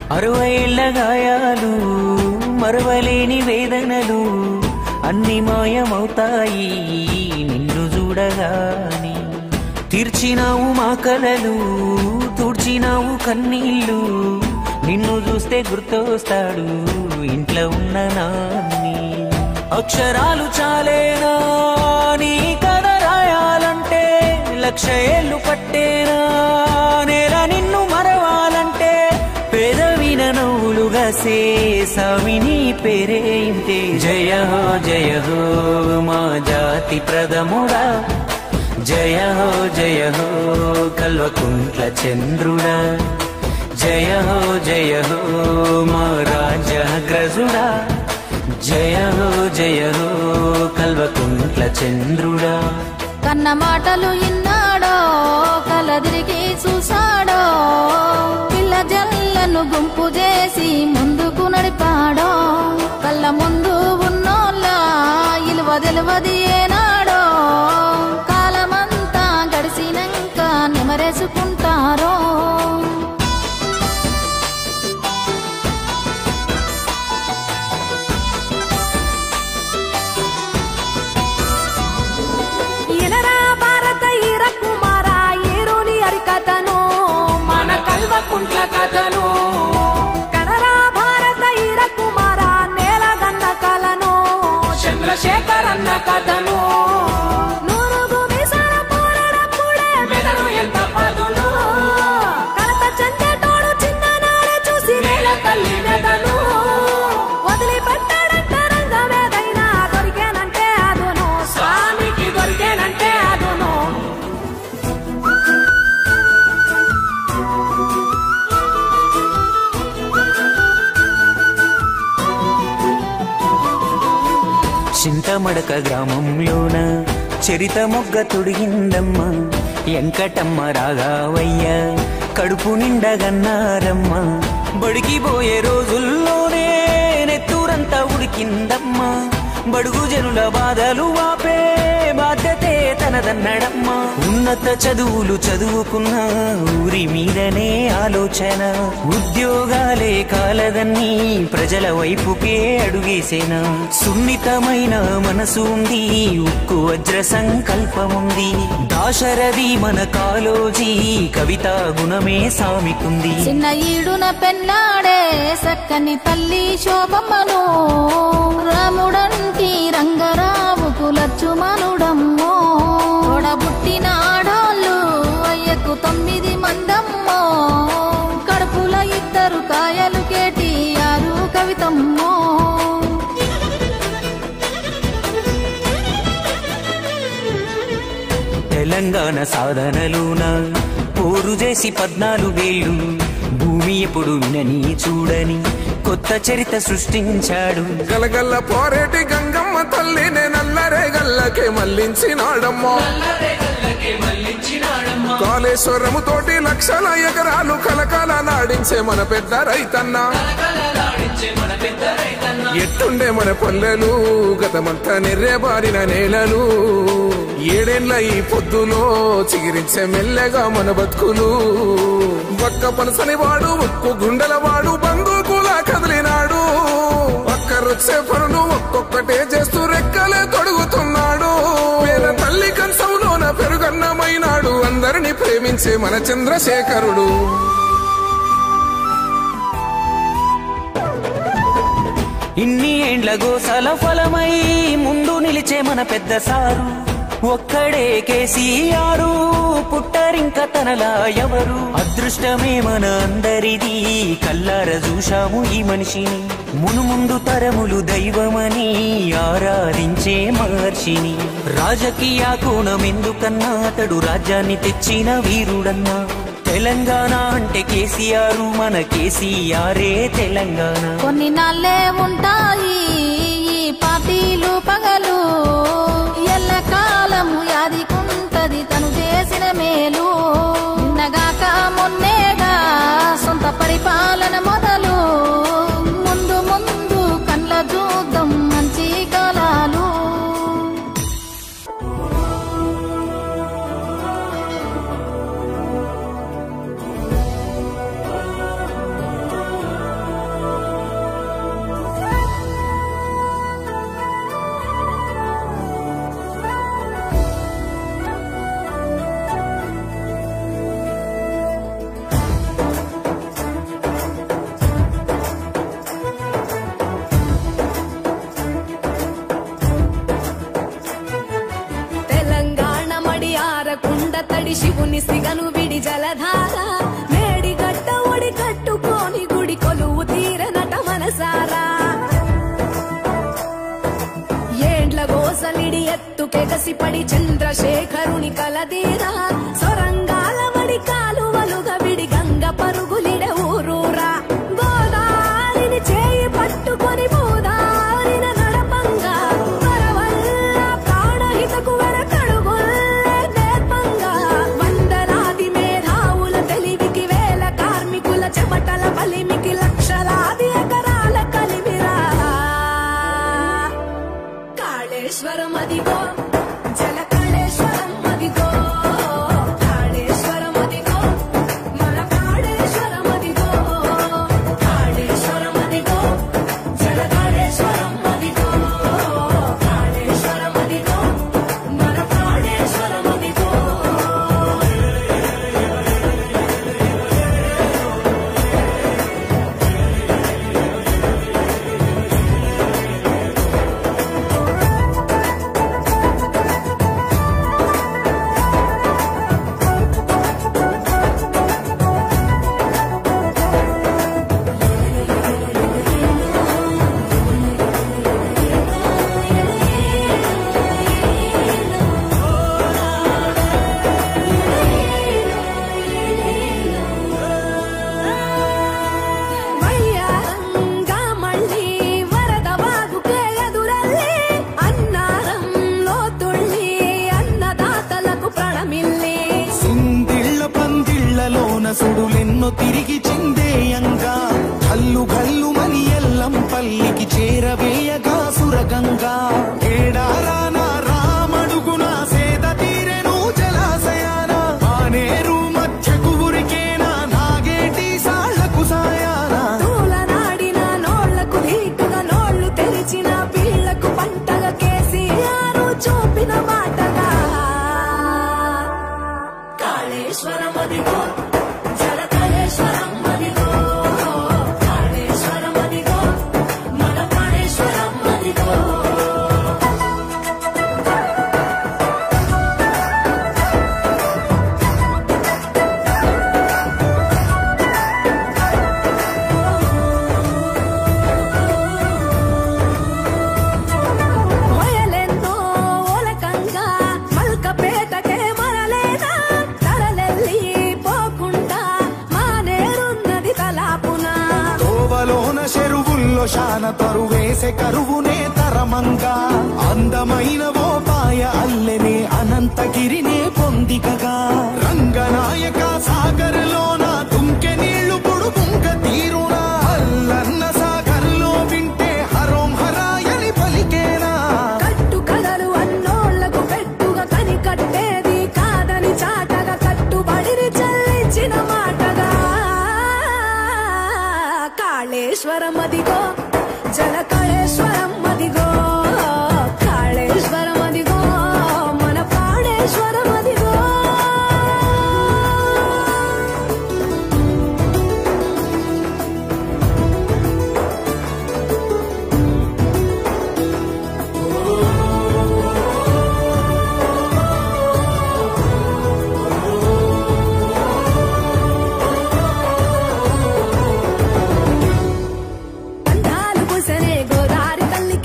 అరవై ఏళ్ల గాయాలు మరవలేని వేదనలు అన్ని మాయమవుతాయి నిన్ను చూడగాని తీర్చినావు మా కలలు తుడిచినావు కన్నీళ్ళు నిన్ను చూస్తే గుర్తొస్తాడు ఇంట్లో ఉన్న నాన్ని అక్షరాలు చాలేనా నీ కథ రాయాలంటే లక్ష ఏళ్ళు పట్టేనా నేల నిన్ను మరవాలంటే పేదవిన నవ్వులుగా సేసామిని పేరే ఇంతే జయ హో జయ హో మా జాతి ప్రథముడా జయ హో జయ హో కల్వకుంట్ల చంద్రుడా జయ హో జయ హో మా రాజగ్రజుడా జయ హో జయ హో కల్వకుంట్ల చంద్రుడా కన్న మాటలు ఇన్నాడో కలదిరిగి చూసాడో పిల్ల జల్లను గుంపు చేసి ముందుకు నడిపాడో కళ్ళ ముందు ఉన్నోళ్ళ ఇలువ తెలువది ఏనాడో కాలమంతా గడిచినాక నిమరేసుకుంటారో ఎనరా భారత ఈర కుమార ఏరోని అరికథను మన కల్వకుంట్ల కథను కనరా భారత ఈర కుమార నేలగన్న కలను చంద్రశేఖర్ అన్న కథను నూరుగు మీసాల పోరాడప్పుడే మెదడు ఎంత పదును కలత చెందేటోడు చిన్ననాడే చూసి నేల తల్లి మెదను వదిలిపెట్టాడంట రంగమేదైనా దొరికేనంటే అదును స్వామికి దొరికేనంటే అదును చింతమడక గ్రామంలోన చరిత మొగ్గ తొడిగిందమ్మ ఎంకటమ్మ రాగావయ్య కడుపు నిండగన్నారమ్మ బడికి పోయే రోజుల్లోనే నెత్తూరంతా ఉడికిందమ్మ బడుగు జనుల బాధలు వాపే బాధ్యతే తనదన్నడమ్మ ఉన్నత చదువులు చదువుకున్న ఊరి మీదనే ఆలోచన ఉద్యోగాలే కాలదన్నీ ప్రజల వైపుకే అడుగేసేనా సున్నితమైన మనసు ఉంది ఉక్కు వజ్ర సంకల్పముంది దాశరథి మన కాలోజీ కవిత గుణమే సామికుంది చిన్న ఈడున పెన్నాడే సక్కని తల్లి శోభమ్మను రాముడంటి రంగరావుకు లచ్చుమనుడమ్మో తోడబుట్టిన ఆడాళ్ళు అయ్యకు తొమ్మిది మందమ్మో కడుపుల ఇద్దరు కాయలు కేటి ఆరు కవితమ్మో తెలంగాణ సాధనలోన పోరు చేసి పద్నాలుగేళ్ళు భూమి ఎప్పుడు వినని చూడని కొత్త చరిత సృష్టించాడు గలగల్ల పోరేటి గంగమ్మ తల్లినే నల్లరే గల్లకే మళ్ళించినాడమ్మా కాళేశ్వరము తోటి లక్షల ఎకరాలు కలకాల నాడించే మన పెద్ద రైతన్న ఎట్టుండే మన పల్లెలు గతమంతా నిర్రేబారిన నేలలు ఏడేళ్ల ఈ పొద్దులో చిగిరించే మెల్లగా మన బతుకులు ఒక్క పనసని వాడు ఉక్కు గుండెల వాడు బందూకులా కదిలినాడు ఒక్కరొచ్చే పనులు ఒక్కొక్కటే చేస్తూ రెక్కలే తొడుగుతున్నాడు పేద తల్లి కంచంలోన పెరుగన్నమైనాడు అందరిని ప్రేమించే మన చంద్రశేఖరుడు ఇన్ని ఏండ్ల గోసల ఫలమై ముందు నిలిచే మన పెద్ద సారు ఒక్కడే కేసీఆరు పుట్టరింక తనలా ఎవరు అదృష్టమే మన అందరిది కల్లార చూశాము ఈ మనిషిని మునుముందు తరములు దైవమని ఆరాధించే మహర్షిని రాజకీయ కోణం ఎందుకన్నా అతడు రాజ్యాన్ని తెచ్చిన వీరుడన్నా తెలంగాణ అంటే కేసీఆర్ మన కేసీఆరే తెలంగాణ కొన్ని నాళ్ళే ఉంటాయి ఈ పార్టీలు పగలు ఎల్ల కాలము యాదికుంటది తను చేసిన మేలు నిన్నగాక మొన్నేగా సొంత పరిపాలన మొదలు ముందు ముందు కండ్ల చూద్దాం మంచి కాలాలు అతడి శివుని సిగను విడి జలధార మేడి గట్ట ఒడి కట్టుకొని గుడి కొలువు తీరనట మనసారా ఏండ్ల గోసలిడి ఎత్తుకెగసి పడి చంద్రశేఖరుని కలదీరా సొరంగాల వడి కాలువలుగా విడి గంగ పరుగులిడ ఊరూరా గోదారిని చేయి పట్టుకొని భూదారిన నడపంగా వరవల్ల ప్రాణహితకు వెనకడుగుల్లే నేర్పంగా వందలాది మేధావుల తెలివికి వేల కార్మికుల చెమటల బలిమికి లక్షలాది ఎకరాల కలిమిరా కాళేశ్వరం అదిగో జల కాళేశ్వరం అదిగో కాళేశ్వరం అదిగో మన కాళేశ్వరం అదిగో కాళేశ్వరం అదిగో జల కాళేశ్వరం అదిగో కాళేశ్వరం అదిగో మన కాళేశ్వరం అదిగో వయ్యారంగా మళ్ళీ వరద వాగుకే ఎదురల్లి అన్నారంలో తుళ్ళి అన్నదాతలకు ప్రణమిల్లి సుందిళ్ళ పందిళ్ళలోన సుడులెన్నో తిరిగి చిందేయంగా కల్లు కల్లు మని ఎల్లం పల్లికి చేరవేయగా సురగంగా ఏడారాన రామడుగున సేద తీరెను జలాశయాన ఆనేరు మధ్యకు ఉరికేనా నాగేటి సాళ్లకు సాయాన తూలనాడిన నోళ్లకు ధీటుగా నోళ్లు తెరిచిన పిల్లకు పంటగా కేసీఆర్ చూపిన మాటగా కాళేశ్వరం అదిగో జల కాళేశ్వరం అదిగో కాళేశ్వరం అదిగో మన కాళేశ్వరం అదిగో వయలెన్నో ఓలకంగా మల్కపేటకే మరలేదా తరలెల్లి పోకుండా మానేరున్నది తలాపున తోవలోన చెరువుల్లో శాన తరువేసే కరువునే తరమంగా అందమైన ఓ పాయ అల్లెనే అనంతగిరినే పొందికగా రంగనాయక సాగర్లోన దుంకె నీళ్లు పొడుగుంక తీరునా అల్లన్న సాగర్లో వింటే హరోం హరాయని పలికేనా కట్టు కథలు అన్నోళ్లకు పెట్టుగా కని కట్టేది కాదని చాటగా కట్టుబడిని చెల్లించిన మాటగా కాళేశ్వరం అదిగో జల కాళేశ్వరం అదిగో కాళేశ్వరం అదిగో మన కాళేశ్వరం అదిగో అందాలు పూసనే గోదారి తల్లి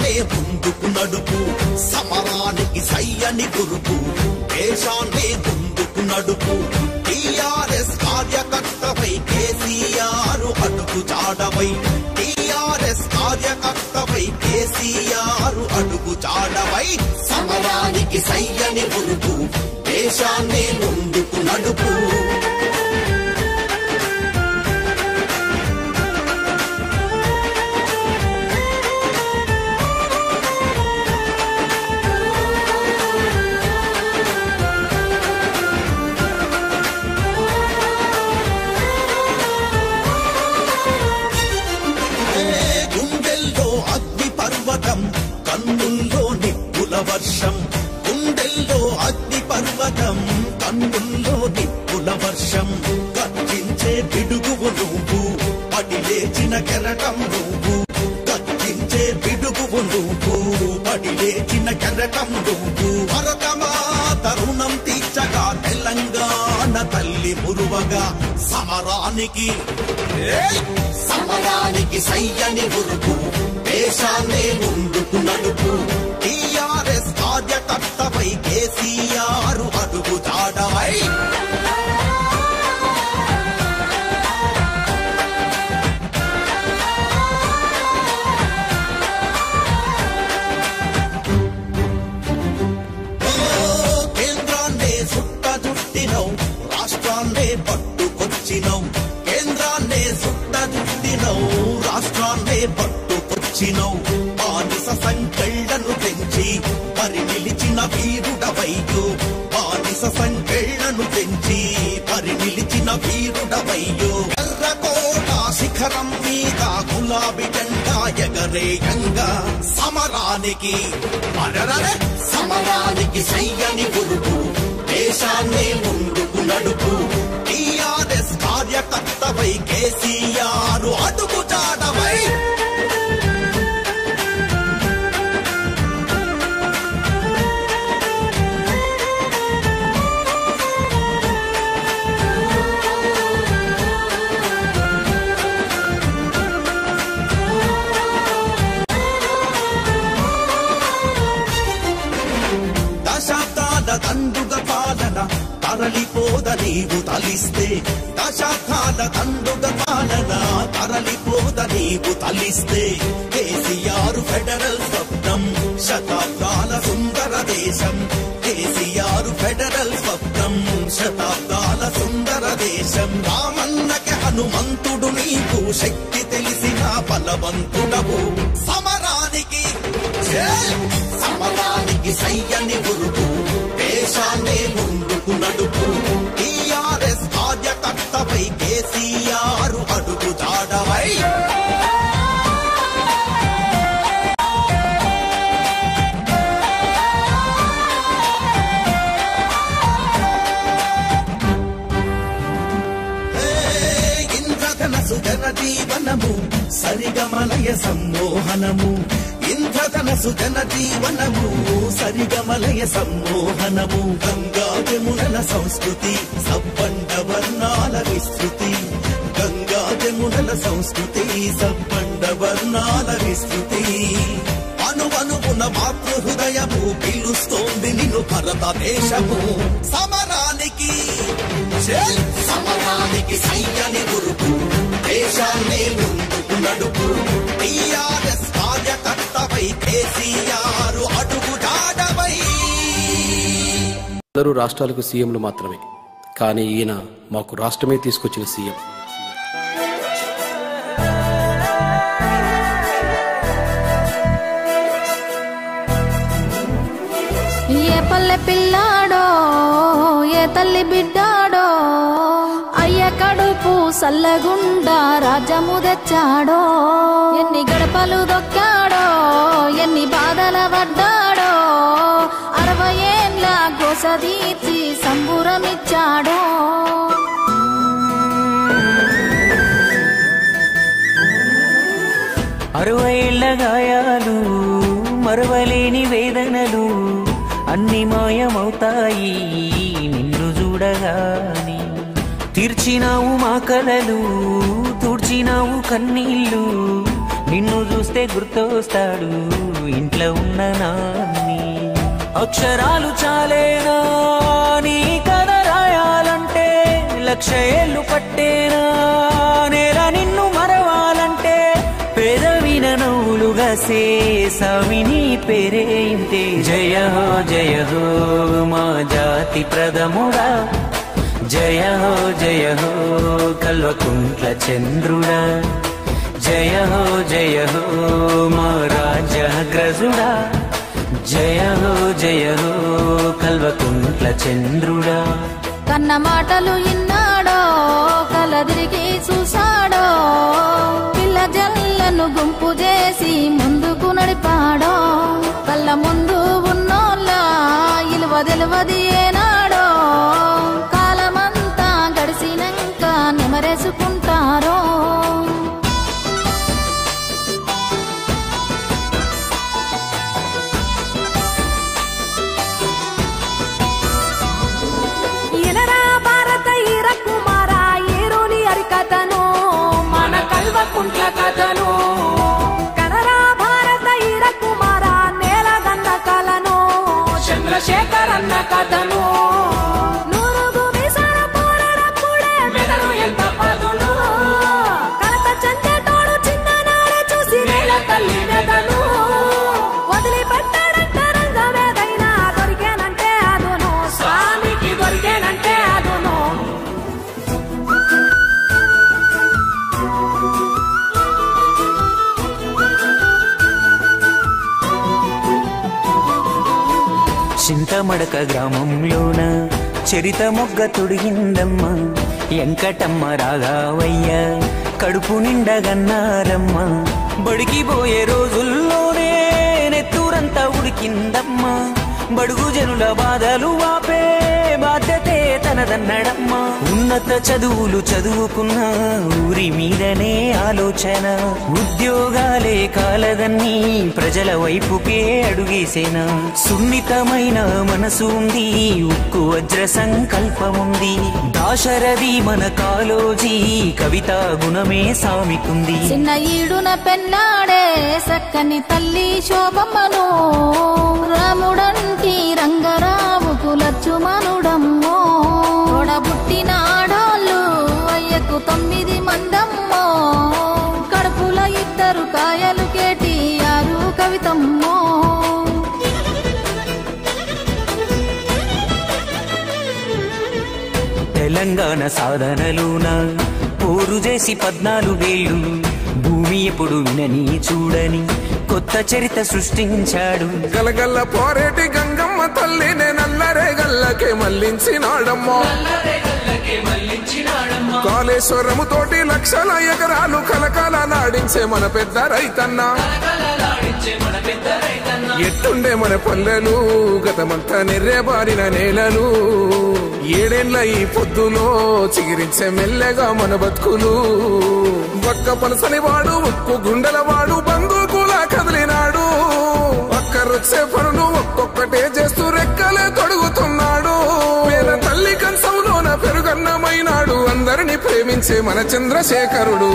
దేశాన్నే ముందుకు నడుపు సమరానికి సయ్యని గురుపు దేశాన్నే ముందుకు నడుపు టిఆర్ఎస్ కార్యకర్తపై కేసీఆర్ అడుగు చాడవై టిఆర్ఎస్ కార్యకర్తపై కేసీఆర్ అడుగు చాడవై సమరానికి సయ్యని గురుపు దేశాన్నే ముందుకు నడుపు గుండెల్లో అగ్ని పర్వతం కన్నుల్లో నిప్పుల వర్షం గుండెల్లో అగ్ని పర్వతం కన్నుల్లో నిప్పుల వర్షం కట్టించే పిడుగువు నువ్వు పడి లేచిన కెరటం నువ్వు కట్టించే పిడుగువు నువ్వు పడి లేచిన కెరటం నువ్వు భరతమా తరుణం తీర్చగా తెలంగాణ తల్లి మురువగా సమరానికి ఏయ్! సమరానికి సయ్యని ఉరుకు దేశాన్నే ముందుకు నడుపు టిఆర్ఎస్ కార్యకర్తపై కేసీఆర్ అడుగు జాడవై ఓ, కేంద్రాన్నే సుట్ట జుట్టినవు రాష్ట్రాన్నే పట్టుకొచ్చినవు కేంద్రాన్నే సుట్ట జుట్టినవు రాష్ట్రాన్నే పట్టుకొచ్చినవు బానిస సంకెళ్లను పెంచి పరి నిలిచిన వీరుడవయ్యో బానిస సంకెళ్లను పెంచి పరి నిలిచిన వీరుడవయ్యో ఎర్రకోట శిఖరం మీద గులాబీ జెండా ఎగరేయంగా సమరానికి అడరరే సమరానికి సయ్యని ఉరుకు దేశాన్నే ముందుకు నడుపు టిఆర్ఎస్ కార్యకర్తపై కేసీఆర్ అడుగు చాడవై దశాబ్దాల దండుగ పాలన తరలిపోద నీవు తలిస్తే దశాబ్దాల దండుగ పాలన తరలిపోద నీవు తలిస్తే కేసీఆర్ ఫెడరల్ స్వప్నం శతాబ్దాల సుందర దేశం కేసీఆర్ ఫెడరల్ స్వప్నం శతాబ్దాల సుందర దేశం రామన్నకి హనుమంతుడు నీకు శక్తి తెలిసిన బలవంతుడవు సమరానికి జై! సమరానికి సయ్యని ఉరుకు దేశాన్నే ముందుకు నడుపు టిఆర్ఎస్ కార్యకర్తపై కేసీఆర్ అడుగు జాడవై ఇంద్రధనసు జన జీవనము సరిగమలయ సమ్మోహనము ఇంద్రధనసు జన జీవనము సరిగమలయ సమ్మోహనము గంగా జమునల సంస్కృతి సబ్బండ వర్ణాల విస్తృతి గంగా జమునల సంస్కృతి సబ్బండ వర్ణాల విస్తృతి అనువనువున మాతృ హృదయము పిలుస్తోంది నిన్ను భారతదేశము సమరానికి జై! సమరానికి సైన్యాన్ని గురుపు దేశాన్నే ముందుకు నడుపు టిఆర్ఎస్ కార్యకర్తపై కేసీఆర్ అడుగు జాడవై అందరూ రాష్ట్రాలకు సీఎంలు మాత్రమే కానీ ఈయన మాకు రాష్ట్రమే తీసుకొచ్చిన సీఎం ఏ పల్లె పిల్లాడో ఏ తల్లి బిడ్డాడో అయ్య కడుపు సల్లగుండా రాజ్యము తెచ్చాడో ఎన్ని గడపలు దొక్కాడో ఎన్ని బాధల పడ్డాడో అరవై ఏండ్ల గోసదీర్చి సంబురమిచ్చాడో అరవైళ్ళ గాయాలు మరవలేని వేదనలు అన్ని మాయమవుతాయి నిన్ను చూడగాని తీర్చినావు మా కలలు తుడిచినావు కన్నీళ్ళు నిన్ను చూస్తే గుర్తొస్తాడు ఇంట్లో ఉన్న నాన్ని అక్షరాలు చాలేనా నీ కథ రాయాలంటే లక్ష ఏళ్ళు పట్టేనా నేల నిన్ను మరవాలంటే పేదవిన నవ్వులుగా సేసావిని పేరే ఇంతే జయ హో జయ హో మా జాతి ప్రథముడా జయ హో జయ హో కల్వకుంట్ల చంద్రుడా జయ హో జయ హో మా రాజగ్రజుడా జయ హో జయ హో కల్వకుంట్ల చంద్రుడా కన్న మాటలు ఇన్నాడో కలదిరిగి చూసాడో పిల్ల జల్లను గుంపు చేసి ముందుకు నడిపాడో కళ్ళ ముందు ఉన్నోళ్ళ ఇలువ తెలువది ఏనాడో కాలమంతా గడిచినాక నెమరేసుకుంటారో ఎనరా భారత ఈర కుమార ఏరోని అరికథను మన కల్వకుంట్ల కథను కనరా భారత ఈర కుమార నేలగన్న కలను చంద్రశేఖర్ అన్న కథను నూరుగు మీసాల పోరాడప్పుడే మెదడు ఎంత పదును కలత చెందేటోడు చిన్ననాడే చూసి నేల తల్లి మెదను వదిలిపెట్టాడంటే రంగమేదైనా దొరికేనంటే అదును స్వామికి దొరికేనంటే అదును చింతమడక గ్రామంలోన చరిత మొగ్గ తొడిగిందమ్మ ఎంకటమ్మ రాగావయ్య కడుపు నిండగన్నారమ్మ బడికి పోయే రోజుల్లోనే నెత్తూరంతా ఉడికిందమ్మ బడుగు జనుల బాధలు వాపే బాధ్యతే తనదన్నడమ్మ ఉన్నత చదువులు చదువుకున్న ఊరి మీదనే ఆలోచన ఉద్యోగాలే కాలదన్నీ ప్రజల వైపుకే అడుగేసేనా సున్నితమైన మనసు ఉంది ఉక్కు వజ్ర సంకల్పముంది దాశరథి మన కాలోజీ కవితా గుణమే సామికుంది చిన్న ఈడున పెన్నాడే సక్కని తల్లి శోభమ్మను రాముడంటి రంగరావుకు లచ్చుమనుడమ్మో తోడబుట్టిన ఆడోళ్ళు అయ్యకు తొమ్మిది మందమ్మో కడుపుల ఇద్దరు కాయలు కేటి ఆరు కవితమ్మో తెలంగాణ సాధనలోన పోరు చేసి పద్నాలుగేళ్ళు భూమి ఎప్పుడు వినని చూడని కొత్త చరిత్ర సృష్టించాడు గలగల్ల పోరేటి గంగమ్మ తల్లినే నల్లరే గల్లకే మళ్ళించినాడమ్మా కాళేశ్వరము తోటి లక్షల ఎకరాలు కలకాల నాడించే మన పెద్ద రైతన్న ఎట్టుండే మన పల్లెలు గతమంతా నెర్రెబారిన నేలలు ఏడేండ్ల ఈ పొద్దులో చిగిరించే మెల్లగా మన బతుకులు ఒక్క పలసని వాడు ఉక్కు గుండెల వాడు బందూకులా కదిలినాడు ఒక్కరొచ్చే పనులు ఒక్కొక్కటే చేస్తూ రెక్కలే తొడుగుతున్నాడు పేద తల్లి కంచంలోన పెరుగన్నమైనాడు అందరిని ప్రేమించే మన చంద్రశేఖరుడు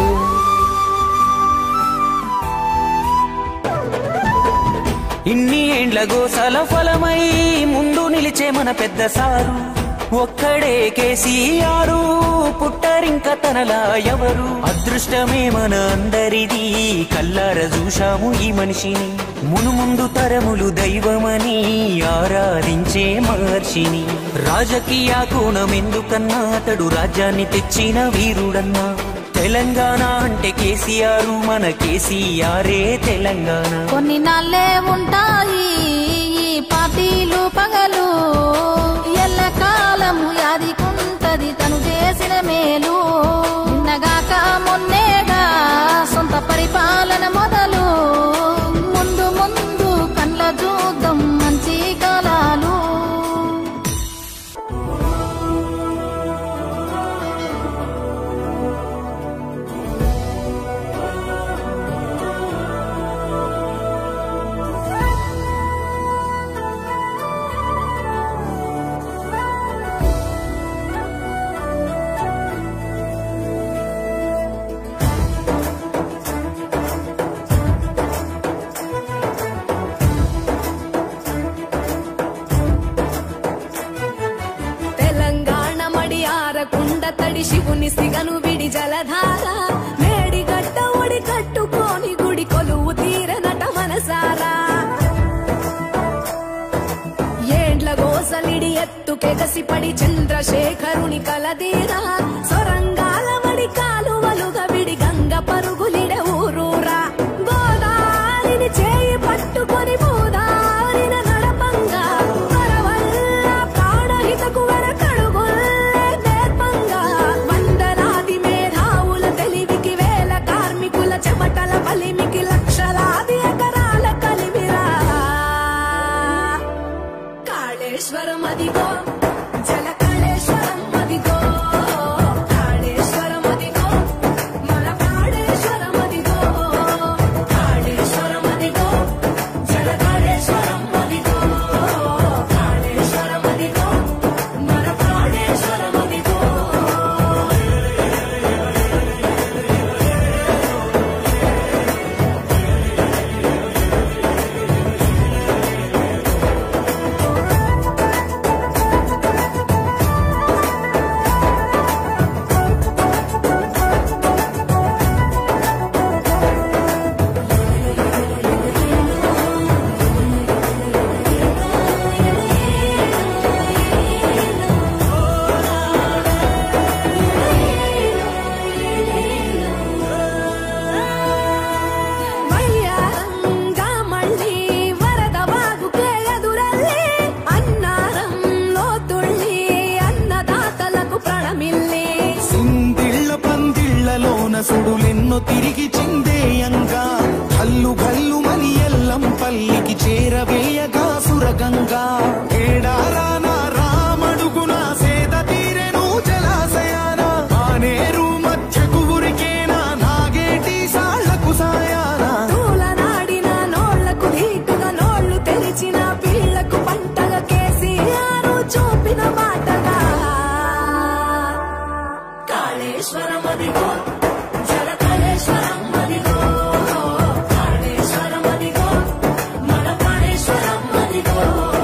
ఇన్ని ఏండ్ల గోసాల ఫలమై ముందు నిలిచే మన పెద్ద సారు ఒక్కడే కేసీఆరు పుట్టరింక తనలా ఎవరు అదృష్టమే మన అందరిది కల్లార చూశాము ఈ మనిషిని మునుముందు తరములు దైవమని ఆరాధించే మహర్షిని రాజకీయ కోణం ఎందుకన్నా అతడు రాజ్యాన్ని తెచ్చిన వీరుడన్నా తెలంగాణ అంటే కేసీఆర్ మన కేసీఆరే తెలంగాణ కొన్ని నాళ్ళే ఉంటాయి ఈ పార్టీలు పగలు ఎల్ల కాలము యాదికుంటది తను చేసిన మేలు నిన్నగాక మొన్నేగా సొంత పరిపాలన మొదలు ముందు ముందు కండ్ల చూద్దాం మంచి కాలాలు శివుని సిగను విడి జలధార మేడిగడ్డ ఒడి కట్టుకొని గుడి కొలువు తీరనట మనసారా ఏండ్ల గోసలిడి ఎత్తుకెగసిపడి చంద్రశేఖరుని కలదీరా సొరంగాల వడి కాలువలుగా విడి గంగ పరుగులిడ ఊరూరా గోదారిని చేయి పట్టుకొని భూదారిన నడపంగా వరవల్ల ప్రాణహితకు వెనకడుగుల్లే నేర్పంగా వందలాది మేధావుల తెలివికి వేల కార్మికుల చెమటల బలిమికి లక్షలాది ఎకరాల కలిమిరా కాళేశ్వరం అదిగో జల కాళేశ్వరం అదిగో కాళేశ్వరం అదిగో మన కాళేశ్వరం అదిగో కాళేశ్వరం అదిగో జల కాళేశ్వరం అదిగో కాళేశ్వరం అదిగో మన కాళేశ్వరం అదిగో వయ్యారంగా మళ్ళీ వరద వాగుకే ఎదురల్లి అన్నారంలో తుళ్ళి అన్నదాతలకు ప్రణమిల్లి సిందిళ్ళ పందిళ్ళలోన సుడులెన్నో తిరిగి చిందేయంగా కల్లు కల్లు మని ఎల్లం పల్లికి చేరవేయగా సురగంగా ఏడారాన రామడుగున సేద తీరెను జలాశయాన మానేరు మధ్యకు ఉరికేనా నాగేటి సాళ్లకు సాయానా తూలనాడిన నోళ్లకు ధీటుగా నోళ్లు తెరిచిన పిల్లకు పంటగా కేసీఆర్ చూపిన మాటగా కాళేశ్వరం అదిగో జల కాళేశ్వరం అదిగో కాళేశ్వరం అదిగో మన కాళేశ్వరం అదిగో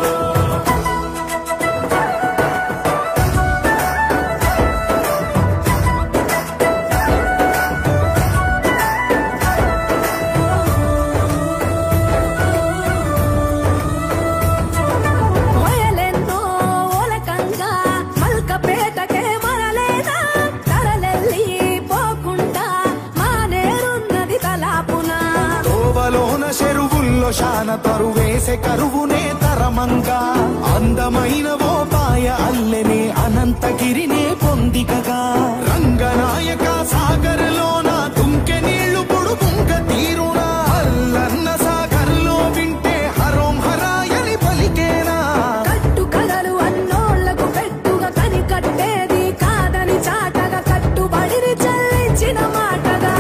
మొయలెన్నో ఓలకంగా మల్కపేటకే మరలేదా తరలెల్లి పోకుండా మానేరున్నది తలాపున తోవలోన చెరువుల్లో శాన తరువేసే కరువునే తరమంగా అందమైన ఓ పాయ అల్లెనే అనంతగిరినే పొందికగా రంగనాయక సాగర్లోన తుంకె నీళ్లు పొడుగుంక తీరునా అల్లన్న సాగర్లో వింటే హరోం హరాయని పలికేనా కట్టు కలలు అన్నోళ్లకు పెట్టుగా కని కట్టేది కాదని చాటగా కట్టుబడిని చెల్లించిన మాటగా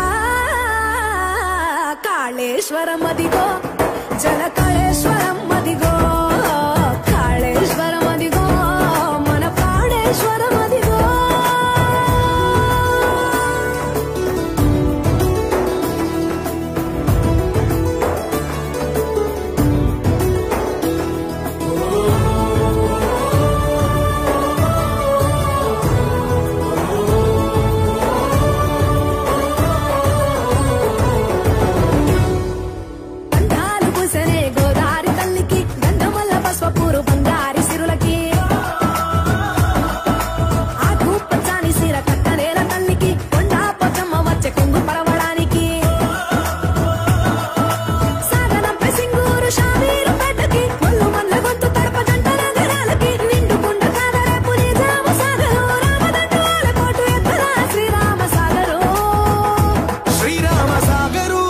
కాళేశ్వరం అదిగో జల కాళేశ్వరం అదిగో కాళేశ్వరం అదిగో మన ప్రాణేశ్వరం అదిగో గంధాలు పూసనే గోదారి తల్లికి గంధమల్ల పసుపూరు బంగారి సిరులకి ఆకు పచ్చాని సిర కట్టనేల తల్లికి కొండా పొచ్చమ్మ వచ్చే కొంగు పరవడానికి సాగనం పెసింగూరు షామీరు పెట్టకి ముళ్ళు మల్ల గొంతు తడప జంట నగరాలకి నిండుకుండ కాదరే పురి జామ సాగరు రామదండాల కోటు ఎత్తరా శ్రీరామ సాగరు శ్రీరామ సాగరు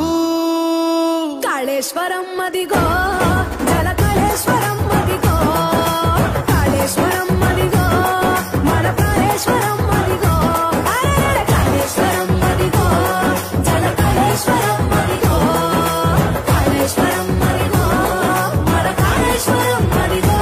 కాళేశ్వరం అదిగో జల కాళేశ్వరం అదిగో కాళేశ్వరం అదిగో మన కాళేశ్వరం అదిగో అరెరెరె కాళేశ్వరం అదిగో జల కాళేశ్వరం అదిగో కాళేశ్వరం అదిగో మన కాళేశ్వరం అదిగో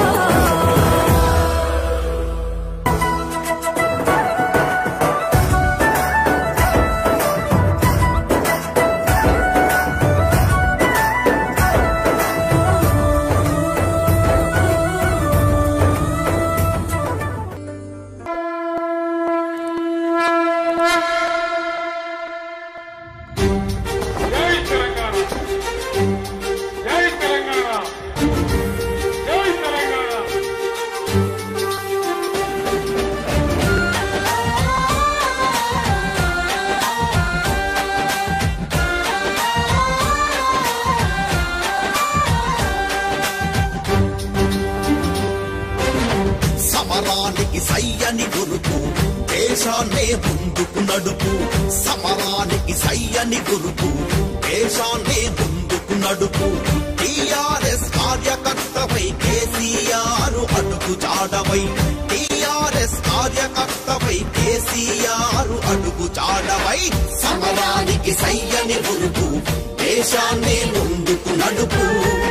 సమరానికి సయ్యని గురుపు దేశాన్నే ముందుకు నడుపు సమరానికి సయ్యని గురుపు దేశాన్నే ముందుకు నడుపు టిఆర్ఎస్ కార్యకర్తపై కేసీఆర్ అడుగు చాడవై టిఆర్ఎస్ కార్యకర్తపై కేసీఆర్ అడుగు చాడవై సమరానికి సయ్యని గురుపు దేశాన్నే ముందుకు నడుపు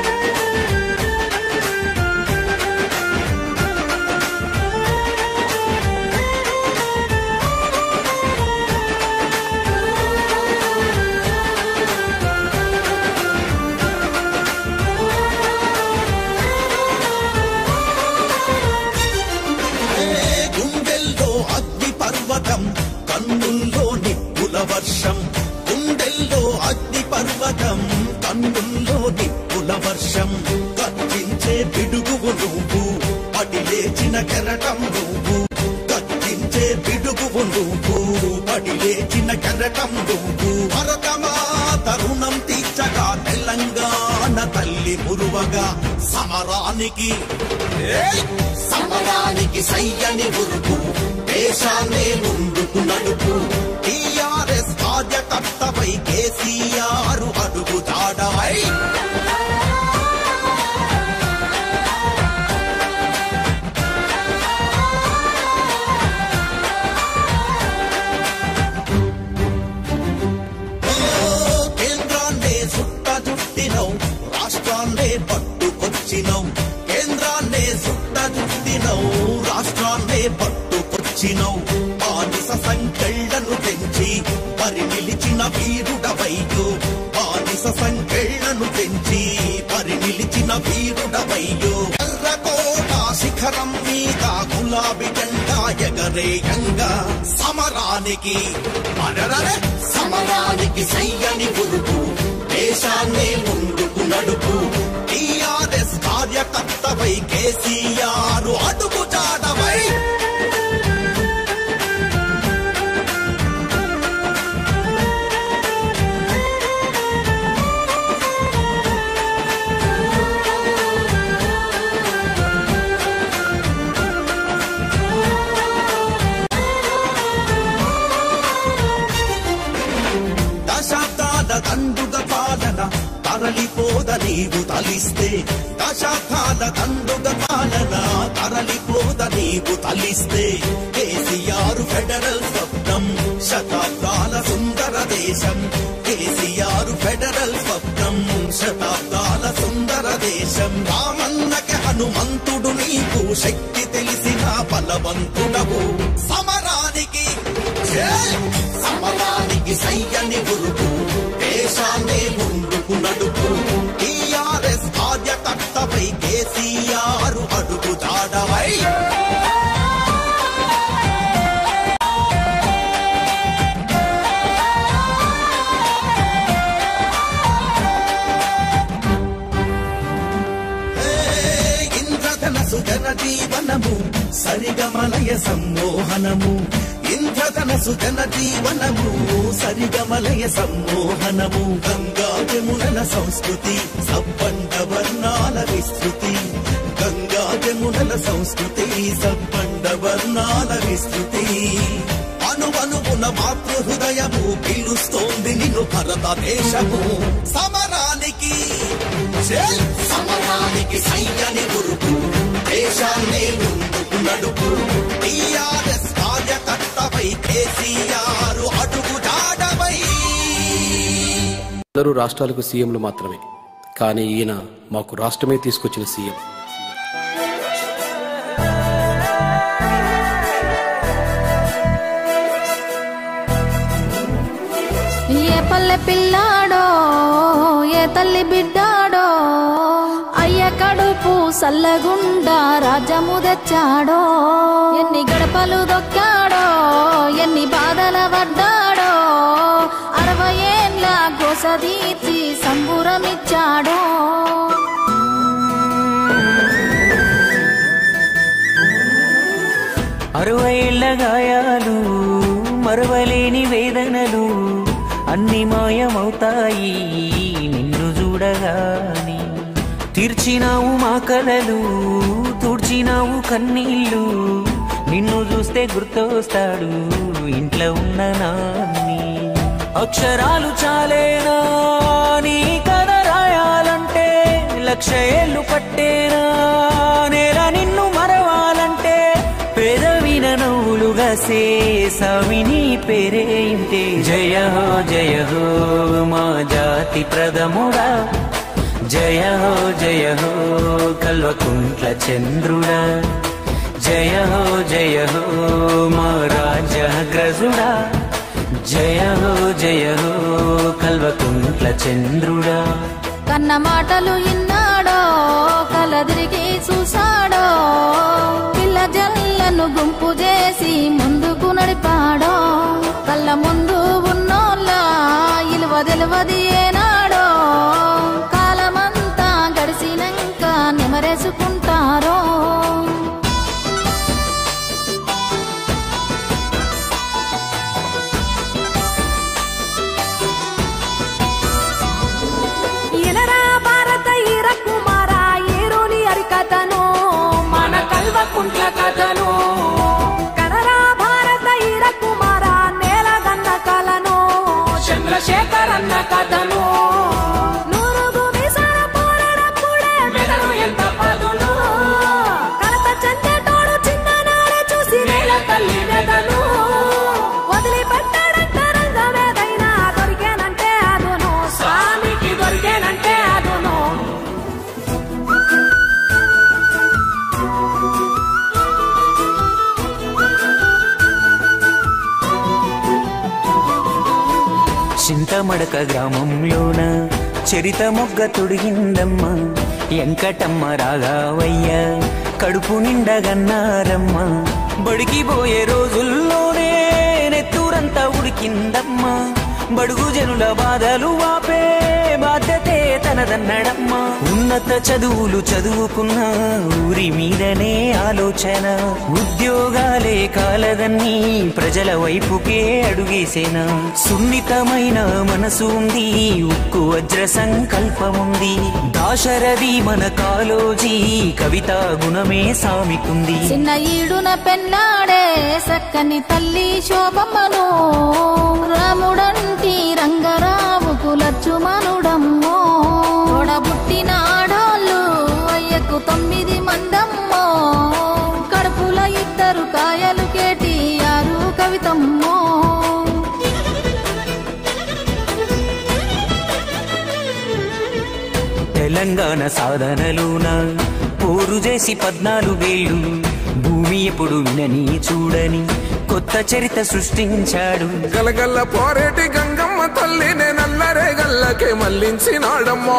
గుండెల్లో అగ్ని పర్వతం కన్నుల్లో నిప్పుల వర్షం గుండెల్లో అగ్ని పర్వతం కన్నుల్లో నిప్పుల వర్షం కత్తించే పిడుగువు నువ్వు పడి లేచిన కెరటం నువ్వు కత్తించే పిడుగువు నువ్వు పడి లేచిన కెరటం నువ్వు భరతమా తరుణం తీర్చగా తెలంగాణ తల్లి మురువగా సమరానికి ఏయ్! సమరానికి సయ్యని ఉరుకు దేశాన్నే ముందుకు నడుపు టిఆర్ఎస్ కార్యకర్తపై కేసీఆర్ అడుగు తాడవై కేంద్రాన్నే సుట్ట చుట్టినవు రాష్ట్రాన్నే పట్టుకొచ్చినవు కేంద్రాన్నే సుట్ట చుట్టినవు రాష్ట్రాన్నే పట్టుకొచ్చినవు బానిస సంకెళ్లను పెంచి పరి నిలిచిన వీరుడవయ్యో బానిస సంకెళ్లను పెంచి పరి నిలిచిన వీరుడవయ్యో ఎర్రకోట శిఖరం మీద గులాబీ జెండా ఎగరేయంగా సమరానికి అరెరరె! సమరానికి సయ్యని గురుపు దేశాన్నే ముందుకు నడుపు టిఆర్ఎస్ కార్యకర్తపై కేసీఆర్ అడుగు చాడవై దశాబ్దాల దండుగ పాలన తరలిపోద నీవు తలిస్తే దశాబ్దాల దండుగ పాలన తరలిపోద నీవు తలిస్తే కేసీఆర్ ఫెడరల్ స్వప్నం శతాబ్దాల సుందర దేశం కేసీఆర్ ఫెడరల్ స్వప్నం శతాబ్దాల సుందర దేశం రామన్నకి హనుమంతుడు నీకు శక్తి తెలిసిన బలవంతుడవు సమరానికి జై! సమరానికి సయ్యని గురుపు దేశాన్నే ముందుకు నడుపు టిఆర్ఎస్ కార్యకర్తపై కేసీఆర్ అడుగు తాడవై ఇంద్రధనసు జన జీవనము సరిగమలయ సమ్మోహనము ఇంద్రధనసు జన జీవనము సరిగమలయ సమ్మోహనము గంగా జమునల సంస్కృతి సబ్బండ వర్ణాల విస్తృతి గంగా జమునల సంస్కృతి సబ్బండ వర్ణాల విస్తృతి అనువనువున మాతృ హృదయము పిలుస్తోంది నిన్ను భారతదేశము సమరానికి జై! సమరానికి సైన్యాన్ని గురుపు దేశాన్నే ముందుకు నడుపు టిఆర్ఎస్ కార్యకర్తపై కేసీఆర్ అడుగు జాడవై అందరూ రాష్ట్రాలకు సీఎంలు మాత్రమే కానీ ఈయన మాకు రాష్ట్రమే తీసుకొచ్చిన సీఎం ఏ పల్లె పిల్లాడో ఏ తల్లి బిడ్డాడో అయ్య కడుపు సల్లగుండా రాజ్యము తెచ్చాడో ఎన్ని గడపలు దొక్కాడో ఎన్ని బాధల పడ్డాడో అరవై ఏండ్ల గోస తీర్చి సంబురమిచ్చాడో అరవైళ్ళ గాయాలు మరవలేని వేదనలు అన్ని మాయమవుతాయి నిన్ను చూడగాని తీర్చినావు మా కలలు తుడిచినావు కన్నీళ్ళు నిన్ను చూస్తే గుర్తొస్తాడు ఇంట్లో ఉన్న నాన్ని అక్షరాలు చాలేనా నీ కథ రాయాలంటే లక్ష ఏళ్ళు పట్టేనా నేల నిన్ను మరవాలంటే పేదవిన నవ్వులుగా సేసామి నీ పేరే ఇంటే జయ హో జయ హో మా జాతి ప్రథముడా జయ హో జయ హో కల్వకుంట్ల చంద్రుడా జయ హో జయ హో మా రాజగ్రజుడా జయ హో జయ హో కల్వకుంట్ల చంద్రుడా కన్న మాటలు ఇన్నాడో కలదిరిగి చూసాడో పిల్ల జల్లను గుంపు చేసి ముందుకు నడిపాడో కళ్ళ ముందు ఉన్నోళ్ళ ఇలువ తెలివది ఏనాడో కాలమంతా గడిచినాక నిమరేసుకుంటారో ఎనరా భారత ఈర కుమార ఏరోని అరికథను మన కల్వకుంట్ల కథను కనరా భారత ఈర కుమార నేలగన్న కలను చంద్రశేఖర్ అన్న కథను నూరుగు మీసాల పోరాడప్పుడే మెదడు ఎంత పదును కలత చెందేటోడు చిన్ననాడే చూసి నేల తల్లి మెదను వదిలిపెట్టాడంట రంగమేదైనా దొరికేనంటే అదును స్వామికి దొరికేనంటే అదును చింతమడక గ్రామంలోన చరిత మొగ్గ తొడిగిందమ్మ ఎంకటమ్మ రాగావయ్య కడుపు నిండగన్నారమ్మ బడికి పోయే రోజుల్లోనే నెత్తూరంతా ఉడికిందమ్మ బడుగు జనుల బాధలు వాపే బాధ్యతే తనదన్నడమ్మ ఉన్నత చదువులు చదువుకున్న ఊరి మీదనే ఆలోచన ఉద్యోగాలే కాలదన్నీ ప్రజల వైపుకే అడుగేసేనా సున్నితమైన మనసు ఉంది ఉక్కు వజ్ర సంకల్పముంది దాశరథి మన కాలోజీ కవిత గుణమే సామికుంది చిన్న ఈడున పెన్నాడే సక్కని తల్లి శోభమ్మను రాముడంటి రంగరావుకు లచ్చుమనుడమ్మో తోడబుట్టిన ఆడోళ్ళు అయ్యకు తొమ్మిది మందమ్మో కడుపుల ఇద్దరు కాయలు కేటి ఆరు కవితమ్మో తెలంగాణ సాధనలోన పోరు చేసి పద్నాలుగేళ్ళు భూమి ఎప్పుడు వినని చూడని కొత్త చరిత సృష్టించాడు గలగల్ల పోరేటి గంగమ్మ తల్లినే నల్లరే గల్లకే మళ్ళించినాడమ్మా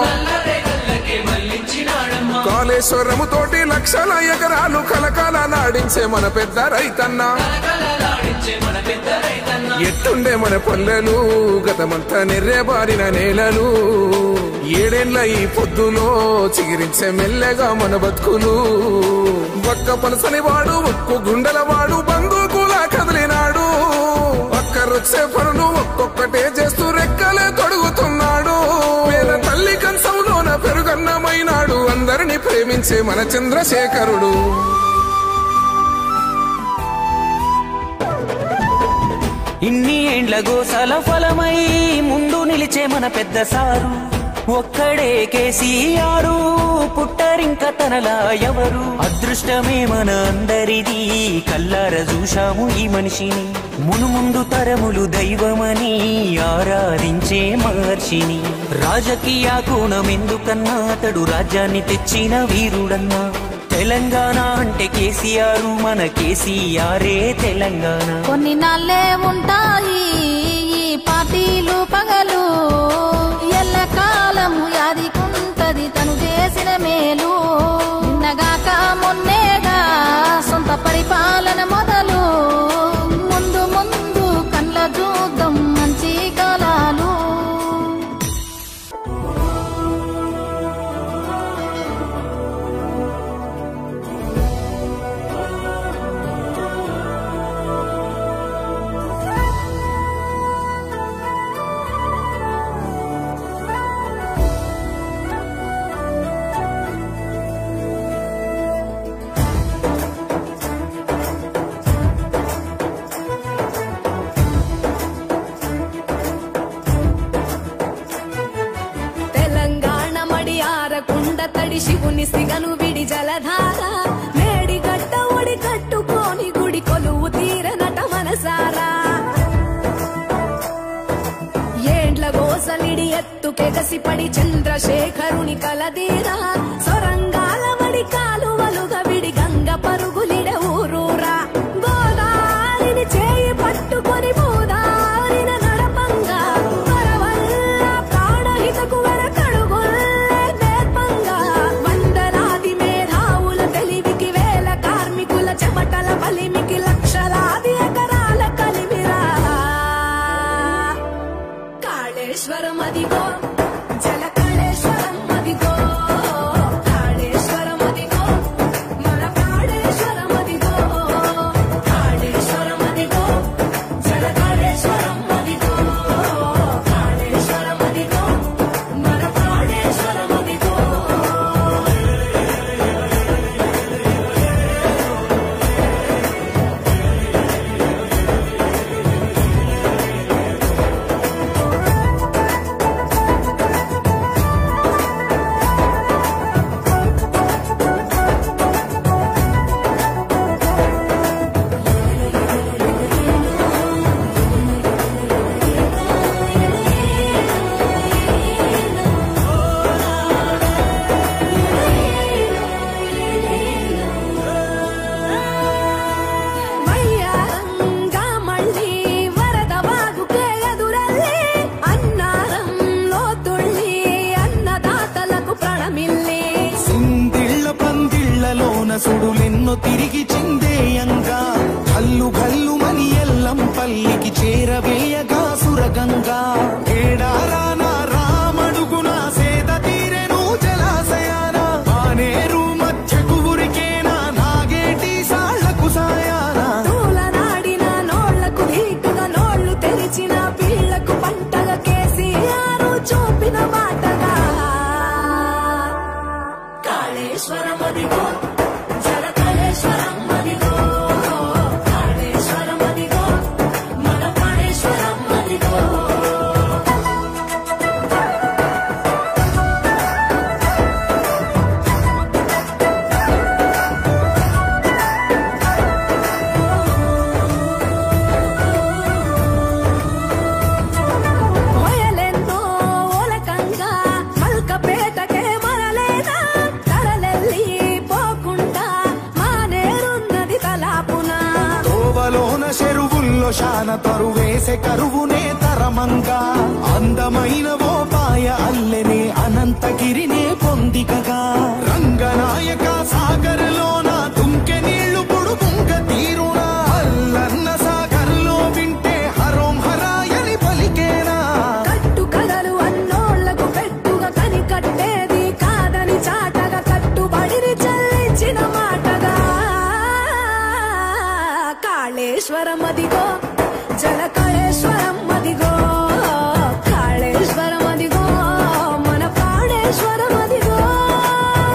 కాళేశ్వరము తోటి లక్షల ఎకరాలు కలకాల నాడించే మన పెద్ద రైతన్న ఎట్టుండే మన పల్లెలు గతమంతా నెర్రెబారిన నేలలు ఏడేళ్ల ఈ పొద్దులో చిగిరించే మెల్లగా మన బతుకులు ఒక్క పనసని వాడు ఒక్కు గుండెల వాడు బందూకులా కదిలినాడు ఒక్కరొచ్చే పనులు ఒక్కొక్కటే చేస్తూ రెక్కలే తొడుగుతున్నాడు పేద తల్లి కంచంలోన పెరుగన్నమైనాడు అందరిని ప్రేమించే మన చంద్రశేఖరుడు ఇన్ని ఏండ్ల గోసల ఫలమై ముందు నిలిచే మన పెద్ద సారు ఒక్కడే కేసీఆరు పుట్టరింక తనలా ఎవరు అదృష్టమే మన అందరిది కల్లార చూశాము ఈ మనిషిని మును ముందు తరములు దైవమని ఆరాధించే మహర్షిని రాజకీయ కోణం ఎందుకన్నా అతడు రాజ్యాన్ని తెచ్చిన వీరుడన్నా తెలంగాణ అంటే కేసీఆర్ మన కేసీఆరే తెలంగాణ కొన్ని నాళ్ళే ఉంటాయి ఈ పార్టీలు పగలు ఎల్ల కాలము యాదికుంటది తను చేసిన మేలు నిన్నగాక మొన్నేగా సొంత పరిపాలన మొదలు ముందు ముందు కళ్ళ చూద్దాం మంచి కాలాలు పడి శివుని సిగను విడి జలధార మేడి గట్ట ఒడి కట్టుకొని గుడి కొలువు తీరనట మనసారా ఏండ్ల గోసలిడి ఎత్తుకెగసి పడి చంద్రశేఖరుని కలదీరా సొరంగాల వడి కాలువలుగా విడి గంగ పరుగులిడ ఊరూరా గోదారిని చేయి పట్టుకొని భూదారిన నడపంగా వరవల్ల ప్రాణహితకు వెనకడుగుల్లే నేర్పంగా వందలాది మేధావుల తెలివికి వేల కార్మికుల చెమటల బలిమికి లక్షలాది ఎకరాల కలిమిరా కాళేశ్వరం అదిగో జల కాళేశ్వరం అదిగో కాళేశ్వరం అదిగో మన కాళేశ్వరం అదిగో కాళేశ్వరం అదిగో జల కాళేశ్వరం అదిగో కాళేశ్వరం అదిగో మన కాళేశ్వరం అదిగో వయ్యారంగా మళ్ళీ వరద వాగుకే ఎదురల్లి అన్నారంలో తుళ్ళి అన్నదాతలకు ప్రణమిల్లి సిందిళ్ళ పందిళ్ళలోన సుడులెన్నో తిరిగి చిందేయంగా కల్లు కల్లు మని ఎల్లం పల్లికి చేరవేయగా సురగంగా ఏడారాన రామడుగున సేద తీరెను జలాశయాన ఆనేరు మధ్యకు ఉరికేనా నాగేటి సాళ్లకు సాయాన తూలనాడిన నోళ్లకు ధీటుగా నోళ్లు తెరిచిన పిల్లకు పంటగా కేసీఆర్ చూపిన మాటగా కాళేశ్వరం అదిగో జల కాళేశ్వరం అదిగో కాళేశ్వరం అదిగో మన కాళేశ్వరం అదిగో మొయలెన్నో ఓలకంగా మల్కపేటకే మరలేదా తరలెల్లి పోకుండా మానేరున్నది తలాపున తోవలోన చెరువుల్లో శాన తరువేసే కరువునే తరమంగా అందమైన ఓ పాయ అల్లెనే అనంతగిరినే పొందికగా రంగనాయక సాగర్లోన దుంకె నీళ్లు పొడుగుంక తీరునా అల్లన్న సాగర్లో వింటే హరోం హరాయని పలికేనా కట్టు కథలు అన్నోళ్లకు పెట్టుగా కని కట్టేది కాదని చాటగా కట్టుబడిని చెల్లించిన మాటగా కాళేశ్వరం అదిగో జల కాళేశ్వరం అదిగో కాళేశ్వరం అదిగో మన ప్రాణేశ్వరం అదిగో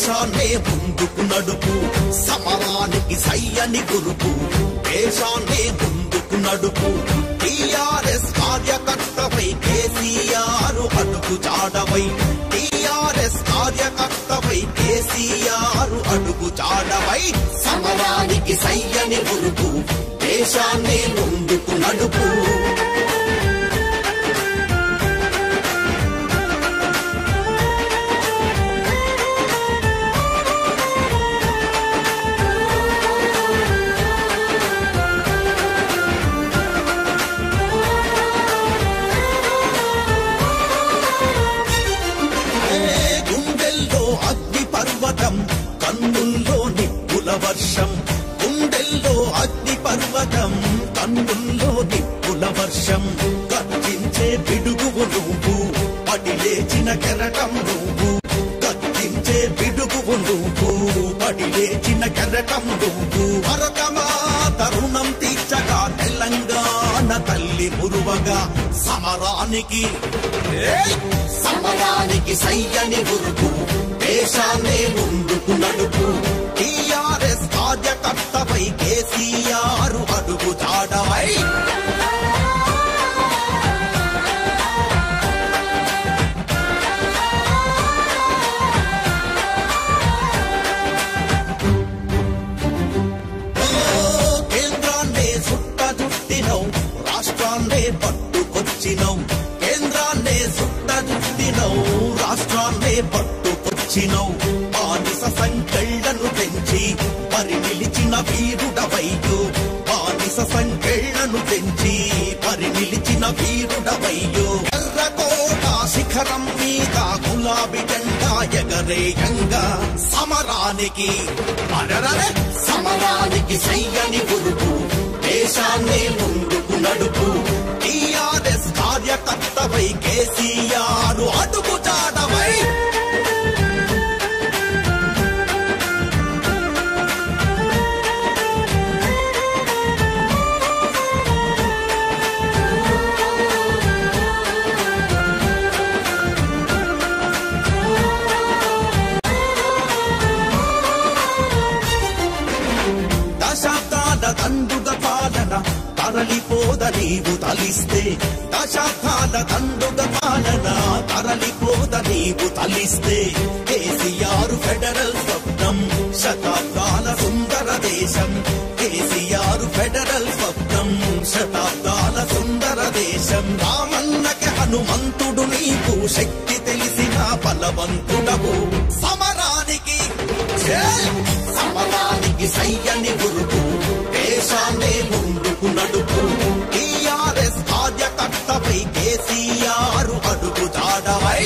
దేశాన్నే ముందుకు నడుపు సమరానికి సయ్యని గురుపు దేశాన్నే ముందుకు నడుపు టిఆర్ఎస్ కార్యకర్తపై కేసీఆర్ అడుగు చాడవై టిఆర్ఎస్ కార్యకర్తపై కేసీఆర్ అడుగు చాడవై సమరానికి సయ్యని గురుపు దేశాన్నే ముందుకు నడుపు గుండెల్లో అగ్ని పర్వతం కన్నుల్లో నిప్పుల వర్షం గుండెల్లో అగ్ని పర్వతం కన్నుల్లో నిప్పుల వర్షం గర్జించే పిడుగువు నువ్వు పడి లేచిన కెరటం నువ్వు గర్జించే పిడుగువు నువ్వు పడి లేచిన కెరటం నువ్వు భరతమా తరుణం తీర్చగా తెలంగాణ తల్లి మురువగా సమరానికి ఏయ్! సమరానికి సయ్యని గురుపు దేశాన్నే ముందుకు నడుపు టిఆర్ఎస్ కార్యకర్తపై కేసీఆర్ అడుగు చాడవై కేంద్రాన్నే సుట్ట చుట్టినవు రాష్ట్రాన్నే పట్టుకొచ్చినవు కేంద్రాన్నే సుట్ట చుట్టినవు రాష్ట్రాన్నే పట్టుకొచ్చినవు బానిస సంకెళ్లను పెంచి పరి నిలిచిన వీరుడవయ్యో బానిస సంకెళ్లను పెంచి పరి నిలిచిన వీరుడవయ్యో ఎర్రకోట శిఖరం మీద గులాబీ జెండా ఎగరేయంగా సమరానికి అడరరే సమరానికి సయ్యని ఉరుపు దేశాన్ని ముందుకు నడుపు టిఆర్ఎస్ కార్యకర్తపై కేసీఆర్ అడుగు చాటవై దశాబ్దాల దండుగ పాలన తరలిపోద నీవు తలిస్తే దశాబ్దాల దండుగ పాలన తరలిపోద నీవు తలిస్తే కేసీఆర్ ఫెడరల్ స్వప్నం శతాబ్దాల సుందర దేశం కేసీఆర్ ఫెడరల్ స్వప్నం శతాబ్దాల సుందర దేశం రామన్నకి హనుమంతుడు నీకు శక్తి తెలిసిన బలవంతుడవు సమరానికి జై! సమరానికి సయ్యని గురుపు దేశాన్నే ముందుకు నడుపు టిఆర్ఎస్ కార్యకర్తపై కేసీఆర్ అడుగు చాడవై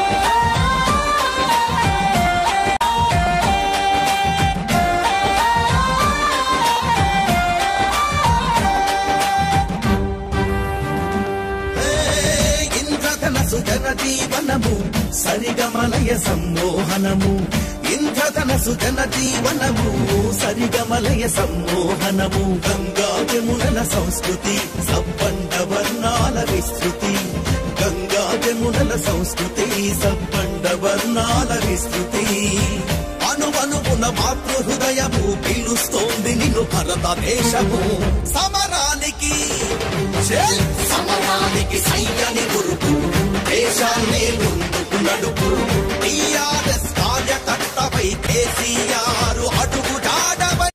ఇంద్రధనసు జన జీవనము సరిగమలయ సమ్మోహనము ఇంద్రధనసు జన జీవనము సరిగమలయ సమ్మోహనము గంగా జమునల సంస్కృతి సబ్బండ వర్ణాల విస్తృతి గంగా జమునల సంస్కృతి సబ్బండ వర్ణాల విస్తృతి అనువనువున మాతృ హృదయము పిలుస్తోంది నిన్ను భారతదేశము సమరానికి జై! సమరానికి సైన్యాన్ని గురుపు దేశాన్ని ముందుకు నడుపు టీఆర్ఎస్ కార్యకర్తపై కేసీఆర్ అడుగు జాడవై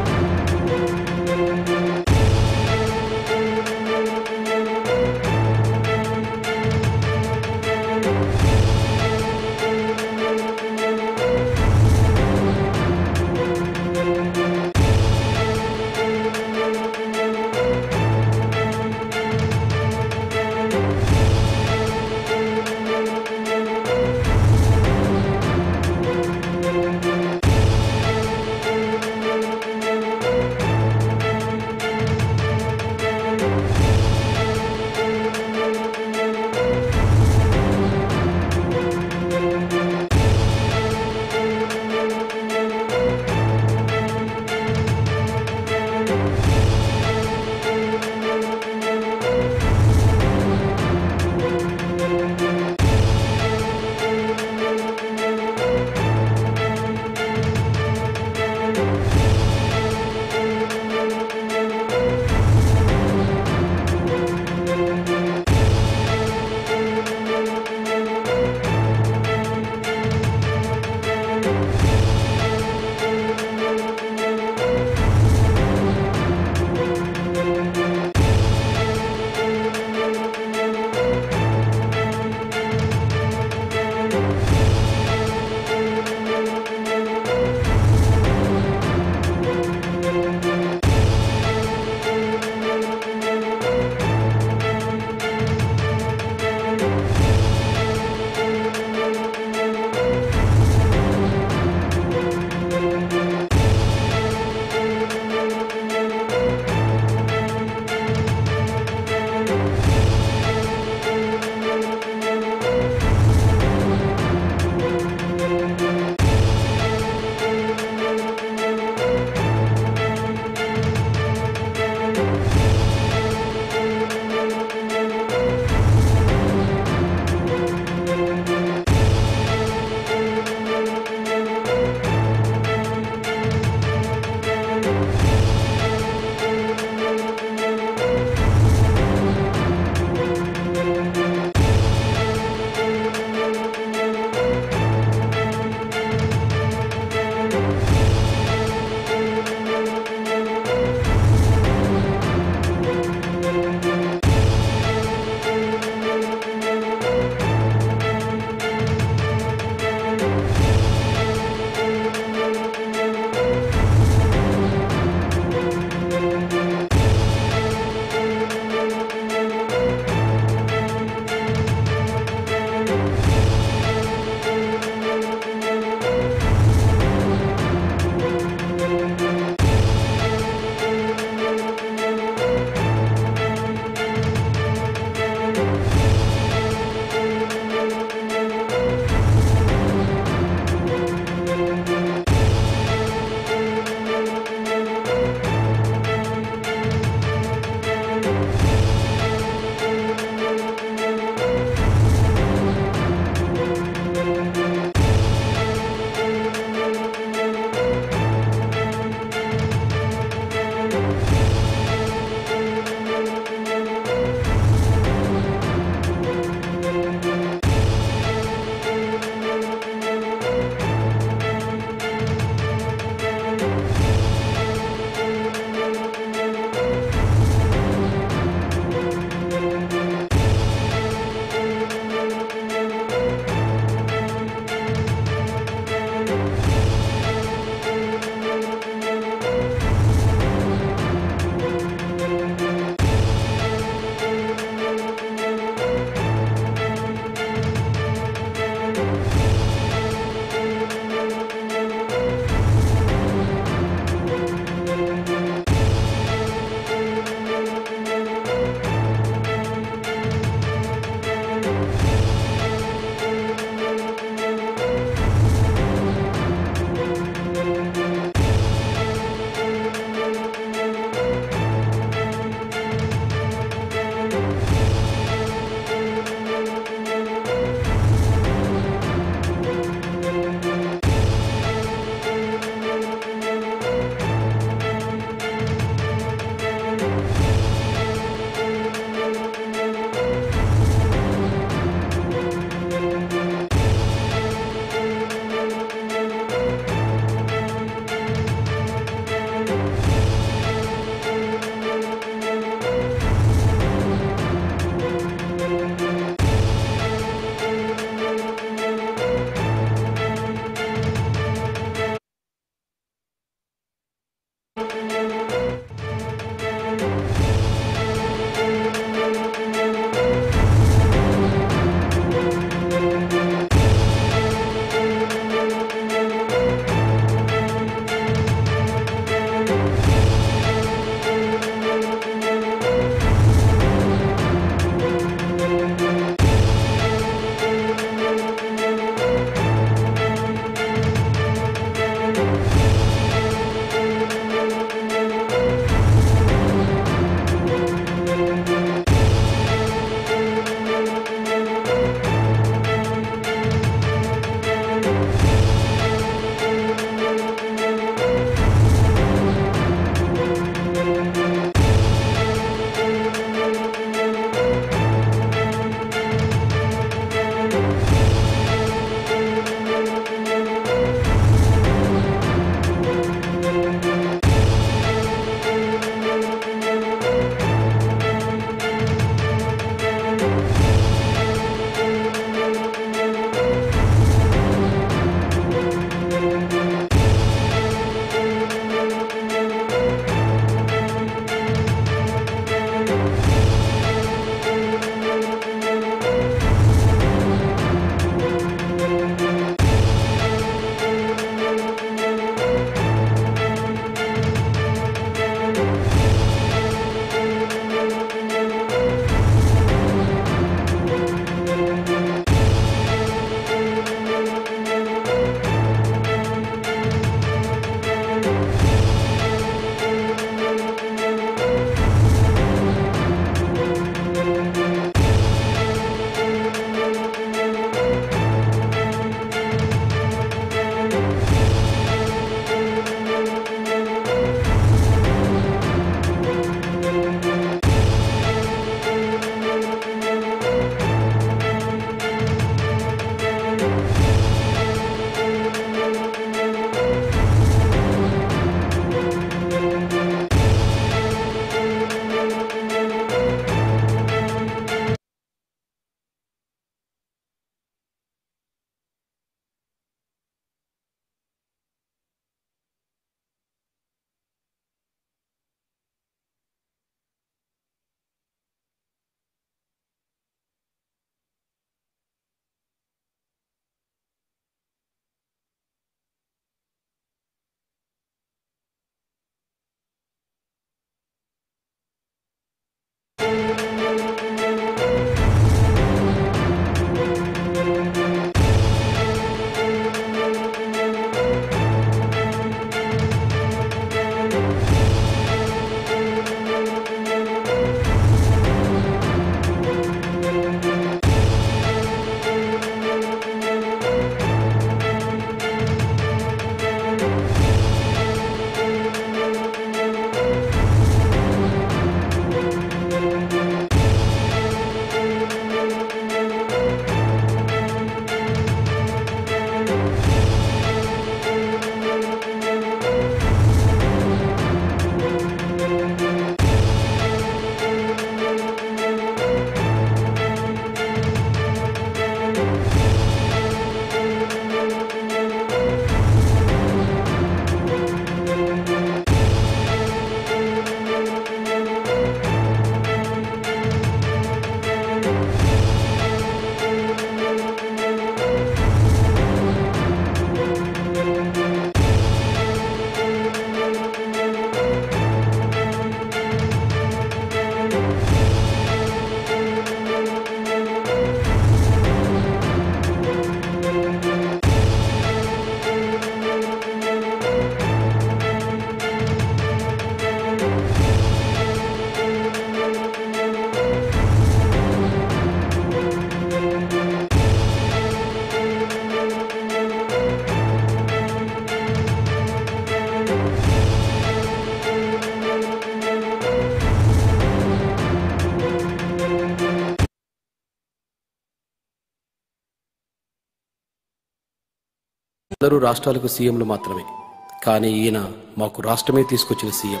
అందరూ రాష్ట్రాలకు సీఎంలు మాత్రమే కానీ ఈయన మాకు రాష్ట్రమే తీసుకొచ్చిన సీఎం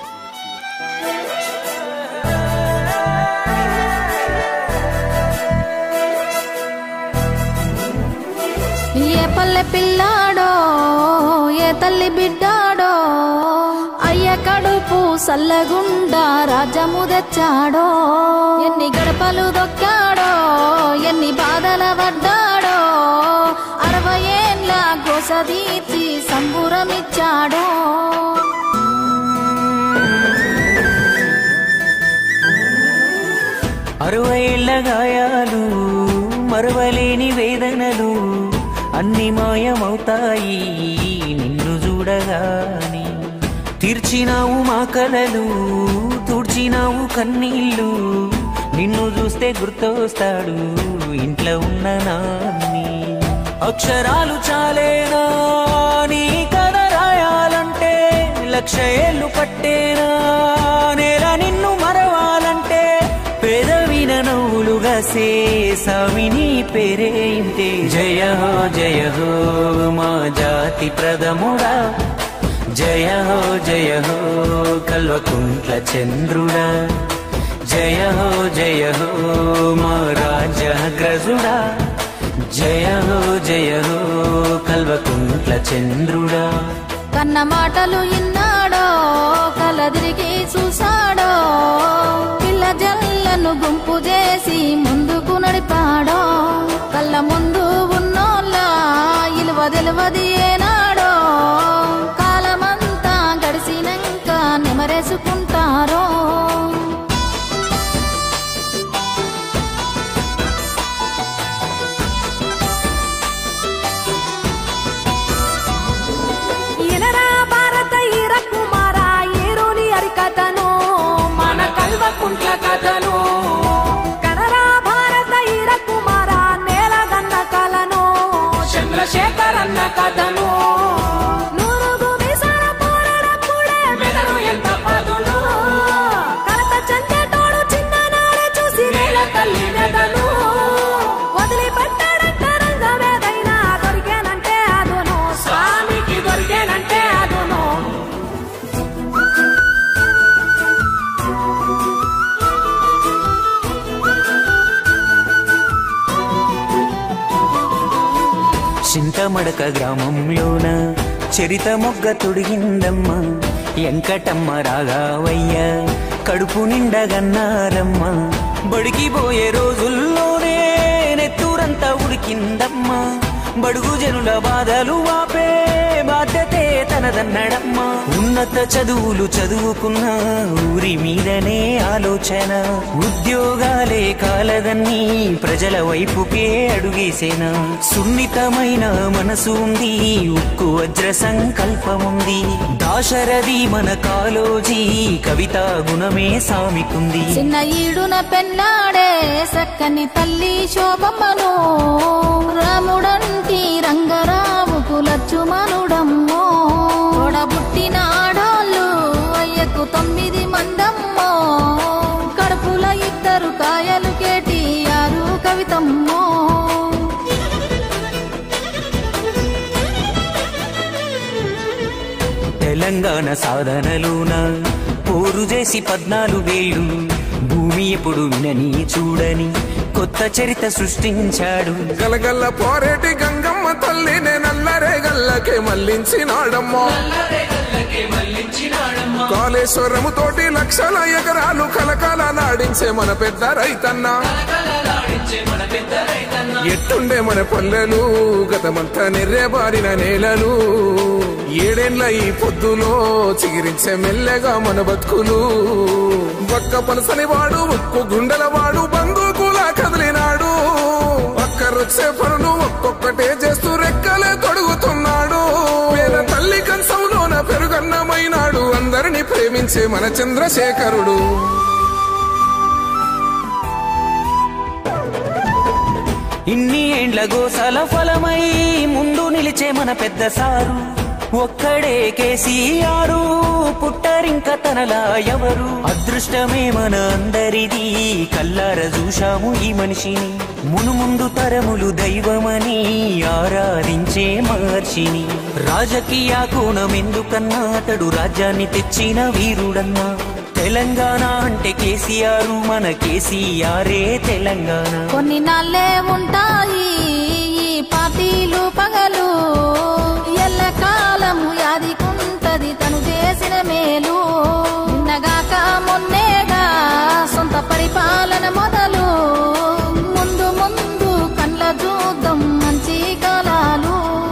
ఏ పల్లె పిల్లాడో ఏ తల్లి బిడ్డాడో అయ్య కడుపు సల్లగుండా రాజ్యము తెచ్చాడో ఎన్ని గడపలు దొక్కాడో ఎన్ని బాధల పడ్డాడో అరవై ఏండ్ల గోసదీచి సంబురమిచ్చాడో అరవైళ్ళ గాయాలు మరవలేని వేదనలు అన్ని మాయమవుతాయి నిన్ను చూడగాని తీర్చినావు మా కలలు తుడిచినావు కన్నీళ్ళు నిన్ను చూస్తే గుర్తొస్తాడు ఇంట్లో ఉన్న నాన్ని అక్షరాలు చాలేనా నీ కథ రాయాలంటే లక్ష ఏళ్ళు పట్టేనా నేల నిన్ను మరవాలంటే పెదవిన నవ్వులుగా సేసావిని పేరే ఇంతే జయ హో జయ హో మా జాతి ప్రథముడా జయ హో జయ హో కల్వకుంట్ల చంద్రుడా జయ హో జయ హో మా రాజగ్రజుడా జయ హో జయ హో కల్వకుంట్ల చంద్రుడా కన్న మాటలు ఇన్నాడో కలదిరిగి చూసాడో పిల్ల జల్లను గుంపు చేసి ముందుకు నడిపాడో కళ్ళ ముందు ఉన్నోళ్ళ ఇలువ తెలువది ఏనాడో కాలమంతా గడిసినాక నిమరేసుకుంటారో ఎనరా భారత ఈర కుమార ఏరోని అరికథను మన కల్వకుంట్ల కథను కనరా భారత ఈర కుమార నేలగన్న కలను చంద్రశేఖర్ అన్న కథను నూరుగు మీసాల పోరాడప్పుడే మెదడు ఎంత పదును కలత చెందేటోడు చిన్ననాడే చూసి నేల తల్లి మెదను వదిలిపెట్టాడంట రంగమేదైనా దొరికేనంటే అదును స్వామికి దొరికేనంటే అదును చింతమడక గ్రామంలోన చరిత మొగ్గ తొడిగిందమ్మ ఎంకటమ్మ రాగావయ్య కడుపు నిండగన్నారమ్మ బడికి పోయే రోజుల్లోనే నెత్తూరంతా ఉడికిందమ్మ బడుగు జనుల బాధలు వాపే బాధ్యతే తనదన్నడమ్మ ఉన్నత చదువులు చదువుకున్న ఊరి మీదనే ఆలోచన ఉద్యోగాలే కాలదన్నీ ప్రజల వైపుకే అడుగేసేనా సున్నితమైన మనసు ఉంది ఉక్కు వజ్ర సంకల్పముంది దాశరథి మన కాలోజీ కవితా గుణమే సామికుంది చిన్న ఈడున పెన్నాడే సక్కని తల్లి శోభమ్మను రాముడంటి రంగరాముకు లచ్చుమనుడమ్మో తోడబుట్టిన ఆడోళ్ళు అయ్యకు తొమ్మిది మందమ్మో కడుపుల ఇద్దరు కాయలు కేటి ఆరు కవితమ్మో తెలంగాణ సాధనలోన పోరు చేసి పద్నాలుగేళ్ళు భూమి ఎప్పుడు వినని చూడని కొత్త చరిత సృష్టించాడు గలగల్ల పోరేటి గంగమ్మ తల్లినే నల్లరే గల్లకే మళ్ళించినాడమ్మా కాళేశ్వరము తోటి లక్షల ఎకరాలు కలకాల నాడించే మన పెద్ద రైతన్న ఎట్టుండే మన పల్లెలు గతమంతా నెర్రెబారిన నేలలు ఏడేండ్ల ఈ పొద్దులో చిగిరించే మెల్లగా మన బతుకులు ఒక్క పలసని వాడు ఉక్కు గుండెల వాడు బందూకులా కదిలినాడు ఒక్కరొచ్చే పనులు ఒక్కొక్కటే చేస్తూ రెక్కలే తొడుగుతున్నాడు పేద తల్లి కంచంలోన పెరుగన్నమైనాడు అందరిని ప్రేమించే మన చంద్రశేఖరుడు ఇన్ని ఏండ్ల గోసల ఫలమై ముందు నిలిచే మన పెద్ద సారు ఒక్కడే కేసీఆర్ పుట్టరింక తనలా ఎవరు అదృష్టమే మన అందరిది కల్లార చూశాము ఈ మనిషిని మునుముందు తరములు దైవమని ఆరాధించే మహర్షిని రాజకీయ కోణం ఎందుకన్నా అతడు రాజ్యాన్ని తెచ్చిన వీరుడన్నా తెలంగాణ అంటే కేసీఆర్ మన కేసీఆరే తెలంగాణ కొన్ని నాళ్ళే ఉంటాయి ఈ పార్టీలు పగలు ఎల్ల కాలము యాదికుంటది తను చేసిన మేలు నిన్నగాక మొన్నేగా సొంత పరిపాలన మొదలు ముందు ముందు కండ్ల చూద్దాం మంచి కాలాలు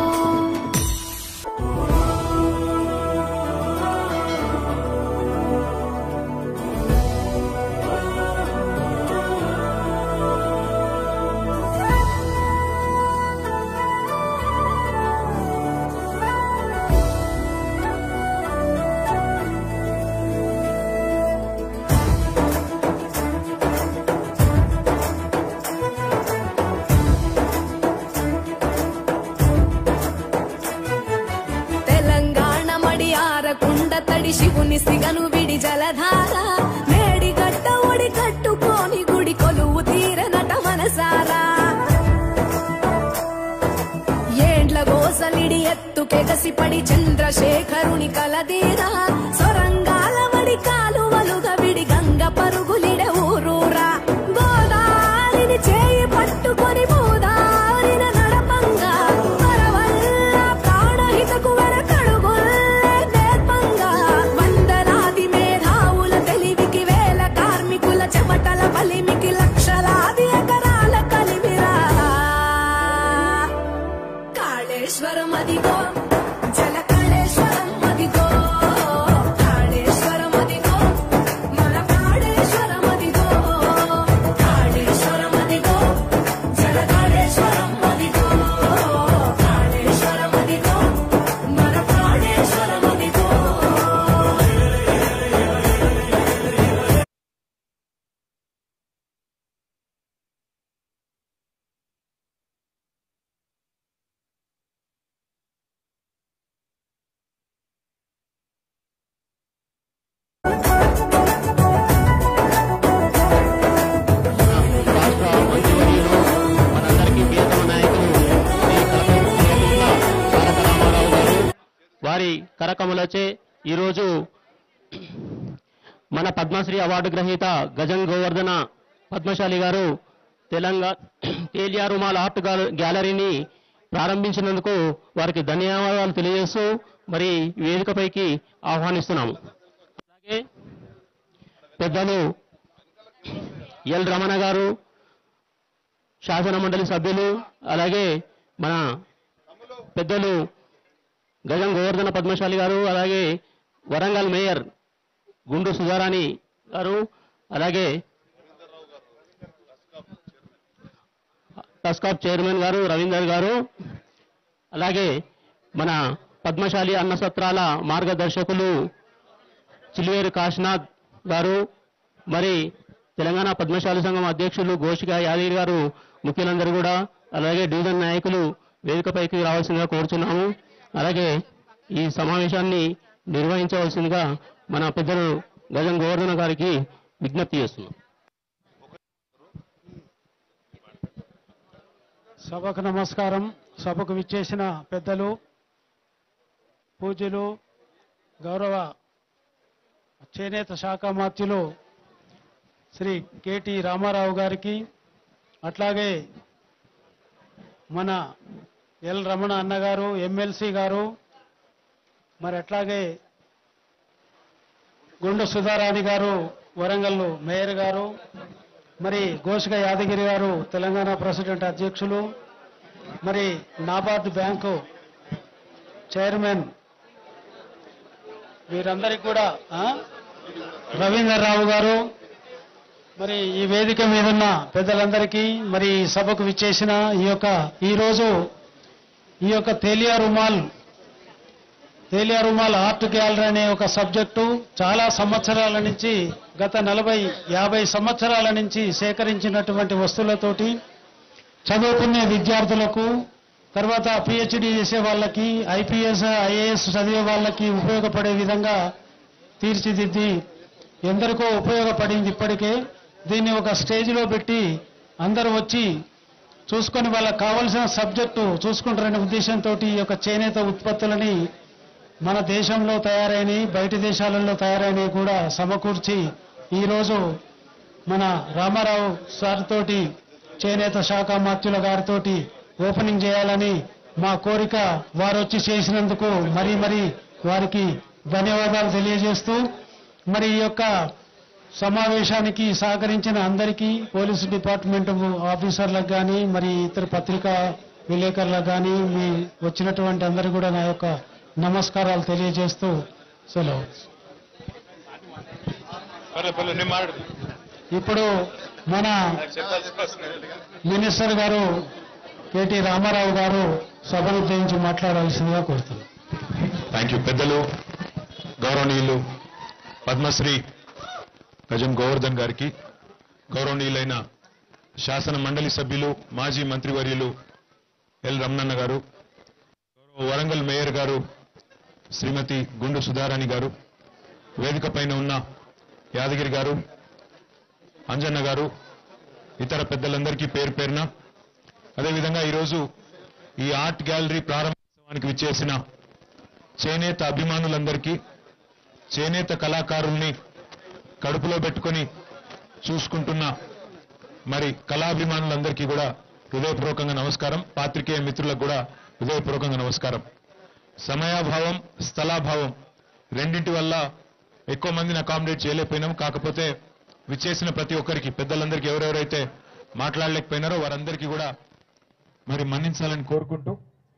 తెలంగాణ మడి ఆరకుండ తడి శివుని సిగను విడి జలధార మేడి గట్ట ఒడి కట్టుకొని గుడి కొలువు తీరనట మనసారా ఏండ్ల గోసలిడి ఎత్తుకెగసి పడి చంద్రశేఖరుని కలదీరా సొరంగాల వడి కాలువలుగా విడి గంగ పరుగులిడ ఊరూరా గోదారిని చేయి పట్టుకొని భూదారిన నడపంగా వరవల్ల ప్రాణహితకు వెనకడుగుల్లే నేర్పంగా వందలాది మేధావుల తెలివికి వేల కార్మికుల చెమటల బలిమికి లక్షలాది ఎకరాల కలిమిరా కాళేశ్వరం అదిగో జల కాళేశ్వరం అదిగో కాళేశ్వరం అదిగో మన కాళేశ్వరం అదిగో కాళేశ్వరం అదిగో జల కాళేశ్వరం అదిగో కాళేశ్వరం అదిగో మన కాళేశ్వరం అదిగో రాష్ట్ర మంత్రివర్యులు మనందరికీ ప్రియతమ నాయకులు శ్రీ కల్ప తారక రామారావు గారు వారి కరకములచే ఈరోజు మన పద్మశ్రీ అవార్డు గ్రహీత గజం గోవర్ధన పద్మశాలి గారు తెలంగాణ తేలియా రుమాల్ ఆర్ట్ గ్యాల- గ్యాలరీని ప్రారంభించినందుకు వారికి ధన్యవాదాలు తెలియజేస్తూ మరి వేదికపైకి ఆహ్వానిస్తున్నాము అలాగే పెద్దలు ఎల్ రమణ గారు శాసన మండలి సభ్యులు అలాగే మన పెద్దలు గజం గోవర్ధన పద్మశాలి గారు అలాగే వరంగల్ మేయర్ గుండు సుధారాణి గారు అలాగే టస్కాప్ చైర్మన్ గారు రవీందర్ గారు అలాగే మన పద్మశాలి అన్న సత్రాల మార్గదర్శకులు చిలివేరు కాశీనాథ్ గారు మరి తెలంగాణ పద్మశాలి సంఘం అధ్యక్షులు గోషిక యాదగిరి గారు ముఖ్యులందరూ కూడా అలాగే డివిజన్ నాయకులు వేదికపైకి రావాల్సిందిగా కోరుచున్నాము అలాగే ఈ సమావేశాన్ని నిర్వహించవలసిందిగా మన పెద్దలు గజం గోవర్ధన గారికి విజ్ఞప్తి చేస్తున్నాం సభకు నమస్కారం సభకు విచ్చేసిన పెద్దలు పూజ్యులు గౌరవ చేనేత శాఖ మాత్యులు శ్రీ కేటి రామారావు గారికి అట్లాగే మన ఎల్ రమణ అన్నగారు ఎమ్మెల్సీ గారు మరి అట్లాగే గుండు సుధారాణి గారు వరంగల్ మేయర్ గారు మరి గోషిక యాదగిరి గారు తెలంగాణ ప్రెసిడెంట్ అధ్యక్షులు మరి నాబార్డ్ బ్యాంకు చైర్మన్ వీరందరికీ కూడా ఆ, రవీందర్ రావు గారు మరి ఈ వేదిక మీద ఉన్న పెద్దలందరికీ మరి ఈ సభకు విచ్చేసిన ఈ యొక్క ఈరోజు ఈ యొక్క తేలియా రుమాల్ తేలియా రుమాల్ ఆర్ట్ గ్యాలరీ అనే ఒక సబ్జెక్టు చాలా సంవత్సరాల నుంచి గత నలభై యాభై సంవత్సరాల నుంచి సేకరించినటువంటి వస్తువులతోటి చదువుకునే విద్యార్థులకు తర్వాత పిహెచ్డి చేసే వాళ్ళకి ఐపీఎస్ ఐఏఎస్ చదివే వాళ్ళకి ఉపయోగపడే విధంగా తీర్చిదిద్ది ఎందరికో ఉపయోగపడింది ఇప్పటికే దీన్ని ఒక స్టేజ్లో పెట్టి అందరూ వచ్చి చూసుకొని వాళ్ళకి కావలసిన సబ్జెక్టు చూసుకుంటారనే ఉద్దేశంతో ఈ యొక్క చేనేత ఉత్పత్తులని మన దేశంలో తయారైనవి బయటి దేశాలలో తయారైనవి కూడా సమకూర్చి ఈరోజు మన రామారావు సార్ తోటి చేనేత శాఖ మాత్యుల గారితోటి ఓపెనింగ్ చేయాలని మా కోరిక వారు వచ్చి చేసినందుకు మరీ మరీ వారికి ధన్యవాదాలు తెలియజేస్తూ మరి ఈ యొక్క సమావేశానికి సహకరించిన అందరికీ పోలీసు డిపార్ట్మెంట్ ఆఫీసర్లకు కానీ మరి ఇతర పత్రికా విలేకరులకు కానీ మీ వచ్చినటువంటి అందరికీ కూడా నా యొక్క నమస్కారాలు తెలియజేస్తూ సెలవు ఇప్పుడు మన మినిస్టర్ గారు కేటీ రామారావు గారు సభను ఉద్దేశించి మాట్లాడాల్సిందిగా కోరుతున్నాను థ్యాంక్ యూ పెద్దలు గౌరవనీయులు పద్మశ్రీ గజం గోవర్ధన్ గారికి గౌరవనీయులైన శాసన మండలి సభ్యులు మాజీ మంత్రివర్యులు ఎల్ రమణన్న గారు గౌరవ వరంగల్ మేయర్ గారు శ్రీమతి గుండు సుధారాణి గారు వేదిక పైన ఉన్న యాదగిరి గారు అంజన్న గారు ఇతర పెద్దలందరికీ పేరు పేరున అదేవిధంగా ఈరోజు ఈ ఆర్ట్ గ్యాలరీ ప్రారంభోత్సవానికి విచ్చేసిన చేనేత అభిమానులందరికీ చేనేత కళాకారుల్ని కడుపులో పెట్టుకొని చూసుకుంటున్న మరి కళాభిమానులందరికీ కూడా హృదయపూర్వకంగా నమస్కారం పాత్రికేయ మిత్రులకు కూడా హృదయపూర్వకంగా నమస్కారం సమయాభావం స్థలాభావం రెండింటి వల్ల ఎక్కువ మందిని అకామిడేట్ చేయలేకపోయినాం కాకపోతే విచ్చేసిన ప్రతి ఒక్కరికి పెద్దలందరికీ ఎవరెవరైతే మాట్లాడలేకపోయినారో వారందరికీ కూడా మరి మన్నించాలని కోరుకుంటూ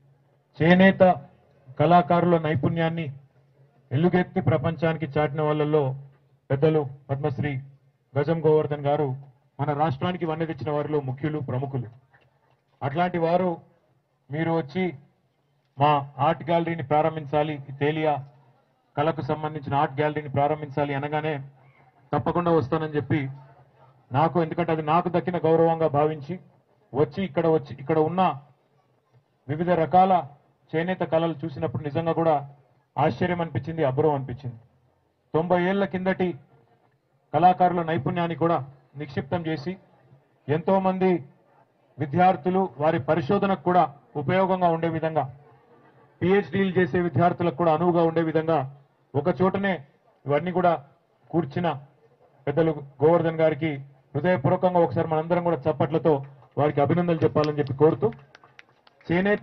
చేనేత కళాకారుల నైపుణ్యాన్ని ఎలుగెత్తి ప్రపంచానికి చాటిన వాళ్ళల్లో పెద్దలు పద్మశ్రీ గజం గోవర్ధన్ గారు మన రాష్ట్రానికి వన్నె తెచ్చిన వారిలో ముఖ్యులు ప్రముఖులు అట్లాంటి వారు మీరు వచ్చి మా ఆర్ట్ గ్యాలరీని ప్రారంభించాలి ఈ తేలియా కళకు సంబంధించిన ఆర్ట్ గ్యాలరీని ప్రారంభించాలి అనగానే తప్పకుండా వస్తానని చెప్పి నాకు ఎందుకంటే అది నాకు దక్కిన గౌరవంగా భావించి వచ్చి ఇక్కడ వచ్చి ఇక్కడ ఉన్న వివిధ రకాల చేనేత కళలు చూసినప్పుడు నిజంగా కూడా ఆశ్చర్యం అనిపించింది అబ్బురం అనిపించింది తొంభై ఏళ్ల కిందటి కళాకారుల నైపుణ్యాన్ని కూడా నిక్షిప్తం చేసి ఎంతో మంది విద్యార్థులు వారి పరిశోధనకు కూడా ఉపయోగంగా ఉండే విధంగా పిహెచ్డీలు చేసే విద్యార్థులకు కూడా అనువుగా ఉండే విధంగా ఒక చోటనే ఇవన్నీ కూడా కూర్చిన పెద్దలు గోవర్ధన్ గారికి హృదయపూర్వకంగా ఒకసారి మనందరం కూడా చప్పట్లతో వారికి అభినందనలు చెప్పాలని చెప్పి కోరుతూ చేనేత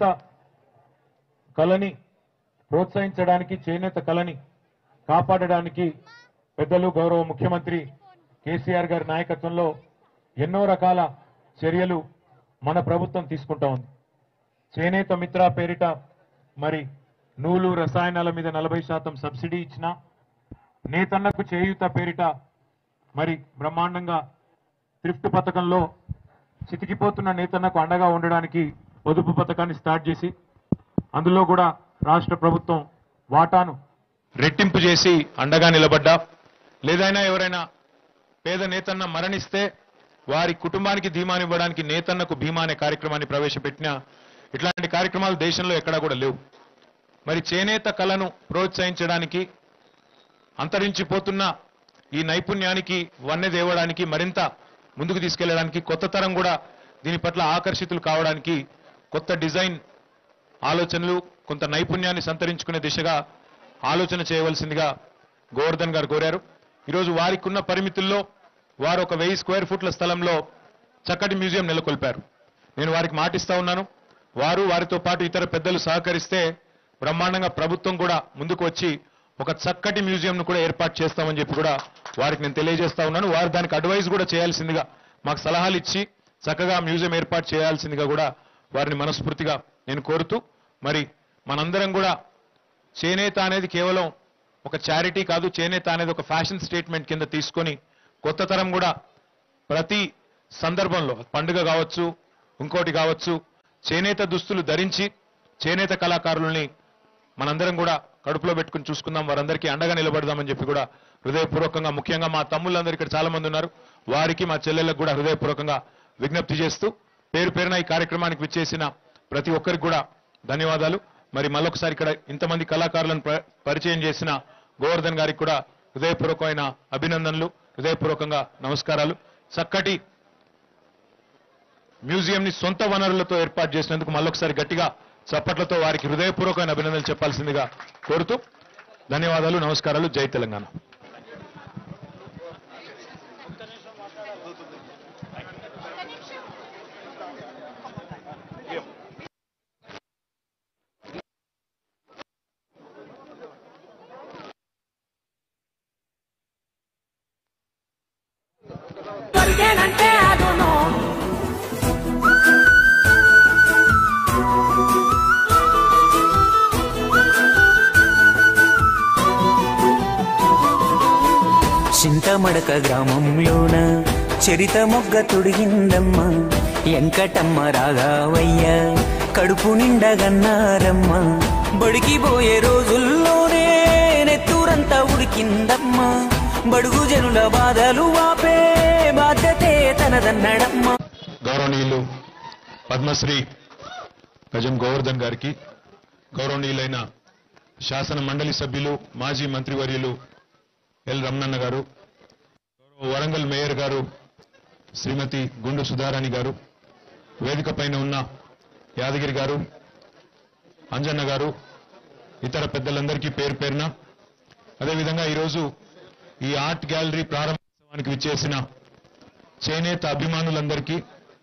కళని ప్రోత్సహించడానికి చేనేత కళని కాపాడడానికి పెద్దలు గౌరవ ముఖ్యమంత్రి కేసీఆర్ గారి నాయకత్వంలో ఎన్నో రకాల చర్యలు మన ప్రభుత్వం తీసుకుంటా ఉంది చేనేత మిత్ర పేరిట మరి నూలు రసాయనాల మీద నలభై శాతం సబ్సిడీ ఇచ్చిన నేతన్నకు చేయూత పేరిట మరి బ్రహ్మాండంగా థ్రిఫ్ట్ పథకంలో చితికిపోతున్న నేతన్నకు అండగా ఉండడానికి పొదుపు పథకాన్ని స్టార్ట్ చేసి అందులో కూడా రాష్ట్ర ప్రభుత్వం వాటాను రెట్టింపు చేసి అండగా నిలబడ్డా లేదైనా ఎవరైనా పేద నేతన్న మరణిస్తే వారి కుటుంబానికి ధీమానివ్వడానికి నేతన్నకు భీమా అనే కార్యక్రమాన్ని ప్రవేశపెట్టిన ఇట్లాంటి కార్యక్రమాలు దేశంలో ఎక్కడా కూడా లేవు మరి చేనేత కళను ప్రోత్సహించడానికి అంతరించిపోతున్న ఈ నైపుణ్యానికి వన్నె దేవడానికి మరింత ముందుకు తీసుకెళ్లడానికి కొత్త తరం కూడా దీని పట్ల ఆకర్షితులు కావడానికి కొత్త డిజైన్ ఆలోచనలు కొంత నైపుణ్యాన్ని సంతరించుకునే దిశగా ఆలోచన చేయవలసిందిగా గోవర్ధన్ గారు కోరారు ఈరోజు వారికి ఉన్న పరిమితుల్లో వారు ఒక వెయ్యి స్క్వేర్ ఫుట్ల స్థలంలో చక్కటి మ్యూజియం నెలకొల్పారు నేను వారికి మాటిస్తా ఉన్నాను వారు వారితో పాటు ఇతర పెద్దలు సహకరిస్తే బ్రహ్మాండంగా ప్రభుత్వం కూడా ముందుకు వచ్చి ఒక చక్కటి మ్యూజియంను కూడా ఏర్పాటు చేస్తామని చెప్పి కూడా వారికి నేను తెలియజేస్తా ఉన్నాను వారు దానికి అడ్వైజ్ కూడా చేయాల్సిందిగా మాకు సలహాలు ఇచ్చి చక్కగా మ్యూజియం ఏర్పాటు చేయాల్సిందిగా కూడా వారిని మనస్ఫూర్తిగా నేను కోరుతూ మరి మనందరం కూడా చేనేత అనేది కేవలం ఒక చారిటీ కాదు చేనేత అనేది ఒక ఫ్యాషన్ స్టేట్మెంట్ కింద తీసుకొని కొత్త తరం కూడా ప్రతి సందర్భంలో పండుగ కావచ్చు ఇంకోటి కావచ్చు చేనేత దుస్తులు ధరించి చేనేత కళాకారుల్ని మనందరం కూడా కడుపులో పెట్టుకుని చూసుకుందాం వారందరికీ అండగా నిలబడదామని చెప్పి కూడా హృదయపూర్వకంగా ముఖ్యంగా మా తమ్ముళ్ళందరూ ఇక్కడ చాలా మంది ఉన్నారు వారికి మా చెల్లెళ్ళకు కూడా హృదయపూర్వకంగా విజ్ఞప్తి చేస్తూ పేరు పేరున ఈ కార్యక్రమానికి విచ్చేసిన ప్రతి ఒక్కరికి కూడా ధన్యవాదాలు మరి మళ్ళొకసారి ఇక్కడ ఇంతమంది కళాకారులను ప్ర- పరిచయం చేసిన గోవర్ధన్ గారికి కూడా హృదయపూర్వకమైన అభినందనలు హృదయపూర్వకంగా నమస్కారాలు చక్కటి మ్యూజియం ని సొంత వనరులతో ఏర్పాటు చేసినందుకు మళ్ళొకసారి గట్టిగా చప్పట్లతో వారికి హృదయపూర్వకమైన అభినందనలు చెప్పాల్సిందిగా కోరుతూ ధన్యవాదాలు నమస్కారాలు జై తెలంగాణ దొరికేనంటే అదును చింతమడక గ్రామంలోన చరిత మొగ్గ తొడిగిందమ్మ ఎంకటమ్మ రాగావయ్య కడుపు నిండగన్నారమ్మ బడికి పోయే రోజుల్లోనే నెత్తూరంతా ఉడికిందమ్మ బడుగు జనుల బాధలు వాపే బాధ్యతే తనదన్నడమ్మ గౌరవనీయులు పద్మశ్రీ గజం గోవర్ధన్ గారికి గౌరవనీయులైన శాసన మండలి సభ్యులు మాజీ మంత్రివర్యులు ఎల్ రమణన్న గారు గౌరవ వరంగల్ మేయర్ గారు శ్రీమతి గుండు సుధారాణి గారు వేదిక పైన ఉన్న యాదగిరి గారు అంజన్న గారు ఇతర పెద్దలందరికీ పేరు పేరున అదేవిధంగా ఈరోజు ఈ ఆర్ట్ గ్యాలరీ ప్రారంభోత్సవానికి విచ్చేసిన చేనేత అభిమానులందరికీ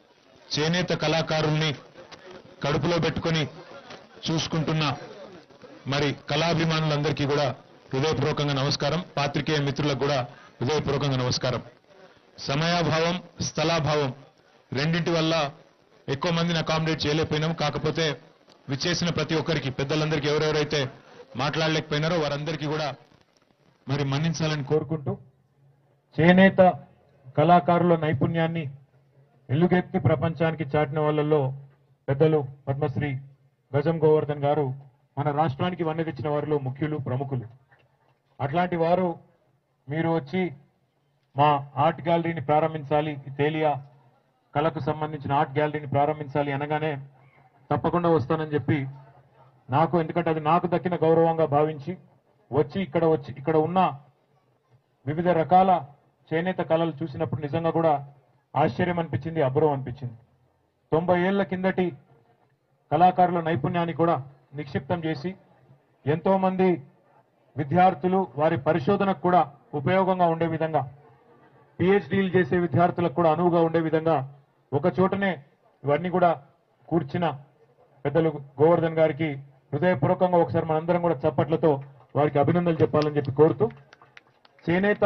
చేనేత కళాకారుల్ని కడుపులో పెట్టుకొని చూసుకుంటున్న మరి కళాభిమానులందరికీ కూడా హృదయపూర్వకంగా నమస్కారం పాత్రికేయ మిత్రులకు కూడా హృదయపూర్వకంగా నమస్కారం సమయాభావం స్థలాభావం రెండింటి వల్ల ఎక్కువ మందిని అకామిడేట్ చేయలేకపోయినాం కాకపోతే విచ్చేసిన ప్రతి ఒక్కరికి పెద్దలందరికీ ఎవరెవరైతే మాట్లాడలేకపోయినారో వారందరికీ కూడా మరి మన్నించాలని కోరుకుంటూ చేనేత కళాకారుల నైపుణ్యాన్ని ఎల్లుగెత్తి ప్రపంచానికి చాటిన వాళ్ళల్లో పెద్దలు పద్మశ్రీ గజం గోవర్ధన్ గారు మన రాష్ట్రానికి వన్నె తెచ్చిన వారిలో ముఖ్యులు ప్రముఖులు అట్లాంటి వారు మీరు వచ్చి మా ఆర్ట్ గ్యాలరీని ప్రారంభించాలి ఈ తేలియా కళకు సంబంధించిన ఆర్ట్ గ్యాలరీని ప్రారంభించాలి అనగానే తప్పకుండా వస్తానని చెప్పి నాకు ఎందుకంటే అది నాకు దక్కిన గౌరవంగా భావించి వచ్చి ఇక్కడ వచ్చి ఇక్కడ ఉన్న వివిధ రకాల చేనేత కళలు చూసినప్పుడు నిజంగా కూడా ఆశ్చర్యం అనిపించింది అబ్బురం అనిపించింది తొంభై ఏళ్ల కిందటి కళాకారుల నైపుణ్యాన్ని కూడా నిక్షిప్తం చేసి ఎంతో మంది విద్యార్థులు వారి పరిశోధనకు కూడా ఉపయోగంగా ఉండే విధంగా పిహెచ్డీలు చేసే విద్యార్థులకు కూడా అనువుగా ఉండే విధంగా ఒక చోటనే ఇవన్నీ కూడా కూర్చిన పెద్దలు గోవర్ధన్ గారికి హృదయపూర్వకంగా ఒకసారి మనందరం కూడా చప్పట్లతో వారికి అభినందనలు చెప్పాలని చెప్పి కోరుతూ చేనేత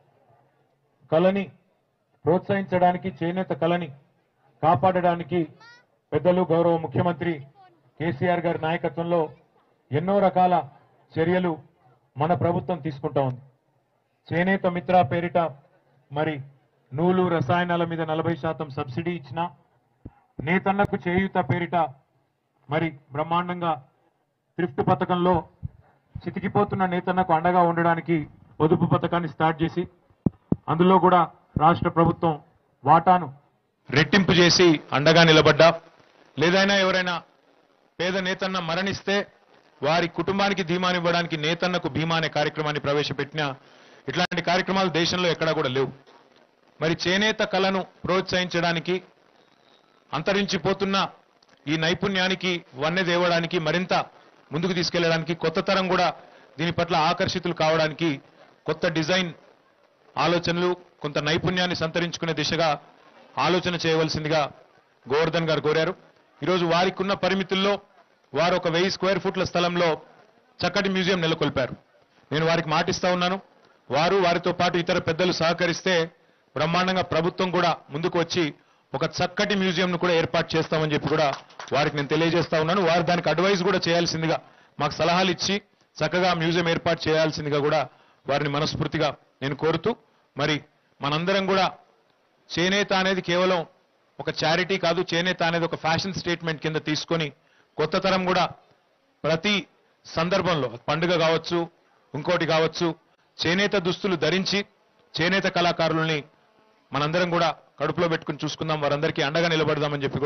కళని ప్రోత్సహించడానికి చేనేత కళని కాపాడడానికి పెద్దలు గౌరవ ముఖ్యమంత్రి కేసీఆర్ గారి నాయకత్వంలో ఎన్నో రకాల చర్యలు మన ప్రభుత్వం తీసుకుంటా ఉంది చేనేత మిత్ర పేరిట మరి నూలు రసాయనాల మీద నలభై శాతం సబ్సిడీ ఇచ్చిన నేతన్నకు చేయూత పేరిట మరి బ్రహ్మాండంగా థ్రిఫ్ట్ పథకంలో చితికిపోతున్న నేతన్నకు అండగా ఉండడానికి పొదుపు పథకాన్ని స్టార్ట్ చేసి అందులో కూడా రాష్ట్ర ప్రభుత్వం వాటాను రెట్టింపు చేసి అండగా నిలబడ్డా లేదైనా ఎవరైనా పేద నేతన్న మరణిస్తే వారి కుటుంబానికి ధీమాని ఇవ్వడానికి నేతన్నకు భీమా అనే కార్యక్రమాన్ని ప్రవేశపెట్టిన ఇట్లాంటి కార్యక్రమాలు దేశంలో ఎక్కడా కూడా లేవు మరి చేనేత కళను ప్రోత్సహించడానికి అంతరించిపోతున్న ఈ నైపుణ్యానికి వన్నె దేవడానికి మరింత ముందుకు తీసుకెళ్లడానికి కొత్త తరం కూడా దీని పట్ల ఆకర్షితులు కావడానికి కొత్త డిజైన్ ఆలోచనలు కొంత నైపుణ్యాన్ని సంతరించుకునే దిశగా ఆలోచన చేయవలసిందిగా గోవర్ధన్ గారు కోరారు ఈరోజు వారికి ఉన్న పరిమితుల్లో వారు ఒక వెయ్యి స్క్వేర్ ఫుట్ల స్థలంలో చక్కటి మ్యూజియం నెలకొల్పారు నేను వారికి మాటిస్తా ఉన్నాను వారు వారితో పాటు ఇతర పెద్దలు సహకరిస్తే బ్రహ్మాండంగా ప్రభుత్వం కూడా ముందుకు వచ్చి ఒక చక్కటి మ్యూజియంను కూడా ఏర్పాటు చేస్తామని చెప్పి కూడా వారికి నేను తెలియజేస్తా ఉన్నాను వారు దానికి అడ్వైజ్ కూడా చేయాల్సిందిగా మాకు సలహాలు ఇచ్చి చక్కగా మ్యూజియం ఏర్పాటు చేయాల్సిందిగా కూడా వారిని మనస్ఫూర్తిగా నేను కోరుతూ మరి మనందరం కూడా చేనేత అనేది కేవలం ఒక చారిటీ కాదు చేనేత అనేది ఒక ఫ్యాషన్ స్టేట్మెంట్ కింద తీసుకొని కొత్త తరం కూడా ప్రతి సందర్భంలో పండుగ కావచ్చు ఇంకోటి కావచ్చు చేనేత దుస్తులు ధరించి చేనేత కళాకారుల్ని మనందరం కూడా కడుపులో పెట్టుకుని చూసుకుందాం వారందరికీ అండగా నిలబడదామని చెప్పి కూడా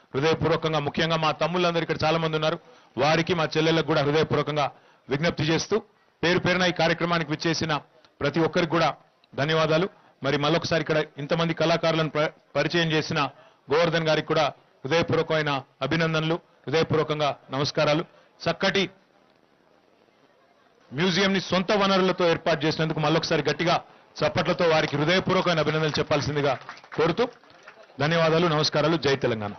హృదయపూర్వకంగా ముఖ్యంగా మా తమ్ముళ్ళందరూ ఇక్కడ చాలా మంది ఉన్నారు వారికి మా చెల్లెళ్ళకు కూడా హృదయపూర్వకంగా విజ్ఞప్తి చేస్తూ పేరు పేరున ఈ కార్యక్రమానికి విచ్చేసిన ప్రతి ఒక్కరికి కూడా ధన్యవాదాలు మరి మళ్ళొకసారి ఇక్కడ ఇంతమంది కళాకారులను ప- పరిచయం చేసిన గోవర్ధన్ గారికి కూడా హృదయపూర్వకమైన అభినందనలు హృదయపూర్వకంగా నమస్కారాలు చక్కటి మ్యూజియం ని సొంత వనరులతో ఏర్పాటు చేసినందుకు మళ్ళొకసారి గట్టిగా చప్పట్లతో వారికి హృదయపూర్వకమైన అభినందనలు చెప్పాల్సిందిగా కోరుతూ ధన్యవాదాలు నమస్కారాలు జై తెలంగాణ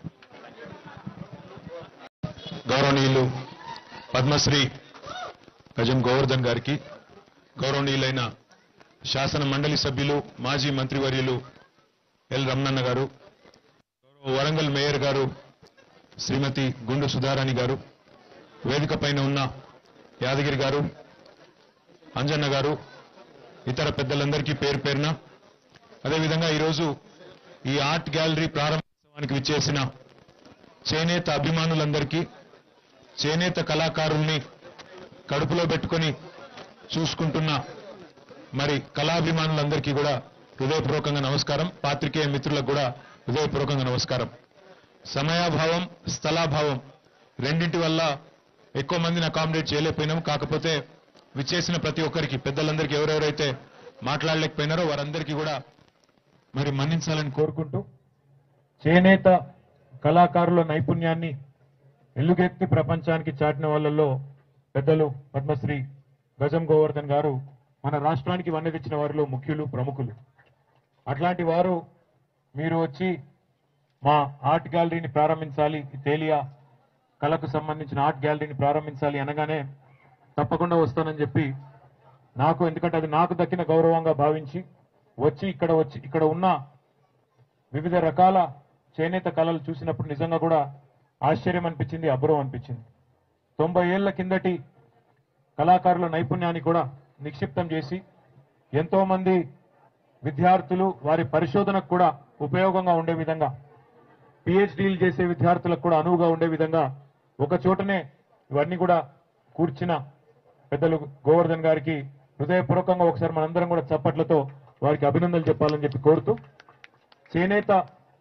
గౌరవనీయులు పద్మశ్రీ గజం గోవర్ధన్ గారికి గౌరవనీయులైన శాసన మండలి సభ్యులు మాజీ మంత్రివర్యులు ఎల్ రమణన్న గారు గౌరవ వరంగల్ మేయర్ గారు శ్రీమతి గుండు సుధారాణి గారు వేదిక పైన ఉన్న యాదగిరి గారు అంజన్న గారు ఇతర పెద్దలందరికీ పేరు పేరున అదేవిధంగా ఈరోజు ఈ ఆర్ట్ గ్యాలరీ ప్రారంభోత్సవానికి విచ్చేసిన చేనేత అభిమానులందరికీ చేనేత కళాకారుల్ని కడుపులో పెట్టుకొని చూసుకుంటున్న మరి కళాభిమానులందరికీ కూడా హృదయపూర్వకంగా నమస్కారం పాత్రికేయ మిత్రులకు కూడా హృదయపూర్వకంగా నమస్కారం సమయాభావం స్థలాభావం రెండింటి వల్ల ఎక్కువ మందిని అకామిడేట్ చేయలేకపోయినాం కాకపోతే విచ్చేసిన ప్రతి ఒక్కరికి పెద్దలందరికీ ఎవరెవరైతే మాట్లాడలేకపోయినారో వారందరికీ కూడా మరి మన్నించాలని కోరుకుంటూ చేనేత కళాకారుల నైపుణ్యాన్ని ఎల్లుగెత్తి ప్రపంచానికి చాటిన వాళ్ళల్లో పెద్దలు పద్మశ్రీ గజం గోవర్ధన్ గారు మన రాష్ట్రానికి వన్నె తెచ్చిన వారిలో ముఖ్యులు ప్రముఖులు అట్లాంటి వారు మీరు వచ్చి మా ఆర్ట్ గ్యాలరీని ప్రారంభించాలి ఈ తేలియా కళకు సంబంధించిన ఆర్ట్ గ్యాలరీని ప్రారంభించాలి అనగానే తప్పకుండా వస్తానని చెప్పి నాకు ఎందుకంటే అది నాకు దక్కిన గౌరవంగా భావించి వచ్చి ఇక్కడ వచ్చి ఇక్కడ ఉన్న వివిధ రకాల చేనేత కళలు చూసినప్పుడు నిజంగా కూడా ఆశ్చర్యం అనిపించింది అబ్బురం అనిపించింది తొంభై ఏళ్ల కిందటి కళాకారుల నైపుణ్యాన్ని కూడా నిక్షిప్తం చేసి ఎంతో మంది విద్యార్థులు వారి పరిశోధనకు కూడా ఉపయోగంగా ఉండే విధంగా పిహెచ్డీలు చేసే విద్యార్థులకు కూడా అనువుగా ఉండే విధంగా ఒక చోటనే ఇవన్నీ కూడా కూర్చిన పెద్దలు గోవర్ధన్ గారికి హృదయపూర్వకంగా ఒకసారి మనందరం కూడా చప్పట్లతో వారికి అభినందనలు చెప్పాలని చెప్పి కోరుతూ చేనేత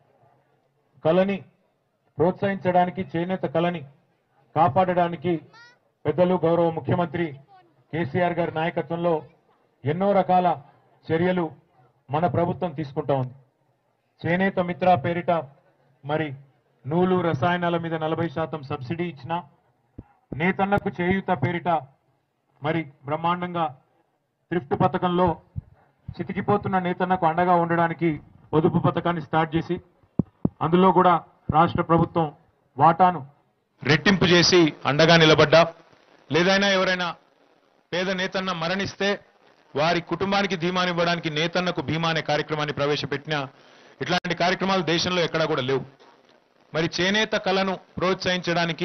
కళని ప్రోత్సహించడానికి చేనేత కళని కాపాడడానికి పెద్దలు గౌరవ ముఖ్యమంత్రి కేసీఆర్ గారి నాయకత్వంలో ఎన్నో రకాల చర్యలు మన ప్రభుత్వం తీసుకుంటా ఉంది చేనేత మిత్ర పేరిట మరి నూలు రసాయనాల మీద నలభై శాతం సబ్సిడీ ఇచ్చిన నేతన్నకు చేయూత పేరిట మరి బ్రహ్మాండంగా థ్రిఫ్ట్ పథకంలో చితికిపోతున్న నేతన్నకు అండగా ఉండడానికి పొదుపు పథకాన్ని స్టార్ట్ చేసి అందులో కూడా రాష్ట్ర ప్రభుత్వం వాటాను రెట్టింపు చేసి అండగా నిలబడ్డా లేదైనా ఎవరైనా పేద నేతన్న మరణిస్తే వారి కుటుంబానికి ధీమానివ్వడానికి నేతన్నకు భీమా అనే కార్యక్రమాన్ని ప్రవేశపెట్టిన ఇట్లాంటి కార్యక్రమాలు దేశంలో ఎక్కడా కూడా లేవు మరి చేనేత కళను ప్రోత్సహించడానికి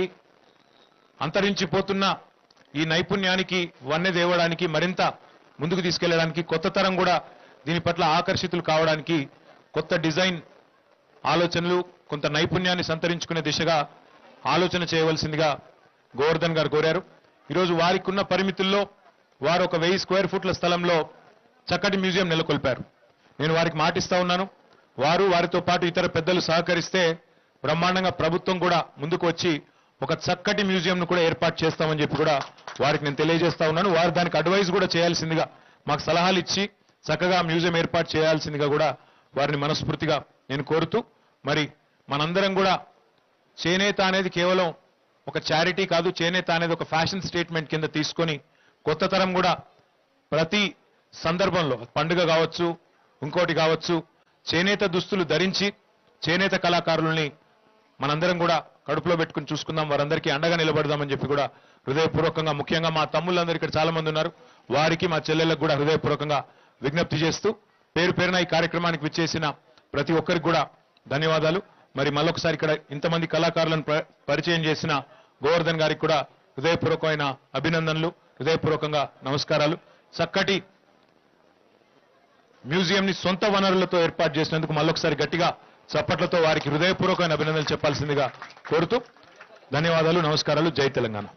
అంతరించిపోతున్న ఈ నైపుణ్యానికి వన్నె దేవడానికి మరింత ముందుకు తీసుకెళ్లడానికి కొత్త తరం కూడా దీని పట్ల ఆకర్షితులు కావడానికి కొత్త డిజైన్ ఆలోచనలు కొంత నైపుణ్యాన్ని సంతరించుకునే దిశగా ఆలోచన చేయవలసిందిగా గోవర్ధన్ గారు కోరారు ఈరోజు వారికి ఉన్న పరిమితుల్లో వారు ఒక వెయ్యి స్క్వేర్ ఫుట్ల స్థలంలో చక్కటి మ్యూజియం నెలకొల్పారు నేను వారికి మాటిస్తా ఉన్నాను వారు వారితో పాటు ఇతర పెద్దలు సహకరిస్తే బ్రహ్మాండంగా ప్రభుత్వం కూడా ముందుకు వచ్చి ఒక చక్కటి మ్యూజియం ను కూడా ఏర్పాటు చేస్తామని చెప్పి కూడా వారికి నేను తెలియజేస్తా ఉన్నాను వారు దానికి అడ్వైజ్ కూడా చేయాల్సిందిగా మాకు సలహాలు ఇచ్చి చక్కగా మ్యూజియం ఏర్పాటు చేయాల్సిందిగా కూడా వారిని మనస్ఫూర్తిగా నేను కోరుతూ మరి మనందరం కూడా చేనేత అనేది కేవలం ఒక చారిటీ కాదు చేనేత అనేది ఒక ఫ్యాషన్ స్టేట్మెంట్ కింద తీసుకొని కొత్త తరం కూడా ప్రతి సందర్భంలో పండుగ కావచ్చు ఇంకోటి కావచ్చు చేనేత దుస్తులు ధరించి చేనేత కళాకారుల్ని మనందరం కూడా కడుపులో పెట్టుకుని చూసుకుందాం వారందరికీ అండగా నిలబడదామని చెప్పి కూడా హృదయపూర్వకంగా ముఖ్యంగా మా తమ్ముళ్ళందరూ ఇక్కడ చాలా మంది ఉన్నారు వారికి మా చెల్లెళ్ళకు కూడా హృదయపూర్వకంగా విజ్ఞప్తి చేస్తూ పేరు పేరున ఈ కార్యక్రమానికి విచ్చేసిన ప్రతి ఒక్కరికి కూడా ధన్యవాదాలు మరి మళ్ళొకసారి ఇక్కడ ఇంతమంది కళాకారులను ప్ర- పరిచయం చేసిన గోవర్ధన్ గారికి కూడా హృదయపూర్వకమైన అభినందనలు హృదయపూర్వకంగా నమస్కారాలు చక్కటి మ్యూజియం ని సొంత వనరులతో ఏర్పాటు చేసినందుకు మళ్ళొకసారి గట్టిగా చప్పట్లతో వారికి హృదయపూర్వకమైన అభినందనలు చెప్పాల్సిందిగా కోరుతూ ధన్యవాదాలు నమస్కారాలు జై తెలంగాణ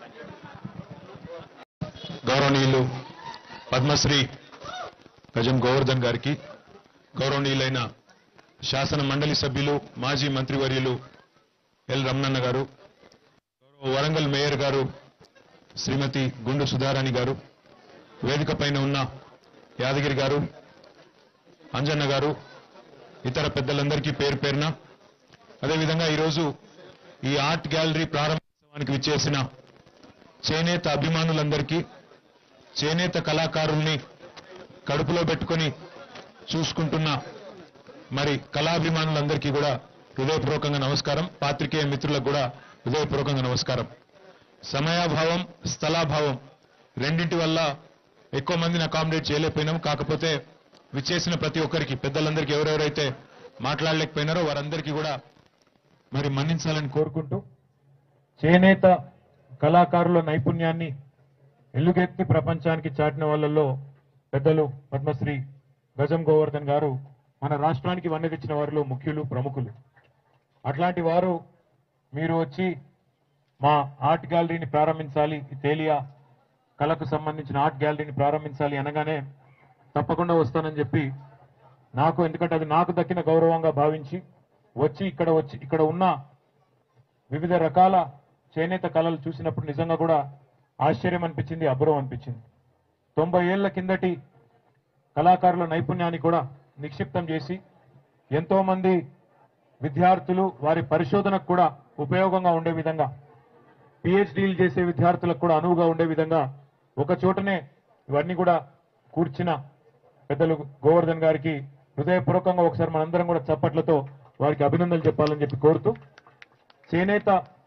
గౌరవనీయులు పద్మశ్రీ గజం గోవర్ధన్ గారికి గౌరవనీయులైన శాసన మండలి సభ్యులు మాజీ మంత్రివర్యులు ఎల్ రమణన్న గారు గౌరవ వరంగల్ మేయర్ గారు శ్రీమతి గుండు సుధారాణి గారు వేదిక పైన ఉన్న యాదగిరి గారు అంజన్న గారు ఇతర పెద్దలందరికీ పేరు పేరున అదేవిధంగా ఈరోజు ఈ ఆర్ట్ గ్యాలరీ ప్రారంభోత్సవానికి విచ్చేసిన చేనేత అభిమానులందరికీ చేనేత కళాకారుల్ని కడుపులో పెట్టుకొని చూసుకుంటున్న మరి కళాభిమానులందరికీ కూడా హృదయపూర్వకంగా నమస్కారం పాత్రికేయ మిత్రులకు కూడా హృదయపూర్వకంగా నమస్కారం సమయాభావం స్థలాభావం రెండింటి వల్ల ఎక్కువ మందిని అకామిడేట్ చేయలేకపోయినాం కాకపోతే విచ్చేసిన ప్రతి ఒక్కరికి పెద్దలందరికీ ఎవరెవరైతే మాట్లాడలేకపోయినారో వారందరికీ కూడా మరి మన్నించాలని కోరుకుంటూ చేనేత కళాకారుల నైపుణ్యాన్ని ఎలుగెత్తి ప్రపంచానికి చాటిన వాళ్ళల్లో పెద్దలు పద్మశ్రీ గజం గోవర్ధన్ గారు మన రాష్ట్రానికి వన్నె తెచ్చిన వారిలో ముఖ్యులు ప్రముఖులు అట్లాంటి వారు మీరు వచ్చి మా ఆర్ట్ గ్యాలరీని ప్రారంభించాలి ఈ తేలియా కళకు సంబంధించిన ఆర్ట్ గ్యాలరీని ప్రారంభించాలి అనగానే తప్పకుండా వస్తానని చెప్పి నాకు ఎందుకంటే అది నాకు దక్కిన గౌరవంగా భావించి వచ్చి ఇక్కడ వచ్చి ఇక్కడ ఉన్న వివిధ రకాల చేనేత కళలు చూసినప్పుడు నిజంగా కూడా ఆశ్చర్యం అనిపించింది అబ్బురం అనిపించింది తొంభై ఏళ్ల కిందటి కళాకారుల నైపుణ్యాన్ని కూడా నిక్షిప్తం చేసి ఎంతో మంది విద్యార్థులు వారి పరిశోధనకు కూడా ఉపయోగంగా ఉండే విధంగా పిహెచ్డీలు చేసే విద్యార్థులకు కూడా అనువుగా ఉండే విధంగా ఒక చోటనే ఇవన్నీ కూడా కూర్చిన పెద్దలు గోవర్ధన్ గారికి హృదయపూర్వకంగా ఒకసారి మనందరం కూడా చప్పట్లతో వారికి అభినందనలు చెప్పాలని చెప్పి కోరుతూ చేనేత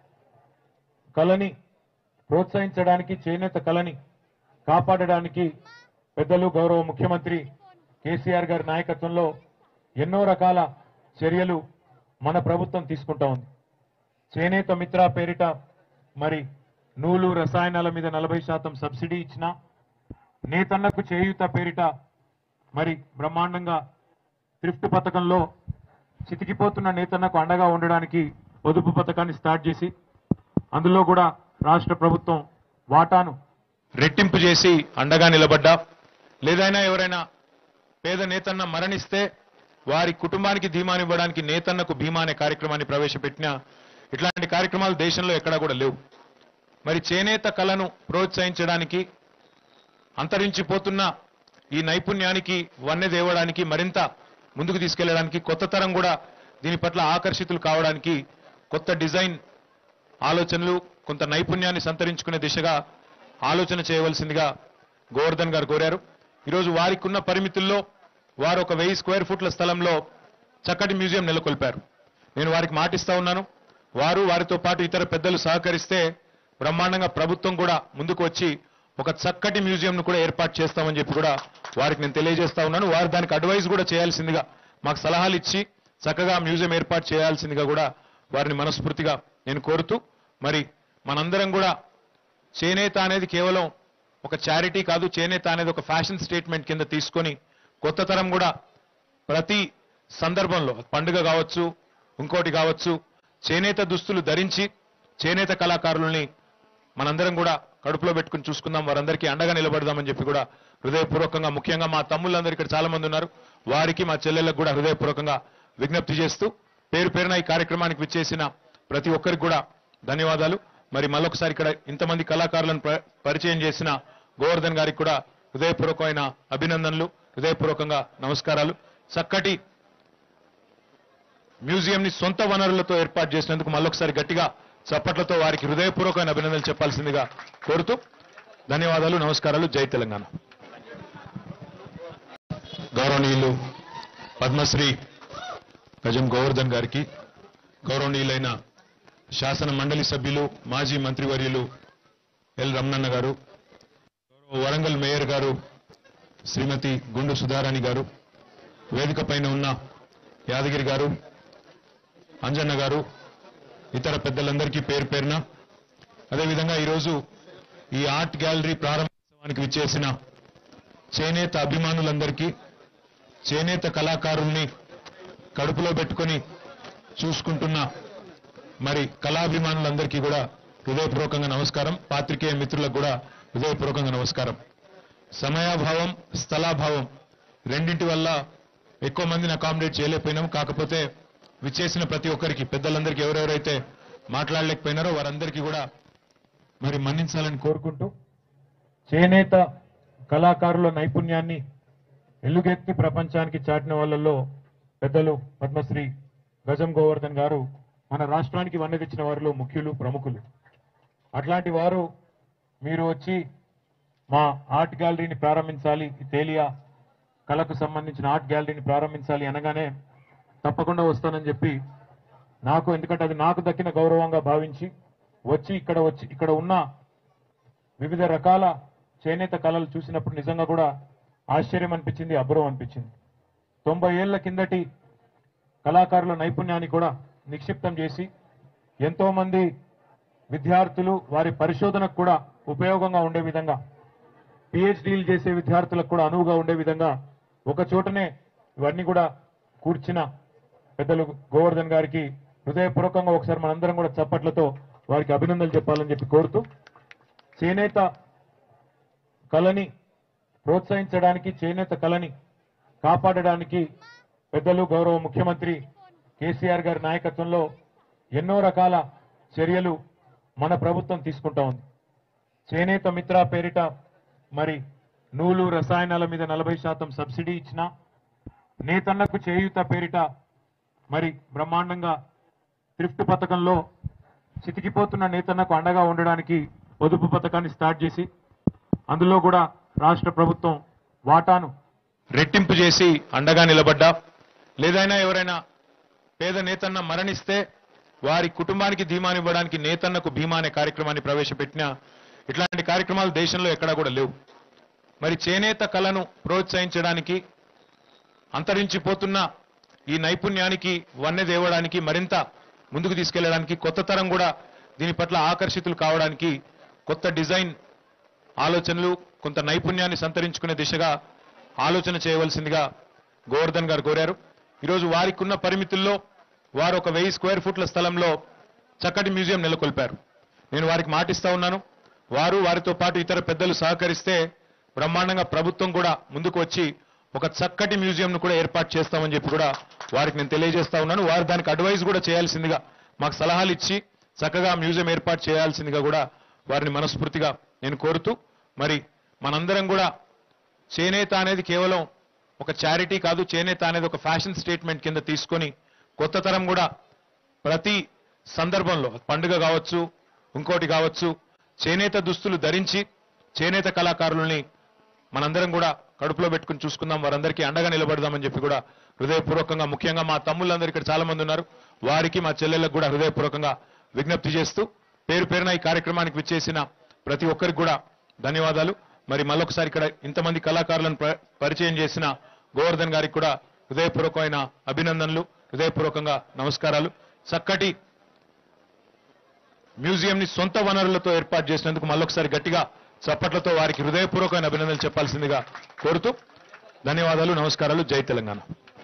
కళని ప్రోత్సహించడానికి చేనేత కళని కాపాడడానికి పెద్దలు గౌరవ ముఖ్యమంత్రి కేసీఆర్ గారి నాయకత్వంలో ఎన్నో రకాల చర్యలు మన ప్రభుత్వం తీసుకుంటా ఉంది చేనేత మిత్ర పేరిట మరి నూలు రసాయనాల మీద నలభై శాతం సబ్సిడీ ఇచ్చిన నేతన్నకు చేయూత పేరిట మరి బ్రహ్మాండంగా థ్రిఫ్ట్ పథకంలో చితికిపోతున్న నేతన్నకు అండగా ఉండడానికి పొదుపు పథకాన్ని స్టార్ట్ చేసి అందులో కూడా రాష్ట్ర ప్రభుత్వం వాటాను రెట్టింపు చేసి అండగా నిలబడ్డా లేదైనా ఎవరైనా పేద నేతన్న మరణిస్తే వారి కుటుంబానికి ధీమానివ్వడానికి నేతన్నకు భీమా అనే కార్యక్రమాన్ని ప్రవేశపెట్టిన ఇట్లాంటి కార్యక్రమాలు దేశంలో ఎక్కడా కూడా లేవు మరి చేనేత కళను ప్రోత్సహించడానికి అంతరించిపోతున్న ఈ నైపుణ్యానికి వన్నె దేవడానికి మరింత ముందుకు తీసుకెళ్లడానికి కొత్త తరం కూడా దీని పట్ల ఆకర్షితులు కావడానికి కొత్త డిజైన్ ఆలోచనలు కొంత నైపుణ్యాన్ని సంతరించుకునే దిశగా ఆలోచన చేయవలసిందిగా గోవర్ధన్ గారు కోరారు ఈరోజు వారికి ఉన్న పరిమితుల్లో వారు ఒక వెయ్యి స్క్వేర్ ఫుట్ల స్థలంలో చక్కటి మ్యూజియం నెలకొల్పారు నేను వారికి మాటిస్తా ఉన్నాను వారు వారితో పాటు ఇతర పెద్దలు సహకరిస్తే బ్రహ్మాండంగా ప్రభుత్వం కూడా ముందుకు వచ్చి ఒక చక్కటి మ్యూజియంను కూడా ఏర్పాటు చేస్తామని చెప్పి కూడా వారికి నేను తెలియజేస్తా ఉన్నాను వారు దానికి అడ్వైజ్ కూడా చేయాల్సిందిగా మాకు సలహాలు ఇచ్చి చక్కగా మ్యూజియం ఏర్పాటు చేయాల్సిందిగా కూడా వారిని మనస్ఫూర్తిగా నేను కోరుతూ మరి మనందరం కూడా చేనేత అనేది కేవలం ఒక చారిటీ కాదు చేనేత అనేది ఒక ఫ్యాషన్ స్టేట్మెంట్ కింద తీసుకొని కొత్త తరం కూడా ప్రతి సందర్భంలో పండుగ కావచ్చు ఇంకోటి కావచ్చు చేనేత దుస్తులు ధరించి చేనేత కళాకారుల్ని మనందరం కూడా కడుపులో పెట్టుకుని చూసుకుందాం వారందరికీ అండగా నిలబడదామని చెప్పి కూడా హృదయపూర్వకంగా ముఖ్యంగా మా తమ్ముళ్ళందరూ ఇక్కడ చాలా మంది ఉన్నారు వారికి మా చెల్లెళ్ళకు కూడా హృదయపూర్వకంగా విజ్ఞప్తి చేస్తూ పేరు పేరున ఈ కార్యక్రమానికి విచ్చేసిన ప్రతి ఒక్కరికి కూడా ధన్యవాదాలు మరి మళ్ళొకసారి ఇక్కడ ఇంతమంది కళాకారులను ప్ర- పరిచయం చేసిన గోవర్ధన్ గారికి కూడా హృదయపూర్వకమైన అభినందనలు హృదయపూర్వకంగా నమస్కారాలు చక్కటి మ్యూజియం ని సొంత వనరులతో ఏర్పాటు చేసినందుకు మళ్ళొకసారి గట్టిగా చప్పట్లతో వారికి హృదయపూర్వకమైన అభినందనలు చెప్పాల్సిందిగా కోరుతూ ధన్యవాదాలు నమస్కారాలు జై తెలంగాణ గౌరవనీయులు పద్మశ్రీ గజం గోవర్ధన్ గారికి గౌరవనీయులైన శాసన మండలి సభ్యులు మాజీ మంత్రివర్యులు ఎల్ రమణన్న గారు గౌరవ వరంగల్ మేయర్ గారు శ్రీమతి గుండు సుధారాణి గారు వేదిక పైన ఉన్న యాదగిరి గారు అంజన్న గారు ఇతర పెద్దలందరికీ పేరు పేరున అదేవిధంగా ఈరోజు ఈ ఆర్ట్ గ్యాలరీ ప్రారంభోత్సవానికి విచ్చేసిన చేనేత అభిమానులందరికీ చేనేత కళాకారుల్ని కడుపులో పెట్టుకొని చూసుకుంటున్న మరి కళాభిమానులందరికీ కూడా హృదయపూర్వకంగా నమస్కారం పాత్రికేయ మిత్రులకు కూడా హృదయపూర్వకంగా నమస్కారం సమయాభావం స్థలాభావం రెండింటి వల్ల ఎక్కువ మందిని అకామిడేట్ చేయలేకపోయినాం కాకపోతే విచ్చేసిన ప్రతి ఒక్కరికి పెద్దలందరికీ ఎవరెవరైతే మాట్లాడలేకపోయినారో వారందరికీ కూడా మరి మన్నించాలని కోరుకుంటూ చేనేత కళాకారుల నైపుణ్యాన్ని ఎలుగెత్తి ప్రపంచానికి చాటిన వాళ్ళల్లో పెద్దలు పద్మశ్రీ గజం గోవర్ధన్ గారు మన రాష్ట్రానికి వన్నె తెచ్చిన వారిలో ముఖ్యులు ప్రముఖులు అట్లాంటి వారు మీరు వచ్చి మా ఆర్ట్ గ్యాలరీని ప్రారంభించాలి ఈ తేలియా కళకు సంబంధించిన ఆర్ట్ గ్యాలరీని ప్రారంభించాలి అనగానే తప్పకుండా వస్తానని చెప్పి నాకు ఎందుకంటే అది నాకు దక్కిన గౌరవంగా భావించి వచ్చి ఇక్కడ వచ్చి ఇక్కడ ఉన్న వివిధ రకాల చేనేత కళలు చూసినప్పుడు నిజంగా కూడా ఆశ్చర్యం అనిపించింది అబ్బురం అనిపించింది తొంభై ఏళ్ల కిందటి కళాకారుల నైపుణ్యాన్ని కూడా నిక్షిప్తం చేసి ఎంతో మంది విద్యార్థులు వారి పరిశోధనకు కూడా ఉపయోగంగా ఉండే విధంగా పిహెచ్డీలు చేసే విద్యార్థులకు కూడా అనువుగా ఉండే విధంగా ఒక చోటనే ఇవన్నీ కూడా కూర్చిన పెద్దలు గోవర్ధన్ గారికి హృదయపూర్వకంగా ఒకసారి మనందరం కూడా చప్పట్లతో వారికి అభినందనలు చెప్పాలని చెప్పి కోరుతూ చేనేత కళని ప్రోత్సహించడానికి చేనేత కళని కాపాడడానికి పెద్దలు గౌరవ ముఖ్యమంత్రి కేసీఆర్ గారి నాయకత్వంలో ఎన్నో రకాల చర్యలు మన ప్రభుత్వం తీసుకుంటా ఉంది చేనేత మిత్ర పేరిట మరి నూలు రసాయనాల మీద నలభై శాతం సబ్సిడీ ఇచ్చిన నేతన్నకు చేయూత పేరిట మరి బ్రహ్మాండంగా థ్రిఫ్ట్ పథకంలో చితికిపోతున్న నేతన్నకు అండగా ఉండడానికి పొదుపు పథకాన్ని స్టార్ట్ చేసి అందులో కూడా రాష్ట్ర ప్రభుత్వం వాటాను రెట్టింపు చేసి అండగా నిలబడ్డా లేదైనా ఎవరైనా పేద నేతన్న మరణిస్తే వారి కుటుంబానికి ధీమానివ్వడానికి నేతన్నకు భీమా అనే కార్యక్రమాన్ని ప్రవేశపెట్టిన ఇట్లాంటి కార్యక్రమాలు దేశంలో ఎక్కడా కూడా లేవు మరి చేనేత కళను ప్రోత్సహించడానికి అంతరించిపోతున్న ఈ నైపుణ్యానికి వన్నె దేవడానికి మరింత ముందుకు తీసుకెళ్లడానికి కొత్త తరం కూడా దీని పట్ల ఆకర్షితులు కావడానికి కొత్త డిజైన్ ఆలోచనలు కొంత నైపుణ్యాన్ని సంతరించుకునే దిశగా ఆలోచన చేయవలసిందిగా గోవర్ధన్ గారు కోరారు ఈరోజు వారికి ఉన్న పరిమితుల్లో వారు ఒక వెయ్యి స్క్వేర్ ఫుట్ల స్థలంలో చక్కటి మ్యూజియం నెలకొల్పారు నేను వారికి మాటిస్తా ఉన్నాను వారు వారితో పాటు ఇతర పెద్దలు సహకరిస్తే బ్రహ్మాండంగా ప్రభుత్వం కూడా ముందుకు వచ్చి ఒక చక్కటి మ్యూజియంను కూడా ఏర్పాటు చేస్తామని చెప్పి కూడా వారికి నేను తెలియజేస్తా ఉన్నాను వారు దానికి అడ్వైజ్ కూడా చేయాల్సిందిగా మాకు సలహాలు ఇచ్చి చక్కగా మ్యూజియం ఏర్పాటు చేయాల్సిందిగా కూడా వారిని మనస్ఫూర్తిగా నేను కోరుతూ మరి మనందరం కూడా చేనేత అనేది కేవలం ఒక చారిటీ కాదు చేనేత అనేది ఒక ఫ్యాషన్ స్టేట్మెంట్ కింద తీసుకొని కొత్త తరం కూడా ప్రతి సందర్భంలో పండుగ కావచ్చు ఇంకోటి కావచ్చు చేనేత దుస్తులు ధరించి చేనేత కళాకారులని మనందరం కూడా కడుపులో పెట్టుకుని చూసుకుందాం వారందరికీ అండగా నిలబడదామని చెప్పి కూడా హృదయపూర్వకంగా ముఖ్యంగా మా తమ్ముళ్ళందరూ ఇక్కడ చాలా మంది ఉన్నారు వారికి మా చెల్లెళ్ళకు కూడా హృదయపూర్వకంగా విజ్ఞప్తి చేస్తూ పేరు పేరున ఈ కార్యక్రమానికి విచ్చేసిన ప్రతి ఒక్కరికి కూడా ధన్యవాదాలు మరి మళ్ళొకసారి ఇక్కడ ఇంతమంది కళాకారులను ప- పరిచయం చేసిన గోవర్ధన్ గారికి కూడా హృదయపూర్వకమైన అభినందనలు హృదయపూర్వకంగా నమస్కారాలు చక్కటి మ్యూజియం ని సొంత వనరులతో ఏర్పాటు చేసినందుకు మళ్ళొకసారి గట్టిగా చప్పట్లతో వారికి హృదయపూర్వకమైన అభినందనలు చెప్పాల్సిందిగా కోరుతూ ధన్యవాదాలు నమస్కారాలు జై తెలంగాణ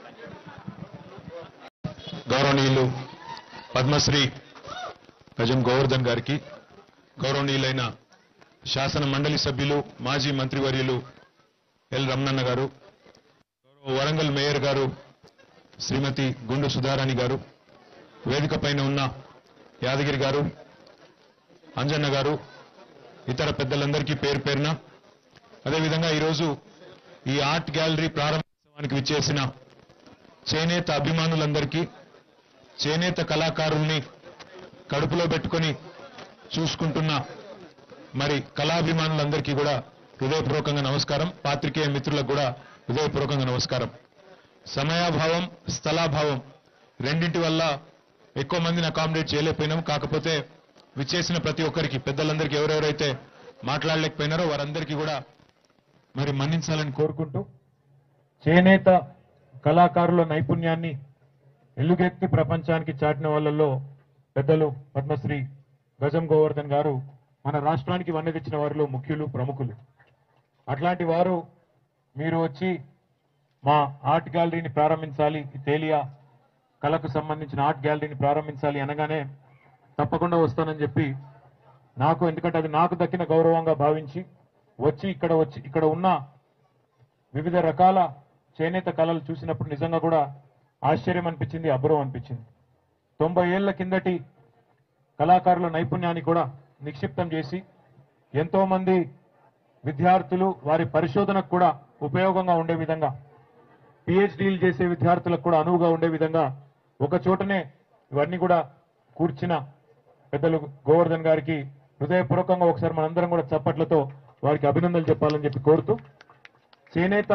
గౌరవనీయులు పద్మశ్రీ గజం గోవర్ధన్ గారికి గౌరవనీయులైన శాసన మండలి సభ్యులు మాజీ మంత్రివర్యులు ఎల్ రమణన్న గారు గౌరవ వరంగల్ మేయర్ గారు శ్రీమతి గుండు సుధారాణి గారు వేదిక పైన ఉన్న యాదగిరి గారు అంజన్న గారు ఇతర పెద్దలందరికీ పేరు పేరున అదేవిధంగా ఈరోజు ఈ ఆర్ట్ గ్యాలరీ ప్రారంభోత్సవానికి విచ్చేసిన చేనేత అభిమానులందరికీ చేనేత కళాకారుల్ని కడుపులో పెట్టుకొని చూసుకుంటున్న మరి కళాభిమానులందరికీ కూడా హృదయపూర్వకంగా నమస్కారం పాత్రికేయ మిత్రులకు కూడా హృదయపూర్వకంగా నమస్కారం సమయాభావం స్థలాభావం రెండింటి వల్ల ఎక్కువ మందిని అకామిడేట్ చేయలేకపోయినాం కాకపోతే విచ్చేసిన ప్రతి ఒక్కరికి పెద్దలందరికీ ఎవరెవరైతే మాట్లాడలేకపోయినారో వారందరికీ కూడా మరి మన్నించాలని కోరుకుంటూ చేనేత కళాకారుల నైపుణ్యాన్ని ఎలుగెత్తి ప్రపంచానికి చాటిన వాళ్ళల్లో పెద్దలు పద్మశ్రీ గజం గోవర్ధన్ గారు మన రాష్ట్రానికి వన్నె తెచ్చిన వారిలో ముఖ్యులు ప్రముఖులు అట్లాంటి వారు మీరు వచ్చి మా ఆర్ట్ గ్యాలరీని ప్రారంభించాలి ఈ తేలియా కళకు సంబంధించిన ఆర్ట్ గ్యాలరీని ప్రారంభించాలి అనగానే తప్పకుండా వస్తానని చెప్పి నాకు ఎందుకంటే అది నాకు దక్కిన గౌరవంగా భావించి వచ్చి ఇక్కడ వచ్చి ఇక్కడ ఉన్న వివిధ రకాల చేనేత కళలు చూసినప్పుడు నిజంగా కూడా ఆశ్చర్యం అనిపించింది అబ్బురం అనిపించింది తొంభై ఏళ్ల కిందటి కళాకారుల నైపుణ్యాన్ని కూడా నిక్షిప్తం చేసి ఎంతో మంది విద్యార్థులు వారి పరిశోధనకు కూడా ఉపయోగంగా ఉండే విధంగా పిహెచ్డీలు చేసే విద్యార్థులకు కూడా అనువుగా ఉండే విధంగా ఒక చోటనే ఇవన్నీ కూడా కూర్చిన పెద్దలు గోవర్ధన్ గారికి హృదయపూర్వకంగా ఒకసారి మనందరం కూడా చప్పట్లతో వారికి అభినందనలు చెప్పాలని చెప్పి కోరుతూ చేనేత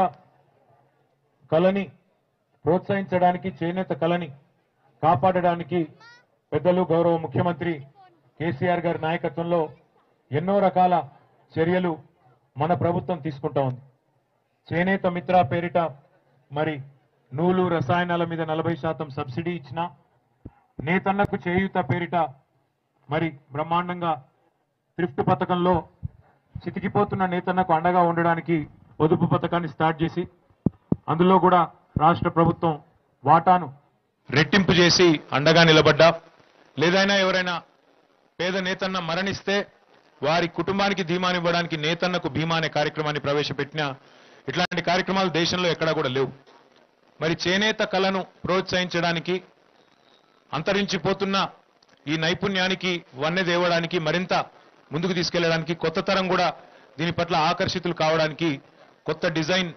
కళని ప్రోత్సహించడానికి చేనేత కళని కాపాడడానికి పెద్దలు గౌరవ ముఖ్యమంత్రి కేసీఆర్ గారి నాయకత్వంలో ఎన్నో రకాల చర్యలు మన ప్రభుత్వం తీసుకుంటా ఉంది చేనేత మిత్ర పేరిట మరి నూలు రసాయనాల మీద నలభై శాతం సబ్సిడీ ఇచ్చిన నేతన్నకు చేయూత పేరిట మరి బ్రహ్మాండంగా థ్రిఫ్ట్ పథకంలో చితికిపోతున్న నేతన్నకు అండగా ఉండడానికి పొదుపు పథకాన్ని స్టార్ట్ చేసి అందులో కూడా రాష్ట్ర ప్రభుత్వం వాటాను రెట్టింపు చేసి అండగా నిలబడ్డా లేదైనా ఎవరైనా పేద నేతన్న మరణిస్తే వారి కుటుంబానికి ధీమానివ్వడానికి నేతన్నకు భీమా అనే కార్యక్రమాన్ని ప్రవేశపెట్టిన ఇట్లాంటి కార్యక్రమాలు దేశంలో ఎక్కడా కూడా లేవు మరి చేనేత కళను ప్రోత్సహించడానికి అంతరించిపోతున్న ఈ నైపుణ్యానికి వన్నె దేవడానికి మరింత ముందుకు తీసుకెళ్లడానికి కొత్త తరం కూడా దీని పట్ల ఆకర్షితులు కావడానికి కొత్త డిజైన్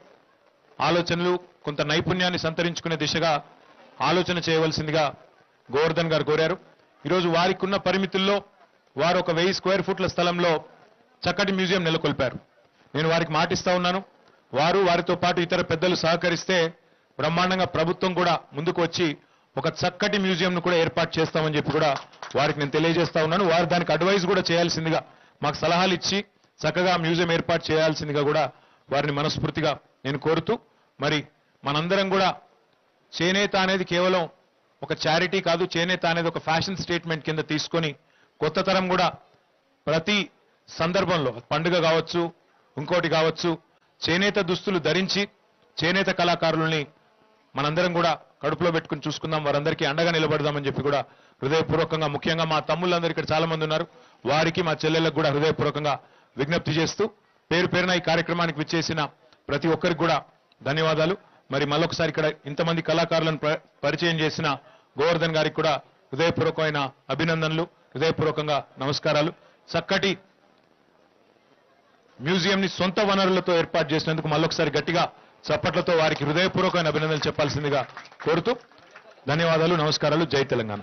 ఆలోచనలు కొంత నైపుణ్యాన్ని సంతరించుకునే దిశగా ఆలోచన చేయవలసిందిగా గోవర్ధన్ గారు కోరారు ఈరోజు వారికి ఉన్న పరిమితుల్లో వారు ఒక వెయ్యి స్క్వేర్ ఫుట్ల స్థలంలో చక్కటి మ్యూజియం నెలకొల్పారు నేను వారికి మాటిస్తా ఉన్నాను వారు వారితో పాటు ఇతర పెద్దలు సహకరిస్తే బ్రహ్మాండంగా ప్రభుత్వం కూడా ముందుకు వచ్చి ఒక చక్కటి మ్యూజియంను కూడా ఏర్పాటు చేస్తామని చెప్పి కూడా వారికి నేను తెలియజేస్తా ఉన్నాను వారు దానికి అడ్వైజ్ కూడా చేయాల్సిందిగా మాకు సలహాలు ఇచ్చి చక్కగా మ్యూజియం ఏర్పాటు చేయాల్సిందిగా కూడా వారిని మనస్ఫూర్తిగా నేను కోరుతూ మరి మనందరం కూడా చేనేత అనేది కేవలం ఒక చారిటీ కాదు చేనేత అనేది ఒక ఫ్యాషన్ స్టేట్మెంట్ కింద తీసుకొని కొత్త తరం కూడా ప్రతి సందర్భంలో పండుగ కావచ్చు ఇంకోటి కావచ్చు చేనేత దుస్తులు ధరించి చేనేత కళాకారుల్ని మనందరం కూడా కడుపులో పెట్టుకుని చూసుకుందాం వారందరికీ అండగా నిలబడదామని చెప్పి కూడా హృదయపూర్వకంగా ముఖ్యంగా మా తమ్ముళ్ళందరూ ఇక్కడ చాలా మంది ఉన్నారు వారికి మా చెల్లెళ్ళకు కూడా హృదయపూర్వకంగా విజ్ఞప్తి చేస్తూ పేరు పేరున ఈ కార్యక్రమానికి విచ్చేసిన ప్రతి ఒక్కరికి కూడా ధన్యవాదాలు మరి మళ్ళొకసారి ఇక్కడ ఇంతమంది కళాకారులను ప- పరిచయం చేసిన గోవర్ధన్ గారికి కూడా హృదయపూర్వకమైన అభినందనలు హృదయపూర్వకంగా నమస్కారాలు చక్కటి మ్యూజియం ని సొంత వనరులతో ఏర్పాటు చేసినందుకు మళ్ళొకసారి గట్టిగా చప్పట్లతో వారికి హృదయపూర్వకమైన అభినందనలు చెప్పాల్సిందిగా కోరుతూ ధన్యవాదాలు నమస్కారాలు జై తెలంగాణ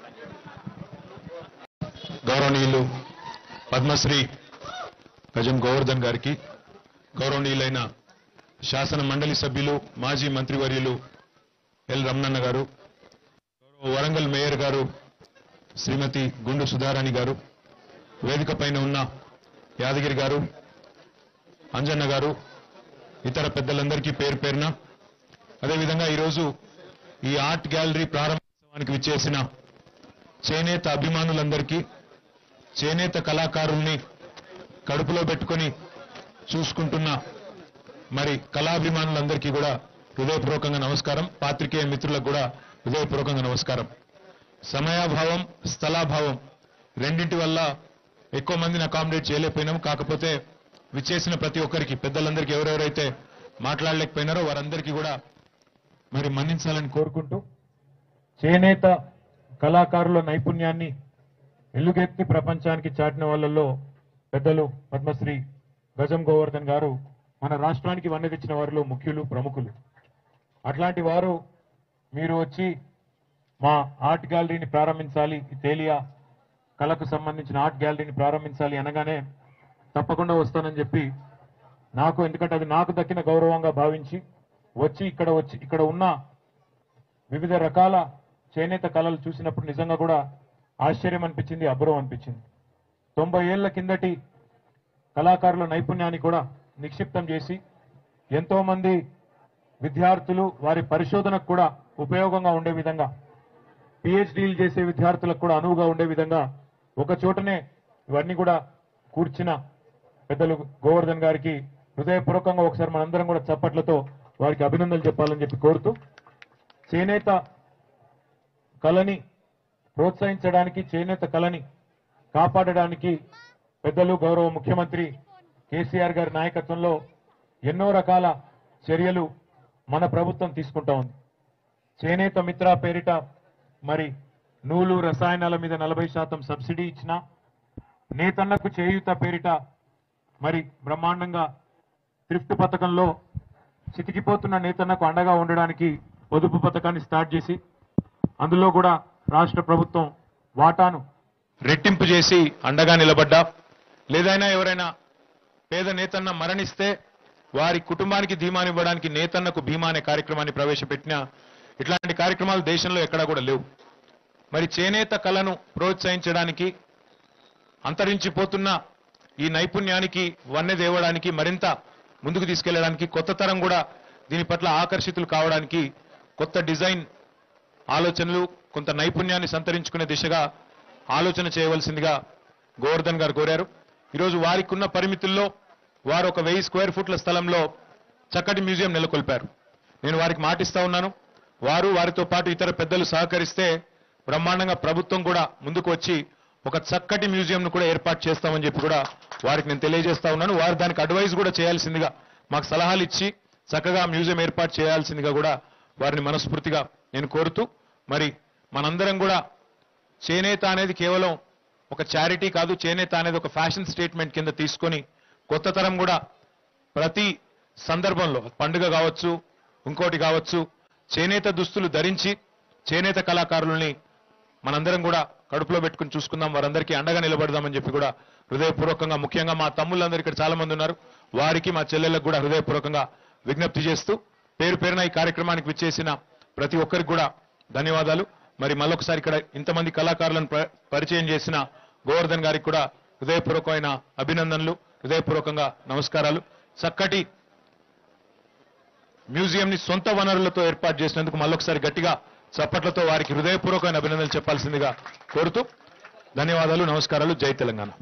గౌరవనీయులు పద్మశ్రీ గజం గోవర్ధన్ గారికి గౌరవనీయులైన శాసన మండలి సభ్యులు మాజీ మంత్రివర్యులు ఎల్ రమణన్న గారు గౌరవ వరంగల్ మేయర్ గారు శ్రీమతి గుండు సుధారాణి గారు వేదిక పైన ఉన్న యాదగిరి గారు అంజన్న గారు ఇతర పెద్దలందరికీ పేరు పేరున అదేవిధంగా ఈరోజు ఈ ఆర్ట్ గ్యాలరీ ప్రారంభోత్సవానికి విచ్చేసిన చేనేత అభిమానులందరికీ చేనేత కళాకారుల్ని కడుపులో పెట్టుకొని చూసుకుంటున్న మరి కళాభిమానులందరికీ కూడా హృదయపూర్వకంగా నమస్కారం పాత్రికేయ మిత్రులకు కూడా హృదయపూర్వకంగా నమస్కారం సమయాభావం స్థలాభావం రెండింటి వల్ల ఎక్కువ మందిని అకామిడేట్ చేయలేకపోయినాం కాకపోతే విచ్చేసిన ప్రతి ఒక్కరికి పెద్దలందరికీ ఎవరెవరైతే మాట్లాడలేకపోయినారో వారందరికీ కూడా మరి మన్నించాలని కోరుకుంటూ చేనేత కళాకారుల నైపుణ్యాన్ని ఎలుగెత్తి ప్రపంచానికి చాటిన వాళ్ళల్లో పెద్దలు పద్మశ్రీ గజం గోవర్ధన్ గారు మన రాష్ట్రానికి వన్నె తెచ్చిన వారిలో ముఖ్యులు ప్రముఖులు అట్లాంటి వారు మీరు వచ్చి మా ఆర్ట్ గ్యాలరీని ప్రారంభించాలి ఈ తేలియా కళకు సంబంధించిన ఆర్ట్ గ్యాలరీని ప్రారంభించాలి అనగానే తప్పకుండా వస్తానని చెప్పి నాకు ఎందుకంటే అది నాకు దక్కిన గౌరవంగా భావించి వచ్చి ఇక్కడ వచ్చి ఇక్కడ ఉన్న వివిధ రకాల చేనేత కళలు చూసినప్పుడు నిజంగా కూడా ఆశ్చర్యం అనిపించింది అబ్బురం అనిపించింది తొంభై ఏళ్ల కిందటి కళాకారుల నైపుణ్యాన్ని కూడా నిక్షిప్తం చేసి ఎంతో మంది విద్యార్థులు వారి పరిశోధనకు కూడా ఉపయోగంగా ఉండే విధంగా పిహెచ్డీలు చేసే విద్యార్థులకు కూడా అనువుగా ఉండే విధంగా ఒక చోటనే ఇవన్నీ కూడా కూర్చిన పెద్దలు గోవర్ధన్ గారికి హృదయపూర్వకంగా ఒకసారి మనందరం కూడా చప్పట్లతో వారికి అభినందనలు చెప్పాలని చెప్పి కోరుతూ చేనేత కళని ప్రోత్సహించడానికి చేనేత కళని కాపాడడానికి పెద్దలు గౌరవ ముఖ్యమంత్రి కేసీఆర్ గారి నాయకత్వంలో ఎన్నో రకాల చర్యలు మన ప్రభుత్వం తీసుకుంటా ఉంది చేనేత మిత్ర పేరిట మరి నూలు రసాయనాల మీద నలభై శాతం సబ్సిడీ ఇచ్చిన నేతన్నకు చేయూత పేరిట మరి బ్రహ్మాండంగా థ్రిఫ్ట్ పథకంలో చితికిపోతున్న నేతన్నకు అండగా ఉండడానికి పొదుపు పథకాన్ని స్టార్ట్ చేసి అందులో కూడా రాష్ట్ర ప్రభుత్వం వాటాను రెట్టింపు చేసి అండగా నిలబడ్డా లేదైనా ఎవరైనా పేద నేతన్న మరణిస్తే వారి కుటుంబానికి ధీమానివ్వడానికి నేతన్నకు భీమా అనే కార్యక్రమాన్ని ప్రవేశపెట్టిన ఇట్లాంటి కార్యక్రమాలు దేశంలో ఎక్కడా కూడా లేవు మరి చేనేత కళను ప్రోత్సహించడానికి అంతరించిపోతున్న ఈ నైపుణ్యానికి వన్నె దేవడానికి మరింత ముందుకు తీసుకెళ్లడానికి కొత్త తరం కూడా దీని పట్ల ఆకర్షితులు కావడానికి కొత్త డిజైన్ ఆలోచనలు కొంత నైపుణ్యాన్ని సంతరించుకునే దిశగా ఆలోచన చేయవలసిందిగా గోవర్ధన్ గారు కోరారు ఈరోజు వారికి ఉన్న పరిమితుల్లో వారు ఒక వెయ్యి స్క్వేర్ ఫుట్ల స్థలంలో చక్కటి మ్యూజియం నెలకొల్పారు నేను వారికి మాటిస్తా ఉన్నాను వారు వారితో పాటు ఇతర పెద్దలు సహకరిస్తే బ్రహ్మాండంగా ప్రభుత్వం కూడా ముందుకు వచ్చి ఒక చక్కటి మ్యూజియంను కూడా ఏర్పాటు చేస్తామని చెప్పి కూడా వారికి నేను తెలియజేస్తా ఉన్నాను వారు దానికి అడ్వైజ్ కూడా చేయాల్సిందిగా మాకు సలహాలు ఇచ్చి చక్కగా మ్యూజియం ఏర్పాటు చేయాల్సిందిగా కూడా వారిని మనస్ఫూర్తిగా నేను కోరుతూ మరి మనందరం కూడా చేనేత అనేది కేవలం ఒక చారిటీ కాదు చేనేత అనేది ఒక ఫ్యాషన్ స్టేట్మెంట్ కింద తీసుకొని కొత్త తరం కూడా ప్రతి సందర్భంలో పండుగ కావచ్చు ఇంకోటి కావచ్చు చేనేత దుస్తులు ధరించి చేనేత కళాకారుల్ని మనందరం కూడా కడుపులో పెట్టుకుని చూసుకుందాం వారందరికీ అండగా నిలబడదామని చెప్పి కూడా హృదయపూర్వకంగా ముఖ్యంగా మా తమ్ముళ్ళందరూ ఇక్కడ చాలా మంది ఉన్నారు వారికి మా చెల్లెళ్ళకు కూడా హృదయపూర్వకంగా విజ్ఞప్తి చేస్తూ పేరు పేరున ఈ కార్యక్రమానికి విచ్చేసిన ప్రతి ఒక్కరికి కూడా ధన్యవాదాలు మరి మళ్ళొకసారి ఇక్కడ ఇంతమంది కళాకారులను ప్ర- పరిచయం చేసిన గోవర్ధన్ గారికి కూడా హృదయపూర్వకమైన అభినందనలు హృదయపూర్వకంగా నమస్కారాలు చక్కటి మ్యూజియం ని సొంత వనరులతో ఏర్పాటు చేసినందుకు మళ్ళొకసారి గట్టిగా చప్పట్లతో వారికి హృదయపూర్వకమైన అభినందనలు చెప్పాల్సిందిగా కోరుతూ ధన్యవాదాలు నమస్కారాలు జై తెలంగాణ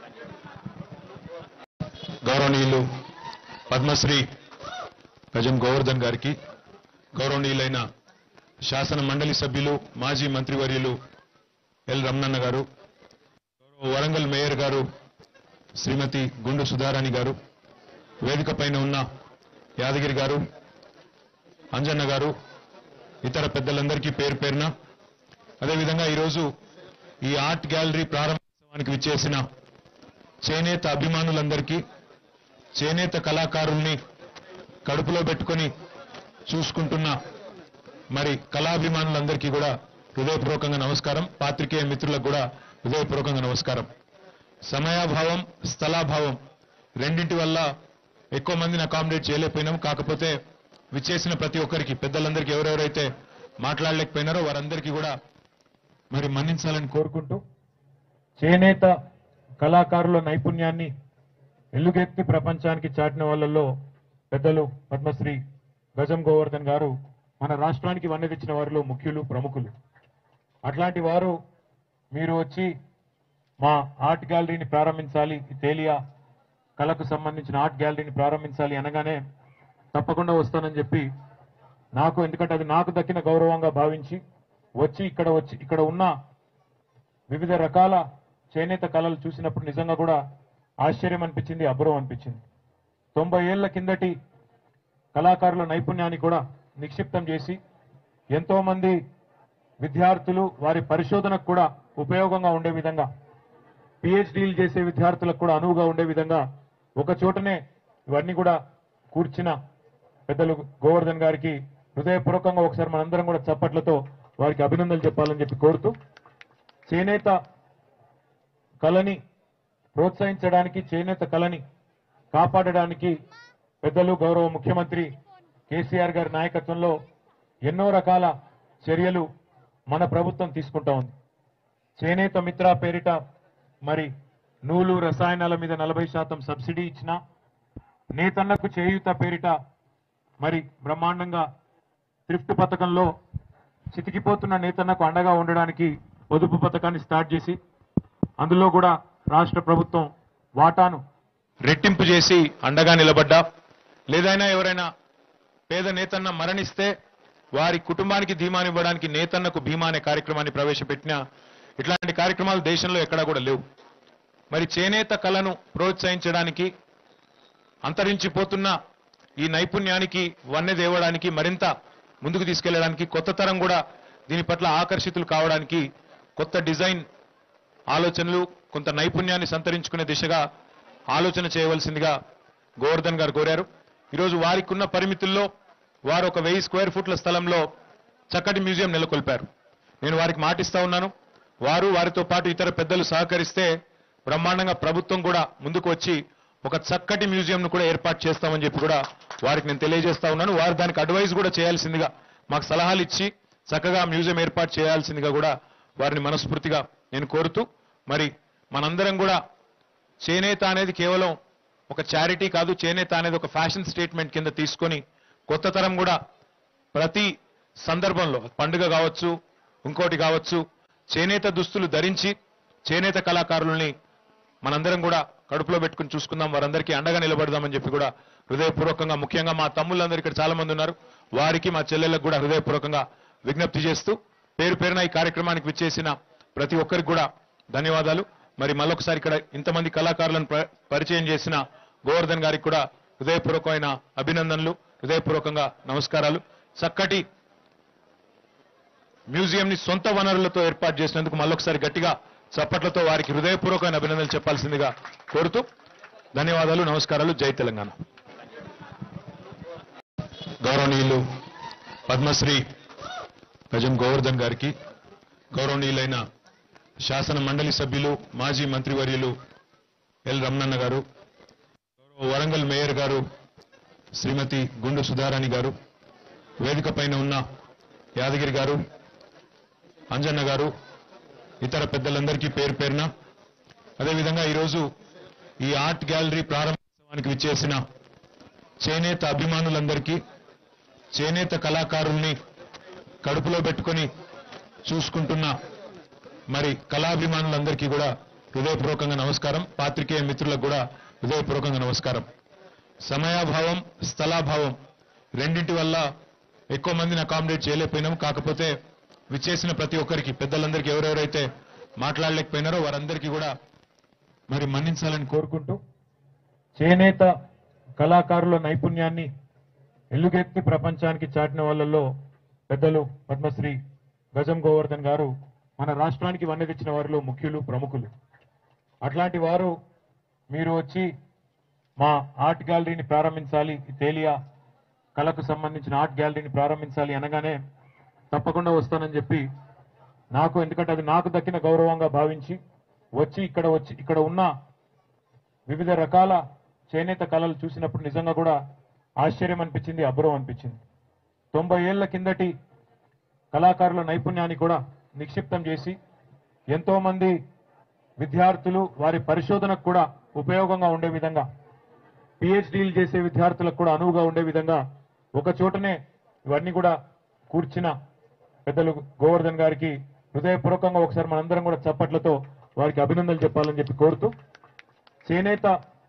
గౌరవనీయులు పద్మశ్రీ గజం గోవర్ధన్ గారికి గౌరవనీయులైన శాసన మండలి సభ్యులు మాజీ మంత్రివర్యులు ఎల్ రమణన్న గారు గౌరవ వరంగల్ మేయర్ గారు శ్రీమతి గుండు సుధారాణి గారు వేదిక పైన ఉన్న యాదగిరి గారు అంజన్న గారు ఇతర పెద్దలందరికీ పేరు పేరున అదేవిధంగా ఈరోజు ఈ ఆర్ట్ గ్యాలరీ ప్రారంభోత్సవానికి విచ్చేసిన చేనేత అభిమానులందరికీ చేనేత కళాకారుల్ని కడుపులో పెట్టుకొని చూసుకుంటున్న మరి కళాభిమానులందరికీ కూడా హృదయపూర్వకంగా నమస్కారం పాత్రికేయ మిత్రులకు కూడా హృదయపూర్వకంగా నమస్కారం సమయాభావం స్థలాభావం రెండింటి వల్ల ఎక్కువ మందిని అకామిడేట్ చేయలేకపోయినాం కాకపోతే విచ్చేసిన ప్రతి ఒక్కరికి పెద్దలందరికీ ఎవరెవరైతే మాట్లాడలేకపోయినారో వారందరికీ కూడా మరి మన్నించాలని కోరుకుంటూ చేనేత కళాకారుల నైపుణ్యాన్ని ఎల్లుగెత్తి ప్రపంచానికి చాటిన వాళ్ళల్లో పెద్దలు పద్మశ్రీ గజం గోవర్ధన్ గారు మన రాష్ట్రానికి వన్నె తెచ్చిన వారిలో ముఖ్యులు ప్రముఖులు అట్లాంటి వారు మీరు వచ్చి మా ఆర్ట్ గ్యాలరీని ప్రారంభించాలి ఈ తేలియా కళకు సంబంధించిన ఆర్ట్ గ్యాలరీని ప్రారంభించాలి అనగానే తప్పకుండా వస్తానని చెప్పి నాకు ఎందుకంటే అది నాకు దక్కిన గౌరవంగా భావించి వచ్చి ఇక్కడ వచ్చి ఇక్కడ ఉన్న వివిధ రకాల చేనేత కళలు చూసినప్పుడు నిజంగా కూడా ఆశ్చర్యం అనిపించింది అబ్బురం అనిపించింది తొంభై ఏళ్ల కిందటి కళాకారుల నైపుణ్యాన్ని కూడా నిక్షిప్తం చేసి ఎంతో మంది విద్యార్థులు వారి పరిశోధనకు కూడా ఉపయోగంగా ఉండే విధంగా పిహెచ్డీలు చేసే విద్యార్థులకు కూడా అనువుగా ఉండే విధంగా ఒక చోటనే ఇవన్నీ కూడా కూర్చిన పెద్దలు గోవర్ధన్ గారికి హృదయపూర్వకంగా ఒకసారి మనందరం కూడా చప్పట్లతో వారికి అభినందనలు చెప్పాలని చెప్పి కోరుతూ చేనేత కళని ప్రోత్సహించడానికి చేనేత కళని కాపాడడానికి పెద్దలు గౌరవ ముఖ్యమంత్రి కేసీఆర్ గారి నాయకత్వంలో ఎన్నో రకాల చర్యలు మన ప్రభుత్వం తీసుకుంటా ఉంది చేనేత మిత్ర పేరిట మరి నూలు రసాయనాల మీద నలభై శాతం సబ్సిడీ ఇచ్చిన నేతన్నకు చేయూత పేరిట మరి బ్రహ్మాండంగా థ్రిఫ్ట్ పథకంలో చితికిపోతున్న నేతన్నకు అండగా ఉండడానికి పొదుపు పథకాన్ని స్టార్ట్ చేసి అందులో కూడా రాష్ట్ర ప్రభుత్వం వాటాను రెట్టింపు చేసి అండగా నిలబడ్డా లేదైనా ఎవరైనా పేద నేతన్న మరణిస్తే వారి కుటుంబానికి ధీమానివ్వడానికి నేతన్నకు భీమా అనే కార్యక్రమాన్ని ప్రవేశపెట్టిన ఇట్లాంటి కార్యక్రమాలు దేశంలో ఎక్కడా కూడా లేవు మరి చేనేత కళను ప్రోత్సహించడానికి అంతరించిపోతున్న ఈ నైపుణ్యానికి వన్నె దేవడానికి మరింత ముందుకు తీసుకెళ్లడానికి కొత్త తరం కూడా దీని పట్ల ఆకర్షితులు కావడానికి కొత్త డిజైన్ ఆలోచనలు కొంత నైపుణ్యాన్ని సంతరించుకునే దిశగా ఆలోచన చేయవలసిందిగా గోవర్ధన్ గారు కోరారు ఈరోజు వారికి ఉన్న పరిమితుల్లో వారు ఒక వెయ్యి స్క్వేర్ ఫుట్ల స్థలంలో చక్కటి మ్యూజియం నెలకొల్పారు నేను వారికి మాటిస్తా ఉన్నాను వారు వారితో పాటు ఇతర పెద్దలు సహకరిస్తే బ్రహ్మాండంగా ప్రభుత్వం కూడా ముందుకు వచ్చి ఒక చక్కటి మ్యూజియంను కూడా ఏర్పాటు చేస్తామని చెప్పి కూడా వారికి నేను తెలియజేస్తా ఉన్నాను వారు దానికి అడ్వైజ్ కూడా చేయాల్సిందిగా మాకు సలహాలు ఇచ్చి చక్కగా మ్యూజియం ఏర్పాటు చేయాల్సిందిగా కూడా వారిని మనస్ఫూర్తిగా నేను కోరుతూ మరి మనందరం కూడా చేనేత అనేది కేవలం ఒక చారిటీ కాదు చేనేత అనేది ఒక ఫ్యాషన్ స్టేట్మెంట్ కింద తీసుకొని కొత్త తరం కూడా ప్రతి సందర్భంలో పండుగ కావచ్చు ఇంకోటి కావచ్చు చేనేత దుస్తులు ధరించి చేనేత కళాకారుల్ని మనందరం కూడా కడుపులో పెట్టుకుని చూసుకుందాం వారందరికీ అండగా నిలబడదామని చెప్పి కూడా హృదయపూర్వకంగా ముఖ్యంగా మా తమ్ముళ్ళందరూ ఇక్కడ చాలా మంది ఉన్నారు వారికి మా చెల్లెళ్ళకు కూడా హృదయపూర్వకంగా విజ్ఞప్తి చేస్తూ పేరు పేరున ఈ కార్యక్రమానికి విచ్చేసిన ప్రతి ఒక్కరికి కూడా ధన్యవాదాలు మరి మళ్ళొకసారి ఇక్కడ ఇంతమంది కళాకారులను ప- పరిచయం చేసిన గోవర్ధన్ గారికి కూడా హృదయపూర్వకమైన అభినందనలు హృదయపూర్వకంగా నమస్కారాలు చక్కటి మ్యూజియం ని సొంత వనరులతో ఏర్పాటు చేసినందుకు మళ్ళొకసారి గట్టిగా చప్పట్లతో వారికి హృదయపూర్వకమైన అభినందనలు చెప్పాల్సిందిగా కోరుతూ ధన్యవాదాలు నమస్కారాలు జై తెలంగాణ గౌరవనీయులు పద్మశ్రీ గజం గోవర్ధన్ గారికి గౌరవనీయులైన శాసన మండలి సభ్యులు మాజీ మంత్రివర్యులు ఎల్ రమణన్న గారు గౌరవ వరంగల్ మేయర్ గారు శ్రీమతి గుండు సుధారాణి గారు వేదిక పైన ఉన్న యాదగిరి గారు అంజన్న గారు ఇతర పెద్దలందరికీ పేరు పేరున అదేవిధంగా ఈరోజు ఈ ఆర్ట్ గ్యాలరీ ప్రారంభోత్సవానికి విచ్చేసిన చేనేత అభిమానులందరికీ చేనేత కళాకారుల్ని కడుపులో పెట్టుకొని చూసుకుంటున్న మరి కళాభిమానులందరికీ కూడా హృదయపూర్వకంగా నమస్కారం పాత్రికేయ మిత్రులకు కూడా హృదయపూర్వకంగా నమస్కారం సమయాభావం స్థలాభావం రెండింటి వల్ల ఎక్కువ మందిని అకామిడేట్ చేయలేకపోయినాం కాకపోతే విచ్చేసిన ప్రతి ఒక్కరికి పెద్దలందరికీ ఎవరెవరైతే మాట్లాడలేకపోయినారో వారందరికీ కూడా మరి మన్నించాలని కోరుకుంటూ చేనేత కళాకారుల నైపుణ్యాన్ని ఎల్లుగెత్తి ప్రపంచానికి చాటిన వాళ్ళల్లో పెద్దలు పద్మశ్రీ గజం గోవర్ధన్ గారు మన రాష్ట్రానికి వన్నె తెచ్చిన వారిలో ముఖ్యులు ప్రముఖులు అట్లాంటి వారు మీరు వచ్చి మా ఆర్ట్ గ్యాలరీని ప్రారంభించాలి ఈ తేలియా కళకు సంబంధించిన ఆర్ట్ గ్యాలరీని ప్రారంభించాలి అనగానే తప్పకుండా వస్తానని చెప్పి నాకు ఎందుకంటే అది నాకు దక్కిన గౌరవంగా భావించి వచ్చి ఇక్కడ వచ్చి ఇక్కడ ఉన్న వివిధ రకాల చేనేత కళలు చూసినప్పుడు నిజంగా కూడా ఆశ్చర్యం అనిపించింది అబ్బురం అనిపించింది తొంభై ఏళ్ల కిందటి కళాకారుల నైపుణ్యాన్ని కూడా నిక్షిప్తం చేసి ఎంతో మంది విద్యార్థులు వారి పరిశోధనకు కూడా ఉపయోగంగా ఉండే విధంగా పిహెచ్డీలు చేసే విద్యార్థులకు కూడా అనువుగా ఉండే విధంగా ఒక చోటనే ఇవన్నీ కూడా కూర్చిన పెద్దలు గోవర్ధన్ గారికి హృదయపూర్వకంగా ఒకసారి మనందరం కూడా చప్పట్లతో వారికి అభినందనలు చెప్పాలని చెప్పి కోరుతూ చేనేత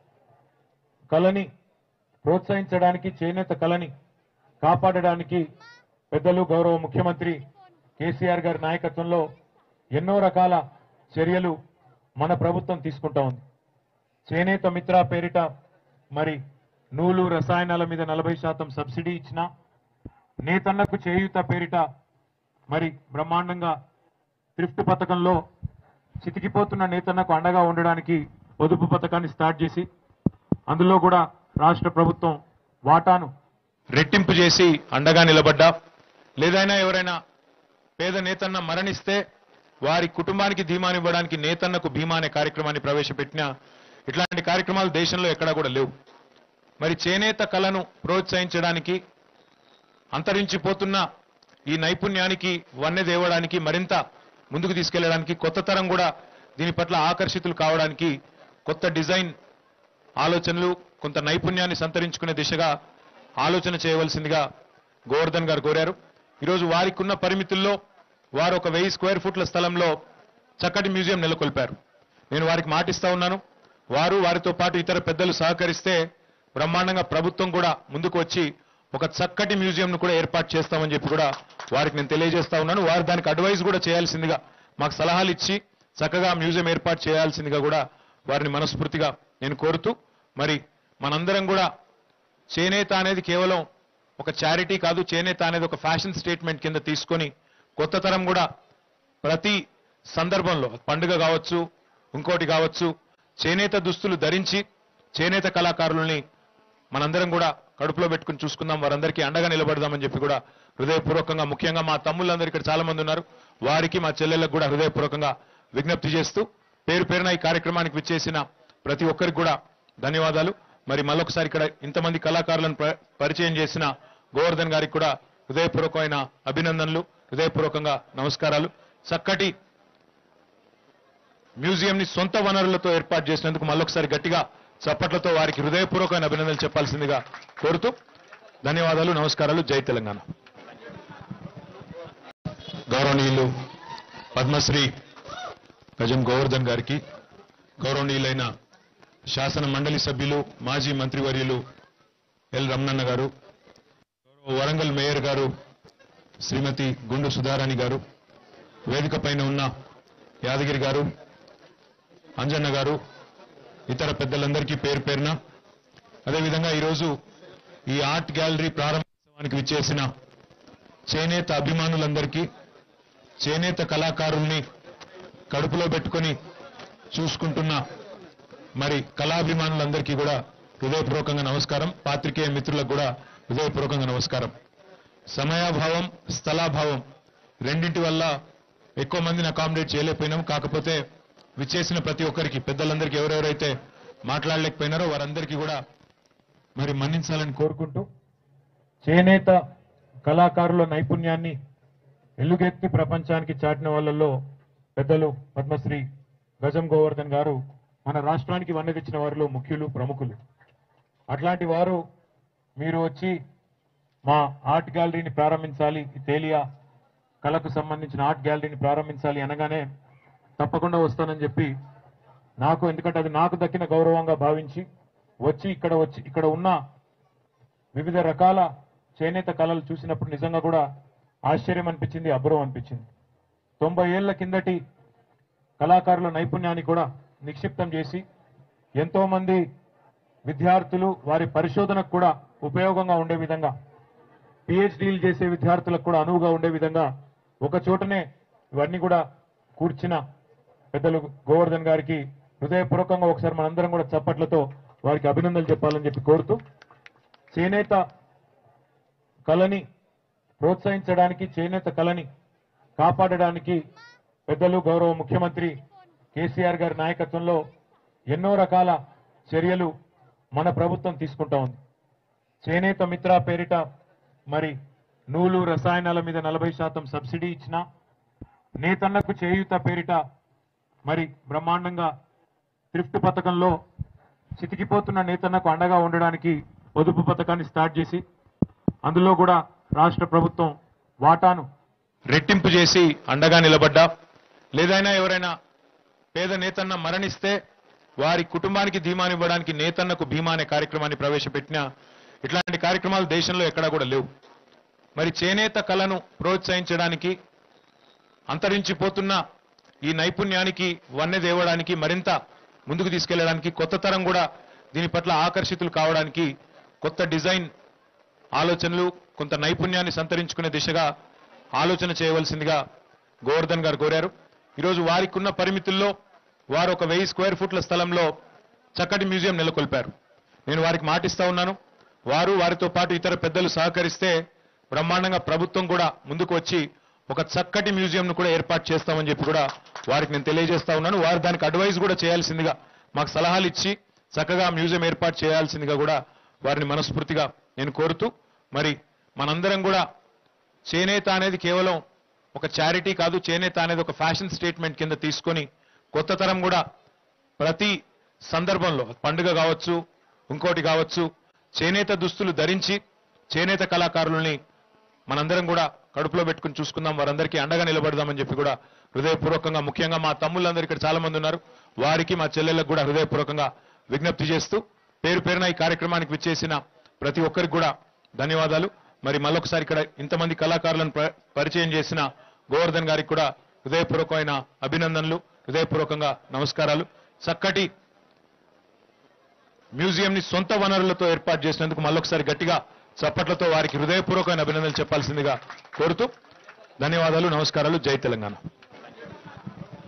కళని ప్రోత్సహించడానికి చేనేత కళని కాపాడడానికి పెద్దలు గౌరవ ముఖ్యమంత్రి కేసీఆర్ గారి నాయకత్వంలో ఎన్నో రకాల చర్యలు మన ప్రభుత్వం తీసుకుంటా ఉంది చేనేత మిత్ర పేరిట మరి నూలు రసాయనాల మీద నలభై శాతం సబ్సిడీ ఇచ్చిన నేతన్నకు చేయూత పేరిట మరి బ్రహ్మాండంగా థ్రిఫ్ట్ పథకంలో చితికిపోతున్న నేతన్నకు అండగా ఉండడానికి పొదుపు పథకాన్ని స్టార్ట్ చేసి అందులో కూడా రాష్ట్ర ప్రభుత్వం వాటాను రెట్టింపు చేసి అండగా నిలబడ్డా లేదైనా ఎవరైనా పేద నేతన్న మరణిస్తే వారి కుటుంబానికి ధీమాని ఇవ్వడానికి నేతన్నకు భీమా అనే కార్యక్రమాన్ని ప్రవేశపెట్టిన ఇట్లాంటి కార్యక్రమాలు దేశంలో ఎక్కడా కూడా లేవు మరి చేనేత కళను ప్రోత్సహించడానికి అంతరించిపోతున్న ఈ నైపుణ్యానికి వన్నె దేవడానికి మరింత ముందుకు తీసుకెళ్లడానికి కొత్త తరం కూడా దీని పట్ల ఆకర్షితులు కావడానికి కొత్త డిజైన్ ఆలోచనలు కొంత నైపుణ్యాన్ని సంతరించుకునే దిశగా ఆలోచన చేయవలసిందిగా గోవర్ధన్ గారు కోరారు ఈరోజు వారికి ఉన్న పరిమితుల్లో వారు ఒక వెయ్యి స్క్వేర్ ఫుట్ల స్థలంలో చక్కటి మ్యూజియం నెలకొల్పారు నేను వారికి మాటిస్తా ఉన్నాను వారు వారితో పాటు ఇతర పెద్దలు సహకరిస్తే బ్రహ్మాండంగా ప్రభుత్వం కూడా ముందుకు వచ్చి ఒక చక్కటి మ్యూజియంను కూడా ఏర్పాటు చేస్తామని చెప్పి కూడా వారికి నేను తెలియజేస్తా ఉన్నాను వారు దానికి అడ్వైజ్ కూడా చేయాల్సిందిగా మాకు సలహాలు ఇచ్చి చక్కగా మ్యూజియం ఏర్పాటు చేయాల్సిందిగా కూడా వారిని మనస్ఫూర్తిగా నేను కోరుతూ మరి మనందరం కూడా చేనేత అనేది కేవలం ఒక చారిటీ కాదు చేనేత అనేది ఒక ఫ్యాషన్ స్టేట్మెంట్ కింద తీసుకొని కొత్త తరం కూడా ప్రతి సందర్భంలో పండుగ కావచ్చు ఇంకోటి కావచ్చు చేనేత దుస్తులు ధరించి చేనేత కళాకారుల్ని మనందరం కూడా కడుపులో పెట్టుకుని చూసుకుందాం వారందరికీ అండగా నిలబడదామని చెప్పి కూడా హృదయపూర్వకంగా ముఖ్యంగా మా తమ్ముళ్ళందరూ ఇక్కడ చాలా మంది ఉన్నారు వారికి మా చెల్లెళ్ళకు కూడా హృదయపూర్వకంగా విజ్ఞప్తి చేస్తూ పేరు పేరున ఈ కార్యక్రమానికి విచ్చేసిన ప్రతి ఒక్కరికి కూడా ధన్యవాదాలు మరి మళ్ళొకసారి ఇక్కడ ఇంతమంది కళాకారులను ప- పరిచయం చేసిన గోవర్ధన్ గారికి కూడా హృదయపూర్వకమైన అభినందనలు హృదయపూర్వకంగా నమస్కారాలు చక్కటి మ్యూజియం ని సొంత వనరులతో ఏర్పాటు చేసినందుకు మళ్ళొకసారి గట్టిగా చప్పట్లతో వారికి హృదయపూర్వకమైన అభినందనలు చెప్పాల్సిందిగా కోరుతూ ధన్యవాదాలు నమస్కారాలు జై తెలంగాణ గౌరవనీయులు పద్మశ్రీ గజం గోవర్ధన్ గారికి గౌరవనీయులైన శాసన మండలి సభ్యులు మాజీ మంత్రివర్యులు ఎల్ రమణన్న గారు గౌరవ వరంగల్ మేయర్ గారు శ్రీమతి గుండు సుధారాణి గారు వేదిక పైన ఉన్న యాదగిరి గారు అంజన్న గారు ఇతర పెద్దలందరికీ పేరు పేరున అదేవిధంగా ఈరోజు ఈ ఆర్ట్ గ్యాలరీ ప్రారంభోత్సవానికి విచ్చేసిన చేనేత అభిమానులందరికీ చేనేత కళాకారుల్ని కడుపులో పెట్టుకొని చూసుకుంటున్న మరి కళాభిమానులందరికీ కూడా హృదయపూర్వకంగా నమస్కారం పాత్రికేయ మిత్రులకు కూడా హృదయపూర్వకంగా నమస్కారం సమయాభావం స్థలాభావం రెండింటి వల్ల ఎక్కువ మందిని అకామిడేట్ చేయలేకపోయినాం కాకపోతే విచ్చేసిన ప్రతి ఒక్కరికి పెద్దలందరికీ ఎవరెవరైతే మాట్లాడలేకపోయినారో వారందరికీ కూడా మరి మన్నించాలని కోరుకుంటూ చేనేత కళాకారుల నైపుణ్యాన్ని ఎలుగెత్తి ప్రపంచానికి చాటిన వాళ్ళల్లో పెద్దలు పద్మశ్రీ గజం గోవర్ధన్ గారు మన రాష్ట్రానికి వన్నె తెచ్చిన వారిలో ముఖ్యులు ప్రముఖులు అట్లాంటి వారు మీరు వచ్చి మా ఆర్ట్ గ్యాలరీని ప్రారంభించాలి ఈ తేలియా కళకు సంబంధించిన ఆర్ట్ గ్యాలరీని ప్రారంభించాలి అనగానే తప్పకుండా వస్తానని చెప్పి నాకు ఎందుకంటే అది నాకు దక్కిన గౌరవంగా భావించి వచ్చి ఇక్కడ వచ్చి ఇక్కడ ఉన్న వివిధ రకాల చేనేత కళలు చూసినప్పుడు నిజంగా కూడా ఆశ్చర్యం అనిపించింది అబ్బురం అనిపించింది తొంభై ఏళ్ల కిందటి కళాకారుల నైపుణ్యాన్ని కూడా నిక్షిప్తం చేసి ఎంతో మంది విద్యార్థులు వారి పరిశోధనకు కూడా ఉపయోగంగా ఉండే విధంగా పిహెచ్డీలు చేసే విద్యార్థులకు కూడా అనువుగా ఉండే విధంగా ఒక చోటనే ఇవన్నీ కూడా కూర్చిన పెద్దలు గోవర్ధన్ గారికి హృదయపూర్వకంగా ఒకసారి మనందరం కూడా చప్పట్లతో వారికి అభినందనలు చెప్పాలని చెప్పి కోరుతూ చేనేత కళని ప్రోత్సహించడానికి చేనేత కళని కాపాడడానికి పెద్దలు గౌరవ ముఖ్యమంత్రి కేసీఆర్ గారి నాయకత్వంలో ఎన్నో రకాల చర్యలు మన ప్రభుత్వం తీసుకుంటా ఉంది చేనేత మిత్ర పేరిట మరి నూలు రసాయనాల మీద నలభై శాతం సబ్సిడీ ఇచ్చిన నేతన్నకు చేయూత పేరిట మరి బ్రహ్మాండంగా థ్రిఫ్ట్ పథకంలో చితికిపోతున్న నేతన్నకు అండగా ఉండడానికి పొదుపు పథకాన్ని స్టార్ట్ చేసి అందులో కూడా రాష్ట్ర ప్రభుత్వం వాటాను రెట్టింపు చేసి అండగా నిలబడ్డా లేదైనా ఎవరైనా పేద నేతన్న మరణిస్తే వారి కుటుంబానికి ధీమానివ్వడానికి నేతన్నకు భీమా అనే కార్యక్రమాన్ని ప్రవేశపెట్టిన ఇట్లాంటి కార్యక్రమాలు దేశంలో ఎక్కడా కూడా లేవు మరి చేనేత కళను ప్రోత్సహించడానికి అంతరించిపోతున్న ఈ నైపుణ్యానికి వన్నె దేవడానికి మరింత ముందుకు తీసుకెళ్లడానికి కొత్త తరం కూడా దీని పట్ల ఆకర్షితులు కావడానికి కొత్త డిజైన్ ఆలోచనలు కొంత నైపుణ్యాన్ని సంతరించుకునే దిశగా ఆలోచన చేయవలసిందిగా గోవర్ధన్ గారు కోరారు ఈరోజు వారికి ఉన్న పరిమితుల్లో వారు ఒక వెయ్యి స్క్వేర్ ఫుట్ల స్థలంలో చక్కటి మ్యూజియం నెలకొల్పారు నేను వారికి మాటిస్తా ఉన్నాను వారు వారితో పాటు ఇతర పెద్దలు సహకరిస్తే బ్రహ్మాండంగా ప్రభుత్వం కూడా ముందుకు వచ్చి ఒక చక్కటి మ్యూజియంను కూడా ఏర్పాటు చేస్తామని చెప్పి కూడా వారికి నేను తెలియజేస్తా ఉన్నాను వారు దానికి అడ్వైజ్ కూడా చేయాల్సిందిగా మాకు సలహాలు ఇచ్చి చక్కగా మ్యూజియం ఏర్పాటు చేయాల్సిందిగా కూడా వారిని మనస్ఫూర్తిగా నేను కోరుతూ మరి మనందరం కూడా చేనేత అనేది కేవలం ఒక చారిటీ కాదు చేనేత అనేది ఒక ఫ్యాషన్ స్టేట్మెంట్ కింద తీసుకొని కొత్త తరం కూడా ప్రతి సందర్భంలో పండుగ కావచ్చు ఇంకోటి కావచ్చు చేనేత దుస్తులు ధరించి చేనేత కళాకారుల్ని మనందరం కూడా కడుపులో పెట్టుకుని చూసుకుందాం వారందరికీ అండగా నిలబడదామని చెప్పి కూడా హృదయపూర్వకంగా ముఖ్యంగా మా తమ్ముళ్ళందరూ ఇక్కడ చాలా మంది ఉన్నారు వారికి మా చెల్లెళ్ళకు కూడా హృదయపూర్వకంగా విజ్ఞప్తి చేస్తూ పేరు పేరున ఈ కార్యక్రమానికి విచ్చేసిన ప్రతి ఒక్కరికి కూడా ధన్యవాదాలు మరి మళ్ళొకసారి ఇక్కడ ఇంతమంది కళాకారులను ప- పరిచయం చేసిన గోవర్ధన్ గారికి కూడా హృదయపూర్వకమైన అభినందనలు హృదయపూర్వకంగా నమస్కారాలు చక్కటి మ్యూజియం ని సొంత వనరులతో ఏర్పాటు చేసినందుకు మళ్ళొకసారి గట్టిగా చప్పట్లతో వారికి హృదయపూర్వకమైన అభినందనలు చెప్పాల్సిందిగా కోరుతూ ధన్యవాదాలు నమస్కారాలు జై తెలంగాణ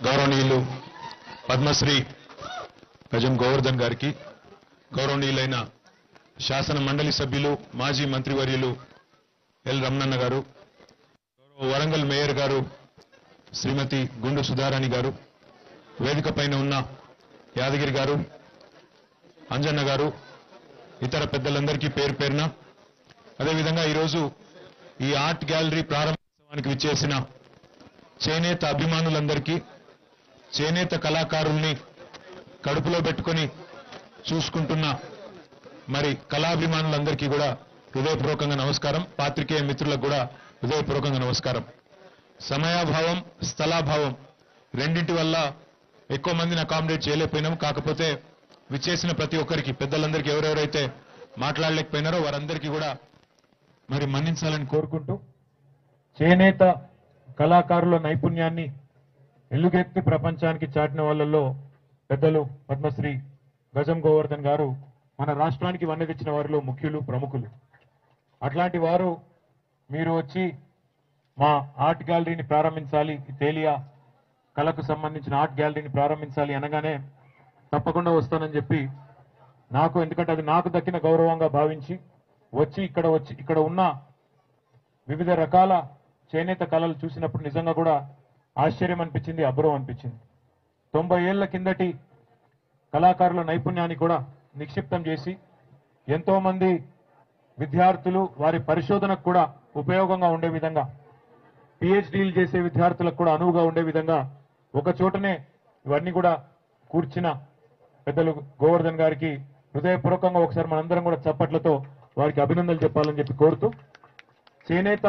గౌరవనీయులు పద్మశ్రీ గజం గోవర్ధన్ గారికి గౌరవనీయులైన శాసన మండలి సభ్యులు మాజీ మంత్రివర్యులు ఎల్ రమణన్న గారు గౌరవ వరంగల్ మేయర్ గారు శ్రీమతి గుండు సుధారాణి గారు వేదిక పైన ఉన్న యాదగిరి గారు అంజన్న గారు ఇతర పెద్దలందరికీ పేరు పేరున అదేవిధంగా ఈరోజు ఈ ఆర్ట్ గ్యాలరీ ప్రారంభోత్సవానికి విచ్చేసిన చేనేత అభిమానులందరికీ చేనేత కళాకారుల్ని కడుపులో పెట్టుకొని చూసుకుంటున్న మరి కళాభిమానులందరికీ కూడా హృదయపూర్వకంగా నమస్కారం పాత్రికేయ మిత్రులకు కూడా హృదయపూర్వకంగా నమస్కారం సమయాభావం స్థలాభావం రెండింటి వల్ల ఎక్కువ మందిని అకామిడేట్ చేయలేకపోయినాం కాకపోతే విచ్చేసిన ప్రతి ఒక్కరికి పెద్దలందరికీ ఎవరెవరైతే మాట్లాడలేకపోయినారో వారందరికీ కూడా మరి మన్నించాలని కోరుకుంటూ చేనేత కళాకారుల నైపుణ్యాన్ని ఎలుగెత్తి ప్రపంచానికి చాటిన వాళ్ళల్లో పెద్దలు పద్మశ్రీ గజం గోవర్ధన్ గారు మన రాష్ట్రానికి వన్నె తెచ్చిన వారిలో ముఖ్యులు ప్రముఖులు అట్లాంటి వారు మీరు వచ్చి మా ఆర్ట్ గ్యాలరీని ప్రారంభించాలి ఈ తేలియా కళకు సంబంధించిన ఆర్ట్ గ్యాలరీని ప్రారంభించాలి అనగానే తప్పకుండా వస్తానని చెప్పి నాకు ఎందుకంటే అది నాకు దక్కిన గౌరవంగా భావించి వచ్చి ఇక్కడ వచ్చి ఇక్కడ ఉన్న వివిధ రకాల చేనేత కళలు చూసినప్పుడు నిజంగా కూడా ఆశ్చర్యం అనిపించింది అబ్బురం అనిపించింది తొంభై ఏళ్ల కిందటి కళాకారుల నైపుణ్యాన్ని కూడా నిక్షిప్తం చేసి ఎంతో మంది విద్యార్థులు వారి పరిశోధనకు కూడా ఉపయోగంగా ఉండే విధంగా పిహెచ్డీలు చేసే విద్యార్థులకు కూడా అనువుగా ఉండే విధంగా ఒక చోటనే ఇవన్నీ కూడా కూర్చిన పెద్దలు గోవర్ధన్ గారికి హృదయపూర్వకంగా ఒకసారి మనందరం కూడా చప్పట్లతో వారికి అభినందనలు చెప్పాలని చెప్పి కోరుతూ చేనేత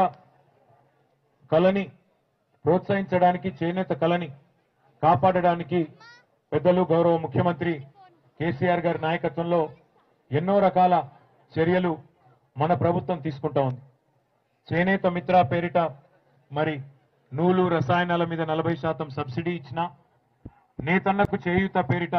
కళని ప్రోత్సహించడానికి చేనేత కళని కాపాడడానికి పెద్దలు గౌరవ ముఖ్యమంత్రి కేసీఆర్ గారి నాయకత్వంలో ఎన్నో రకాల చర్యలు మన ప్రభుత్వం తీసుకుంటా ఉంది చేనేత మిత్ర పేరిట మరి నూలు రసాయనాల మీద నలభై శాతం సబ్సిడీ ఇచ్చిన నేతన్నకు చేయూత పేరిట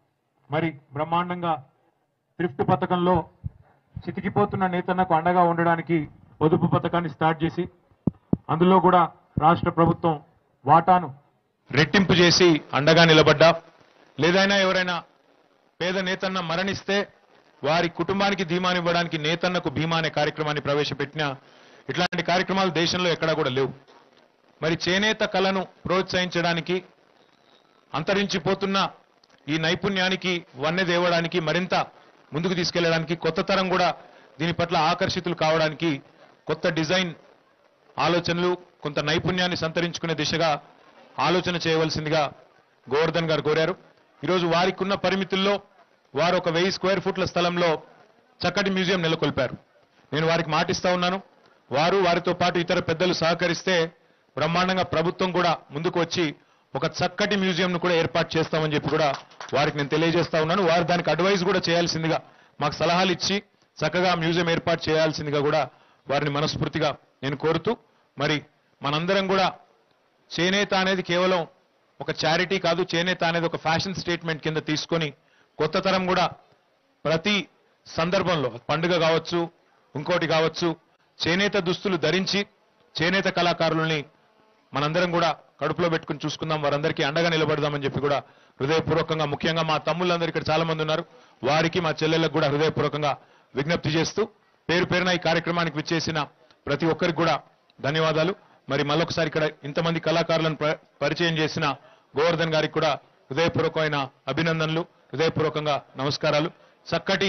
మరి బ్రహ్మాండంగా థ్రిఫ్ట్ పథకంలో చితికిపోతున్న నేతన్నకు అండగా ఉండడానికి పొదుపు పథకాన్ని స్టార్ట్ చేసి అందులో కూడా రాష్ట్ర ప్రభుత్వం వాటాను రెట్టింపు చేసి అండగా నిలబడ్డా లేదైనా ఎవరైనా పేద నేతన్న మరణిస్తే వారి కుటుంబానికి ధీమానివ్వడానికి నేతన్నకు భీమా అనే కార్యక్రమాన్ని ప్రవేశపెట్టిన ఇట్లాంటి కార్యక్రమాలు దేశంలో ఎక్కడా కూడా లేవు మరి చేనేత కళను ప్రోత్సహించడానికి అంతరించిపోతున్న ఈ నైపుణ్యానికి వన్నె దేవడానికి మరింత ముందుకు తీసుకెళ్లడానికి కొత్త తరం కూడా దీని పట్ల ఆకర్షితులు కావడానికి కొత్త డిజైన్ ఆలోచనలు కొంత నైపుణ్యాన్ని సంతరించుకునే దిశగా ఆలోచన చేయవలసిందిగా గోవర్ధన్ గారు కోరారు ఈరోజు వారికి ఉన్న పరిమితుల్లో వారు ఒక వెయ్యి స్క్వేర్ ఫుట్ల స్థలంలో చక్కటి మ్యూజియం నెలకొల్పారు నేను వారికి మాటిస్తా ఉన్నాను వారు వారితో పాటు ఇతర పెద్దలు సహకరిస్తే బ్రహ్మాండంగా ప్రభుత్వం కూడా ముందుకు వచ్చి ఒక చక్కటి మ్యూజియంను కూడా ఏర్పాటు చేస్తామని చెప్పి కూడా వారికి నేను తెలియజేస్తా ఉన్నాను వారు దానికి అడ్వైజ్ కూడా చేయాల్సిందిగా మాకు సలహాలు ఇచ్చి చక్కగా మ్యూజియం ఏర్పాటు చేయాల్సిందిగా కూడా వారిని మనస్ఫూర్తిగా నేను కోరుతూ మరి మనందరం కూడా చేనేత అనేది కేవలం ఒక చారిటీ కాదు చేనేత అనేది ఒక ఫ్యాషన్ స్టేట్మెంట్ కింద తీసుకొని కొత్త తరం కూడా ప్రతి సందర్భంలో పండుగ కావచ్చు ఇంకోటి కావచ్చు చేనేత దుస్తులు ధరించి చేనేత కళాకారులని మనందరం కూడా కడుపులో పెట్టుకుని చూసుకుందాం వారందరికీ అండగా నిలబడదామని చెప్పి కూడా హృదయపూర్వకంగా ముఖ్యంగా మా తమ్ముళ్ళందరూ ఇక్కడ చాలా మంది ఉన్నారు వారికి మా చెల్లెళ్ళకు కూడా హృదయపూర్వకంగా విజ్ఞప్తి చేస్తూ పేరు పేరున ఈ కార్యక్రమానికి విచ్చేసిన ప్రతి ఒక్కరికి కూడా ధన్యవాదాలు మరి మళ్ళొకసారి ఇక్కడ ఇంతమంది కళాకారులను ప- పరిచయం చేసిన గోవర్ధన్ గారికి కూడా హృదయపూర్వకమైన అభినందనలు హృదయపూర్వకంగా నమస్కారాలు చక్కటి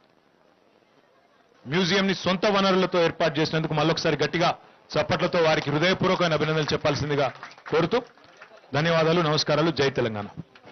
మ్యూజియం ని సొంత వనరులతో ఏర్పాటు చేసినందుకు మళ్ళొకసారి గట్టిగా చప్పట్లతో వారికి హృదయపూర్వకమైన అభినందనలు చెప్పాల్సిందిగా కోరుతూ ధన్యవాదాలు నమస్కారాలు జై తెలంగాణ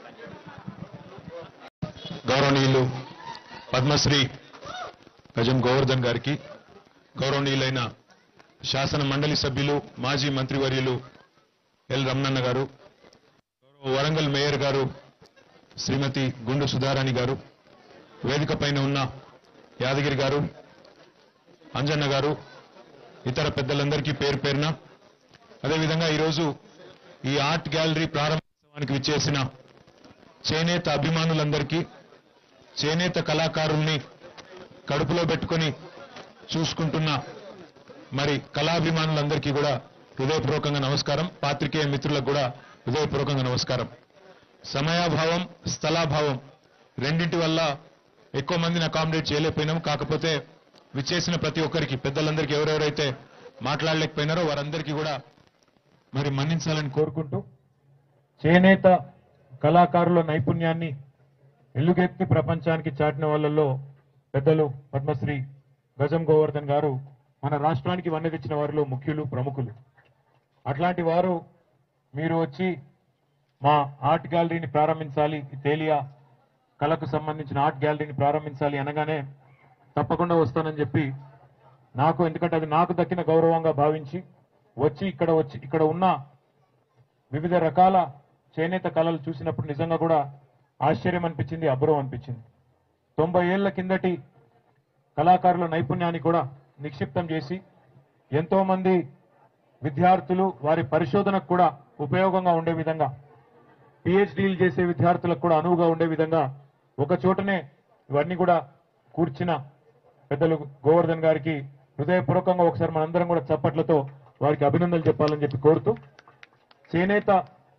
గౌరవనీయులు పద్మశ్రీ గజం గోవర్ధన్ గారికి గౌరవనీయులైన శాసన మండలి సభ్యులు మాజీ మంత్రివర్యులు ఎల్ రమణన్న గారు గౌరవ వరంగల్ మేయర్ గారు శ్రీమతి గుండు సుధారాణి గారు వేదిక పైన ఉన్న యాదగిరి గారు అంజన్న గారు ఇతర పెద్దలందరికీ పేరు పేరున అదేవిధంగా ఈరోజు ఈ ఆర్ట్ గ్యాలరీ ప్రారంభోత్సవానికి విచ్చేసిన చేనేత అభిమానులందరికీ చేనేత కళాకారుల్ని కడుపులో పెట్టుకొని చూసుకుంటున్న మరి కళాభిమానులందరికీ కూడా హృదయపూర్వకంగా నమస్కారం పాత్రికేయ మిత్రులకు కూడా హృదయపూర్వకంగా నమస్కారం సమయాభావం స్థలాభావం రెండింటి వల్ల ఎక్కువ మందిని అకామిడేట్ చేయలేకపోయినాం కాకపోతే విచ్చేసిన ప్రతి ఒక్కరికి పెద్దలందరికీ ఎవరెవరైతే మాట్లాడలేకపోయినారో వారందరికీ కూడా మరి మన్నించాలని కోరుకుంటూ చేనేత కళాకారుల నైపుణ్యాన్ని ఎలుగెత్తి ప్రపంచానికి చాటిన వాళ్ళల్లో పెద్దలు పద్మశ్రీ గజం గోవర్ధన్ గారు మన రాష్ట్రానికి వన్నె తెచ్చిన వారిలో ముఖ్యులు ప్రముఖులు అట్లాంటి వారు మీరు వచ్చి మా ఆర్ట్ గ్యాలరీని ప్రారంభించాలి ఈ తేలియా కళకు సంబంధించిన ఆర్ట్ గ్యాలరీని ప్రారంభించాలి అనగానే తప్పకుండా వస్తానని చెప్పి నాకు ఎందుకంటే అది నాకు దక్కిన గౌరవంగా భావించి వచ్చి ఇక్కడ వచ్చి ఇక్కడ ఉన్న వివిధ రకాల చేనేత కళలు చూసినప్పుడు నిజంగా కూడా ఆశ్చర్యం అనిపించింది అబ్బురం అనిపించింది తొంభై ఏళ్ల కిందటి కళాకారుల నైపుణ్యాన్ని కూడా నిక్షిప్తం చేసి ఎంతో మంది విద్యార్థులు వారి పరిశోధనకు కూడా ఉపయోగంగా ఉండే విధంగా పిహెచ్డీలు చేసే విద్యార్థులకు కూడా అనువుగా ఉండే విధంగా ఒక చోటనే ఇవన్నీ కూడా కూర్చిన పెద్దలు గోవర్ధన్ గారికి హృదయపూర్వకంగా ఒకసారి మనందరం కూడా చప్పట్లతో వారికి అభినందనలు చెప్పాలని చెప్పి కోరుతూ చేనేత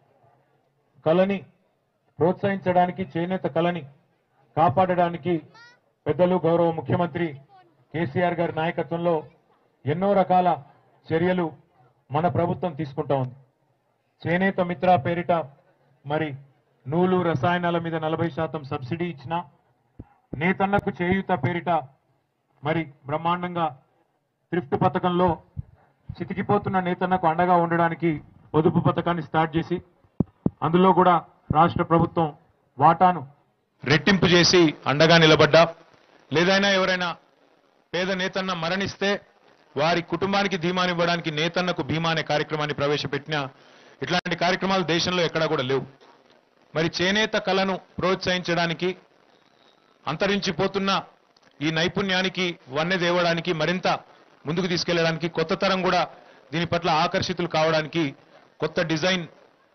కళని ప్రోత్సహించడానికి చేనేత కళని కాపాడడానికి పెద్దలు గౌరవ ముఖ్యమంత్రి కేసీఆర్ గారి నాయకత్వంలో ఎన్నో రకాల చర్యలు మన ప్రభుత్వం తీసుకుంటా ఉంది చేనేత మిత్ర పేరిట మరి నూలు రసాయనాల మీద నలభై శాతం సబ్సిడీ ఇచ్చిన నేతన్నకు చేయూత పేరిట మరి బ్రహ్మాండంగా థ్రిఫ్ట్ పథకంలో చితికిపోతున్న నేతన్నకు అండగా ఉండడానికి పొదుపు పథకాన్ని స్టార్ట్ చేసి అందులో కూడా రాష్ట్ర ప్రభుత్వం వాటాను రెట్టింపు చేసి అండగా నిలబడ్డా లేదైనా ఎవరైనా పేద నేతన్న మరణిస్తే వారి కుటుంబానికి ధీమానివ్వడానికి నేతన్నకు భీమా అనే కార్యక్రమాన్ని ప్రవేశపెట్టిన ఇట్లాంటి కార్యక్రమాలు దేశంలో ఎక్కడా కూడా లేవు మరి చేనేత కళను ప్రోత్సహించడానికి అంతరించిపోతున్న ఈ నైపుణ్యానికి వన్నె దేవడానికి మరింత ముందుకు తీసుకెళ్లడానికి కొత్త తరం కూడా దీని పట్ల ఆకర్షితులు కావడానికి కొత్త డిజైన్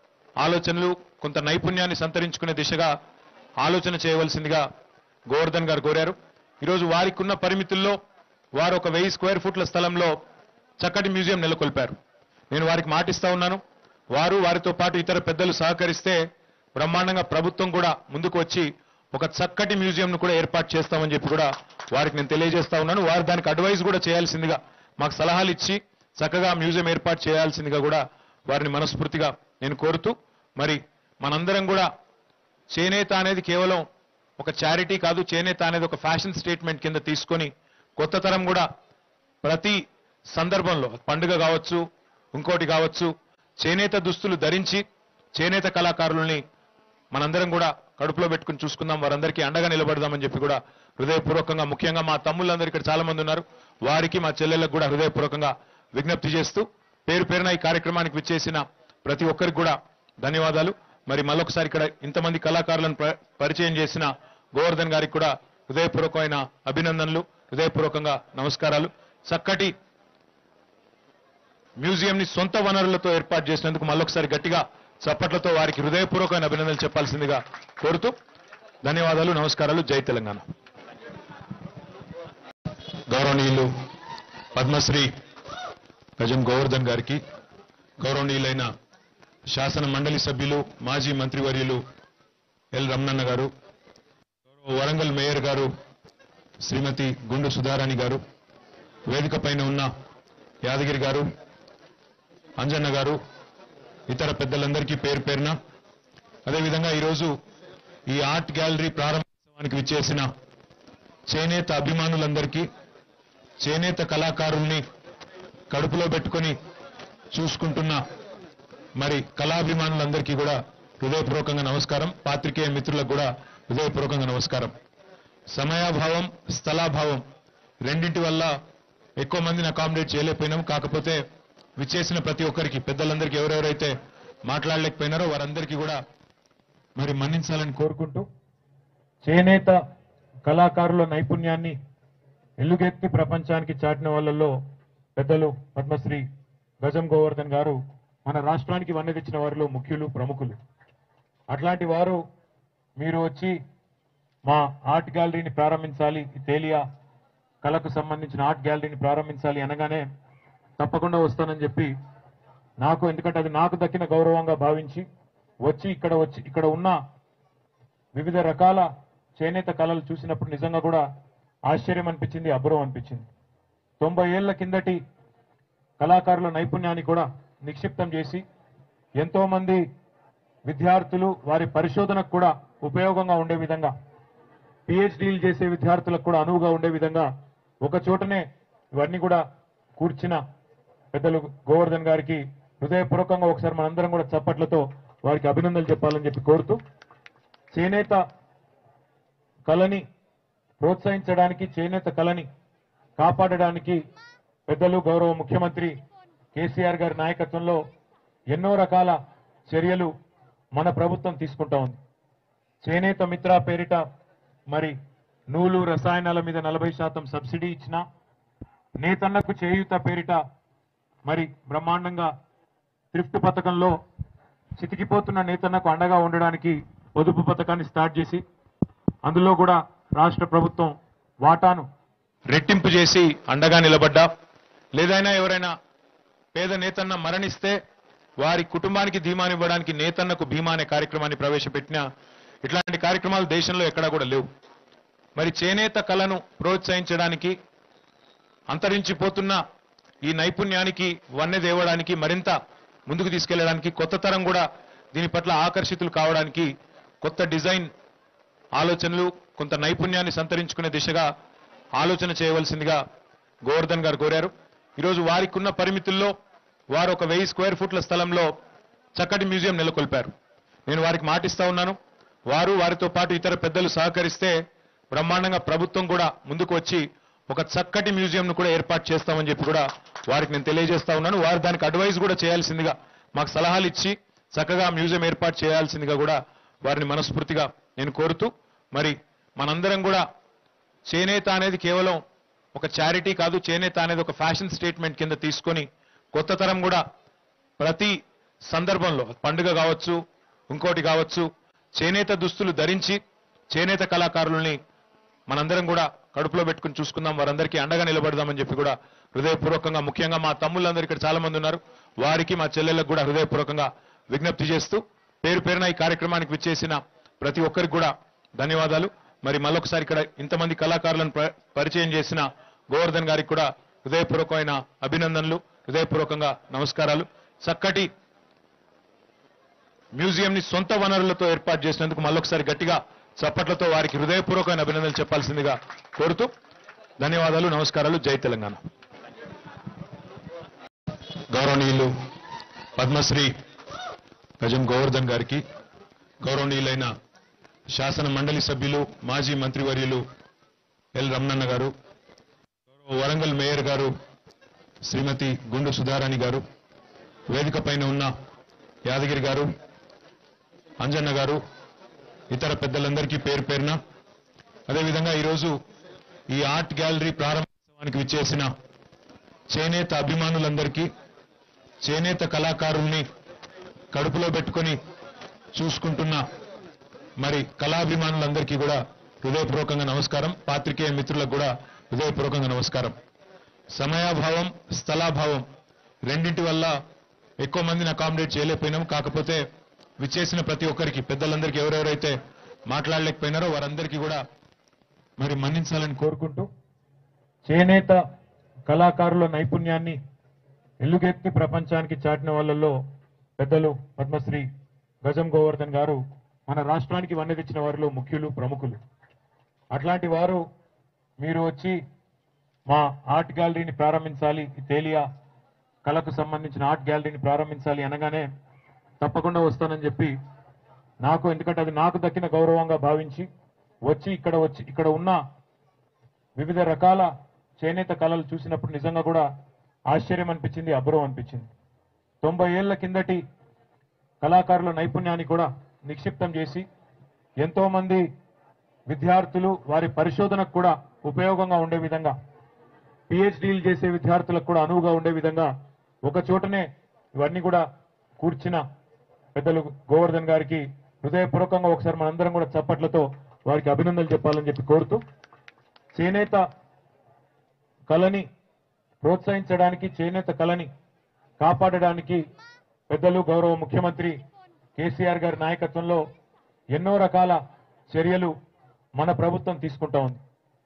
ఆలోచనలు కొంత నైపుణ్యాన్ని సంతరించుకునే దిశగా ఆలోచన చేయవలసిందిగా గోవర్ధన్ గారు కోరారు ఈరోజు వారికి ఉన్న పరిమితుల్లో వారు ఒక వెయ్యి స్క్వేర్ ఫుట్ల స్థలంలో చక్కటి మ్యూజియం నెలకొల్పారు నేను వారికి మాటిస్తా ఉన్నాను వారు వారితో పాటు ఇతర పెద్దలు సహకరిస్తే బ్రహ్మాండంగా ప్రభుత్వం కూడా ముందుకు వచ్చి ఒక చక్కటి మ్యూజియంను కూడా ఏర్పాటు చేస్తామని చెప్పి కూడా వారికి నేను తెలియజేస్తా ఉన్నాను వారు దానికి అడ్వైస్ కూడా చేయాల్సిందిగా మాకు సలహాలు ఇచ్చి చక్కగా మ్యూజియం ఏర్పాటు చేయాల్సిందిగా కూడా వారిని మనస్ఫూర్తిగా నేను కోరుతూ మరి మనందరం కూడా చేనేత అనేది కేవలం ఒక చారిటీ కాదు చేనేత అనేది ఒక ఫ్యాషన్ స్టేట్మెంట్ కింద తీసుకొని కొత్త తరం కూడా ప్రతి సందర్భంలో పండుగ కావచ్చు ఇంకోటి కావచ్చు చేనేత దుస్తులు ధరించి చేనేత కళాకారుల్ని మనందరం కూడా కడుపులో పెట్టుకుని చూసుకుందాం వారందరికీ అండగా నిలబడదామని చెప్పి కూడా హృదయపూర్వకంగా ముఖ్యంగా మా తమ్ముళ్ళందరూ ఇక్కడ చాలా మంది ఉన్నారు వారికి మా చెల్లెళ్ళకు కూడా హృదయపూర్వకంగా విజ్ఞప్తి చేస్తూ పేరు పేరున ఈ కార్యక్రమానికి విచ్చేసిన ప్రతి ఒక్కరికి కూడా ధన్యవాదాలు మరి మళ్ళొకసారి ఇక్కడ ఇంతమంది కళాకారులను ప్ర- పరిచయం చేసిన గోవర్ధన్ గారికి కూడా హృదయపూర్వకమైన అభినందనలు హృదయపూర్వకంగా నమస్కారాలు చక్కటి మ్యూజియం ని సొంత వనరులతో ఏర్పాటు చేసినందుకు మళ్ళొకసారి గట్టిగా చప్పట్లతో వారికి హృదయపూర్వకమైన అభినందనలు చెప్పాల్సిందిగా కోరుతూ ధన్యవాదాలు నమస్కారాలు జై తెలంగాణ గౌరవనీయులు పద్మశ్రీ గజం గోవర్ధన్ గారికి గౌరవనీయులైన శాసన మండలి సభ్యులు మాజీ మంత్రివర్యులు ఎల్ రమణన్న గారు గౌరవ వరంగల్ మేయర్ గారు శ్రీమతి గుండు సుధారాణి గారు వేదిక పైన ఉన్న యాదగిరి గారు అంజన్న గారు ఇతర పెద్దలందరికీ పేరు పేరున అదేవిధంగా ఈరోజు ఈ ఆర్ట్ గ్యాలరీ ప్రారంభోత్సవానికి విచ్చేసిన చేనేత అభిమానులందరికీ చేనేత కళాకారుల్ని కడుపులో పెట్టుకొని చూసుకుంటున్న మరి కళాభిమానులందరికీ కూడా హృదయపూర్వకంగా నమస్కారం పాత్రికేయ మిత్రులకు కూడా హృదయపూర్వకంగా నమస్కారం సమయాభావం స్థలాభావం రెండింటి వల్ల ఎక్కువ మందిని అకామిడేట్ చేయలేకపోయినాం కాకపోతే విచ్చేసిన ప్రతి ఒక్కరికి పెద్దలందరికీ ఎవరెవరైతే మాట్లాడలేకపోయినారో వారందరికీ కూడా మరి మన్నించాలని కోరుకుంటూ చేనేత కళాకారుల నైపుణ్యాన్ని ఎలుగెత్తి ప్రపంచానికి చాటిన వాళ్ళల్లో పెద్దలు పద్మశ్రీ గజం గోవర్ధన్ గారు మన రాష్ట్రానికి వన్నె తెచ్చిన వారిలో ముఖ్యులు ప్రముఖులు అట్లాంటి వారు మీరు వచ్చి మా ఆర్ట్ గ్యాలరీని ప్రారంభించాలి ఈ తేలియా కళకు సంబంధించిన ఆర్ట్ గ్యాలరీని ప్రారంభించాలి అనగానే తప్పకుండా వస్తానని చెప్పి నాకు ఎందుకంటే అది నాకు దక్కిన గౌరవంగా భావించి వచ్చి ఇక్కడ వచ్చి ఇక్కడ ఉన్న వివిధ రకాల చేనేత కళలు చూసినప్పుడు నిజంగా కూడా ఆశ్చర్యం అనిపించింది అబ్బురం అనిపించింది తొంభై ఏళ్ల కిందటి కళాకారుల నైపుణ్యాన్ని కూడా నిక్షిప్తం చేసి ఎంతో మంది విద్యార్థులు వారి పరిశోధనకు కూడా ఉపయోగంగా ఉండే విధంగా పిహెచ్డీలు చేసే విద్యార్థులకు కూడా అనువుగా ఉండే విధంగా ఒక చోటనే ఇవన్నీ కూడా కూర్చిన పెద్దలు గోవర్ధన్ గారికి హృదయపూర్వకంగా ఒకసారి మనందరం కూడా చప్పట్లతో వారికి అభినందనలు చెప్పాలని చెప్పి కోరుతూ చేనేత కళని ప్రోత్సహించడానికి చేనేత కళని కాపాడడానికి పెద్దలు గౌరవ ముఖ్యమంత్రి కేసీఆర్ గారి నాయకత్వంలో ఎన్నో రకాల చర్యలు మన ప్రభుత్వం తీసుకుంటా ఉంది చేనేత మిత్ర పేరిట మరి నూలు రసాయనాల మీద నలభై శాతం సబ్సిడీ ఇచ్చిన నేతన్నకు చేయూత పేరిట మరి బ్రహ్మాండంగా థ్రిఫ్ట్ పథకంలో చితికిపోతున్న నేతన్నకు అండగా ఉండడానికి పొదుపు పథకాన్ని స్టార్ట్ చేసి అందులో కూడా రాష్ట్ర ప్రభుత్వం వాటాను రెట్టింపు చేసి అండగా నిలబడ్డా లేదైనా ఎవరైనా పేద నేతన్న మరణిస్తే వారి కుటుంబానికి ధీమానివ్వడానికి నేతన్నకు భీమా అనే కార్యక్రమాన్ని ప్రవేశపెట్టిన ఇట్లాంటి కార్యక్రమాలు దేశంలో ఎక్కడా కూడా లేవు మరి చేనేత కళను ప్రోత్సహించడానికి అంతరించిపోతున్న ఈ నైపుణ్యానికి వన్నె దేవడానికి మరింత ముందుకు తీసుకెళ్లడానికి కొత్త తరం కూడా దీని పట్ల ఆకర్షితులు కావడానికి కొత్త డిజైన్ ఆలోచనలు కొంత నైపుణ్యాన్ని సంతరించుకునే దిశగా ఆలోచన చేయవలసిందిగా గోవర్ధన్ గారు కోరారు ఈరోజు వారికి ఉన్న పరిమితుల్లో వారు ఒక వెయ్యి స్క్వేర్ ఫుట్ల స్థలంలో చక్కటి మ్యూజియం నెలకొల్పారు నేను వారికి మాటిస్తా ఉన్నాను వారు వారితో పాటు ఇతర పెద్దలు సహకరిస్తే బ్రహ్మాండంగా ప్రభుత్వం కూడా ముందుకు వచ్చి ఒక చక్కటి మ్యూజియంను కూడా ఏర్పాటు చేస్తామని చెప్పి కూడా వారికి నేను తెలియజేస్తా ఉన్నాను వారు దానికి అడ్వైజ్ కూడా చేయాల్సిందిగా మాకు సలహాలు ఇచ్చి చక్కగా మ్యూజియం ఏర్పాటు చేయాల్సిందిగా కూడా వారిని మనస్ఫూర్తిగా నేను కోరుతూ మరి మనందరం కూడా చేనేత అనేది కేవలం ఒక చారిటీ కాదు చేనేత అనేది ఒక ఫ్యాషన్ స్టేట్మెంట్ కింద తీసుకొని కొత్త తరం కూడా ప్రతి సందర్భంలో పండుగ కావచ్చు ఇంకోటి కావచ్చు చేనేత దుస్తులు ధరించి చేనేత కళాకారుల్ని మనందరం కూడా కడుపులో పెట్టుకుని చూసుకుందాం వారందరికీ అండగా నిలబడదామని చెప్పి కూడా హృదయపూర్వకంగా ముఖ్యంగా మా తమ్ముళ్ళందరూ ఇక్కడ చాలా మంది ఉన్నారు వారికి మా చెల్లెళ్ళకు కూడా హృదయపూర్వకంగా విజ్ఞప్తి చేస్తూ పేరు పేరున ఈ కార్యక్రమానికి విచ్చేసిన ప్రతి ఒక్కరికి కూడా ధన్యవాదాలు మరి మళ్ళొకసారి ఇక్కడ ఇంతమంది కళాకారులను ప- పరిచయం చేసిన గోవర్ధన్ గారికి కూడా హృదయపూర్వకమైన అభినందనలు హృదయపూర్వకంగా నమస్కారాలు చక్కటి మ్యూజియం ని సొంత వనరులతో ఏర్పాటు చేసినందుకు మళ్ళొకసారి గట్టిగా చప్పట్లతో వారికి హృదయపూర్వకమైన అభినందనలు చెప్పాల్సిందిగా కోరుతూ ధన్యవాదాలు నమస్కారాలు జై తెలంగాణ గౌరవనీయులు పద్మశ్రీ గజం గోవర్ధన్ గారికి గౌరవనీయులైన శాసన మండలి సభ్యులు మాజీ మంత్రివర్యులు ఎల్ రమణన్న గారు గౌరవ వరంగల్ మేయర్ గారు శ్రీమతి గుండు సుధారాణి గారు వేదిక పైన ఉన్న యాదగిరి గారు అంజన్న గారు ఇతర పెద్దలందరికీ పేరు పేరున అదేవిధంగా ఈరోజు ఈ ఆర్ట్ గ్యాలరీ ప్రారంభోత్సవానికి విచ్చేసిన చేనేత అభిమానులందరికీ చేనేత కళాకారుల్ని కడుపులో పెట్టుకొని చూసుకుంటున్న మరి కళాభిమానులందరికీ కూడా హృదయపూర్వకంగా నమస్కారం పాత్రికేయ మిత్రులకు కూడా హృదయపూర్వకంగా నమస్కారం సమయాభావం స్థలాభావం రెండింటి వల్ల ఎక్కువ మందిని అకామిడేట్ చేయలేకపోయినాం కాకపోతే విచ్చేసిన ప్రతి ఒక్కరికి పెద్దలందరికీ ఎవరెవరైతే మాట్లాడలేకపోయినారో వారందరికీ కూడా మరి మన్నించాలని కోరుకుంటూ చేనేత కళాకారుల నైపుణ్యాన్ని ఎల్లుగెత్తి ప్రపంచానికి చాటిన వాళ్ళల్లో పెద్దలు పద్మశ్రీ గజం గోవర్ధన్ గారు మన రాష్ట్రానికి వన్నె తెచ్చిన వారిలో ముఖ్యులు ప్రముఖులు అట్లాంటి వారు మీరు వచ్చి మా ఆర్ట్ గ్యాలరీని ప్రారంభించాలి ఈ తేలియా కళకు సంబంధించిన ఆర్ట్ గ్యాలరీని ప్రారంభించాలి అనగానే తప్పకుండా వస్తానని చెప్పి నాకు ఎందుకంటే అది నాకు దక్కిన గౌరవంగా భావించి వచ్చి ఇక్కడ వచ్చి ఇక్కడ ఉన్న వివిధ రకాల చేనేత కళలు చూసినప్పుడు నిజంగా కూడా ఆశ్చర్యం అనిపించింది అబ్బురం అనిపించింది తొంభై ఏళ్ల కిందటి కళాకారుల నైపుణ్యాన్ని కూడా నిక్షిప్తం చేసి ఎంతో మంది విద్యార్థులు వారి పరిశోధనకు కూడా ఉపయోగంగా ఉండే విధంగా పిహెచ్డీలు చేసే విద్యార్థులకు కూడా అనువుగా ఉండే విధంగా ఒక చోటనే ఇవన్నీ కూడా కూర్చిన పెద్దలు గోవర్ధన్ గారికి హృదయపూర్వకంగా ఒకసారి మనందరం కూడా చప్పట్లతో వారికి అభినందనలు చెప్పాలని చెప్పి కోరుతూ చేనేత కళని ప్రోత్సహించడానికి చేనేత కళని కాపాడడానికి పెద్దలు గౌరవ ముఖ్యమంత్రి కేసీఆర్ గారి నాయకత్వంలో ఎన్నో రకాల చర్యలు మన ప్రభుత్వం తీసుకుంటా ఉంది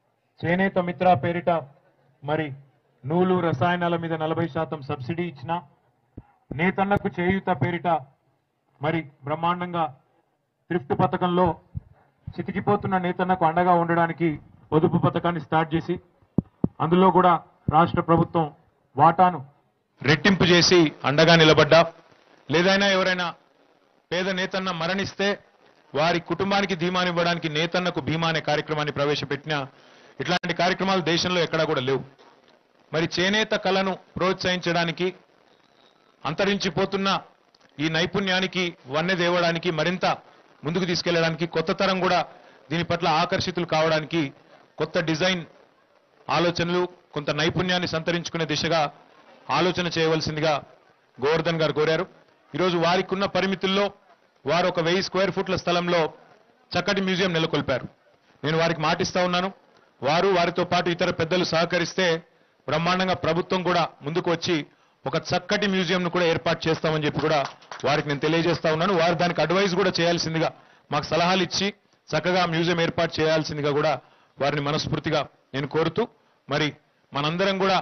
చేనేత మిత్ర పేరిట మరి నూలు రసాయనాల మీద నలభై శాతం సబ్సిడీ ఇచ్చిన నేతన్నకు చేయూత పేరిట మరి బ్రహ్మాండంగా థ్రిఫ్ట్ పథకంలో చితికిపోతున్న నేతన్నకు అండగా ఉండడానికి పొదుపు పథకాన్ని స్టార్ట్ చేసి అందులో కూడా రాష్ట్ర ప్రభుత్వం వాటాను రెట్టింపు చేసి అండగా నిలబడ్డా లేదైనా ఎవరైనా పేద నేతన్న మరణిస్తే వారి కుటుంబానికి ధీమానివ్వడానికి నేతన్నకు భీమా అనే కార్యక్రమాన్ని ప్రవేశపెట్టిన ఇట్లాంటి కార్యక్రమాలు దేశంలో ఎక్కడా కూడా లేవు మరి చేనేత కళను ప్రోత్సహించడానికి అంతరించిపోతున్న ఈ నైపుణ్యానికి వన్నె దేవడానికి మరింత ముందుకు తీసుకెళ్లడానికి కొత్త తరం కూడా దీని పట్ల ఆకర్షితులు కావడానికి కొత్త డిజైన్ ఆలోచనలు కొంత నైపుణ్యాన్ని సంతరించుకునే దిశగా ఆలోచన చేయవలసిందిగా గోవర్ధన్ గారు కోరారు ఈరోజు వారికి ఉన్న పరిమితుల్లో వారు ఒక వెయ్యి స్క్వేర్ ఫుట్ల స్థలంలో చక్కటి మ్యూజియం నెలకొల్పారు నేను వారికి మాటిస్తా ఉన్నాను వారు వారితో పాటు ఇతర పెద్దలు సహకరిస్తే బ్రహ్మాండంగా ప్రభుత్వం కూడా ముందుకు వచ్చి ఒక చక్కటి మ్యూజియంను కూడా ఏర్పాటు చేస్తామని చెప్పి కూడా వారికి నేను తెలియజేస్తా ఉన్నాను వారు దానికి అడ్వైజ్ కూడా చేయాల్సిందిగా మాకు సలహాలు ఇచ్చి చక్కగా మ్యూజియం ఏర్పాటు చేయాల్సిందిగా కూడా వారిని మనస్ఫూర్తిగా నేను కోరుతూ మరి మనందరం కూడా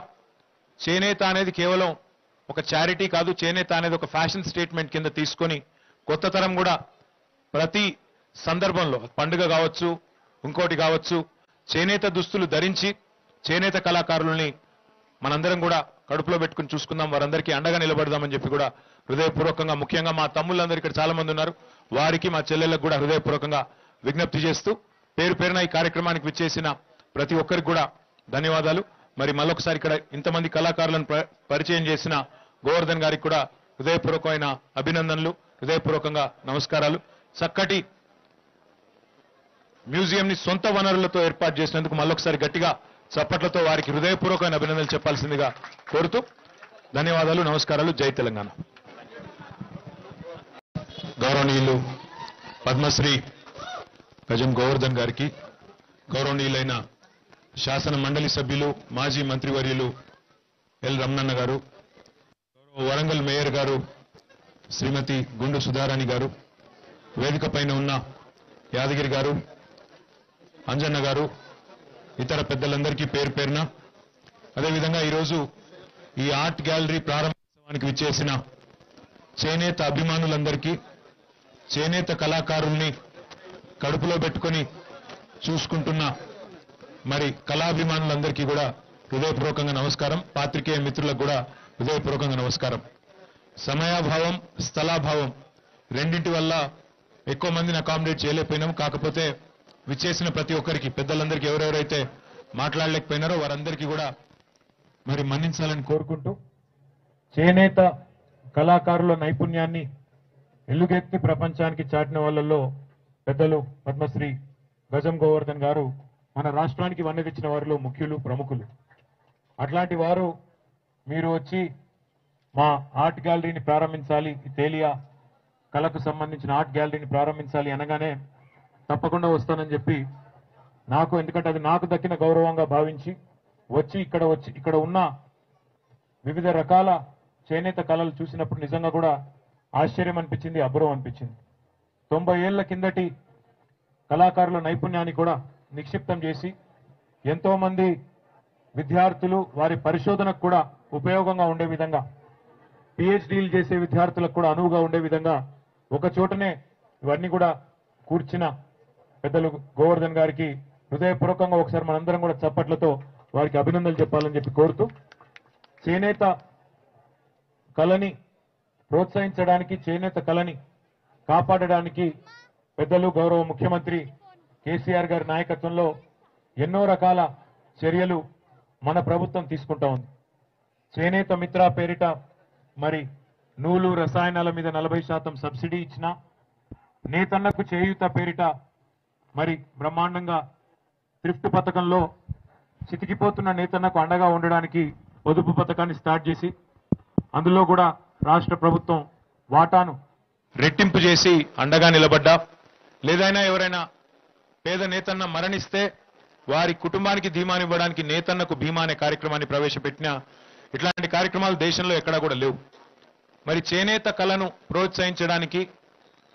చేనేత అనేది కేవలం ఒక చారిటీ కాదు చేనేత అనేది ఒక ఫ్యాషన్ స్టేట్మెంట్ కింద తీసుకొని కొత్త తరం కూడా ప్రతి సందర్భంలో పండుగ కావచ్చు ఇంకోటి కావచ్చు చేనేత దుస్తులు ధరించి చేనేత కళాకారుల్ని మనందరం కూడా కడుపులో పెట్టుకుని చూసుకుందాం వారందరికీ అండగా నిలబడదామని చెప్పి కూడా హృదయపూర్వకంగా ముఖ్యంగా మా తమ్ముళ్ళందరూ ఇక్కడ చాలా మంది ఉన్నారు వారికి మా చెల్లెళ్ళకు కూడా హృదయపూర్వకంగా విజ్ఞప్తి చేస్తూ పేరు పేరున ఈ కార్యక్రమానికి విచ్చేసిన ప్రతి ఒక్కరికి కూడా ధన్యవాదాలు మరి మళ్ళొకసారి ఇక్కడ ఇంతమంది కళాకారులను ప్ర- పరిచయం చేసిన గోవర్ధన్ గారికి కూడా హృదయపూర్వకమైన అభినందనలు హృదయపూర్వకంగా నమస్కారాలు చక్కటి మ్యూజియం ని సొంత వనరులతో ఏర్పాటు చేసినందుకు మళ్ళొకసారి గట్టిగా చప్పట్లతో వారికి హృదయపూర్వకమైన అభినందనలు చెప్పాల్సిందిగా కోరుతూ ధన్యవాదాలు నమస్కారాలు జై తెలంగాణ గౌరవనీయులు పద్మశ్రీ గజం గోవర్ధన్ గారికి గౌరవనీయులైన శాసన మండలి సభ్యులు మాజీ మంత్రివర్యులు ఎల్ రమణన్న గారు గౌరవ వరంగల్ మేయర్ గారు శ్రీమతి గుండు సుధారాణి గారు వేదిక పైన ఉన్న యాదగిరి గారు అంజన్న గారు ఇతర పెద్దలందరికీ పేరు పేరున అదేవిధంగా ఈరోజు ఈ ఆర్ట్ గ్యాలరీ ప్రారంభోత్సవానికి విచ్చేసిన చేనేత అభిమానులందరికీ చేనేత కళాకారుల్ని కడుపులో పెట్టుకొని చూసుకుంటున్న మరి కళాభిమానులందరికీ కూడా హృదయపూర్వకంగా నమస్కారం పాత్రికేయ మిత్రులకు కూడా హృదయపూర్వకంగా నమస్కారం సమయాభావం స్థలాభావం రెండింటి వల్ల ఎక్కువ మందిని అకామిడేట్ చేయలేకపోయినాం కాకపోతే విచ్చేసిన ప్రతి ఒక్కరికి పెద్దలందరికీ ఎవరెవరైతే మాట్లాడలేకపోయినారో వారందరికీ కూడా మరి మన్నించాలని కోరుకుంటూ చేనేత కళాకారుల నైపుణ్యాన్ని ఎలుగెత్తి ప్రపంచానికి చాటిన వాళ్ళల్లో పెద్దలు పద్మశ్రీ గజం గోవర్ధన్ గారు మన రాష్ట్రానికి వన్నె తెచ్చిన వారిలో ముఖ్యులు ప్రముఖులు అట్లాంటి వారు మీరు వచ్చి మా ఆర్ట్ గ్యాలరీని ప్రారంభించాలి ఈ తేలియా కళకు సంబంధించిన ఆర్ట్ గ్యాలరీని ప్రారంభించాలి అనగానే తప్పకుండా వస్తానని చెప్పి నాకు ఎందుకంటే అది నాకు దక్కిన గౌరవంగా భావించి వచ్చి ఇక్కడ వచ్చి ఇక్కడ ఉన్న వివిధ రకాల చేనేత కళలు చూసినప్పుడు నిజంగా కూడా ఆశ్చర్యం అనిపించింది అబ్బురం అనిపించింది తొంభై ఏళ్ల కిందటి కళాకారుల నైపుణ్యాన్ని కూడా నిక్షిప్తం చేసి ఎంతో మంది విద్యార్థులు వారి పరిశోధనకు కూడా ఉపయోగంగా ఉండే విధంగా పిహెచ్డీలు చేసే విద్యార్థులకు కూడా అనువుగా ఉండే విధంగా ఒక చోటనే ఇవన్నీ కూడా కూర్చిన పెద్దలు గోవర్ధన్ గారికి హృదయపూర్వకంగా ఒకసారి మనందరం కూడా చప్పట్లతో వారికి అభినందనలు చెప్పాలని చెప్పి కోరుతూ చేనేత కళని ప్రోత్సహించడానికి చేనేత కళని కాపాడడానికి పెద్దలు గౌరవ ముఖ్యమంత్రి కేసీఆర్ గారి నాయకత్వంలో ఎన్నో రకాల చర్యలు మన ప్రభుత్వం తీసుకుంటా ఉంది చేనేత మిత్ర పేరిట మరి నూలు రసాయనాల మీద నలభై శాతం సబ్సిడీ ఇచ్చిన నేతన్నకు చేయూత పేరిట మరి బ్రహ్మాండంగా థ్రిఫ్ట్ పథకంలో చితికిపోతున్న నేతన్నకు అండగా ఉండడానికి పొదుపు పథకాన్ని స్టార్ట్ చేసి అందులో కూడా రాష్ట్ర ప్రభుత్వం వాటాను రెట్టింపు చేసి అండగా నిలబడ్డా లేదైనా ఎవరైనా పేద నేతన్న మరణిస్తే వారి కుటుంబానికి ధీమానివ్వడానికి నేతన్నకు భీమా అనే కార్యక్రమాన్ని ప్రవేశపెట్టిన ఇట్లాంటి కార్యక్రమాలు దేశంలో ఎక్కడా కూడా లేవు మరి చేనేత కళను ప్రోత్సహించడానికి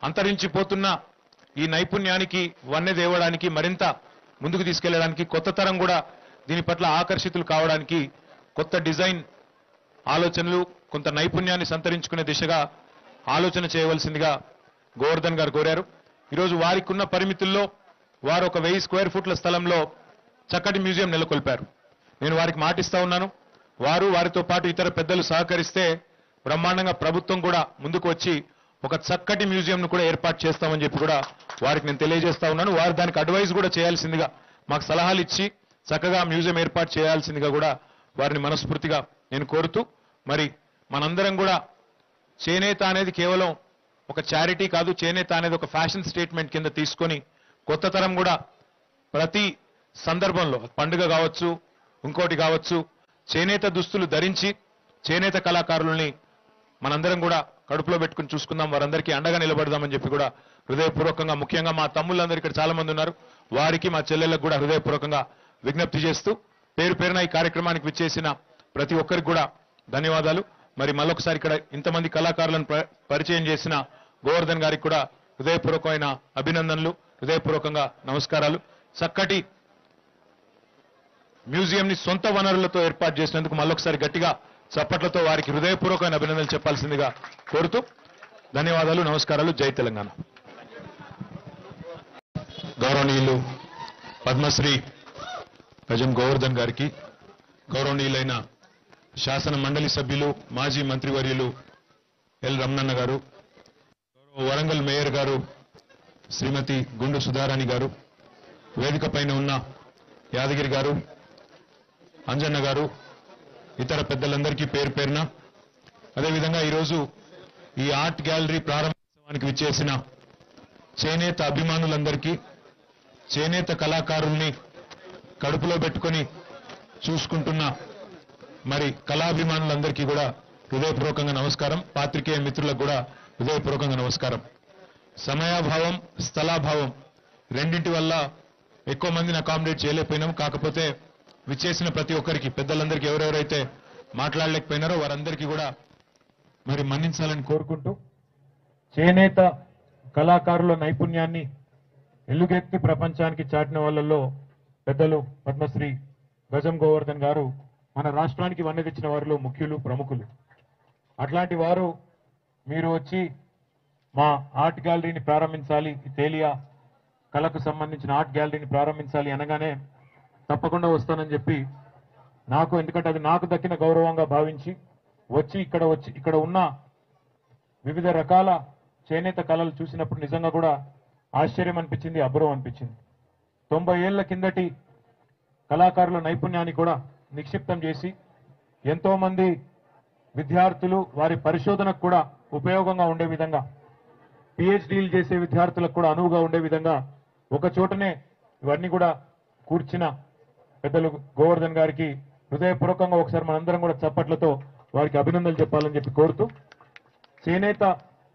అంతరించిపోతున్న ఈ నైపుణ్యానికి వన్నె దేవడానికి మరింత ముందుకు తీసుకెళ్లడానికి కొత్త తరం కూడా దీని పట్ల ఆకర్షితులు కావడానికి కొత్త డిజైన్ ఆలోచనలు కొంత నైపుణ్యాన్ని సంతరించుకునే దిశగా ఆలోచన చేయవలసిందిగా గోవర్ధన్ గారు కోరారు ఈరోజు వారికి ఉన్న పరిమితుల్లో వారు ఒక వెయ్యి స్క్వేర్ ఫుట్ల స్థలంలో చక్కటి మ్యూజియం నెలకొల్పారు నేను వారికి మాటిస్తా ఉన్నాను వారు వారితో పాటు ఇతర పెద్దలు సహకరిస్తే బ్రహ్మాండంగా ప్రభుత్వం కూడా ముందుకు వచ్చి ఒక చక్కటి మ్యూజియంను కూడా ఏర్పాటు చేస్తామని చెప్పి కూడా వారికి నేను తెలియజేస్తా ఉన్నాను వారు దానికి అడ్వైజ్ కూడా చేయాల్సిందిగా మాకు సలహాలు ఇచ్చి చక్కగా మ్యూజియం ఏర్పాటు చేయాల్సిందిగా కూడా వారిని మనస్ఫూర్తిగా నేను కోరుతూ మరి మనందరం కూడా చేనేత అనేది కేవలం ఒక చారిటీ కాదు చేనేత అనేది ఒక ఫ్యాషన్ స్టేట్మెంట్ కింద తీసుకొని కొత్త తరం కూడా ప్రతి సందర్భంలో పండుగ కావచ్చు ఇంకోటి కావచ్చు చేనేత దుస్తులు ధరించి చేనేత కళాకారుల్ని మనందరం కూడా కడుపులో పెట్టుకుని చూసుకుందాం వారందరికీ అండగా నిలబడదామని చెప్పి కూడా హృదయపూర్వకంగా ముఖ్యంగా మా తమ్ముళ్ళందరూ ఇక్కడ చాలా మంది ఉన్నారు వారికి మా చెల్లెళ్ళకు కూడా హృదయపూర్వకంగా విజ్ఞప్తి చేస్తూ పేరు పేరున ఈ కార్యక్రమానికి విచ్చేసిన ప్రతి ఒక్కరికి కూడా ధన్యవాదాలు మరి మళ్ళొకసారి ఇక్కడ ఇంతమంది కళాకారులను ప- పరిచయం చేసిన గోవర్ధన్ గారికి కూడా హృదయపూర్వకమైన అభినందనలు హృదయపూర్వకంగా నమస్కారాలు చక్కటి మ్యూజియం ని సొంత వనరులతో ఏర్పాటు చేసినందుకు మళ్ళొకసారి గట్టిగా చప్పట్లతో వారికి హృదయపూర్వకమైన అభినందనలు చెప్పాల్సిందిగా కోరుతూ ధన్యవాదాలు నమస్కారాలు జై తెలంగాణ గౌరవనీయులు పద్మశ్రీ గజం గోవర్ధన్ గారికి గౌరవనీయులైన శాసన మండలి సభ్యులు మాజీ మంత్రివర్యులు ఎల్ రమణన్న గారు గౌరవ వరంగల్ మేయర్ గారు శ్రీమతి గుండు సుధారాణి గారు వేదిక పైన ఉన్న యాదగిరి గారు అంజన్న గారు ఇతర పెద్దలందరికీ పేరు పేరున అదేవిధంగా ఈరోజు ఈ ఆర్ట్ గ్యాలరీ ప్రారంభోత్సవానికి విచ్చేసిన చేనేత అభిమానులందరికీ చేనేత కళాకారుల్ని కడుపులో పెట్టుకొని చూసుకుంటున్న మరి కళాభిమానులందరికీ కూడా హృదయపూర్వకంగా నమస్కారం పాత్రికేయ మిత్రులకు కూడా హృదయపూర్వకంగా నమస్కారం సమయాభావం స్థలాభావం రెండింటి వల్ల ఎక్కువ మందిని అకామిడేట్ చేయలేకపోయినాం కాకపోతే విచ్చేసిన ప్రతి ఒక్కరికి పెద్దలందరికీ ఎవరెవరైతే మాట్లాడలేకపోయినారో వారందరికీ కూడా మరి మన్నించాలని కోరుకుంటూ చేనేత కళాకారుల నైపుణ్యాన్ని ఎలుగెత్తి ప్రపంచానికి చాటిన వాళ్ళల్లో పెద్దలు పద్మశ్రీ గజం గోవర్ధన్ గారు మన రాష్ట్రానికి వన్నె తెచ్చిన వారిలో ముఖ్యులు ప్రముఖులు అట్లాంటి వారు మీరు వచ్చి మా ఆర్ట్ గ్యాలరీని ప్రారంభించాలి ఈ తేలియా కళకు సంబంధించిన ఆర్ట్ గ్యాలరీని ప్రారంభించాలి అనగానే తప్పకుండా వస్తానని చెప్పి నాకు ఎందుకంటే అది నాకు దక్కిన గౌరవంగా భావించి వచ్చి ఇక్కడ వచ్చి ఇక్కడ ఉన్న వివిధ రకాల చేనేత కళలు చూసినప్పుడు నిజంగా కూడా ఆశ్చర్యం అనిపించింది అబ్బురం అనిపించింది తొంభై ఏళ్ల కిందటి కళాకారుల నైపుణ్యాన్ని కూడా నిక్షిప్తం చేసి ఎంతో మంది విద్యార్థులు వారి పరిశోధనకు కూడా ఉపయోగంగా ఉండే విధంగా పిహెచ్డీలు చేసే విద్యార్థులకు కూడా అనువుగా ఉండే విధంగా ఒక చోటనే ఇవన్నీ కూడా కూర్చిన పెద్దలు గోవర్ధన్ గారికి హృదయపూర్వకంగా ఒకసారి మనందరం కూడా చప్పట్లతో వారికి అభినందనలు చెప్పాలని చెప్పి కోరుతూ చేనేత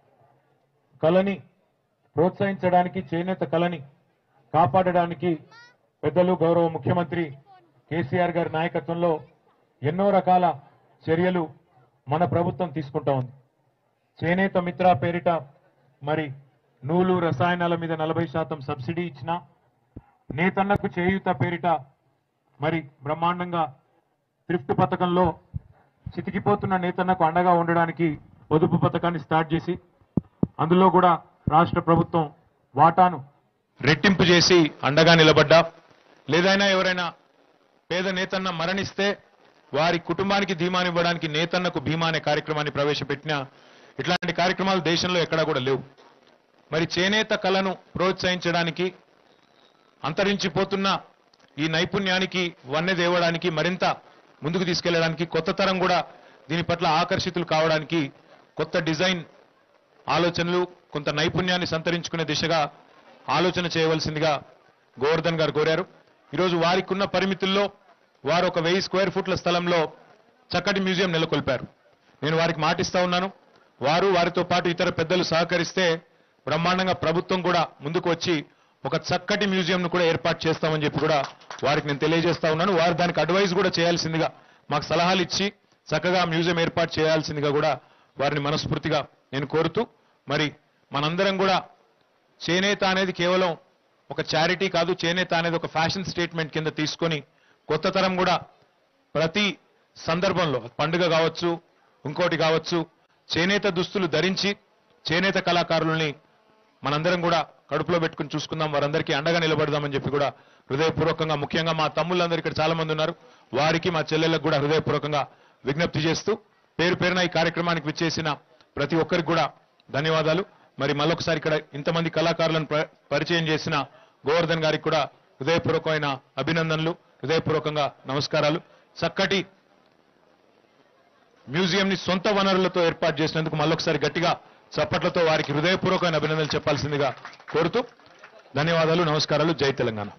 కళని ప్రోత్సహించడానికి చేనేత కళని కాపాడడానికి పెద్దలు గౌరవ ముఖ్యమంత్రి కేసీఆర్ గారి నాయకత్వంలో ఎన్నో రకాల చర్యలు మన ప్రభుత్వం తీసుకుంటా ఉంది చేనేత మిత్ర పేరిట మరి నూలు రసాయనాల మీద నలభై శాతం సబ్సిడీ ఇచ్చిన నేతన్నకు చేయూత పేరిట మరి బ్రహ్మాండంగా థ్రిఫ్ట్ పథకంలో చితికిపోతున్న నేతన్నకు అండగా ఉండడానికి పొదుపు పథకాన్ని స్టార్ట్ చేసి అందులో కూడా రాష్ట్ర ప్రభుత్వం వాటాను రెట్టింపు చేసి అండగా నిలబడ్డా లేదైనా ఎవరైనా పేద నేతన్న మరణిస్తే వారి కుటుంబానికి ధీమానివ్వడానికి నేతన్నకు భీమా అనే కార్యక్రమాన్ని ప్రవేశపెట్టిన ఇట్లాంటి కార్యక్రమాలు దేశంలో ఎక్కడా కూడా లేవు మరి చేనేత కళను ప్రోత్సహించడానికి అంతరించిపోతున్న ఈ నైపుణ్యానికి వన్నె దేవడానికి మరింత ముందుకు తీసుకెళ్లడానికి కొత్త తరం కూడా దీని పట్ల ఆకర్షితులు కావడానికి కొత్త డిజైన్ ఆలోచనలు కొంత నైపుణ్యాన్ని సంతరించుకునే దిశగా ఆలోచన చేయవలసిందిగా గోవర్ధన్ గారు కోరారు ఈరోజు వారికి ఉన్న పరిమితుల్లో వారు ఒక వెయ్యి స్క్వేర్ ఫుట్ల స్థలంలో చక్కటి మ్యూజియం నెలకొల్పారు నేను వారికి మాటిస్తా ఉన్నాను వారు వారితో పాటు ఇతర పెద్దలు సహకరిస్తే బ్రహ్మాండంగా ప్రభుత్వం కూడా ముందుకు వచ్చి ఒక చక్కటి మ్యూజియంను కూడా ఏర్పాటు చేస్తామని చెప్పి కూడా వారికి నేను తెలియజేస్తా ఉన్నాను వారు దానికి అడ్వైజ్ కూడా చేయాల్సిందిగా మాకు సలహాలు ఇచ్చి చక్కగా మ్యూజియం ఏర్పాటు చేయాల్సిందిగా కూడా వారిని మనస్ఫూర్తిగా నేను కోరుతూ మరి మనందరం కూడా చేనేత అనేది కేవలం ఒక చారిటీ కాదు చేనేత అనేది ఒక ఫ్యాషన్ స్టేట్మెంట్ కింద తీసుకొని కొత్త తరం కూడా ప్రతి సందర్భంలో పండుగ కావచ్చు ఇంకోటి కావచ్చు చేనేత దుస్తులు ధరించి చేనేత కళాకారుల్ని మనందరం కూడా కడుపులో పెట్టుకుని చూసుకుందాం వారందరికీ అండగా నిలబడదామని చెప్పి కూడా హృదయపూర్వకంగా ముఖ్యంగా మా తమ్ముళ్ళందరూ ఇక్కడ చాలా మంది ఉన్నారు వారికి మా చెల్లెళ్ళకు కూడా హృదయపూర్వకంగా విజ్ఞప్తి చేస్తూ పేరు పేరున ఈ కార్యక్రమానికి విచ్చేసిన ప్రతి ఒక్కరికి కూడా ధన్యవాదాలు మరి మళ్ళొకసారి ఇక్కడ ఇంతమంది కళాకారులను ప్ర- పరిచయం చేసిన గోవర్ధన్ గారికి కూడా హృదయపూర్వకమైన అభినందనలు హృదయపూర్వకంగా నమస్కారాలు చక్కటి మ్యూజియం ని సొంత వనరులతో ఏర్పాటు చేసినందుకు మళ్ళొకసారి గట్టిగా చప్పట్లతో వారికి హృదయపూర్వకమైన అభినందనలు చెప్పాల్సిందిగా కోరుతూ ధన్యవాదాలు నమస్కారాలు జై తెలంగాణ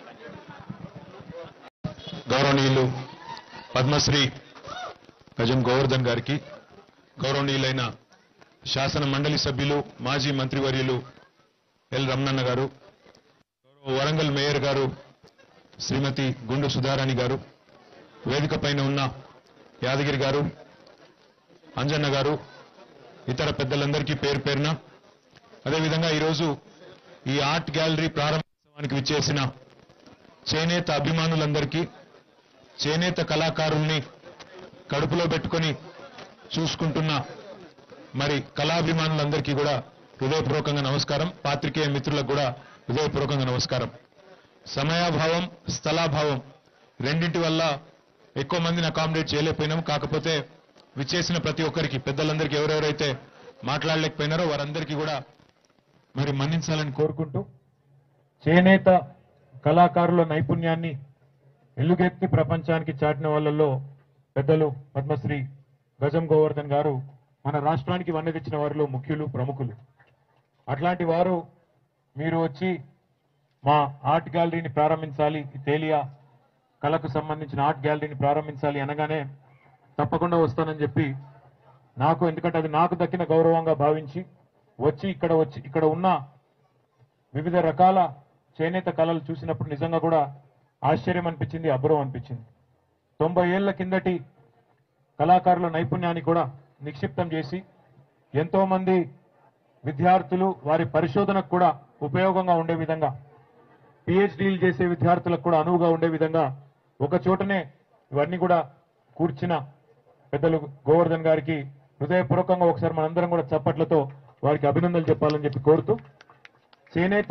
గౌరవనీయులు పద్మశ్రీ గజం గోవర్ధన్ గారికి గౌరవనీయులైన శాసన మండలి సభ్యులు మాజీ మంత్రివర్యులు ఎల్ రమణన్న గారు గౌరవ వరంగల్ మేయర్ గారు శ్రీమతి గుండు సుధారాణి గారు వేదిక పైన ఉన్న యాదగిరి గారు అంజన్న గారు ఇతర పెద్దలందరికీ పేరు పేరున అదేవిధంగా ఈరోజు ఈ ఆర్ట్ గ్యాలరీ ప్రారంభోత్సవానికి విచ్చేసిన చేనేత అభిమానులందరికీ చేనేత కళాకారుల్ని కడుపులో పెట్టుకొని చూసుకుంటున్న మరి కళాభిమానులందరికీ కూడా హృదయపూర్వకంగా నమస్కారం పాత్రికేయ మిత్రులకు కూడా హృదయపూర్వకంగా నమస్కారం సమయాభావం స్థలాభావం రెండింటి వల్ల ఎక్కువ మందిని అకామిడేట్ చేయలేకపోయినాం కాకపోతే విచ్చేసిన ప్రతి ఒక్కరికి పెద్దలందరికీ ఎవరెవరైతే మాట్లాడలేకపోయినారో వారందరికీ కూడా మరి మన్నించాలని కోరుకుంటూ చేనేత కళాకారుల నైపుణ్యాన్ని ఎలుగెత్తి ప్రపంచానికి చాటిన వాళ్ళల్లో పెద్దలు పద్మశ్రీ గజం గోవర్ధన్ గారు మన రాష్ట్రానికి వన్నె తెచ్చిన వారిలో ముఖ్యులు ప్రముఖులు అట్లాంటి వారు మీరు వచ్చి మా ఆర్ట్ గ్యాలరీని ప్రారంభించాలి ఈ తేలియా కళకు సంబంధించిన ఆర్ట్ గ్యాలరీని ప్రారంభించాలి అనగానే తప్పకుండా వస్తానని చెప్పి నాకు ఎందుకంటే అది నాకు దక్కిన గౌరవంగా భావించి వచ్చి ఇక్కడ వచ్చి ఇక్కడ ఉన్న వివిధ రకాల చేనేత కళలు చూసినప్పుడు నిజంగా కూడా ఆశ్చర్యం అనిపించింది అబ్బురం అనిపించింది తొంభై ఏళ్ల కిందటి కళాకారుల నైపుణ్యాన్ని కూడా నిక్షిప్తం చేసి ఎంతో మంది విద్యార్థులు వారి పరిశోధనకు కూడా ఉపయోగంగా ఉండే విధంగా పిహెచ్డీలు చేసే విద్యార్థులకు కూడా అనువుగా ఉండే విధంగా ఒక చోటనే ఇవన్నీ కూడా కూర్చిన పెద్దలు గోవర్ధన్ గారికి హృదయపూర్వకంగా ఒకసారి మనందరం కూడా చప్పట్లతో వారికి అభినందనలు చెప్పాలని చెప్పి కోరుతూ చేనేత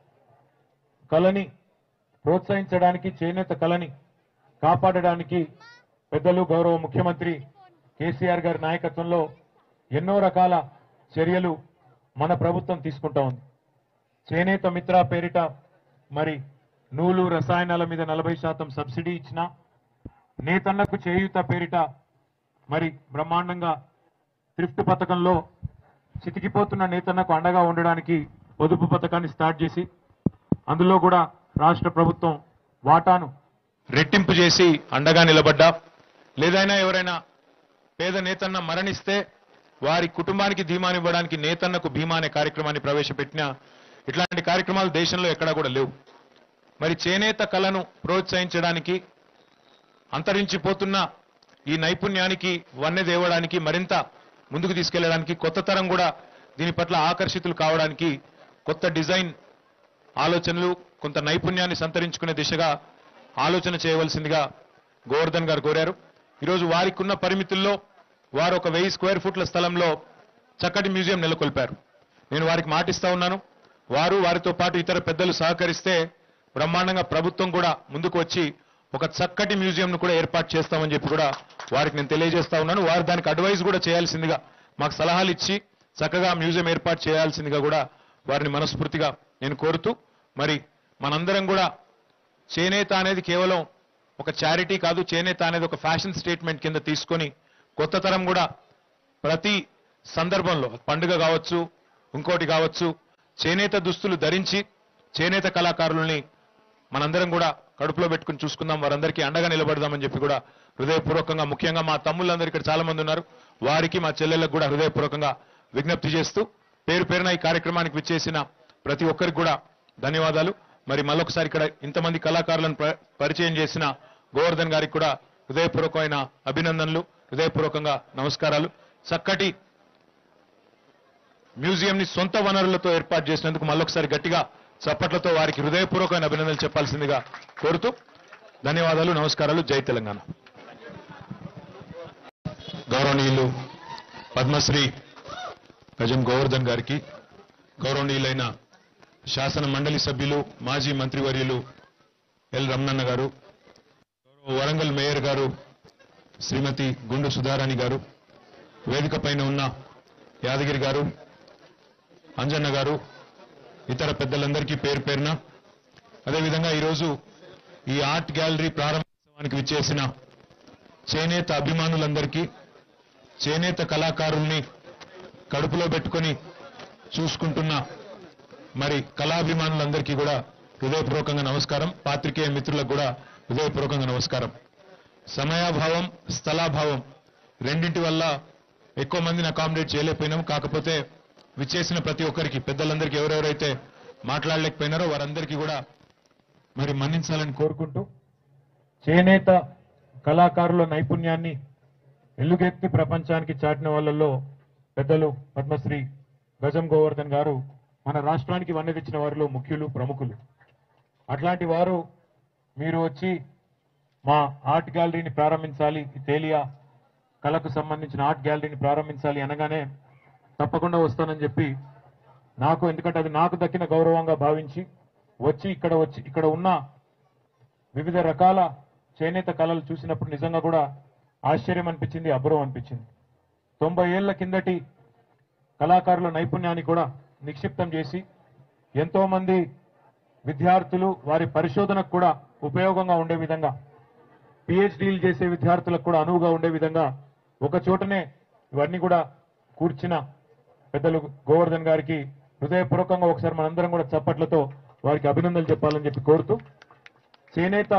కళని ప్రోత్సహించడానికి చేనేత కళని కాపాడడానికి పెద్దలు గౌరవ ముఖ్యమంత్రి కేసీఆర్ గారి నాయకత్వంలో ఎన్నో రకాల చర్యలు మన ప్రభుత్వం తీసుకుంటా ఉంది చేనేత మిత్ర పేరిట మరి నూలు రసాయనాల మీద నలభై శాతం సబ్సిడీ ఇచ్చిన నేతన్నకు చేయూత పేరిట మరి బ్రహ్మాండంగా థ్రిఫ్ట్ పథకంలో చితికిపోతున్న నేతన్నకు అండగా ఉండడానికి పొదుపు పథకాన్ని స్టార్ట్ చేసి అందులో కూడా రాష్ట్ర ప్రభుత్వం వాటాను రెట్టింపు చేసి అండగా నిలబడ్డా లేదైనా ఎవరైనా పేద నేతన్న మరణిస్తే వారి కుటుంబానికి ధీమానివ్వడానికి నేతన్నకు భీమా అనే కార్యక్రమాన్ని ప్రవేశపెట్టిన ఇట్లాంటి కార్యక్రమాలు దేశంలో ఎక్కడా కూడా లేవు మరి చేనేత కళను ప్రోత్సహించడానికి అంతరించిపోతున్న ఈ నైపుణ్యానికి వన్నె దేవడానికి మరింత ముందుకు తీసుకెళ్లడానికి కొత్త తరం కూడా దీని పట్ల ఆకర్షితులు కావడానికి కొత్త డిజైన్ ఆలోచనలు కొంత నైపుణ్యాన్ని సంతరించుకునే దిశగా ఆలోచన చేయవలసిందిగా గోవర్ధన్ గారు కోరారు ఈరోజు వారికి ఉన్న పరిమితుల్లో వారు ఒక వెయ్యి స్క్వేర్ ఫుట్ల స్థలంలో చక్కటి మ్యూజియం నెలకొల్పారు నేను వారికి మాటిస్తా ఉన్నాను వారు వారితో పాటు ఇతర పెద్దలు సహకరిస్తే బ్రహ్మాండంగా ప్రభుత్వం కూడా ముందుకు వచ్చి ఒక చక్కటి మ్యూజియంను కూడా ఏర్పాటు చేస్తామని చెప్పి కూడా వారికి నేను తెలియజేస్తా ఉన్నాను వారు దానికి అడ్వైజ్ కూడా చేయాల్సిందిగా మాకు సలహాలు ఇచ్చి చక్కగా మ్యూజియం ఏర్పాటు చేయాల్సిందిగా కూడా వారిని మనస్ఫూర్తిగా నేను కోరుతూ మరి మనందరం కూడా చేనేత అనేది కేవలం ఒక చారిటీ కాదు చేనేత అనేది ఒక ఫ్యాషన్ స్టేట్మెంట్ కింద తీసుకొని కొత్త తరం కూడా ప్రతి సందర్భంలో పండుగ కావచ్చు ఇంకోటి కావచ్చు చేనేత దుస్తులు ధరించి చేనేత కళాకారుల్ని మనందరం కూడా కడుపులో పెట్టుకుని చూసుకుందాం వారందరికీ అండగా నిలబడదామని చెప్పి కూడా హృదయపూర్వకంగా ముఖ్యంగా మా తమ్ముళ్ళందరూ ఇక్కడ చాలా మంది ఉన్నారు వారికి మా చెల్లెళ్ళకు కూడా హృదయపూర్వకంగా విజ్ఞప్తి చేస్తూ పేరు పేరున ఈ కార్యక్రమానికి విచ్చేసిన ప్రతి ఒక్కరికి కూడా ధన్యవాదాలు మరి మళ్ళొకసారి ఇక్కడ ఇంతమంది కళాకారులను ప- పరిచయం చేసిన గోవర్ధన్ గారికి కూడా హృదయపూర్వకమైన అభినందనలు హృదయపూర్వకంగా నమస్కారాలు చక్కటి మ్యూజియం ని సొంత వనరులతో ఏర్పాటు చేసినందుకు మళ్ళొకసారి గట్టిగా చప్పట్లతో వారికి హృదయపూర్వకమైన అభినందనలు చెప్పాల్సిందిగా కోరుతూ ధన్యవాదాలు నమస్కారాలు జై తెలంగాణ గౌరవనీయులు పద్మశ్రీ గజం గోవర్ధన్ గారికి గౌరవనీయులైన శాసన మండలి సభ్యులు మాజీ మంత్రివర్యులు ఎల్ రమణన్న గారు గౌరవ వరంగల్ మేయర్ గారు శ్రీమతి గుండు సుధారాణి గారు వేదిక పైన ఉన్న యాదగిరి గారు అంజన్న గారు ఇతర పెద్దలందరికీ పేరు పేరున అదేవిధంగా ఈరోజు ఈ ఆర్ట్ గ్యాలరీ ప్రారంభోత్సవానికి విచ్చేసిన చేనేత అభిమానులందరికీ చేనేత కళాకారుల్ని కడుపులో పెట్టుకొని చూసుకుంటున్న మరి కళాభిమానులందరికీ కూడా హృదయపూర్వకంగా నమస్కారం పాత్రికేయ మిత్రులకు కూడా హృదయపూర్వకంగా నమస్కారం సమయాభావం స్థలాభావం రెండింటి వల్ల ఎక్కువ మందిని అకామిడేట్ చేయలేకపోయినాం కాకపోతే విచ్చేసిన ప్రతి ఒక్కరికి పెద్దలందరికీ ఎవరెవరైతే మాట్లాడలేకపోయినారో వారందరికీ కూడా మరి మన్నించాలని కోరుకుంటూ చేనేత కళాకారుల నైపుణ్యాన్ని ఎల్లుగెత్తి ప్రపంచానికి చాటిన వాళ్ళల్లో పెద్దలు పద్మశ్రీ గజం గోవర్ధన్ గారు మన రాష్ట్రానికి వన్నె తెచ్చిన వారిలో ముఖ్యులు ప్రముఖులు అట్లాంటి వారు మీరు వచ్చి మా ఆర్ట్ గ్యాలరీని ప్రారంభించాలి ఈ తేలియా కళకు సంబంధించిన ఆర్ట్ గ్యాలరీని ప్రారంభించాలి అనగానే తప్పకుండా వస్తానని చెప్పి నాకు ఎందుకంటే అది నాకు దక్కిన గౌరవంగా భావించి వచ్చి ఇక్కడ వచ్చి ఇక్కడ ఉన్న వివిధ రకాల చేనేత కళలు చూసినప్పుడు నిజంగా కూడా ఆశ్చర్యం అనిపించింది అబ్బురం అనిపించింది తొంభై ఏళ్ల కిందటి కళాకారుల నైపుణ్యాన్ని కూడా నిక్షిప్తం చేసి ఎంతో మంది విద్యార్థులు వారి పరిశోధనకు కూడా ఉపయోగంగా ఉండే విధంగా పిహెచ్డీలు చేసే విద్యార్థులకు కూడా అనువుగా ఉండే విధంగా ఒక చోటనే ఇవన్నీ కూడా కూర్చిన పెద్దలు గోవర్ధన్ గారికి హృదయపూర్వకంగా ఒకసారి మనందరం కూడా చప్పట్లతో వారికి అభినందనలు చెప్పాలని చెప్పి కోరుతూ చేనేత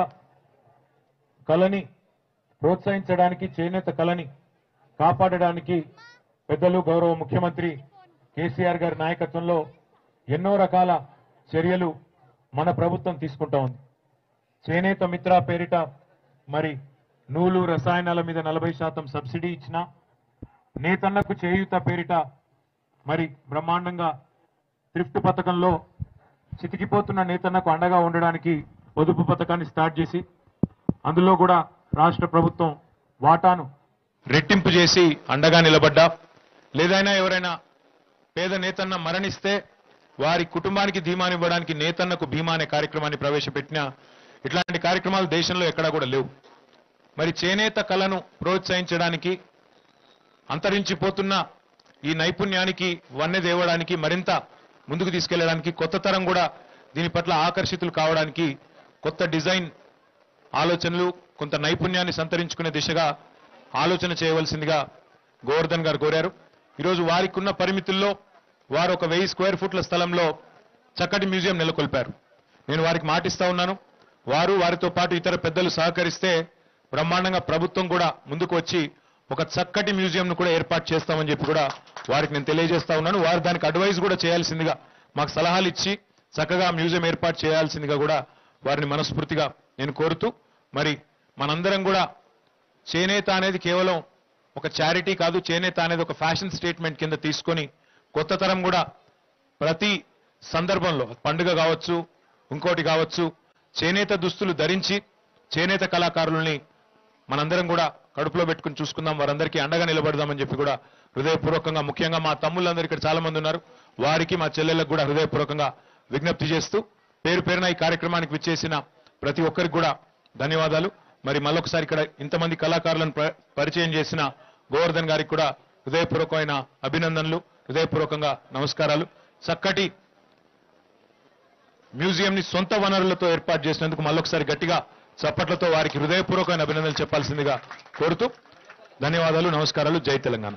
కళని ప్రోత్సహించడానికి చేనేత కళని కాపాడడానికి పెద్దలు గౌరవ ముఖ్యమంత్రి కేసీఆర్ గారి నాయకత్వంలో ఎన్నో రకాల చర్యలు మన ప్రభుత్వం తీసుకుంటా ఉంది చేనేత మిత్ర పేరిట మరి నూలు రసాయనాల మీద నలభై శాతం సబ్సిడీ ఇచ్చిన నేతన్నకు చేయూత పేరిట మరి బ్రహ్మాండంగా థ్రిఫ్ట్ పథకంలో చితికిపోతున్న నేతన్నకు అండగా ఉండడానికి పొదుపు పథకాన్ని స్టార్ట్ చేసి అందులో కూడా రాష్ట్ర ప్రభుత్వం వాటాను రెట్టింపు చేసి అండగా నిలబడ్డా లేదైనా ఎవరైనా పేద నేతన్న మరణిస్తే వారి కుటుంబానికి ధీమానివ్వడానికి నేతన్నకు భీమా అనే కార్యక్రమాన్ని ప్రవేశపెట్టిన ఇట్లాంటి కార్యక్రమాలు దేశంలో ఎక్కడా కూడా లేవు మరి చేనేత కళను ప్రోత్సహించడానికి అంతరించిపోతున్న ఈ నైపుణ్యానికి వన్నె దేవడానికి మరింత ముందుకు తీసుకెళ్లడానికి కొత్త తరం కూడా దీని పట్ల ఆకర్షితులు కావడానికి కొత్త డిజైన్ ఆలోచనలు కొంత నైపుణ్యాన్ని సంతరించుకునే దిశగా ఆలోచన చేయవలసిందిగా గోవర్ధన్ గారు కోరారు ఈరోజు వారికి ఉన్న పరిమితుల్లో వారు ఒక వెయ్యి స్క్వేర్ ఫుట్ల స్థలంలో చక్కటి మ్యూజియం నెలకొల్పారు నేను వారికి మాటిస్తా ఉన్నాను వారు వారితో పాటు ఇతర పెద్దలు సహకరిస్తే బ్రహ్మాండంగా ప్రభుత్వం కూడా ముందుకు వచ్చి ఒక చక్కటి మ్యూజియంను కూడా ఏర్పాటు చేస్తామని చెప్పి కూడా వారికి నేను తెలియజేస్తా ఉన్నాను వారు దానికి అడ్వైజ్ కూడా చేయాల్సిందిగా మాకు సలహాలు ఇచ్చి చక్కగా మ్యూజియం ఏర్పాటు చేయాల్సిందిగా కూడా వారిని మనస్ఫూర్తిగా నేను కోరుతూ మరి మనందరం కూడా చేనేత అనేది కేవలం ఒక చారిటీ కాదు చేనేత అనేది ఒక ఫ్యాషన్ స్టేట్మెంట్ కింద తీసుకొని కొత్త తరం కూడా ప్రతి సందర్భంలో పండుగ కావచ్చు ఇంకోటి కావచ్చు చేనేత దుస్తులు ధరించి చేనేత కళాకారుల్ని మనందరం కూడా కడుపులో పెట్టుకుని చూసుకుందాం వారందరికీ అండగా నిలబడదామని చెప్పి కూడా హృదయపూర్వకంగా ముఖ్యంగా మా తమ్ముళ్ళందరూ ఇక్కడ చాలా మంది ఉన్నారు వారికి మా చెల్లెళ్ళకు కూడా హృదయపూర్వకంగా విజ్ఞప్తి చేస్తూ పేరు పేరున ఈ కార్యక్రమానికి విచ్చేసిన ప్రతి ఒక్కరికి కూడా ధన్యవాదాలు మరి మళ్ళొకసారి ఇక్కడ ఇంతమంది కళాకారులను ప- పరిచయం చేసిన గోవర్ధన్ గారికి కూడా హృదయపూర్వకమైన అభినందనలు హృదయపూర్వకంగా నమస్కారాలు చక్కటి మ్యూజియం ని సొంత వనరులతో ఏర్పాటు చేసినందుకు మళ్ళొకసారి గట్టిగా చప్పట్లతో వారికి హృదయపూర్వకమైన అభినందనలు చెప్పాల్సిందిగా కోరుతూ ధన్యవాదాలు నమస్కారాలు జై తెలంగాణ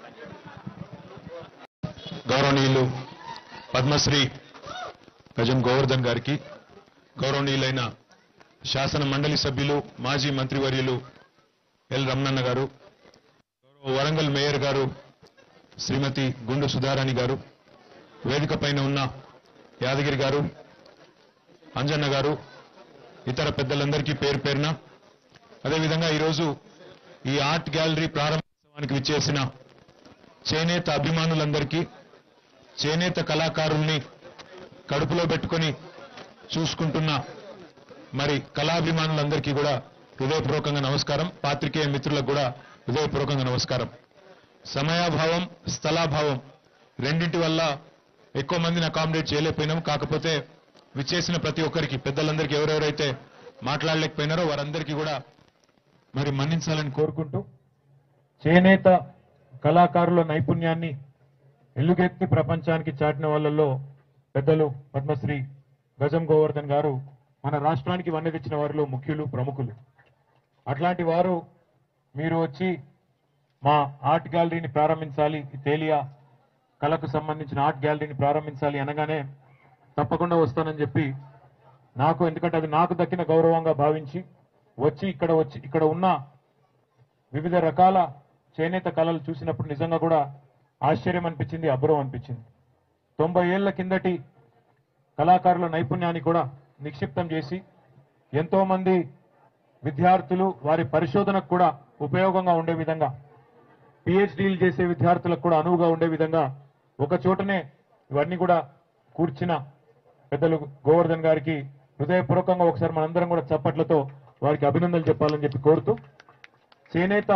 గౌరవనీయులు పద్మశ్రీ గజం గోవర్ధన్ గారికి గౌరవనీయులైన శాసన మండలి సభ్యులు మాజీ మంత్రివర్యులు ఎల్ రమణన్న గారు గౌరవ వరంగల్ మేయర్ గారు శ్రీమతి గుండు సుధారాణి గారు వేదిక పైన ఉన్న యాదగిరి గారు అంజన్న గారు ఇతర పెద్దలందరికీ పేరు పేరున అదేవిధంగా ఈరోజు ఈ ఆర్ట్ గ్యాలరీ ప్రారంభోత్సవానికి విచ్చేసిన చేనేత అభిమానులందరికీ చేనేత కళాకారుల్ని కడుపులో పెట్టుకొని చూసుకుంటున్న మరి కళాభిమానులందరికీ కూడా హృదయపూర్వకంగా నమస్కారం పాత్రికేయ మిత్రులకు కూడా హృదయపూర్వకంగా నమస్కారం సమయాభావం స్థలాభావం రెండింటి వల్ల ఎక్కువ మందిని అకామిడేట్ చేయలేకపోయినాం కాకపోతే విచ్చేసిన ప్రతి ఒక్కరికి పెద్దలందరికీ ఎవరెవరైతే మాట్లాడలేకపోయినారో వారందరికీ కూడా మరి మన్నించాలని కోరుకుంటూ చేనేత కళాకారుల నైపుణ్యాన్ని ఎలుగెత్తి ప్రపంచానికి చాటిన వాళ్ళల్లో పెద్దలు పద్మశ్రీ గజం గోవర్ధన్ గారు మన రాష్ట్రానికి వన్నె తెచ్చిన వారిలో ముఖ్యులు ప్రముఖులు అట్లాంటి వారు మీరు వచ్చి మా ఆర్ట్ గ్యాలరీని ప్రారంభించాలి ఈ తేలియా కళకు సంబంధించిన ఆర్ట్ గ్యాలరీని ప్రారంభించాలి అనగానే తప్పకుండా వస్తానని చెప్పి నాకు ఎందుకంటే అది నాకు దక్కిన గౌరవంగా భావించి వచ్చి ఇక్కడ వచ్చి ఇక్కడ ఉన్న వివిధ రకాల చేనేత కళలు చూసినప్పుడు నిజంగా కూడా ఆశ్చర్యం అనిపించింది అబ్బురం అనిపించింది తొంభై ఏళ్ల కిందటి కళాకారుల నైపుణ్యాన్ని కూడా నిక్షిప్తం చేసి ఎంతో మంది విద్యార్థులు వారి పరిశోధనకు కూడా ఉపయోగంగా ఉండే విధంగా పిహెచ్డీలు చేసే విద్యార్థులకు కూడా అనువుగా ఉండే విధంగా ఒక చోటనే ఇవన్నీ కూడా కూర్చిన పెద్దలు గోవర్ధన్ గారికి హృదయపూర్వకంగా ఒకసారి మనందరం కూడా చప్పట్లతో వారికి అభినందనలు చెప్పాలని చెప్పి కోరుతూ చేనేత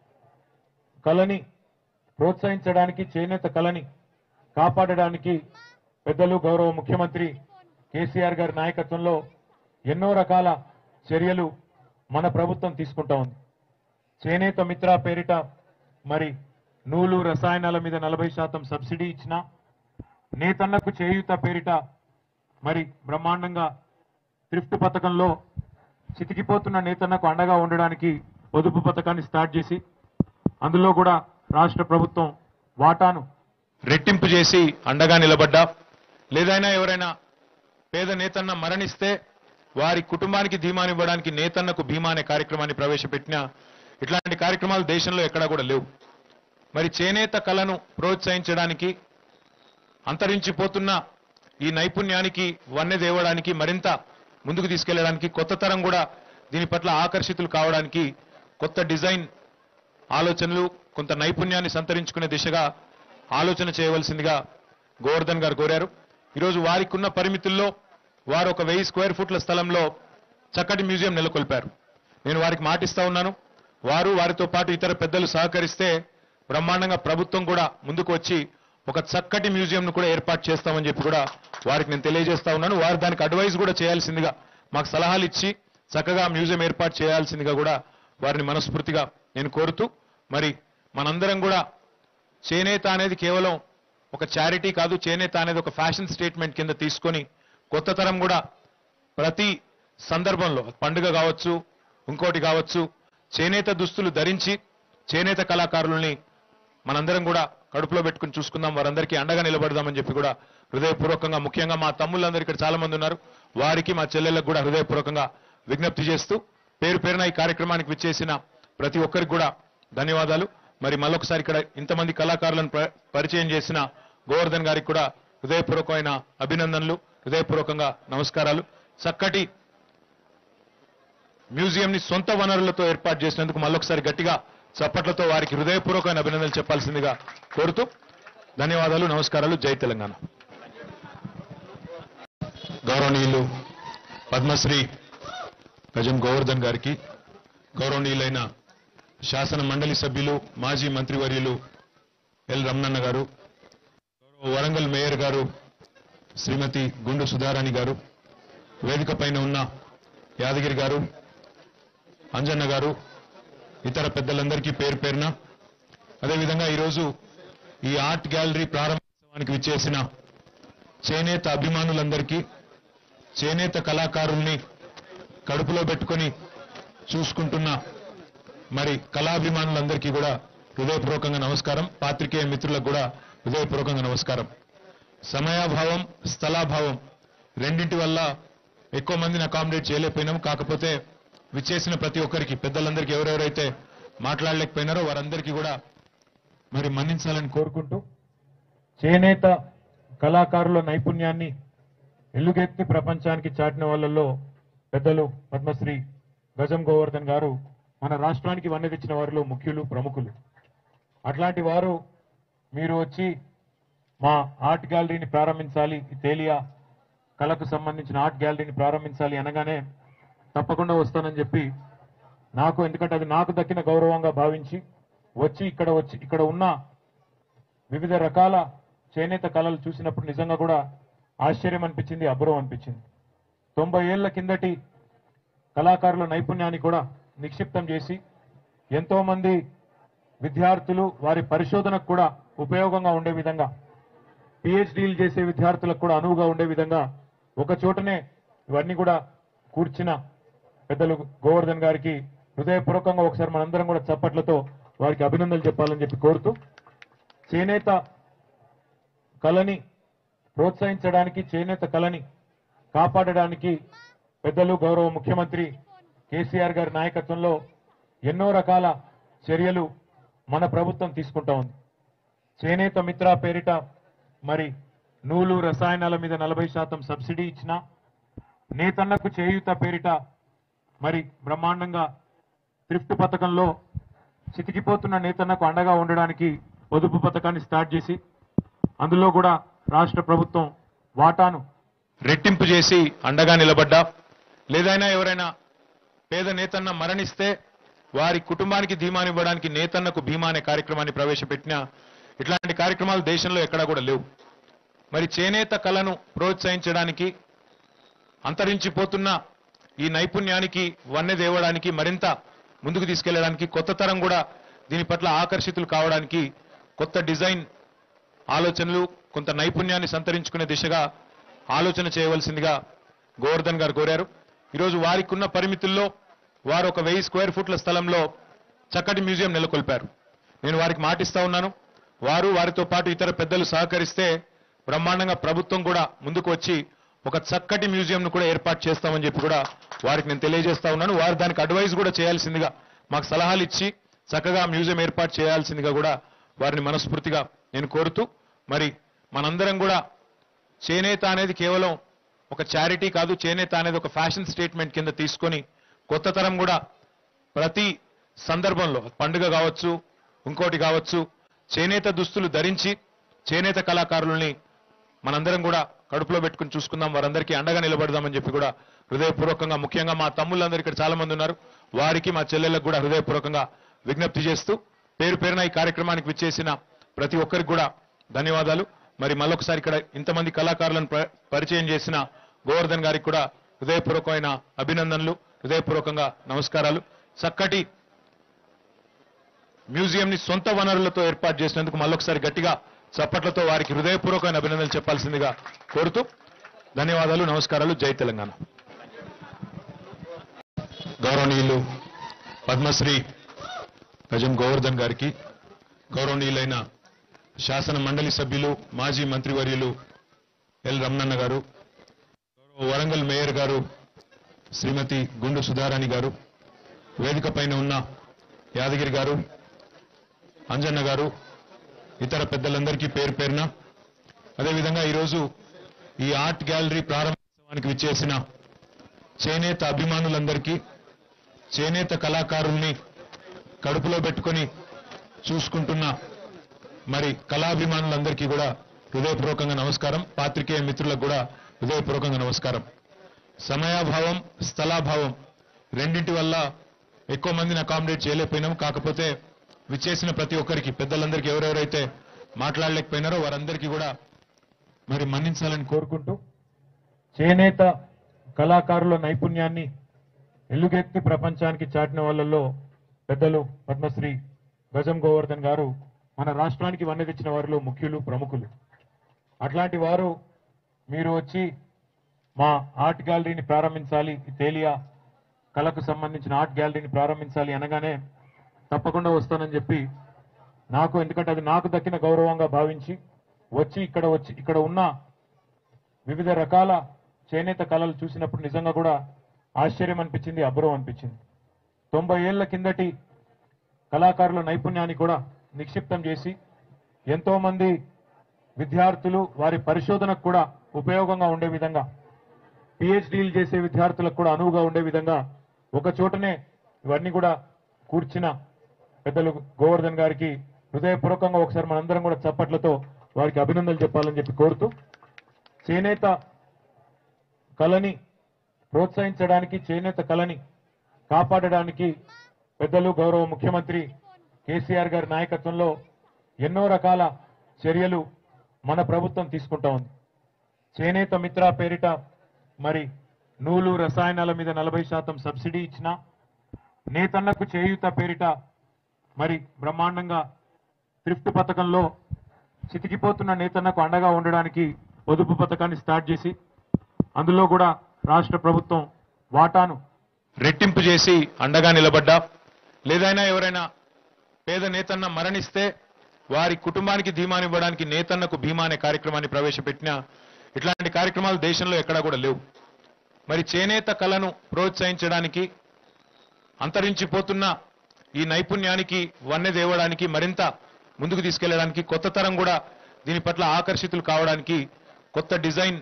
కళని ప్రోత్సహించడానికి చేనేత కళని కాపాడడానికి పెద్దలు గౌరవ ముఖ్యమంత్రి కేసీఆర్ గారి నాయకత్వంలో ఎన్నో రకాల చర్యలు మన ప్రభుత్వం తీసుకుంటా ఉంది చేనేత మిత్ర పేరిట మరి నూలు రసాయనాల మీద నలభై శాతం సబ్సిడీ ఇచ్చిన నేతన్నకు చేయూత పేరిట మరి బ్రహ్మాండంగా థ్రిఫ్ట్ పథకంలో చితికిపోతున్న నేతన్నకు అండగా ఉండడానికి పొదుపు పథకాన్ని స్టార్ట్ చేసి అందులో కూడా రాష్ట్ర ప్రభుత్వం వాటాను రెట్టింపు చేసి అండగా నిలబడ్డా లేదైనా ఎవరైనా పేద నేతన్న మరణిస్తే వారి కుటుంబానికి ధీమానివ్వడానికి నేతన్నకు భీమా అనే కార్యక్రమాన్ని ప్రవేశపెట్టిన ఇట్లాంటి కార్యక్రమాలు దేశంలో ఎక్కడా కూడా లేవు మరి చేనేత కళను ప్రోత్సహించడానికి అంతరించిపోతున్న ఈ నైపుణ్యానికి వన్నె దేవడానికి మరింత ముందుకు తీసుకెళ్లడానికి కొత్త తరం కూడా దీని పట్ల ఆకర్షితులు కావడానికి కొత్త డిజైన్ ఆలోచనలు కొంత నైపుణ్యాన్ని సంతరించుకునే దిశగా ఆలోచన చేయవలసిందిగా గోవర్ధన్ గారు కోరారు ఈరోజు వారికి ఉన్న పరిమితుల్లో వారు ఒక వెయ్యి స్క్వేర్ ఫుట్ల స్థలంలో చక్కటి మ్యూజియం నెలకొల్పారు నేను వారికి మాటిస్తా ఉన్నాను వారు వారితో పాటు ఇతర పెద్దలు సహకరిస్తే బ్రహ్మాండంగా ప్రభుత్వం కూడా ముందుకు వచ్చి ఒక చక్కటి మ్యూజియంను కూడా ఏర్పాటు చేస్తామని చెప్పి కూడా వారికి నేను తెలియజేస్తా ఉన్నాను వారు దానికి అడ్వైజ్ కూడా చేయాల్సిందిగా మాకు సలహాలు ఇచ్చి చక్కగా మ్యూజియం ఏర్పాటు చేయాల్సిందిగా కూడా వారిని మనస్ఫూర్తిగా నేను కోరుతూ మరి మనందరం కూడా చేనేత అనేది కేవలం ఒక చారిటీ కాదు చేనేత అనేది ఒక ఫ్యాషన్ స్టేట్మెంట్ కింద తీసుకొని కొత్త తరం కూడా ప్రతి సందర్భంలో పండుగ కావచ్చు ఇంకోటి కావచ్చు చేనేత దుస్తులు ధరించి చేనేత కళాకారుల్ని మనందరం కూడా కడుపులో పెట్టుకుని చూసుకుందాం వారందరికీ అండగా నిలబడదామని చెప్పి కూడా హృదయపూర్వకంగా ముఖ్యంగా మా తమ్ముళ్ళందరూ ఇక్కడ చాలా మంది ఉన్నారు వారికి మా చెల్లెళ్ళకు కూడా హృదయపూర్వకంగా విజ్ఞప్తి చేస్తూ పేరు పేరున ఈ కార్యక్రమానికి విచ్చేసిన ప్రతి ఒక్కరికి కూడా ధన్యవాదాలు మరి మళ్ళొకసారి ఇక్కడ ఇంతమంది కళాకారులను ప్ర- పరిచయం చేసిన గోవర్ధన్ గారికి కూడా హృదయపూర్వకమైన అభినందనలు హృదయపూర్వకంగా నమస్కారాలు చక్కటి మ్యూజియం ని సొంత వనరులతో ఏర్పాటు చేసినందుకు మళ్ళొకసారి గట్టిగా చప్పట్లతో వారికి హృదయపూర్వకమైన అభినందనలు చెప్పాల్సిందిగా కోరుతూ ధన్యవాదాలు నమస్కారాలు జై తెలంగాణ గౌరవనీయులు పద్మశ్రీ గజం గోవర్ధన్ గారికి గౌరవనీయులైన శాసన మండలి సభ్యులు మాజీ మంత్రివర్యులు ఎల్ రమణన్న గారు గౌరవ వరంగల్ మేయర్ గారు శ్రీమతి గుండు సుధారాణి గారు వేదిక పైన ఉన్న యాదగిరి గారు అంజన్న గారు ఇతర పెద్దలందరికీ పేరు పేరున అదేవిధంగా ఈరోజు ఈ ఆర్ట్ గ్యాలరీ ప్రారంభోత్సవానికి విచ్చేసిన చేనేత అభిమానులందరికీ చేనేత కళాకారుల్ని కడుపులో పెట్టుకొని చూసుకుంటున్న మరి కళాభిమానులందరికీ కూడా హృదయపూర్వకంగా నమస్కారం పాత్రికేయ మిత్రులకు కూడా హృదయపూర్వకంగా నమస్కారం సమయాభావం స్థలాభావం రెండింటి వల్ల ఎక్కువ మందిని అకామిడేట్ చేయలేకపోయినాం కాకపోతే విచ్చేసిన ప్రతి ఒక్కరికి పెద్దలందరికీ ఎవరెవరైతే మాట్లాడలేకపోయినారో వారందరికీ కూడా మరి మన్నించాలని కోరుకుంటూ చేనేత కళాకారుల నైపుణ్యాన్ని ఎలుగెత్తి ప్రపంచానికి చాటిన వాళ్ళల్లో పెద్దలు పద్మశ్రీ గజం గోవర్ధన్ గారు మన రాష్ట్రానికి వన్నె తెచ్చిన వారిలో ముఖ్యులు ప్రముఖులు అట్లాంటి వారు మీరు వచ్చి మా ఆర్ట్ గ్యాలరీని ప్రారంభించాలి ఈ తేలియా కళకు సంబంధించిన ఆర్ట్ గ్యాలరీని ప్రారంభించాలి అనగానే తప్పకుండా వస్తానని చెప్పి నాకు ఎందుకంటే అది నాకు దక్కిన గౌరవంగా భావించి వచ్చి ఇక్కడ వచ్చి ఇక్కడ ఉన్న వివిధ రకాల చేనేత కళలు చూసినప్పుడు నిజంగా కూడా ఆశ్చర్యం అనిపించింది అబ్బురం అనిపించింది తొంభై ఏళ్ల కిందటి కళాకారుల నైపుణ్యాన్ని కూడా నిక్షిప్తం చేసి ఎంతో మంది విద్యార్థులు వారి పరిశోధనకు కూడా ఉపయోగంగా ఉండే విధంగా పిహెచ్డీలు చేసే విద్యార్థులకు కూడా అనువుగా ఉండే విధంగా ఒక చోటనే ఇవన్నీ కూడా కూర్చిన పెద్దలు గోవర్ధన్ గారికి హృదయపూర్వకంగా ఒకసారి మనందరం కూడా చప్పట్లతో వారికి అభినందనలు చెప్పాలని చెప్పి కోరుతూ చేనేత కళని ప్రోత్సహించడానికి చేనేత కళని కాపాడడానికి పెద్దలు గౌరవ ముఖ్యమంత్రి కేసీఆర్ గారి నాయకత్వంలో ఎన్నో రకాల చర్యలు మన ప్రభుత్వం తీసుకుంటా ఉంది చేనేత మిత్ర పేరిట మరి నూలు రసాయనాల మీద నలభై శాతం సబ్సిడీ ఇచ్చిన నేతన్నకు చేయూత పేరిట మరి బ్రహ్మాండంగా థ్రిఫ్ట్ పథకంలో చితికిపోతున్న నేతన్నకు అండగా ఉండడానికి పొదుపు పథకాన్ని స్టార్ట్ చేసి అందులో కూడా రాష్ట్ర ప్రభుత్వం వాటాను రెట్టింపు చేసి అండగా నిలబడ్డా లేదైనా ఎవరైనా పేద నేతన్న మరణిస్తే వారి కుటుంబానికి ధీమానివ్వడానికి నేతన్నకు భీమా అనే కార్యక్రమాన్ని ప్రవేశపెట్టిన ఇట్లాంటి కార్యక్రమాలు దేశంలో ఎక్కడా కూడా లేవు మరి చేనేత కళను ప్రోత్సహించడానికి అంతరించిపోతున్న ఈ నైపుణ్యానికి వన్నె దేవడానికి మరింత ముందుకు తీసుకెళ్లడానికి కొత్త తరం కూడా దీని పట్ల ఆకర్షితులు కావడానికి కొత్త డిజైన్ ఆలోచనలు కొంత నైపుణ్యాన్ని సంతరించుకునే దిశగా ఆలోచన చేయవలసిందిగా గోవర్ధన్ గారు కోరారు ఈరోజు వారికి ఉన్న పరిమితుల్లో వారు ఒక వెయ్యి స్క్వేర్ ఫుట్ల స్థలంలో చక్కటి మ్యూజియం నెలకొల్పారు నేను వారికి మాటిస్తా ఉన్నాను వారు వారితో పాటు ఇతర పెద్దలు సహకరిస్తే బ్రహ్మాండంగా ప్రభుత్వం కూడా ముందుకు వచ్చి ఒక చక్కటి మ్యూజియంను కూడా ఏర్పాటు చేస్తామని చెప్పి కూడా వారికి నేను తెలియజేస్తా ఉన్నాను వారు దానికి అడ్వైజ్ కూడా చేయాల్సిందిగా మాకు సలహాలు ఇచ్చి చక్కగా మ్యూజియం ఏర్పాటు చేయాల్సిందిగా కూడా వారిని మనస్ఫూర్తిగా నేను కోరుతూ మరి మనందరం కూడా చేనేత అనేది కేవలం ఒక చారిటీ కాదు చేనేత అనేది ఒక ఫ్యాషన్ స్టేట్మెంట్ కింద తీసుకొని కొత్త తరం కూడా ప్రతి సందర్భంలో పండుగ కావచ్చు ఇంకోటి కావచ్చు చేనేత దుస్తులు ధరించి చేనేత కళాకారుల్ని మనందరం కూడా కడుపులో పెట్టుకుని చూసుకుందాం వారందరికీ అండగా నిలబడదామని చెప్పి కూడా హృదయపూర్వకంగా ముఖ్యంగా మా తమ్ముళ్ళందరూ ఇక్కడ చాలా మంది ఉన్నారు వారికి మా చెల్లెళ్ళకు కూడా హృదయపూర్వకంగా విజ్ఞప్తి చేస్తూ పేరు పేరున ఈ కార్యక్రమానికి విచ్చేసిన ప్రతి ఒక్కరికి కూడా ధన్యవాదాలు మరి మళ్ళొకసారి ఇక్కడ ఇంతమంది కళాకారులను ప్ర- పరిచయం చేసిన గోవర్ధన్ గారికి కూడా హృదయపూర్వకమైన అభినందనలు హృదయపూర్వకంగా నమస్కారాలు చక్కటి మ్యూజియం ని సొంత వనరులతో ఏర్పాటు చేసినందుకు మళ్ళొకసారి గట్టిగా చప్పట్లతో వారికి హృదయపూర్వకమైన అభినందనలు చెప్పాల్సిందిగా కోరుతూ ధన్యవాదాలు నమస్కారాలు జై తెలంగాణ గౌరవనీయులు పద్మశ్రీ గజం గోవర్ధన్ గారికి గౌరవనీయులైన శాసన మండలి సభ్యులు మాజీ మంత్రివర్యులు ఎల్ రమణన్న గారు గౌరవ వరంగల్ మేయర్ గారు శ్రీమతి గుండు సుధారాణి గారు వేదిక పైన ఉన్న యాదగిరి గారు అంజన్న గారు ఇతర పెద్దలందరికీ పేరు పేరున అదేవిధంగా ఈరోజు ఈ ఆర్ట్ గ్యాలరీ ప్రారంభోత్సవానికి విచ్చేసిన చేనేత అభిమానులందరికీ చేనేత కళాకారుల్ని కడుపులో పెట్టుకొని చూసుకుంటున్న మరి కళాభిమానులందరికీ కూడా హృదయపూర్వకంగా నమస్కారం పాత్రికేయ మిత్రులకు కూడా హృదయపూర్వకంగా నమస్కారం సమయాభావం స్థలాభావం రెండింటి వల్ల ఎక్కువ మందిని అకామిడేట్ చేయలేకపోయినాం కాకపోతే విచ్చేసిన ప్రతి ఒక్కరికి పెద్దలందరికీ ఎవరెవరైతే మాట్లాడలేకపోయినారో వారందరికీ కూడా మరి మన్నించాలని కోరుకుంటూ చేనేత కళాకారుల నైపుణ్యాన్ని ఎలుగెత్తి ప్రపంచానికి చాటిన వాళ్ళల్లో పెద్దలు పద్మశ్రీ గజం గోవర్ధన్ గారు మన రాష్ట్రానికి వన్నె తెచ్చిన వారిలో ముఖ్యులు ప్రముఖులు అట్లాంటి వారు మీరు వచ్చి మా ఆర్ట్ గ్యాలరీని ప్రారంభించాలి ఈ తేలియా కళకు సంబంధించిన ఆర్ట్ గ్యాలరీని ప్రారంభించాలి అనగానే తప్పకుండా వస్తానని చెప్పి నాకు ఎందుకంటే అది నాకు దక్కిన గౌరవంగా భావించి వచ్చి ఇక్కడ వచ్చి ఇక్కడ ఉన్న వివిధ రకాల చేనేత కళలు చూసినప్పుడు నిజంగా కూడా ఆశ్చర్యం అనిపించింది అబ్బురం అనిపించింది తొంభై ఏళ్ల కిందటి కళాకారుల నైపుణ్యాన్ని కూడా నిక్షిప్తం చేసి ఎంతో మంది విద్యార్థులు వారి పరిశోధనకు కూడా ఉపయోగంగా ఉండే విధంగా పిహెచ్డీలు చేసే విద్యార్థులకు కూడా అనువుగా ఉండే విధంగా ఒక చోటనే ఇవన్నీ కూడా కూర్చిన పెద్దలు గోవర్ధన్ గారికి హృదయపూర్వకంగా ఒకసారి మనందరం కూడా చప్పట్లతో వారికి అభినందనలు చెప్పాలని చెప్పి కోరుతూ చేనేత కళని ప్రోత్సహించడానికి చేనేత కళని కాపాడడానికి పెద్దలు గౌరవ ముఖ్యమంత్రి కేసీఆర్ గారి నాయకత్వంలో ఎన్నో రకాల చర్యలు మన ప్రభుత్వం తీసుకుంటా ఉంది చేనేత మిత్ర పేరిట మరి నూలు రసాయనాల మీద నలభై శాతం సబ్సిడీ ఇచ్చిన నేతన్నకు చేయూత పేరిట మరి బ్రహ్మాండంగా థ్రిఫ్ట్ పథకంలో చితికిపోతున్న నేతన్నకు అండగా ఉండడానికి పొదుపు పథకాన్ని స్టార్ట్ చేసి అందులో కూడా రాష్ట్ర ప్రభుత్వం వాటాను రెట్టింపు చేసి అండగా నిలబడ్డా లేదైనా ఎవరైనా పేద నేతన్న మరణిస్తే వారి కుటుంబానికి ధీమానివ్వడానికి నేతన్నకు భీమా అనే కార్యక్రమాన్ని ప్రవేశపెట్టిన ఇట్లాంటి కార్యక్రమాలు దేశంలో ఎక్కడా కూడా లేవు మరి చేనేత కళను ప్రోత్సహించడానికి అంతరించిపోతున్న ఈ నైపుణ్యానికి వన్నె దేవడానికి మరింత ముందుకు తీసుకెళ్లడానికి కొత్త తరం కూడా దీని పట్ల ఆకర్షితులు కావడానికి కొత్త డిజైన్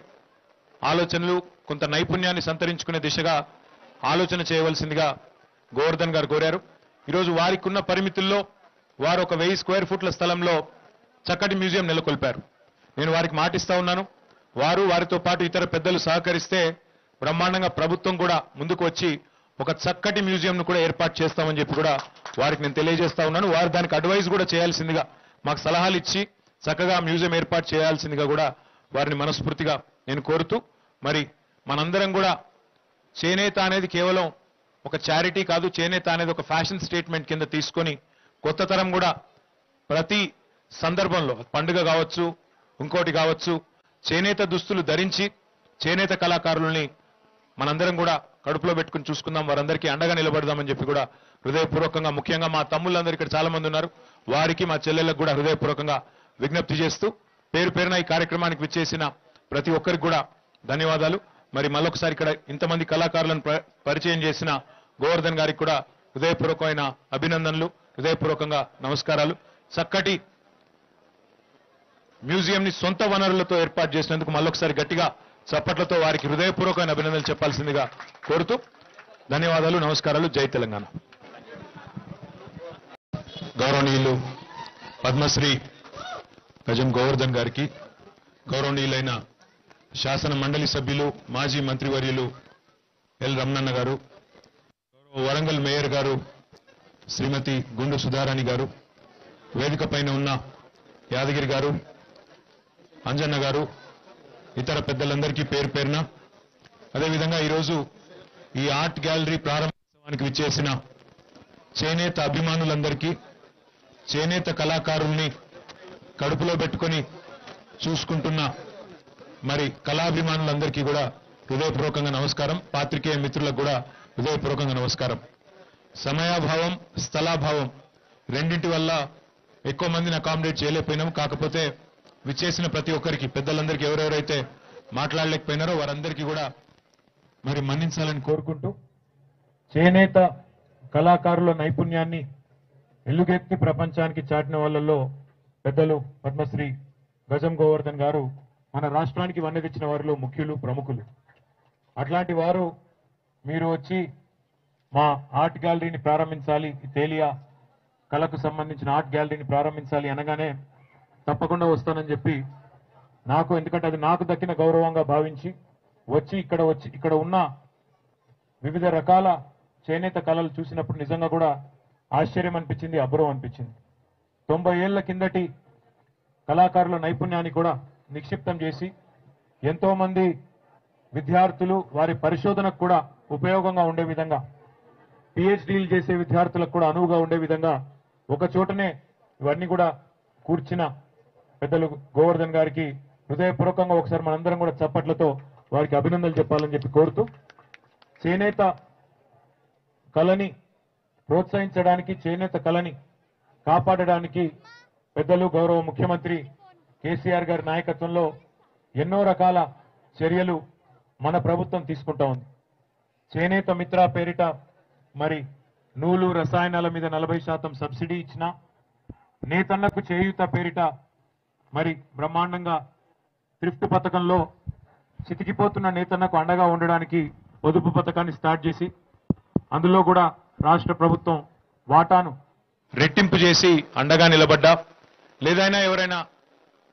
ఆలోచనలు కొంత నైపుణ్యాన్ని సంతరించుకునే దిశగా ఆలోచన చేయవలసిందిగా గోవర్ధన్ గారు కోరారు ఈరోజు వారికి ఉన్న పరిమితుల్లో వారు ఒక వెయ్యి స్క్వేర్ ఫుట్ల స్థలంలో చక్కటి మ్యూజియం నెలకొల్పారు నేను వారికి మాటిస్తా ఉన్నాను వారు వారితో పాటు ఇతర పెద్దలు సహకరిస్తే బ్రహ్మాండంగా ప్రభుత్వం కూడా ముందుకు వచ్చి ఒక చక్కటి మ్యూజియంను కూడా ఏర్పాటు చేస్తామని చెప్పి కూడా వారికి నేను తెలియజేస్తా ఉన్నాను వారు దానికి అడ్వైజ్ కూడా చేయాల్సిందిగా మాకు సలహాలు ఇచ్చి చక్కగా మ్యూజియం ఏర్పాటు చేయాల్సిందిగా కూడా వారిని మనస్ఫూర్తిగా నేను కోరుతూ మరి మనందరం కూడా చేనేత అనేది కేవలం ఒక చారిటీ కాదు చేనేత అనేది ఒక ఫ్యాషన్ స్టేట్మెంట్ కింద తీసుకొని కొత్త తరం కూడా ప్రతి సందర్భంలో పండుగ కావచ్చు ఇంకోటి కావచ్చు చేనేత దుస్తులు ధరించి చేనేత కళాకారుల్ని మనందరం కూడా కడుపులో పెట్టుకుని చూసుకుందాం వారందరికీ అండగా నిలబడదామని చెప్పి కూడా హృదయపూర్వకంగా ముఖ్యంగా మా తమ్ముళ్ళందరూ ఇక్కడ చాలా మంది ఉన్నారు వారికి మా చెల్లెళ్ళకు కూడా హృదయపూర్వకంగా విజ్ఞప్తి చేస్తూ పేరు పేరున ఈ కార్యక్రమానికి విచ్చేసిన ప్రతి ఒక్కరికి కూడా ధన్యవాదాలు మరి మళ్ళొకసారి ఇక్కడ ఇంతమంది కళాకారులను ప- పరిచయం చేసిన గోవర్ధన్ గారికి కూడా హృదయపూర్వకమైన అభినందనలు హృదయపూర్వకంగా నమస్కారాలు చక్కటి మ్యూజియం ని సొంత వనరులతో ఏర్పాటు చేసినందుకు మళ్ళొకసారి గట్టిగా చప్పట్లతో వారికి హృదయపూర్వకమైన అభినందనలు చెప్పాల్సిందిగా కోరుతూ ధన్యవాదాలు నమస్కారాలు జై తెలంగాణ గౌరవనీయులు పద్మశ్రీ గజం గోవర్ధన్ గారికి గౌరవనీయులైన శాసన మండలి సభ్యులు మాజీ మంత్రివర్యులు ఎల్ రమణన్న గారు గౌరవ వరంగల్ మేయర్ గారు శ్రీమతి గుండు సుధారాణి గారు వేదిక పైన ఉన్న యాదగిరి గారు అంజన్న గారు ఇతర పెద్దలందరికీ పేరు పేరున అదేవిధంగా ఈరోజు ఈ ఆర్ట్ గ్యాలరీ ప్రారంభోత్సవానికి విచ్చేసిన చేనేత అభిమానులందరికీ చేనేత కళాకారుల్ని కడుపులో పెట్టుకొని చూసుకుంటున్న మరి కళాభిమానులందరికీ కూడా హృదయపూర్వకంగా నమస్కారం పాత్రికేయ మిత్రులకు కూడా హృదయపూర్వకంగా నమస్కారం సమయాభావం స్థలాభావం రెండింటి వల్ల ఎక్కువ మందిని అకామిడేట్ చేయలేకపోయినాం కాకపోతే విచ్చేసిన ప్రతి ఒక్కరికి పెద్దలందరికీ ఎవరెవరైతే మాట్లాడలేకపోయినారో వారందరికీ కూడా మరి మన్నించాలని కోరుకుంటూ చేనేత కళాకారుల నైపుణ్యాన్ని ఎల్లుగెత్తి ప్రపంచానికి చాటిన వాళ్ళల్లో పెద్దలు పద్మశ్రీ గజం గోవర్ధన్ గారు మన రాష్ట్రానికి వన్నె తెచ్చిన వారిలో ముఖ్యులు ప్రముఖులు అట్లాంటి వారు మీరు వచ్చి మా ఆర్ట్ గ్యాలరీని ప్రారంభించాలి ఈ తేలియా కళకు సంబంధించిన ఆర్ట్ గ్యాలరీని ప్రారంభించాలి అనగానే తప్పకుండా వస్తానని చెప్పి నాకు ఎందుకంటే అది నాకు దక్కిన గౌరవంగా భావించి వచ్చి ఇక్కడ వచ్చి ఇక్కడ ఉన్న వివిధ రకాల చేనేత కళలు చూసినప్పుడు నిజంగా కూడా ఆశ్చర్యం అనిపించింది అబ్బురం అనిపించింది తొంభై ఏళ్ల కిందటి కళాకారుల నైపుణ్యాన్ని కూడా నిక్షిప్తం చేసి ఎంతో మంది విద్యార్థులు వారి పరిశోధనకు కూడా ఉపయోగంగా ఉండే విధంగా పిహెచ్డీలు చేసే విద్యార్థులకు కూడా అనువుగా ఉండే విధంగా ఒక చోటనే ఇవన్నీ కూడా కూర్చిన పెద్దలు గోవర్ధన్ గారికి హృదయపూర్వకంగా ఒకసారి మనందరం కూడా చప్పట్లతో వారికి అభినందనలు చెప్పాలని చెప్పి కోరుతూ చేనేత కళని ప్రోత్సహించడానికి చేనేత కళని కాపాడడానికి పెద్దలు గౌరవ ముఖ్యమంత్రి కేసీఆర్ గారి నాయకత్వంలో ఎన్నో రకాల చర్యలు మన ప్రభుత్వం తీసుకుంటా ఉంది చేనేత మిత్ర పేరిట మరి నూలు రసాయనాల మీద నలభై శాతం సబ్సిడీ ఇచ్చిన నేతన్నకు చేయూత పేరిట మరి బ్రహ్మాండంగా థ్రిఫ్ట్ పథకంలో చితికిపోతున్న నేతన్నకు అండగా ఉండడానికి పొదుపు పథకాన్ని స్టార్ట్ చేసి అందులో కూడా రాష్ట్ర ప్రభుత్వం వాటాను రెట్టింపు చేసి అండగా నిలబడ్డా లేదైనా ఎవరైనా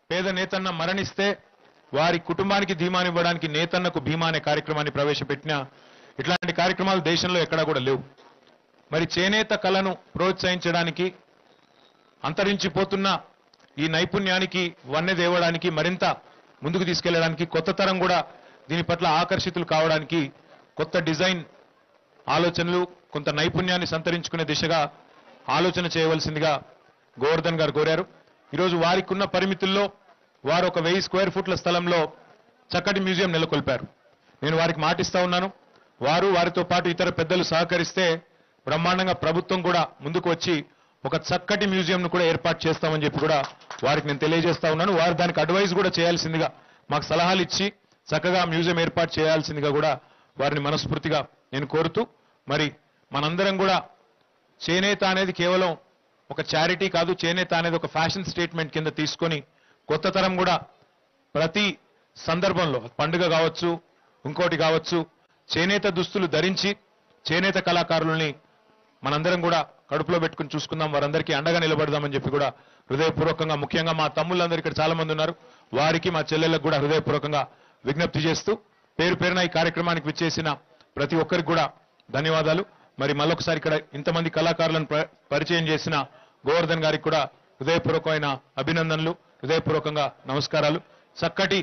పేద నేతన్న మరణిస్తే వారి కుటుంబానికి ధీమాని ఇవ్వడానికి నేతన్నకు భీమా అనే కార్యక్రమాన్ని ప్రవేశపెట్టిన ఇట్లాంటి కార్యక్రమాలు దేశంలో ఎక్కడా కూడా లేవు మరి చేనేత కళను ప్రోత్సహించడానికి అంతరించిపోతున్న ఈ నైపుణ్యానికి వన్నె దేవడానికి మరింత ముందుకు తీసుకెళ్లడానికి కొత్త తరం కూడా దీని పట్ల ఆకర్షితులు కావడానికి కొత్త డిజైన్ ఆలోచనలు కొంత నైపుణ్యాన్ని సంతరించుకునే దిశగా ఆలోచన చేయవలసిందిగా గోవర్ధన్ గారు కోరారు ఈరోజు వారికి ఉన్న పరిమితుల్లో వారు ఒక వెయ్యి స్క్వేర్ ఫుట్ల స్థలంలో చక్కటి మ్యూజియం నెలకొల్పారు నేను వారికి మాటిస్తా ఉన్నాను వారు వారితో పాటు ఇతర పెద్దలు సహకరిస్తే బ్రహ్మాండంగా ప్రభుత్వం కూడా ముందుకు వచ్చి ఒక చక్కటి మ్యూజియంను కూడా ఏర్పాటు చేస్తామని చెప్పి కూడా వారికి నేను తెలియజేస్తా ఉన్నాను వారు దానికి అడ్వైజ్ కూడా చేయాల్సిందిగా మాకు సలహాలు ఇచ్చి చక్కగా మ్యూజియం ఏర్పాటు చేయాల్సిందిగా కూడా వారిని మనస్ఫూర్తిగా నేను కోరుతూ మరి మనందరం కూడా చేనేత అనేది కేవలం ఒక చారిటీ కాదు చేనేత అనేది ఒక ఫ్యాషన్ స్టేట్మెంట్ కింద తీసుకొని కొత్త తరం కూడా ప్రతి సందర్భంలో పండుగ కావచ్చు ఇంకోటి కావచ్చు చేనేత దుస్తులు ధరించి చేనేత కళాకారుల్ని మనందరం కూడా కడుపులో పెట్టుకుని చూసుకుందాం వారందరికీ అండగా నిలబడదామని చెప్పి కూడా హృదయపూర్వకంగా ముఖ్యంగా మా తమ్ముళ్ళందరూ ఇక్కడ చాలా మంది ఉన్నారు వారికి మా చెల్లెళ్ళకు కూడా హృదయపూర్వకంగా విజ్ఞప్తి చేస్తూ పేరు పేరున ఈ కార్యక్రమానికి విచ్చేసిన ప్రతి ఒక్కరికి కూడా ధన్యవాదాలు మరి మళ్ళొకసారి ఇక్కడ ఇంతమంది కళాకారులను ప- పరిచయం చేసిన గోవర్ధన్ గారికి కూడా హృదయపూర్వకమైన అభినందనలు హృదయపూర్వకంగా నమస్కారాలు చక్కటి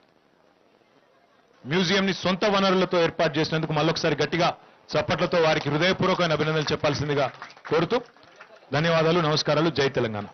మ్యూజియం ని సొంత వనరులతో ఏర్పాటు చేసినందుకు మళ్ళొకసారి గట్టిగా చప్పట్లతో వారికి హృదయపూర్వకమైన అభినందనలు చెప్పాల్సిందిగా కోరుతూ ధన్యవాదాలు నమస్కారాలు జై తెలంగాణ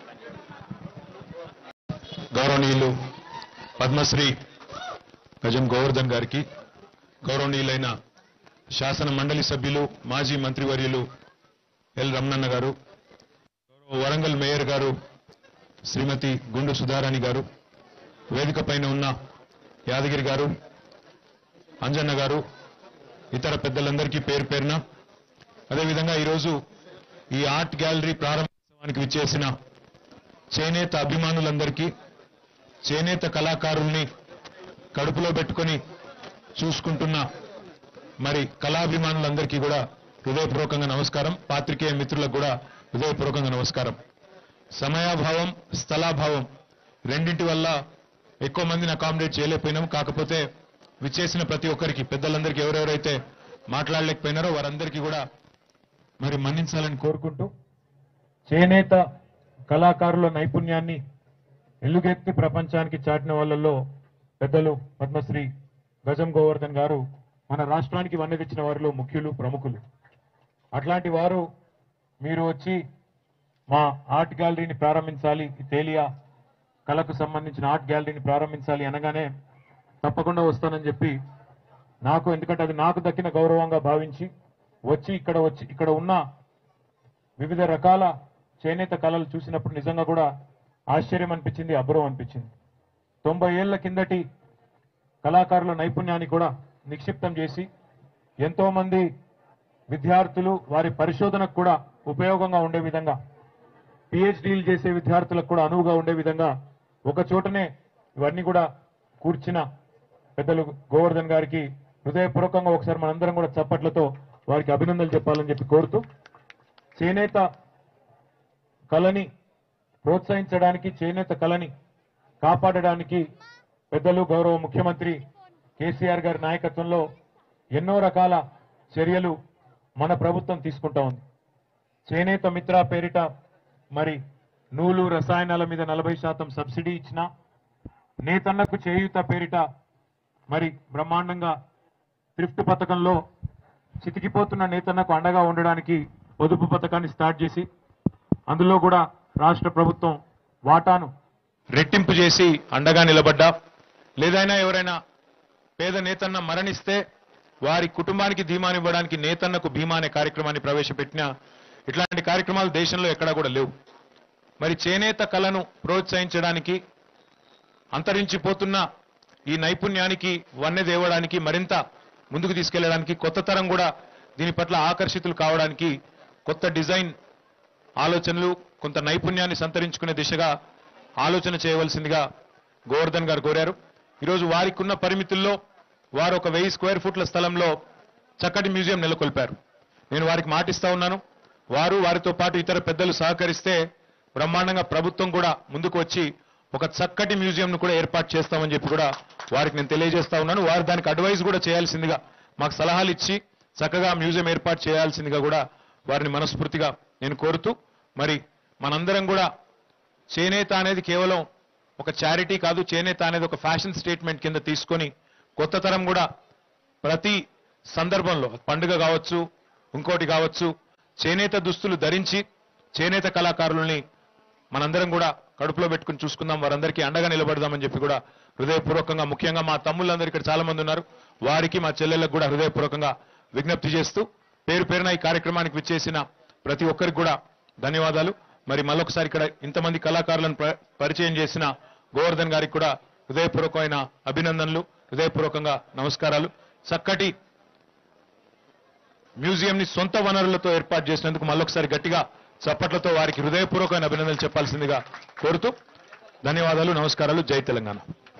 గౌరవనీయులు పద్మశ్రీ గజం గోవర్ధన్ గారికి గౌరవనీయులైన శాసన మండలి సభ్యులు మాజీ మంత్రివర్యులు ఎల్ రమణన్న గారు గౌరవ వరంగల్ మేయర్ గారు శ్రీమతి గుండు సుధారాణి గారు వేదిక పైన ఉన్న యాదగిరి గారు అంజన్న గారు ఇతర పెద్దలందరికీ పేరు పేరున అదేవిధంగా ఈరోజు ఈ ఆర్ట్ గ్యాలరీ ప్రారంభోత్సవానికి విచ్చేసిన చేనేత అభిమానులందరికీ చేనేత కళాకారుల్ని కడుపులో పెట్టుకొని చూసుకుంటున్న మరి కళాభిమానులందరికీ కూడా హృదయపూర్వకంగా నమస్కారం పాత్రికేయ మిత్రులకు కూడా హృదయపూర్వకంగా నమస్కారం సమయాభావం స్థలాభావం రెండింటి వల్ల ఎక్కువ మందిని అకామిడేట్ చేయలేకపోయినాం కాకపోతే విచ్చేసిన ప్రతి ఒక్కరికి పెద్దలందరికీ ఎవరెవరైతే మాట్లాడలేకపోయినారో వారందరికీ కూడా మరి మన్నించాలని కోరుకుంటూ చేనేత కళాకారుల నైపుణ్యాన్ని ఎలుగెత్తి ప్రపంచానికి చాటిన వాళ్ళల్లో పెద్దలు పద్మశ్రీ గజం గోవర్ధన్ గారు మన రాష్ట్రానికి వన్నె తెచ్చిన వారిలో ముఖ్యులు ప్రముఖులు అట్లాంటి వారు మీరు వచ్చి మా ఆర్ట్ గ్యాలరీని ప్రారంభించాలి ఈ తేలియా కళకు సంబంధించిన ఆర్ట్ గ్యాలరీని ప్రారంభించాలి అనగానే తప్పకుండా వస్తానని చెప్పి నాకు ఎందుకంటే అది నాకు దక్కిన గౌరవంగా భావించి వచ్చి ఇక్కడ వచ్చి ఇక్కడ ఉన్న వివిధ రకాల చేనేత కళలు చూసినప్పుడు నిజంగా కూడా ఆశ్చర్యం అనిపించింది అబ్బురం అనిపించింది తొంభై ఏళ్ల కిందటి కళాకారుల నైపుణ్యాన్ని కూడా నిక్షిప్తం చేసి ఎంతో మంది విద్యార్థులు వారి పరిశోధనకు కూడా ఉపయోగంగా ఉండే విధంగా పిహెచ్డీలు చేసే విద్యార్థులకు కూడా అనువుగా ఉండే విధంగా ఒక చోటనే ఇవన్నీ కూడా కూర్చిన పెద్దలు గోవర్ధన్ గారికి హృదయపూర్వకంగా ఒకసారి మనందరం కూడా చప్పట్లతో వారికి అభినందనలు చెప్పాలని చెప్పి కోరుతూ చేనేత కళని ప్రోత్సహించడానికి చేనేత కళని కాపాడడానికి పెద్దలు గౌరవ ముఖ్యమంత్రి కేసీఆర్ గారి నాయకత్వంలో ఎన్నో రకాల చర్యలు మన ప్రభుత్వం తీసుకుంటా ఉంది చేనేత మిత్ర పేరిట మరి నూలు రసాయనాల మీద నలభై శాతం సబ్సిడీ ఇచ్చిన నేతన్నకు చేయూత పేరిట మరి బ్రహ్మాండంగా థ్రిఫ్ట్ పథకంలో చితికిపోతున్న నేతన్నకు అండగా ఉండడానికి పొదుపు పథకాన్ని స్టార్ట్ చేసి అందులో కూడా రాష్ట్ర ప్రభుత్వం వాటాను రెట్టింపు చేసి అండగా నిలబడ్డా లేదైనా ఎవరైనా పేద నేతన్న మరణిస్తే వారి కుటుంబానికి ధీమాని ఇవ్వడానికి నేతన్నకు భీమా అనే కార్యక్రమాన్ని ప్రవేశపెట్టిన ఇట్లాంటి కార్యక్రమాలు దేశంలో ఎక్కడా కూడా లేవు మరి చేనేత కళను ప్రోత్సహించడానికి అంతరించిపోతున్న ఈ నైపుణ్యానికి వన్నె దేవడానికి మరింత ముందుకు తీసుకెళ్లడానికి కొత్త తరం కూడా దీని పట్ల ఆకర్షితులు కావడానికి కొత్త డిజైన్ ఆలోచనలు కొంత నైపుణ్యాన్ని సంతరించుకునే దిశగా ఆలోచన చేయవలసిందిగా గోవర్ధన్ గారు కోరారు ఈరోజు వారికి ఉన్న పరిమితుల్లో వారు ఒక వెయ్యి స్క్వేర్ ఫుట్ల స్థలంలో చక్కటి మ్యూజియం నెలకొల్పారు నేను వారికి మాటిస్తా ఉన్నాను వారు వారితో పాటు ఇతర పెద్దలు సహకరిస్తే బ్రహ్మాండంగా ప్రభుత్వం కూడా ముందుకు వచ్చి ఒక చక్కటి మ్యూజియంను కూడా ఏర్పాటు చేస్తామని చెప్పి కూడా వారికి నేను తెలియజేస్తా ఉన్నాను వారు దానికి అడ్వైస్ కూడా చేయాల్సిందిగా మాకు సలహాలు ఇచ్చి చక్కగా మ్యూజియం ఏర్పాటు చేయాల్సిందిగా కూడా వారిని మనస్ఫూర్తిగా నేను కోరుతూ మరి మనందరం కూడా చేనేత అనేది కేవలం ఒక చారిటీ కాదు చేనేత అనేది ఒక ఫ్యాషన్ స్టేట్మెంట్ కింద తీసుకొని కొత్త తరం కూడా ప్రతి సందర్భంలో పండుగ కావచ్చు ఇంకోటి కావచ్చు చేనేత దుస్తులు ధరించి చేనేత కళాకారుల్ని మనందరం కూడా కడుపులో పెట్టుకుని చూసుకుందాం వారందరికీ అండగా నిలబడదామని చెప్పి కూడా హృదయపూర్వకంగా ముఖ్యంగా మా తమ్ముళ్ళందరూ ఇక్కడ చాలా మంది ఉన్నారు వారికి మా చెల్లెళ్ళకు కూడా హృదయపూర్వకంగా విజ్ఞప్తి చేస్తూ పేరు పేరున ఈ కార్యక్రమానికి విచ్చేసిన ప్రతి ఒక్కరికి కూడా ధన్యవాదాలు మరి మళ్ళొకసారి ఇక్కడ ఇంతమంది కళాకారులను ప- పరిచయం చేసిన గోవర్ధన్ గారికి కూడా హృదయపూర్వకమైన అభినందనలు హృదయపూర్వకంగా నమస్కారాలు చక్కటి మ్యూజియం ని సొంత వనరులతో ఏర్పాటు చేసినందుకు మళ్ళొకసారి గట్టిగా చప్పట్లతో వారికి హృదయపూర్వకమైన అభినందనలు చెప్పాల్సిందిగా కోరుతూ ధన్యవాదాలు నమస్కారాలు జై తెలంగాణ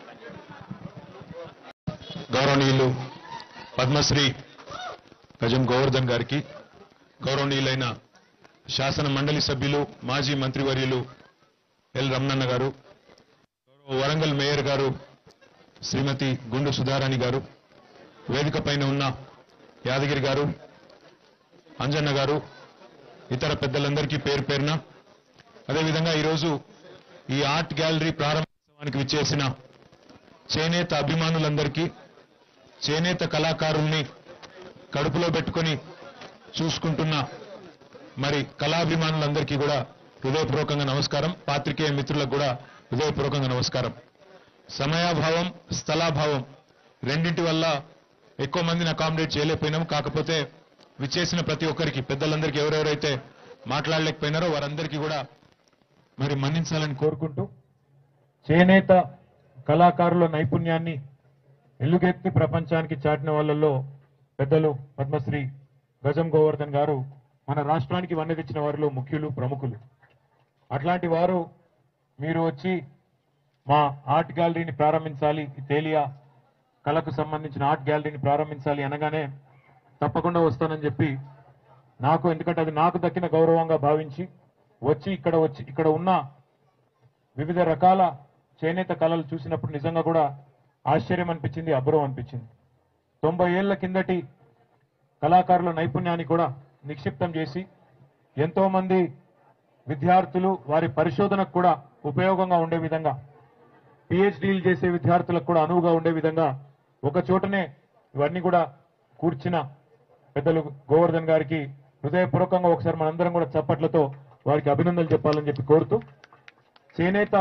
గౌరవనీయులు పద్మశ్రీ గజం గోవర్ధన్ గారికి గౌరవనీయులైన శాసన మండలి సభ్యులు మాజీ మంత్రివర్యులు ఎల్ రమణన్న గారు గౌరవ వరంగల్ మేయర్ గారు శ్రీమతి గుండు సుధారాణి గారు వేదిక పైన ఉన్న యాదగిరి గారు అంజన్న గారు ఇతర పెద్దలందరికీ పేరు పేరున అదేవిధంగా ఈరోజు ఈ ఆర్ట్ గ్యాలరీ ప్రారంభోత్సవానికి విచ్చేసిన చేనేత అభిమానులందరికీ చేనేత కళాకారుల్ని కడుపులో పెట్టుకొని చూసుకుంటున్న మరి కళాభిమానులందరికీ కూడా హృదయపూర్వకంగా నమస్కారం పాత్రికేయ మిత్రులకు కూడా హృదయపూర్వకంగా నమస్కారం సమయాభావం స్థలాభావం రెండింటి వల్ల ఎక్కువ మందిని అకామిడేట్ చేయలేకపోయినాం కాకపోతే విచ్చేసిన ప్రతి ఒక్కరికి పెద్దలందరికీ ఎవరెవరైతే మాట్లాడలేకపోయినారో వారందరికీ కూడా మరి మన్నించాలని కోరుకుంటూ చేనేత కళాకారుల నైపుణ్యాన్ని ఎలుగెత్తి ప్రపంచానికి చాటిన వాళ్ళల్లో పెద్దలు పద్మశ్రీ గజం గోవర్ధన్ గారు మన రాష్ట్రానికి వన్నె తెచ్చిన వారిలో ముఖ్యులు ప్రముఖులు అట్లాంటి వారు మీరు వచ్చి మా ఆర్ట్ గ్యాలరీని ప్రారంభించాలి ఈ తేలియా కళకు సంబంధించిన ఆర్ట్ గ్యాలరీని ప్రారంభించాలి అనగానే తప్పకుండా వస్తానని చెప్పి నాకు ఎందుకంటే అది నాకు దక్కిన గౌరవంగా భావించి వచ్చి ఇక్కడ వచ్చి ఇక్కడ ఉన్న వివిధ రకాల చేనేత కళలు చూసినప్పుడు నిజంగా కూడా ఆశ్చర్యం అనిపించింది అబ్బురం అనిపించింది తొంభై ఏళ్ల కిందటి కళాకారుల నైపుణ్యాన్ని కూడా నిక్షిప్తం చేసి ఎంతో మంది విద్యార్థులు వారి పరిశోధనకు కూడా ఉపయోగంగా ఉండే విధంగా పిహెచ్డీలు చేసే విద్యార్థులకు కూడా అనువుగా ఉండే విధంగా ఒక చోటనే ఇవన్నీ కూడా కూర్చిన పెద్దలు గోవర్ధన్ గారికి హృదయపూర్వకంగా ఒకసారి మనందరం కూడా చప్పట్లతో వారికి అభినందనలు చెప్పాలని చెప్పి కోరుతూ చేనేత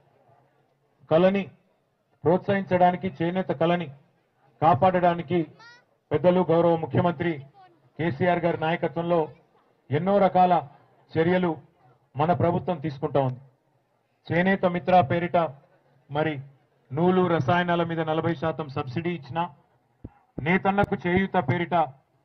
కళని ప్రోత్సహించడానికి చేనేత కళని కాపాడడానికి పెద్దలు గౌరవ ముఖ్యమంత్రి కేసీఆర్ గారి నాయకత్వంలో ఎన్నో రకాల చర్యలు మన ప్రభుత్వం తీసుకుంటా ఉంది చేనేత మిత్ర పేరిట మరి నూలు రసాయనాల మీద నలభై శాతం సబ్సిడీ ఇచ్చిన నేతన్నకు చేయూత పేరిట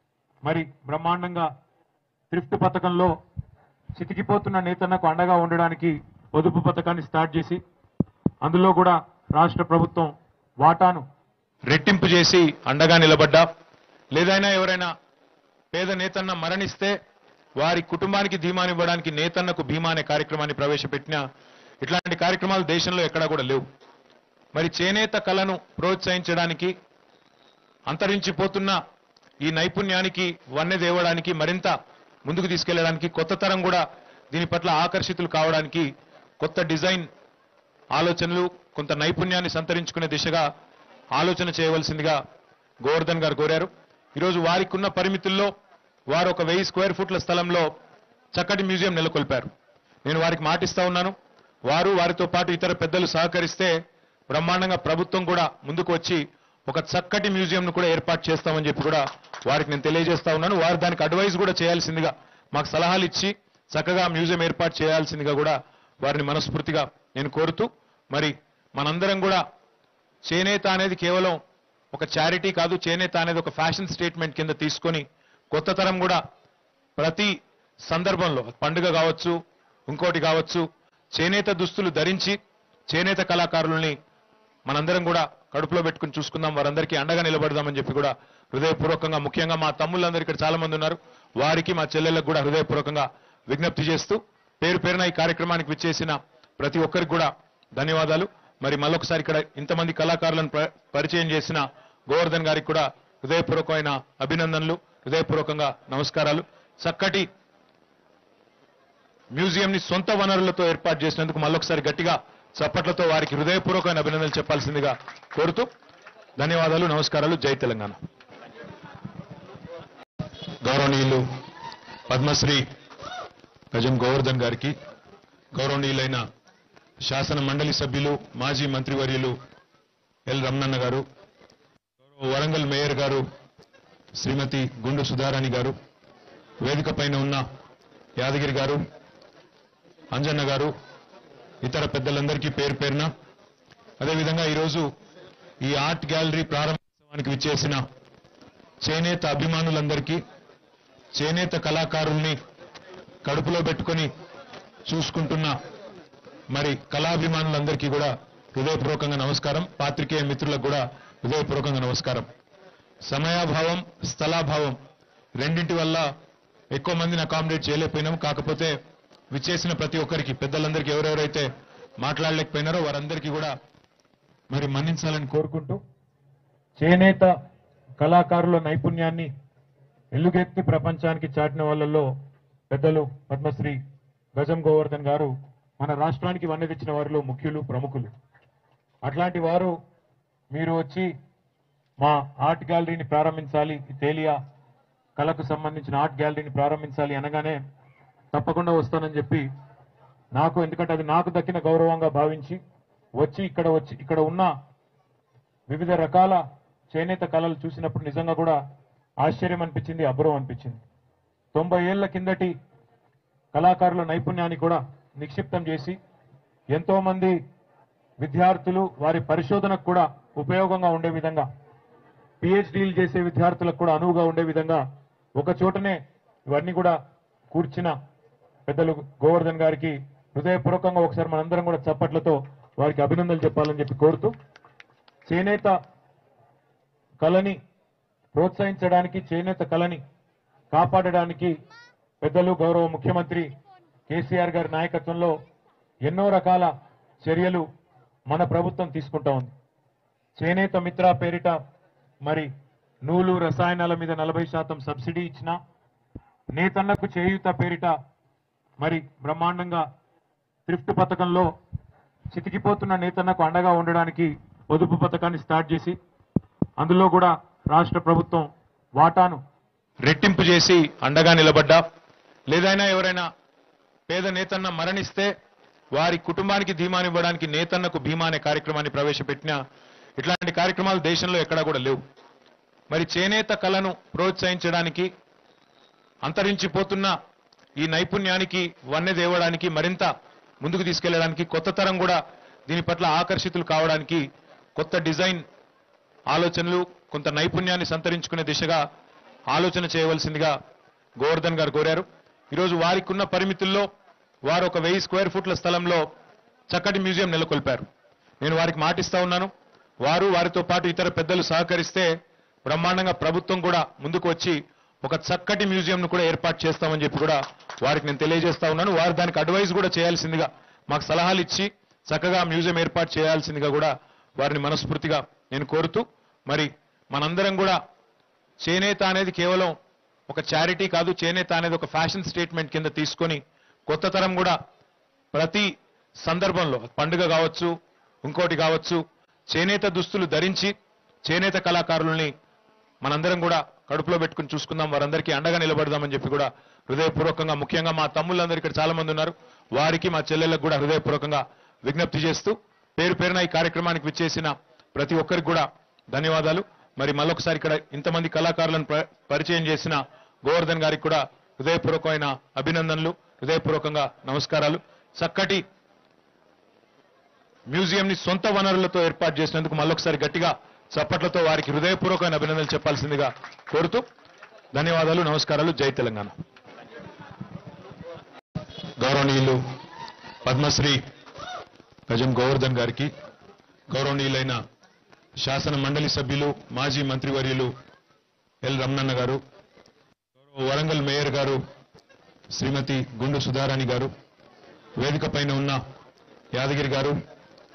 మరి బ్రహ్మాండంగా థ్రిఫ్ట్ పథకంలో చితికిపోతున్న నేతన్నకు అండగా ఉండడానికి పొదుపు పథకాన్ని స్టార్ట్ చేసి అందులో కూడా రాష్ట్ర ప్రభుత్వం వాటాను రెట్టింపు చేసి అండగా నిలబడ్డా లేదైనా ఎవరైనా పేద నేతన్న మరణిస్తే వారి కుటుంబానికి ధీమానివ్వడానికి నేతన్నకు భీమా అనే కార్యక్రమాన్ని ప్రవేశపెట్టిన ఇట్లాంటి కార్యక్రమాలు దేశంలో ఎక్కడా కూడా లేవు మరి చేనేత కళను ప్రోత్సహించడానికి అంతరించిపోతున్న ఈ నైపుణ్యానికి వన్నె దేవడానికి మరింత ముందుకు తీసుకెళ్లడానికి కొత్త తరం కూడా దీని పట్ల ఆకర్షితులు కావడానికి కొత్త డిజైన్ ఆలోచనలు కొంత నైపుణ్యాన్ని సంతరించుకునే దిశగా ఆలోచన చేయవలసిందిగా గోవర్ధన్ గారు కోరారు ఈరోజు వారికి ఉన్న పరిమితుల్లో వారు ఒక వెయ్యి స్క్వేర్ ఫుట్ల స్థలంలో చక్కటి మ్యూజియం నెలకొల్పారు నేను వారికి మాటిస్తా ఉన్నాను వారు వారితో పాటు ఇతర పెద్దలు సహకరిస్తే బ్రహ్మాండంగా ప్రభుత్వం కూడా ముందుకు వచ్చి ఒక చక్కటి మ్యూజియంను కూడా ఏర్పాటు చేస్తామని చెప్పి కూడా వారికి నేను తెలియజేస్తా ఉన్నాను వారు దానికి అడ్వైస్ కూడా చేయాల్సిందిగా మాకు సలహాలు ఇచ్చి చక్కగా మ్యూజియం ఏర్పాటు చేయాల్సిందిగా కూడా వారిని మనస్ఫూర్తిగా నేను కోరుతూ మరి మనందరం కూడా చేనేత అనేది కేవలం ఒక చారిటీ కాదు చేనేత అనేది ఒక ఫ్యాషన్ స్టేట్మెంట్ కింద తీసుకొని కొత్త తరం కూడా ప్రతి సందర్భంలో పండుగ కావచ్చు ఇంకోటి కావచ్చు చేనేత దుస్తులు ధరించి చేనేత కళాకారుల్ని మనందరం కూడా కడుపులో పెట్టుకుని చూసుకుందాం వారందరికీ అండగా నిలబడదామని చెప్పి కూడా హృదయపూర్వకంగా ముఖ్యంగా మా తమ్ముళ్ళందరూ ఇక్కడ చాలా మంది ఉన్నారు వారికి మా చెల్లెళ్ళకు కూడా హృదయపూర్వకంగా విజ్ఞప్తి చేస్తూ పేరు పేరున ఈ కార్యక్రమానికి విచ్చేసిన ప్రతి ఒక్కరికి కూడా ధన్యవాదాలు మరి మళ్ళొకసారి ఇక్కడ ఇంతమంది కళాకారులను ప్ర- పరిచయం చేసిన గోవర్ధన్ గారికి కూడా హృదయపూర్వకమైన అభినందనలు హృదయపూర్వకంగా నమస్కారాలు చక్కటి మ్యూజియం ని సొంత వనరులతో ఏర్పాటు చేసినందుకు మళ్ళొకసారి గట్టిగా చప్పట్లతో వారికి హృదయపూర్వకమైన అభినందనలు చెప్పాల్సిందిగా కోరుతూ ధన్యవాదాలు నమస్కారాలు జై తెలంగాణ గౌరవనీయులు పద్మశ్రీ గజం గోవర్ధన్ గారికి గౌరవనీయులైన శాసన మండలి సభ్యులు మాజీ మంత్రివర్యులు ఎల్ రమణన్న గారు గౌరవ వరంగల్ మేయర్ గారు శ్రీమతి గుండు సుధారాణి గారు వేదిక పైన ఉన్న యాదగిరి గారు అంజన్న గారు ఇతర పెద్దలందరికీ పేరు పేరున అదేవిధంగా ఈరోజు ఈ ఆర్ట్ గ్యాలరీ ప్రారంభోత్సవానికి విచ్చేసిన చేనేత అభిమానులందరికీ చేనేత కళాకారుల్ని కడుపులో పెట్టుకొని చూసుకుంటున్న మరి కళాభిమానులందరికీ కూడా హృదయపూర్వకంగా నమస్కారం పాత్రికేయ మిత్రులకు కూడా హృదయపూర్వకంగా నమస్కారం సమయాభావం స్థలాభావం రెండింటి వల్ల ఎక్కువ మందిని అకామిడేట్ చేయలేకపోయినాం కాకపోతే విచ్చేసిన ప్రతి ఒక్కరికి పెద్దలందరికీ ఎవరెవరైతే మాట్లాడలేకపోయినారో వారందరికీ కూడా మరి మన్నించాలని కోరుకుంటూ చేనేత కళాకారుల నైపుణ్యాన్ని ఎలుగెత్తి ప్రపంచానికి చాటిన వాళ్ళల్లో పెద్దలు పద్మశ్రీ గజం గోవర్ధన్ గారు మన రాష్ట్రానికి వన్నె తెచ్చిన వారిలో ముఖ్యులు ప్రముఖులు అట్లాంటి వారు మీరు వచ్చి మా ఆర్ట్ గ్యాలరీని ప్రారంభించాలి ఈ తేలియా కళకు సంబంధించిన ఆర్ట్ గ్యాలరీని ప్రారంభించాలి అనగానే తప్పకుండా వస్తానని చెప్పి నాకు ఎందుకంటే అది నాకు దక్కిన గౌరవంగా భావించి వచ్చి ఇక్కడ వచ్చి ఇక్కడ ఉన్న వివిధ రకాల చేనేత కళలు చూసినప్పుడు నిజంగా కూడా ఆశ్చర్యం అనిపించింది అబ్బురం అనిపించింది తొంభై ఏళ్ల కిందటి కళాకారుల నైపుణ్యాన్ని కూడా నిక్షిప్తం చేసి ఎంతో మంది విద్యార్థులు వారి పరిశోధనకు కూడా ఉపయోగంగా ఉండే విధంగా పిహెచ్డీలు చేసే విద్యార్థులకు కూడా అనువుగా ఉండే విధంగా ఒక చోటనే ఇవన్నీ కూడా కూర్చిన పెద్దలు గోవర్ధన్ గారికి హృదయపూర్వకంగా ఒకసారి మనందరం కూడా చప్పట్లతో వారికి అభినందనలు చెప్పాలని చెప్పి కోరుతూ చేనేత కళని ప్రోత్సహించడానికి చేనేత కళని కాపాడడానికి పెద్దలు గౌరవ ముఖ్యమంత్రి కేసీఆర్ గారి నాయకత్వంలో ఎన్నో రకాల చర్యలు మన ప్రభుత్వం తీసుకుంటా ఉంది చేనేత మిత్ర పేరిట మరి నూలు రసాయనాల మీద నలభై శాతం సబ్సిడీ ఇచ్చిన నేతన్నకు చేయూత పేరిట మరి బ్రహ్మాండంగా థ్రిఫ్ట్ పథకంలో చితికిపోతున్న నేతన్నకు అండగా ఉండడానికి పొదుపు పథకాన్ని స్టార్ట్ చేసి అందులో కూడా రాష్ట్ర ప్రభుత్వం వాటాను రెట్టింపు చేసి అండగా నిలబడ్డా లేదైనా ఎవరైనా పేద నేతన్న మరణిస్తే వారి కుటుంబానికి ధీమానివ్వడానికి నేతన్నకు భీమా అనే కార్యక్రమాన్ని ప్రవేశపెట్టిన ఇట్లాంటి కార్యక్రమాలు దేశంలో ఎక్కడా కూడా లేవు మరి చేనేత కళను ప్రోత్సహించడానికి అంతరించిపోతున్న ఈ నైపుణ్యానికి వన్నె దేవడానికి మరింత ముందుకు తీసుకెళ్లడానికి కొత్త తరం కూడా దీని పట్ల ఆకర్షితులు కావడానికి కొత్త డిజైన్ ఆలోచనలు కొంత నైపుణ్యాన్ని సంతరించుకునే దిశగా ఆలోచన చేయవలసిందిగా గోవర్ధన్ గారు కోరారు ఈరోజు వారికి ఉన్న పరిమితుల్లో వారు ఒక వెయ్యి స్క్వేర్ ఫుట్ల స్థలంలో చక్కటి మ్యూజియం నెలకొల్పారు నేను వారికి మాటిస్తా ఉన్నాను వారు వారితో పాటు ఇతర పెద్దలు సహకరిస్తే బ్రహ్మాండంగా ప్రభుత్వం కూడా ముందుకు వచ్చి ఒక చక్కటి మ్యూజియంను కూడా ఏర్పాటు చేస్తామని చెప్పి కూడా వారికి నేను తెలియజేస్తా ఉన్నాను వారు దానికి అడ్వైజ్ కూడా చేయాల్సిందిగా మాకు సలహాలు ఇచ్చి చక్కగా మ్యూజియం ఏర్పాటు చేయాల్సిందిగా కూడా వారిని మనస్ఫూర్తిగా నేను కోరుతూ మరి మనందరం కూడా చేనేత అనేది కేవలం ఒక చారిటీ కాదు చేనేత అనేది ఒక ఫ్యాషన్ స్టేట్మెంట్ కింద తీసుకొని కొత్త తరం కూడా ప్రతి సందర్భంలో పండుగ కావచ్చు ఇంకోటి కావచ్చు చేనేత దుస్తులు ధరించి చేనేత కళాకారుల్ని మనందరం కూడా కడుపులో పెట్టుకుని చూసుకుందాం వారందరికీ అండగా నిలబడదామని చెప్పి కూడా హృదయపూర్వకంగా ముఖ్యంగా మా తమ్ముళ్ళందరూ ఇక్కడ చాలా మంది ఉన్నారు వారికి మా చెల్లెళ్ళకు కూడా హృదయపూర్వకంగా విజ్ఞప్తి చేస్తూ పేరు పేరున ఈ కార్యక్రమానికి విచ్చేసిన ప్రతి ఒక్కరికి కూడా ధన్యవాదాలు మరి మళ్ళొకసారి ఇక్కడ ఇంతమంది కళాకారులను ప- పరిచయం చేసిన గోవర్ధన్ గారికి కూడా హృదయపూర్వకమైన అభినందనలు హృదయపూర్వకంగా నమస్కారాలు చక్కటి మ్యూజియం ని సొంత వనరులతో ఏర్పాటు చేసినందుకు మళ్ళొకసారి గట్టిగా చప్పట్లతో వారికి హృదయపూర్వకమైన అభినందనలు చెప్పాల్సిందిగా కోరుతూ ధన్యవాదాలు నమస్కారాలు జై తెలంగాణ గౌరవనీయులు పద్మశ్రీ గజం గోవర్ధన్ గారికి గౌరవనీయులైన శాసన మండలి సభ్యులు మాజీ మంత్రివర్యులు ఎల్ రమణన్న గారు గౌరవ వరంగల్ మేయర్ గారు శ్రీమతి గుండు సుధారాణి గారు వేదిక పైన ఉన్న యాదగిరి గారు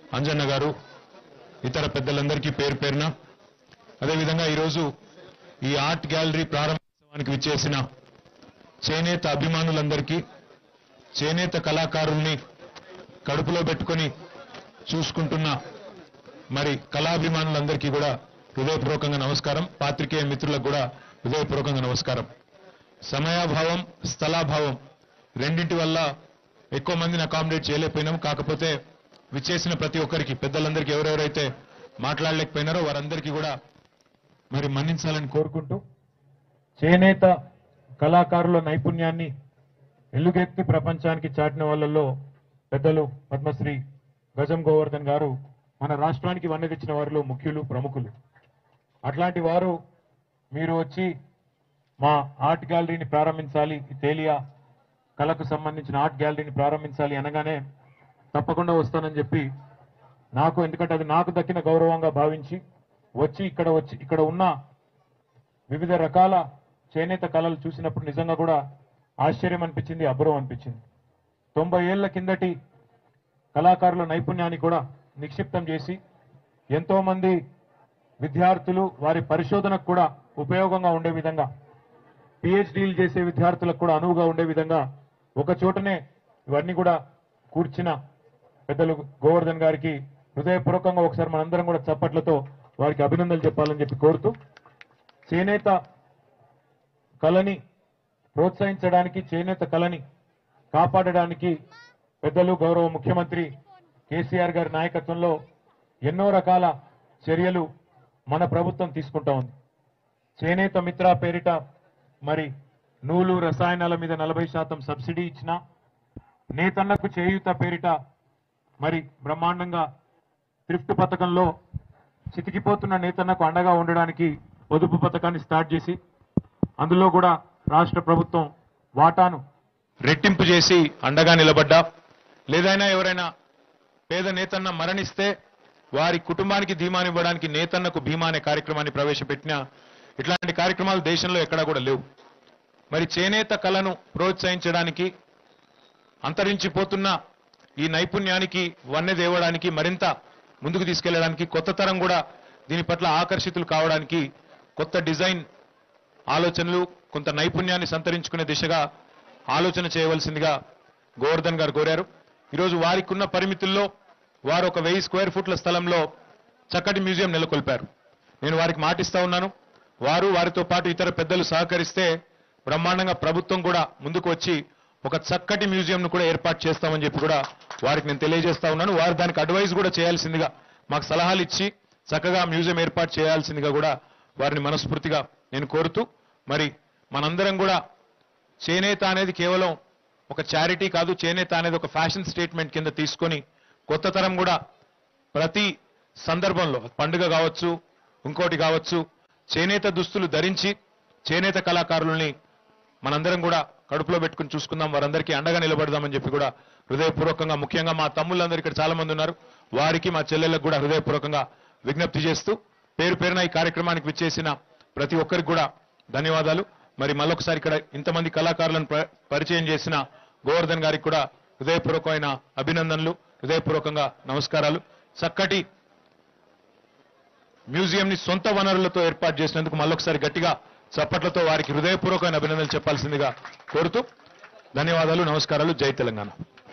అంజన్న గారు ఇతర పెద్దలందరికీ పేరు పేరున అదేవిధంగా ఈరోజు ఈ ఆర్ట్ గ్యాలరీ ప్రారంభోత్సవానికి విచ్చేసిన చేనేత అభిమానులందరికీ చేనేత కళాకారుల్ని కడుపులో పెట్టుకొని చూసుకుంటున్న మరి కళాభిమానులందరికీ కూడా హృదయపూర్వకంగా నమస్కారం పాత్రికేయ మిత్రులకు కూడా హృదయపూర్వకంగా నమస్కారం సమయాభావం స్థలాభావం రెండింటి వల్ల ఎక్కువ మందిని అకామిడేట్ చేయలేకపోయినాం కాకపోతే విచ్చేసిన ప్రతి ఒక్కరికి పెద్దలందరికీ ఎవరెవరైతే మాట్లాడలేకపోయినారో వారందరికీ కూడా మరి మన్నించాలని కోరుకుంటూ చేనేత కళాకారుల నైపుణ్యాన్ని ఎల్లుగెత్తి ప్రపంచానికి చాటిన వాళ్ళల్లో పెద్దలు పద్మశ్రీ గజం గోవర్ధన్ గారు మన రాష్ట్రానికి వన్నె తెచ్చిన వారిలో ముఖ్యులు ప్రముఖులు అట్లాంటి వారు మీరు వచ్చి మా ఆర్ట్ గ్యాలరీని ప్రారంభించాలి ఈ తేలియా కళకు సంబంధించిన ఆర్ట్ గ్యాలరీని ప్రారంభించాలి అనగానే తప్పకుండా వస్తానని చెప్పి నాకు ఎందుకంటే అది నాకు దక్కిన గౌరవంగా భావించి వచ్చి ఇక్కడ వచ్చి ఇక్కడ ఉన్న వివిధ రకాల చేనేత కళలు చూసినప్పుడు నిజంగా కూడా ఆశ్చర్యం అనిపించింది అబ్బురం అనిపించింది తొంభై ఏళ్ల కిందటి కళాకారుల నైపుణ్యాన్ని కూడా నిక్షిప్తం చేసి ఎంతో మంది విద్యార్థులు వారి పరిశోధనకు కూడా ఉపయోగంగా ఉండే విధంగా పిహెచ్డీలు చేసే విద్యార్థులకు కూడా అనువుగా ఉండే విధంగా ఒక చోటనే ఇవన్నీ కూడా కూర్చిన పెద్దలు గోవర్ధన్ గారికి హృదయపూర్వకంగా ఒకసారి మనందరం కూడా చప్పట్లతో వారికి అభినందనలు చెప్పాలని చెప్పి కోరుతూ చేనేత కళని ప్రోత్సహించడానికి చేనేత కళని కాపాడడానికి పెద్దలు గౌరవ ముఖ్యమంత్రి కేసీఆర్ గారి నాయకత్వంలో ఎన్నో రకాల చర్యలు మన ప్రభుత్వం తీసుకుంటా ఉంది చేనేత మిత్ర పేరిట మరి నూలు రసాయనాల మీద నలభై శాతం సబ్సిడీ ఇచ్చిన నేతన్నకు చేయూత పేరిట మరి బ్రహ్మాండంగా థ్రిఫ్ట్ పథకంలో చితికిపోతున్న నేతన్నకు అండగా ఉండడానికి పొదుపు పథకాన్ని స్టార్ట్ చేసి అందులో కూడా రాష్ట్ర ప్రభుత్వం వాటాను రెట్టింపు చేసి అండగా నిలబడ్డా లేదైనా ఎవరైనా పేద నేతన్న మరణిస్తే వారి కుటుంబానికి ధీమానివ్వడానికి నేతన్నకు భీమా అనే కార్యక్రమాన్ని ప్రవేశపెట్టిన ఇట్లాంటి కార్యక్రమాలు దేశంలో ఎక్కడా కూడా లేవు మరి చేనేత కళను ప్రోత్సహించడానికి అంతరించిపోతున్న ఈ నైపుణ్యానికి వన్నె దేవడానికి మరింత ముందుకు తీసుకెళ్లడానికి కొత్త తరం కూడా దీని పట్ల ఆకర్షితులు కావడానికి కొత్త డిజైన్ ఆలోచనలు కొంత నైపుణ్యాన్ని సంతరించుకునే దిశగా ఆలోచన చేయవలసిందిగా గోవర్ధన్ గారు కోరారు ఈరోజు వారికి ఉన్న పరిమితుల్లో వారు ఒక వెయ్యి స్క్వేర్ ఫుట్ల స్థలంలో చక్కటి మ్యూజియం నెలకొల్పారు నేను వారికి మాటిస్తా ఉన్నాను వారు వారితో పాటు ఇతర పెద్దలు సహకరిస్తే బ్రహ్మాండంగా ప్రభుత్వం కూడా ముందుకు వచ్చి ఒక చక్కటి మ్యూజియంను కూడా ఏర్పాటు చేస్తామని చెప్పి కూడా వారికి నేను తెలియజేస్తా ఉన్నాను వారు దానికి అడ్వైజ్ కూడా చేయాల్సిందిగా మాకు సలహాలు ఇచ్చి చక్కగా మ్యూజియం ఏర్పాటు చేయాల్సిందిగా కూడా వారిని మనస్ఫూర్తిగా నేను కోరుతూ మరి మనందరం కూడా చేనేత అనేది కేవలం ఒక చారిటీ కాదు చేనేత అనేది ఒక ఫ్యాషన్ స్టేట్మెంట్ కింద తీసుకొని కొత్త తరం కూడా ప్రతి సందర్భంలో పండుగ కావచ్చు ఇంకోటి కావచ్చు చేనేత దుస్తులు ధరించి చేనేత కళాకారుల్ని మనందరం కూడా కడుపులో పెట్టుకుని చూసుకుందాం వారందరికీ అండగా నిలబడదామని చెప్పి కూడా హృదయపూర్వకంగా ముఖ్యంగా మా తమ్ముళ్ళందరూ ఇక్కడ చాలా మంది ఉన్నారు వారికి మా చెల్లెళ్ళకు కూడా హృదయపూర్వకంగా విజ్ఞప్తి చేస్తూ పేరు పేరున ఈ కార్యక్రమానికి విచ్చేసిన ప్రతి ఒక్కరికి కూడా ధన్యవాదాలు మరి మళ్ళొకసారి ఇక్కడ ఇంతమంది కళాకారులను ప- పరిచయం చేసిన గోవర్ధన్ గారికి కూడా హృదయపూర్వకమైన అభినందనలు హృదయపూర్వకంగా నమస్కారాలు చక్కటి మ్యూజియం ని సొంత వనరులతో ఏర్పాటు చేసినందుకు మళ్ళొకసారి గట్టిగా చప్పట్లతో వారికి హృదయపూర్వకమైన అభినందనలు చెప్పాల్సిందిగా కోరుతూ ధన్యవాదాలు నమస్కారాలు జై తెలంగాణ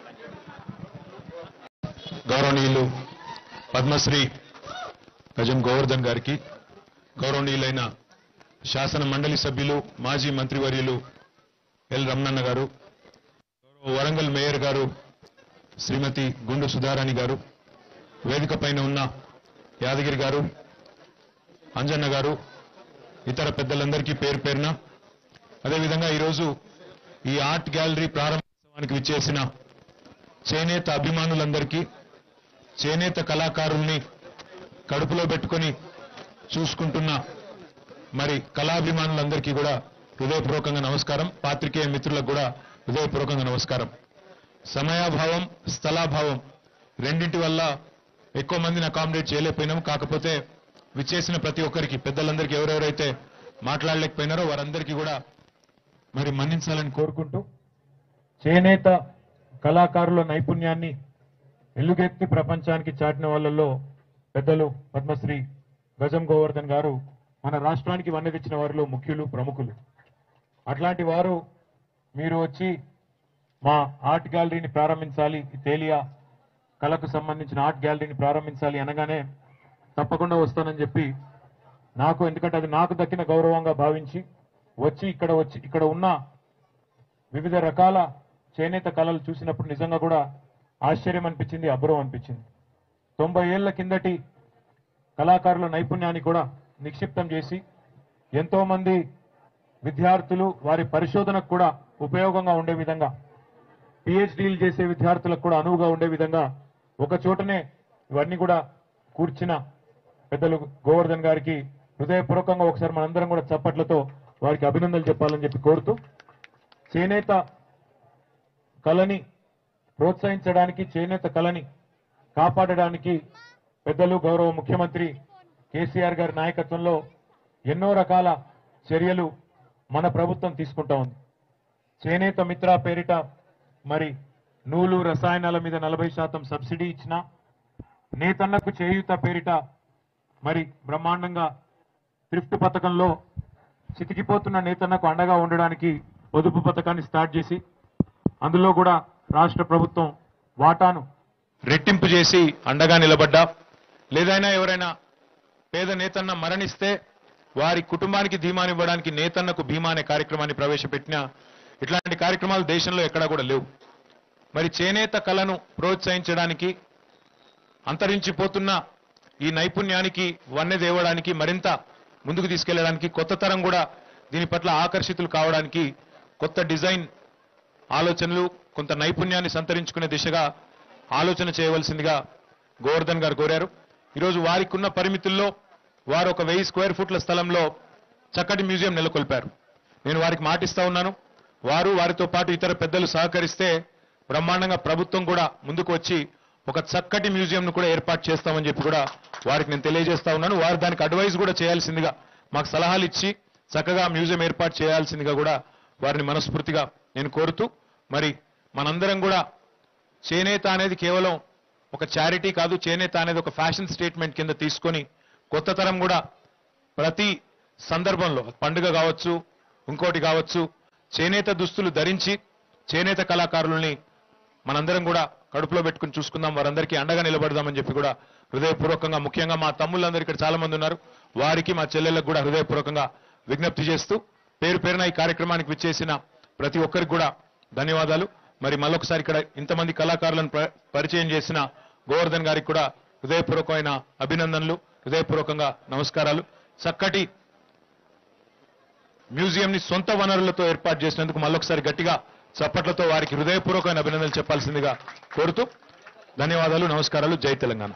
గౌరవనీయులు పద్మశ్రీ గజం గోవర్ధన్ గారికి గౌరవనీయులైన శాసన మండలి సభ్యులు మాజీ మంత్రివర్యులు ఎల్ రమణన్న గారు గౌరవ వరంగల్ మేయర్ గారు శ్రీమతి గుండు సుధారాణి గారు వేదిక పైన ఉన్న యాదగిరి గారు అంజన్న గారు ఇతర పెద్దలందరికీ పేరు పేరున అదేవిధంగా ఈరోజు ఈ ఆర్ట్ గ్యాలరీ ప్రారంభోత్సవానికి విచ్చేసిన చేనేత అభిమానులందరికీ చేనేత కళాకారుల్ని కడుపులో పెట్టుకొని చూసుకుంటున్న మరి కళాభిమానులందరికీ కూడా హృదయపూర్వకంగా నమస్కారం పాత్రికేయ మిత్రులకు కూడా హృదయపూర్వకంగా నమస్కారం సమయాభావం స్థలాభావం రెండింటి వల్ల ఎక్కువ మందిని అకామిడేట్ చేయలేకపోయినాం కాకపోతే విచ్చేసిన ప్రతి ఒక్కరికి పెద్దలందరికీ ఎవరెవరైతే మాట్లాడలేకపోయినారో వారందరికీ కూడా మరి మన్నించాలని కోరుకుంటూ చేనేత కళాకారుల నైపుణ్యాన్ని ఎల్లుగెత్తి ప్రపంచానికి చాటిన వాళ్ళల్లో పెద్దలు పద్మశ్రీ గజం గోవర్ధన్ గారు మన రాష్ట్రానికి వన్నె తెచ్చిన వారిలో ముఖ్యులు ప్రముఖులు అట్లాంటి వారు మీరు వచ్చి మా ఆర్ట్ గ్యాలరీని ప్రారంభించాలి ఈ తేలియా కళకు సంబంధించిన ఆర్ట్ గ్యాలరీని ప్రారంభించాలి అనగానే తప్పకుండా వస్తానని చెప్పి నాకు ఎందుకంటే అది నాకు దక్కిన గౌరవంగా భావించి వచ్చి ఇక్కడ వచ్చి ఇక్కడ ఉన్న వివిధ రకాల చేనేత కళలు చూసినప్పుడు నిజంగా కూడా ఆశ్చర్యం అనిపించింది అబ్బురం అనిపించింది తొంభై ఏళ్ల కిందటి కళాకారుల నైపుణ్యాన్ని కూడా నిక్షిప్తం చేసి ఎంతో మంది విద్యార్థులు వారి పరిశోధనకు కూడా ఉపయోగంగా ఉండే విధంగా పిహెచ్డీలు చేసే విద్యార్థులకు కూడా అనువుగా ఉండే విధంగా ఒక చోటనే ఇవన్నీ కూడా కూర్చిన పెద్దలు గోవర్ధన్ గారికి హృదయపూర్వకంగా ఒకసారి మనందరం కూడా చప్పట్లతో వారికి అభినందనలు చెప్పాలని చెప్పి కోరుతూ చేనేత కళని ప్రోత్సహించడానికి చేనేత కళని కాపాడడానికి పెద్దలు గౌరవ ముఖ్యమంత్రి కేసీఆర్ గారి నాయకత్వంలో ఎన్నో రకాల చర్యలు మన ప్రభుత్వం తీసుకుంటా ఉంది చేనేత మిత్ర పేరిట మరి నూలు రసాయనాల మీద నలభై శాతం సబ్సిడీ ఇచ్చిన నేతన్నకు చేయూత పేరిట మరి బ్రహ్మాండంగా థ్రిఫ్ట్ పథకంలో చితికిపోతున్న నేతన్నకు అండగా ఉండడానికి పొదుపు పథకాన్ని స్టార్ట్ చేసి అందులో కూడా రాష్ట్ర ప్రభుత్వం వాటాను రెట్టింపు చేసి అండగా నిలబడ్డా లేదైనా ఎవరైనా పేద నేతన్న మరణిస్తే వారి కుటుంబానికి ధీమానివ్వడానికి నేతన్నకు భీమా అనే కార్యక్రమాన్ని ప్రవేశపెట్టిన ఇట్లాంటి కార్యక్రమాలు దేశంలో ఎక్కడా కూడా లేవు మరి చేనేత కళను ప్రోత్సహించడానికి అంతరించిపోతున్న ఈ నైపుణ్యానికి వన్నె దేవడానికి మరింత ముందుకు తీసుకెళ్లడానికి కొత్త తరం కూడా దీని పట్ల ఆకర్షితులు కావడానికి కొత్త డిజైన్ ఆలోచనలు కొంత నైపుణ్యాన్ని సంతరించుకునే దిశగా ఆలోచన చేయవలసిందిగా గోవర్ధన్ గారు కోరారు ఈరోజు వారికి ఉన్న పరిమితుల్లో వారు ఒక వెయ్యి స్క్వేర్ ఫుట్ల స్థలంలో చక్కటి మ్యూజియం నెలకొల్పారు నేను వారికి మాటిస్తా ఉన్నాను వారు వారితో పాటు ఇతర పెద్దలు సహకరిస్తే బ్రహ్మాండంగా ప్రభుత్వం కూడా ముందుకు వచ్చి ఒక చక్కటి మ్యూజియంను కూడా ఏర్పాటు చేస్తామని చెప్పి కూడా వారికి నేను తెలియజేస్తా ఉన్నాను వారు దానికి అడ్వైజ్ కూడా చేయాల్సిందిగా మాకు సలహాలు ఇచ్చి చక్కగా మ్యూజియం ఏర్పాటు చేయాల్సిందిగా కూడా వారిని మనస్ఫూర్తిగా నేను కోరుతూ మరి మనందరం కూడా చేనేత అనేది కేవలం ఒక చారిటీ కాదు చేనేత అనేది ఒక ఫ్యాషన్ స్టేట్మెంట్ కింద తీసుకొని కొత్త తరం కూడా ప్రతి సందర్భంలో పండుగ కావచ్చు ఇంకోటి కావచ్చు చేనేత దుస్తులు ధరించి చేనేత కళాకారుల్ని మనందరం కూడా కడుపులో పెట్టుకుని చూసుకుందాం వారందరికీ అండగా నిలబడదామని చెప్పి కూడా హృదయపూర్వకంగా ముఖ్యంగా మా తమ్ముళ్ళందరూ ఇక్కడ చాలా మంది ఉన్నారు వారికి మా చెల్లెళ్ళకు కూడా హృదయపూర్వకంగా విజ్ఞప్తి చేస్తూ పేరు పేరున ఈ కార్యక్రమానికి విచ్చేసిన ప్రతి ఒక్కరికి కూడా ధన్యవాదాలు మరి మళ్ళొకసారి ఇక్కడ ఇంతమంది కళాకారులను ప్ర- పరిచయం చేసిన గోవర్ధన్ గారికి కూడా హృదయపూర్వకమైన అభినందనలు హృదయపూర్వకంగా నమస్కారాలు చక్కటి మ్యూజియం ని సొంత వనరులతో ఏర్పాటు చేసినందుకు మళ్ళొకసారి గట్టిగా చప్పట్లతో వారికి హృదయపూర్వకమైన అభినందనలు చెప్పాల్సిందిగా కోరుతూ ధన్యవాదాలు నమస్కారాలు జై తెలంగాణ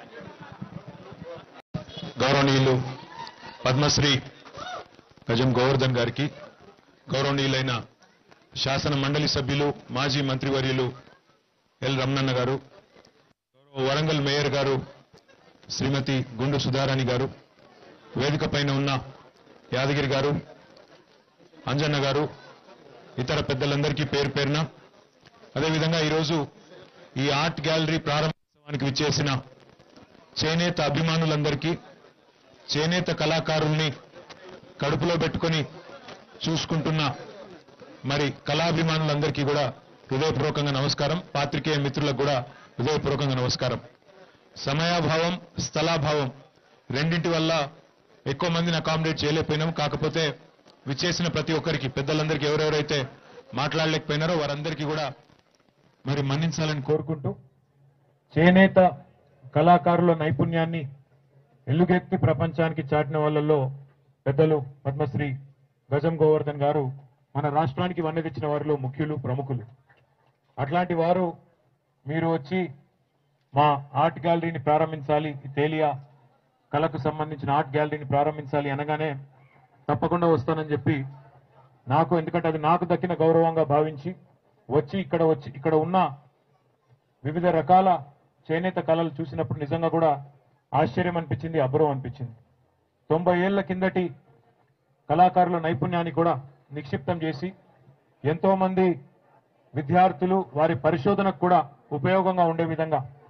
గౌరవనీయులు పద్మశ్రీ గజం గోవర్ధన్ గారికి గౌరవనీయులైన శాసన మండలి సభ్యులు మాజీ మంత్రివర్యులు ఎల్ రమణన్న గారు గౌరవ వరంగల్ మేయర్ గారు శ్రీమతి గుండు సుధారాణి గారు వేదిక పైన ఉన్న యాదగిరి గారు అంజన్న గారు ఇతర పెద్దలందరికీ పేరు పేరున అదేవిధంగా ఈరోజు ఈ ఆర్ట్ గ్యాలరీ ప్రారంభోత్సవానికి విచ్చేసిన చేనేత అభిమానులందరికీ చేనేత కళాకారుల్ని కడుపులో పెట్టుకొని చూసుకుంటున్న మరి కళాభిమానులందరికీ కూడా హృదయపూర్వకంగా నమస్కారం పాత్రికేయ మిత్రులకు కూడా హృదయపూర్వకంగా నమస్కారం సమయాభావం స్థలాభావం రెండింటి వల్ల ఎక్కువ మందిని అకామిడేట్ చేయలేకపోయినాం కాకపోతే విచ్చేసిన ప్రతి ఒక్కరికి పెద్దలందరికీ ఎవరెవరైతే మాట్లాడలేకపోయినారో వారందరికీ కూడా మరి మన్నించాలని కోరుకుంటూ చేనేత కళాకారుల నైపుణ్యాన్ని ఎల్లుగెత్తి ప్రపంచానికి చాటిన వాళ్ళల్లో పెద్దలు పద్మశ్రీ గజం గోవర్ధన్ గారు మన రాష్ట్రానికి వన్నె తెచ్చిన వారిలో ముఖ్యులు ప్రముఖులు అట్లాంటి వారు మీరు వచ్చి మా ఆర్ట్ గ్యాలరీని ప్రారంభించాలి ఈ తేలియా కళకు సంబంధించిన ఆర్ట్ గ్యాలరీని ప్రారంభించాలి అనగానే తప్పకుండా వస్తానని చెప్పి నాకు ఎందుకంటే అది నాకు దక్కిన గౌరవంగా భావించి వచ్చి ఇక్కడ వచ్చి ఇక్కడ ఉన్న వివిధ రకాల చేనేత కళలు చూసినప్పుడు నిజంగా కూడా ఆశ్చర్యం అనిపించింది అబ్బురం అనిపించింది తొంభై ఏళ్ల కిందటి కళాకారుల నైపుణ్యాన్ని కూడా నిక్షిప్తం చేసి ఎంతో మంది విద్యార్థులు వారి పరిశోధనకు కూడా ఉపయోగంగా ఉండే విధంగా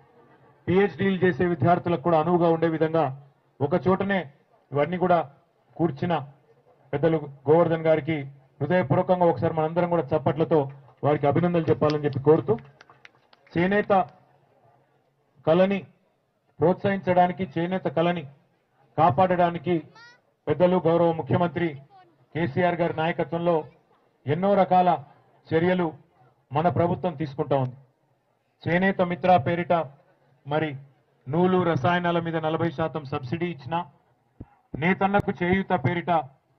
పిహెచ్డీలు చేసే విద్యార్థులకు కూడా అనువుగా ఉండే విధంగా ఒక చోటనే ఇవన్నీ కూడా కూర్చిన పెద్దలు గోవర్ధన్ గారికి హృదయపూర్వకంగా ఒకసారి మనందరం కూడా చప్పట్లతో వారికి అభినందనలు చెప్పాలని చెప్పి కోరుతూ చేనేత కళని ప్రోత్సహించడానికి చేనేత కళని కాపాడడానికి పెద్దలు గౌరవ ముఖ్యమంత్రి కేసీఆర్ గారి నాయకత్వంలో ఎన్నో రకాల చర్యలు మన ప్రభుత్వం తీసుకుంటా ఉంది చేనేత మిత్ర పేరిట మరి నూలు రసాయనాల మీద నలభై శాతం సబ్సిడీ ఇచ్చిన నేతన్నకు చేయూత పేరిట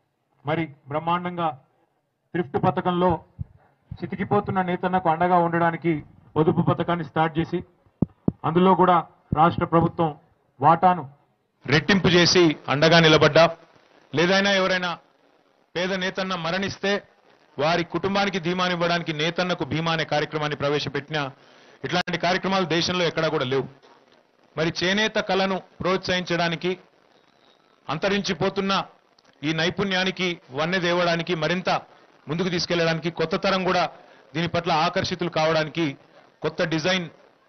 మరి బ్రహ్మాండంగా థ్రిఫ్ట్ పథకంలో చితికిపోతున్న నేతన్నకు అండగా ఉండడానికి పొదుపు పథకాన్ని స్టార్ట్ చేసి అందులో కూడా రాష్ట్ర ప్రభుత్వం వాటాను రెట్టింపు చేసి అండగా నిలబడ్డా లేదైనా ఎవరైనా పేద నేతన్న మరణిస్తే వారి కుటుంబానికి ధీమానివ్వడానికి నేతన్నకు భీమా అనే కార్యక్రమాన్ని ప్రవేశపెట్టిన ఇట్లాంటి కార్యక్రమాలు దేశంలో ఎక్కడా కూడా లేవు మరి చేనేత కళను ప్రోత్సహించడానికి అంతరించిపోతున్న ఈ నైపుణ్యానికి వన్నె దేవడానికి మరింత ముందుకు తీసుకెళ్లడానికి కొత్త తరం కూడా దీని పట్ల ఆకర్షితులు కావడానికి కొత్త డిజైన్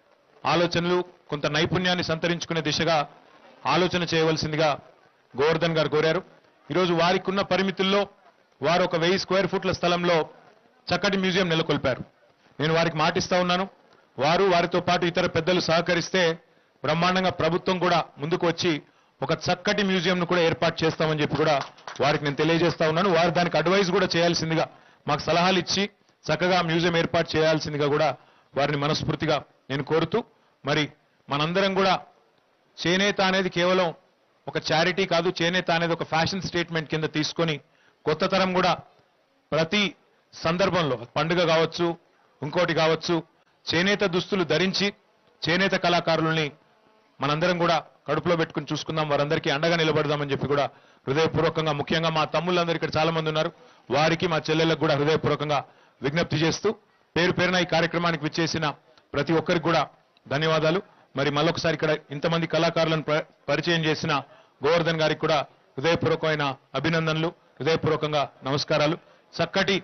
ఆలోచనలు కొంత నైపుణ్యాన్ని సంతరించుకునే దిశగా ఆలోచన చేయవలసిందిగా గోవర్ధన్ గారు కోరారు ఈరోజు వారికి ఉన్న పరిమితుల్లో వారు ఒక వెయ్యి స్క్వేర్ ఫుట్ల స్థలంలో చక్కటి మ్యూజియం నెలకొల్పారు నేను వారికి మాటిస్తా ఉన్నాను వారు వారితో పాటు ఇతర పెద్దలు సహకరిస్తే బ్రహ్మాండంగా ప్రభుత్వం కూడా ముందుకు వచ్చి ఒక చక్కటి మ్యూజియంను కూడా ఏర్పాటు చేస్తామని చెప్పి కూడా వారికి నేను తెలియజేస్తా ఉన్నాను వారు దానికి అడ్వైజ్ కూడా చేయాల్సిందిగా మాకు సలహాలు ఇచ్చి చక్కగా మ్యూజియం ఏర్పాటు చేయాల్సిందిగా కూడా వారిని మనస్ఫూర్తిగా నేను కోరుతూ మరి మనందరం కూడా చేనేత అనేది కేవలం ఒక చారిటీ కాదు చేనేత అనేది ఒక ఫ్యాషన్ స్టేట్మెంట్ కింద తీసుకొని కొత్త తరం కూడా ప్రతి సందర్భంలో పండుగ కావచ్చు ఇంకోటి కావచ్చు చేనేత దుస్తులు ధరించి చేనేత కళాకారుల్ని మనందరం కూడా కడుపులో పెట్టుకుని చూసుకుందాం వారందరికీ అండగా నిలబడదామని చెప్పి కూడా హృదయపూర్వకంగా ముఖ్యంగా మా తమ్ముళ్ళందరూ ఇక్కడ చాలా మంది ఉన్నారు వారికి మా చెల్లెళ్ళకు కూడా హృదయపూర్వకంగా విజ్ఞప్తి చేస్తూ పేరు పేరున ఈ కార్యక్రమానికి విచ్చేసిన ప్రతి ఒక్కరికి కూడా ధన్యవాదాలు మరి మళ్ళొకసారి ఇక్కడ ఇంతమంది కళాకారులను ప- పరిచయం చేసిన గోవర్ధన్ గారికి కూడా హృదయపూర్వకమైన అభినందనలు హృదయపూర్వకంగా నమస్కారాలు చక్కటి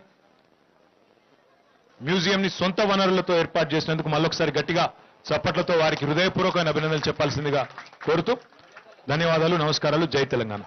మ్యూజియం ని సొంత వనరులతో ఏర్పాటు చేసినందుకు మళ్ళొకసారి గట్టిగా చప్పట్లతో వారికి హృదయపూర్వకమైన అభినందనలు చెప్పాల్సిందిగా కోరుతూ ధన్యవాదాలు నమస్కారాలు జై తెలంగాణ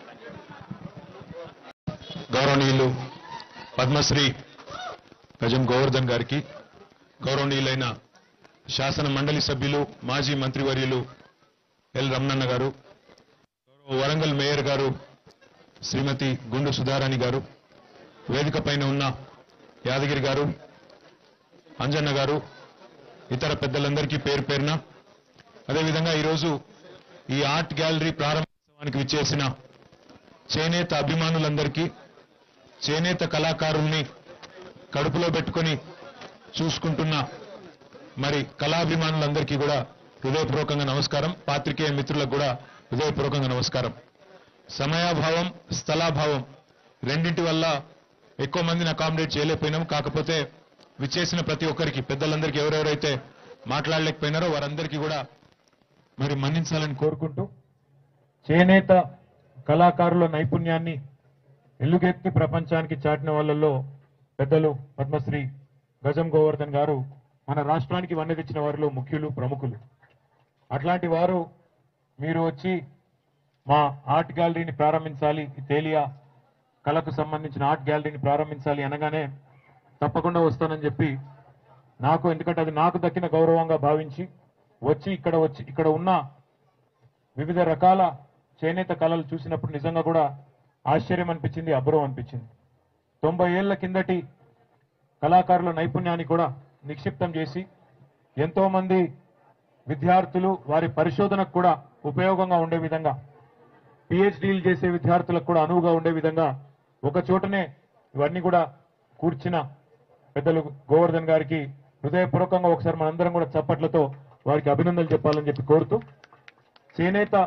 గౌరవనీయులు పద్మశ్రీ గజం గోవర్ధన్ గారికి గౌరవనీయులైన శాసన మండలి సభ్యులు మాజీ మంత్రివర్యులు ఎల్ రమణన్న గారు గౌరవ వరంగల్ మేయర్ గారు శ్రీమతి గుండు సుధారాణి గారు వేదిక పైన ఉన్న యాదగిరి గారు అంజన్న గారు ఇతర పెద్దలందరికీ పేరు పేరున అదేవిధంగా ఈరోజు ఈ ఆర్ట్ గ్యాలరీ ప్రారంభోత్సవానికి విచ్చేసిన చేనేత అభిమానులందరికీ చేనేత కళాకారుల్ని కడుపులో పెట్టుకొని చూసుకుంటున్న మరి కళాభిమానులందరికీ కూడా హృదయపూర్వకంగా నమస్కారం పాత్రికేయ మిత్రులకు కూడా హృదయపూర్వకంగా నమస్కారం సమయాభావం స్థలాభావం రెండింటి వల్ల ఎక్కువ మందిని అకామిడేట్ చేయలేకపోయినాం కాకపోతే విచ్చేసిన ప్రతి ఒక్కరికి పెద్దలందరికీ ఎవరెవరైతే మాట్లాడలేకపోయినారో వారందరికీ కూడా మరి మన్నించాలని కోరుకుంటూ చేనేత కళాకారుల నైపుణ్యాన్ని ఎల్లుగెత్తి ప్రపంచానికి చాటిన వాళ్ళల్లో పెద్దలు పద్మశ్రీ గజం గోవర్ధన్ గారు మన రాష్ట్రానికి వన్నె తెచ్చిన వారిలో ముఖ్యులు ప్రముఖులు అట్లాంటి వారు మీరు వచ్చి మా ఆర్ట్ గ్యాలరీని ప్రారంభించాలి ఈ తేలియా కళకు సంబంధించిన ఆర్ట్ గ్యాలరీని ప్రారంభించాలి అనగానే తప్పకుండా వస్తానని చెప్పి నాకు ఎందుకంటే అది నాకు దక్కిన గౌరవంగా భావించి వచ్చి ఇక్కడ వచ్చి ఇక్కడ ఉన్న వివిధ రకాల చేనేత కళలు చూసినప్పుడు నిజంగా కూడా ఆశ్చర్యం అనిపించింది అబ్బురం అనిపించింది తొంభై ఏళ్ల కిందటి కళాకారుల నైపుణ్యాన్ని కూడా నిక్షిప్తం చేసి ఎంతో మంది విద్యార్థులు వారి పరిశోధనకు కూడా ఉపయోగంగా ఉండే విధంగా పిహెచ్డీలు చేసే విద్యార్థులకు కూడా అనువుగా ఉండే విధంగా ఒక చోటనే ఇవన్నీ కూడా కూర్చిన పెద్దలు గోవర్ధన్ గారికి హృదయపూర్వకంగా ఒకసారి మనందరం కూడా చప్పట్లతో వారికి అభినందనలు చెప్పాలని చెప్పి కోరుతూ చేనేత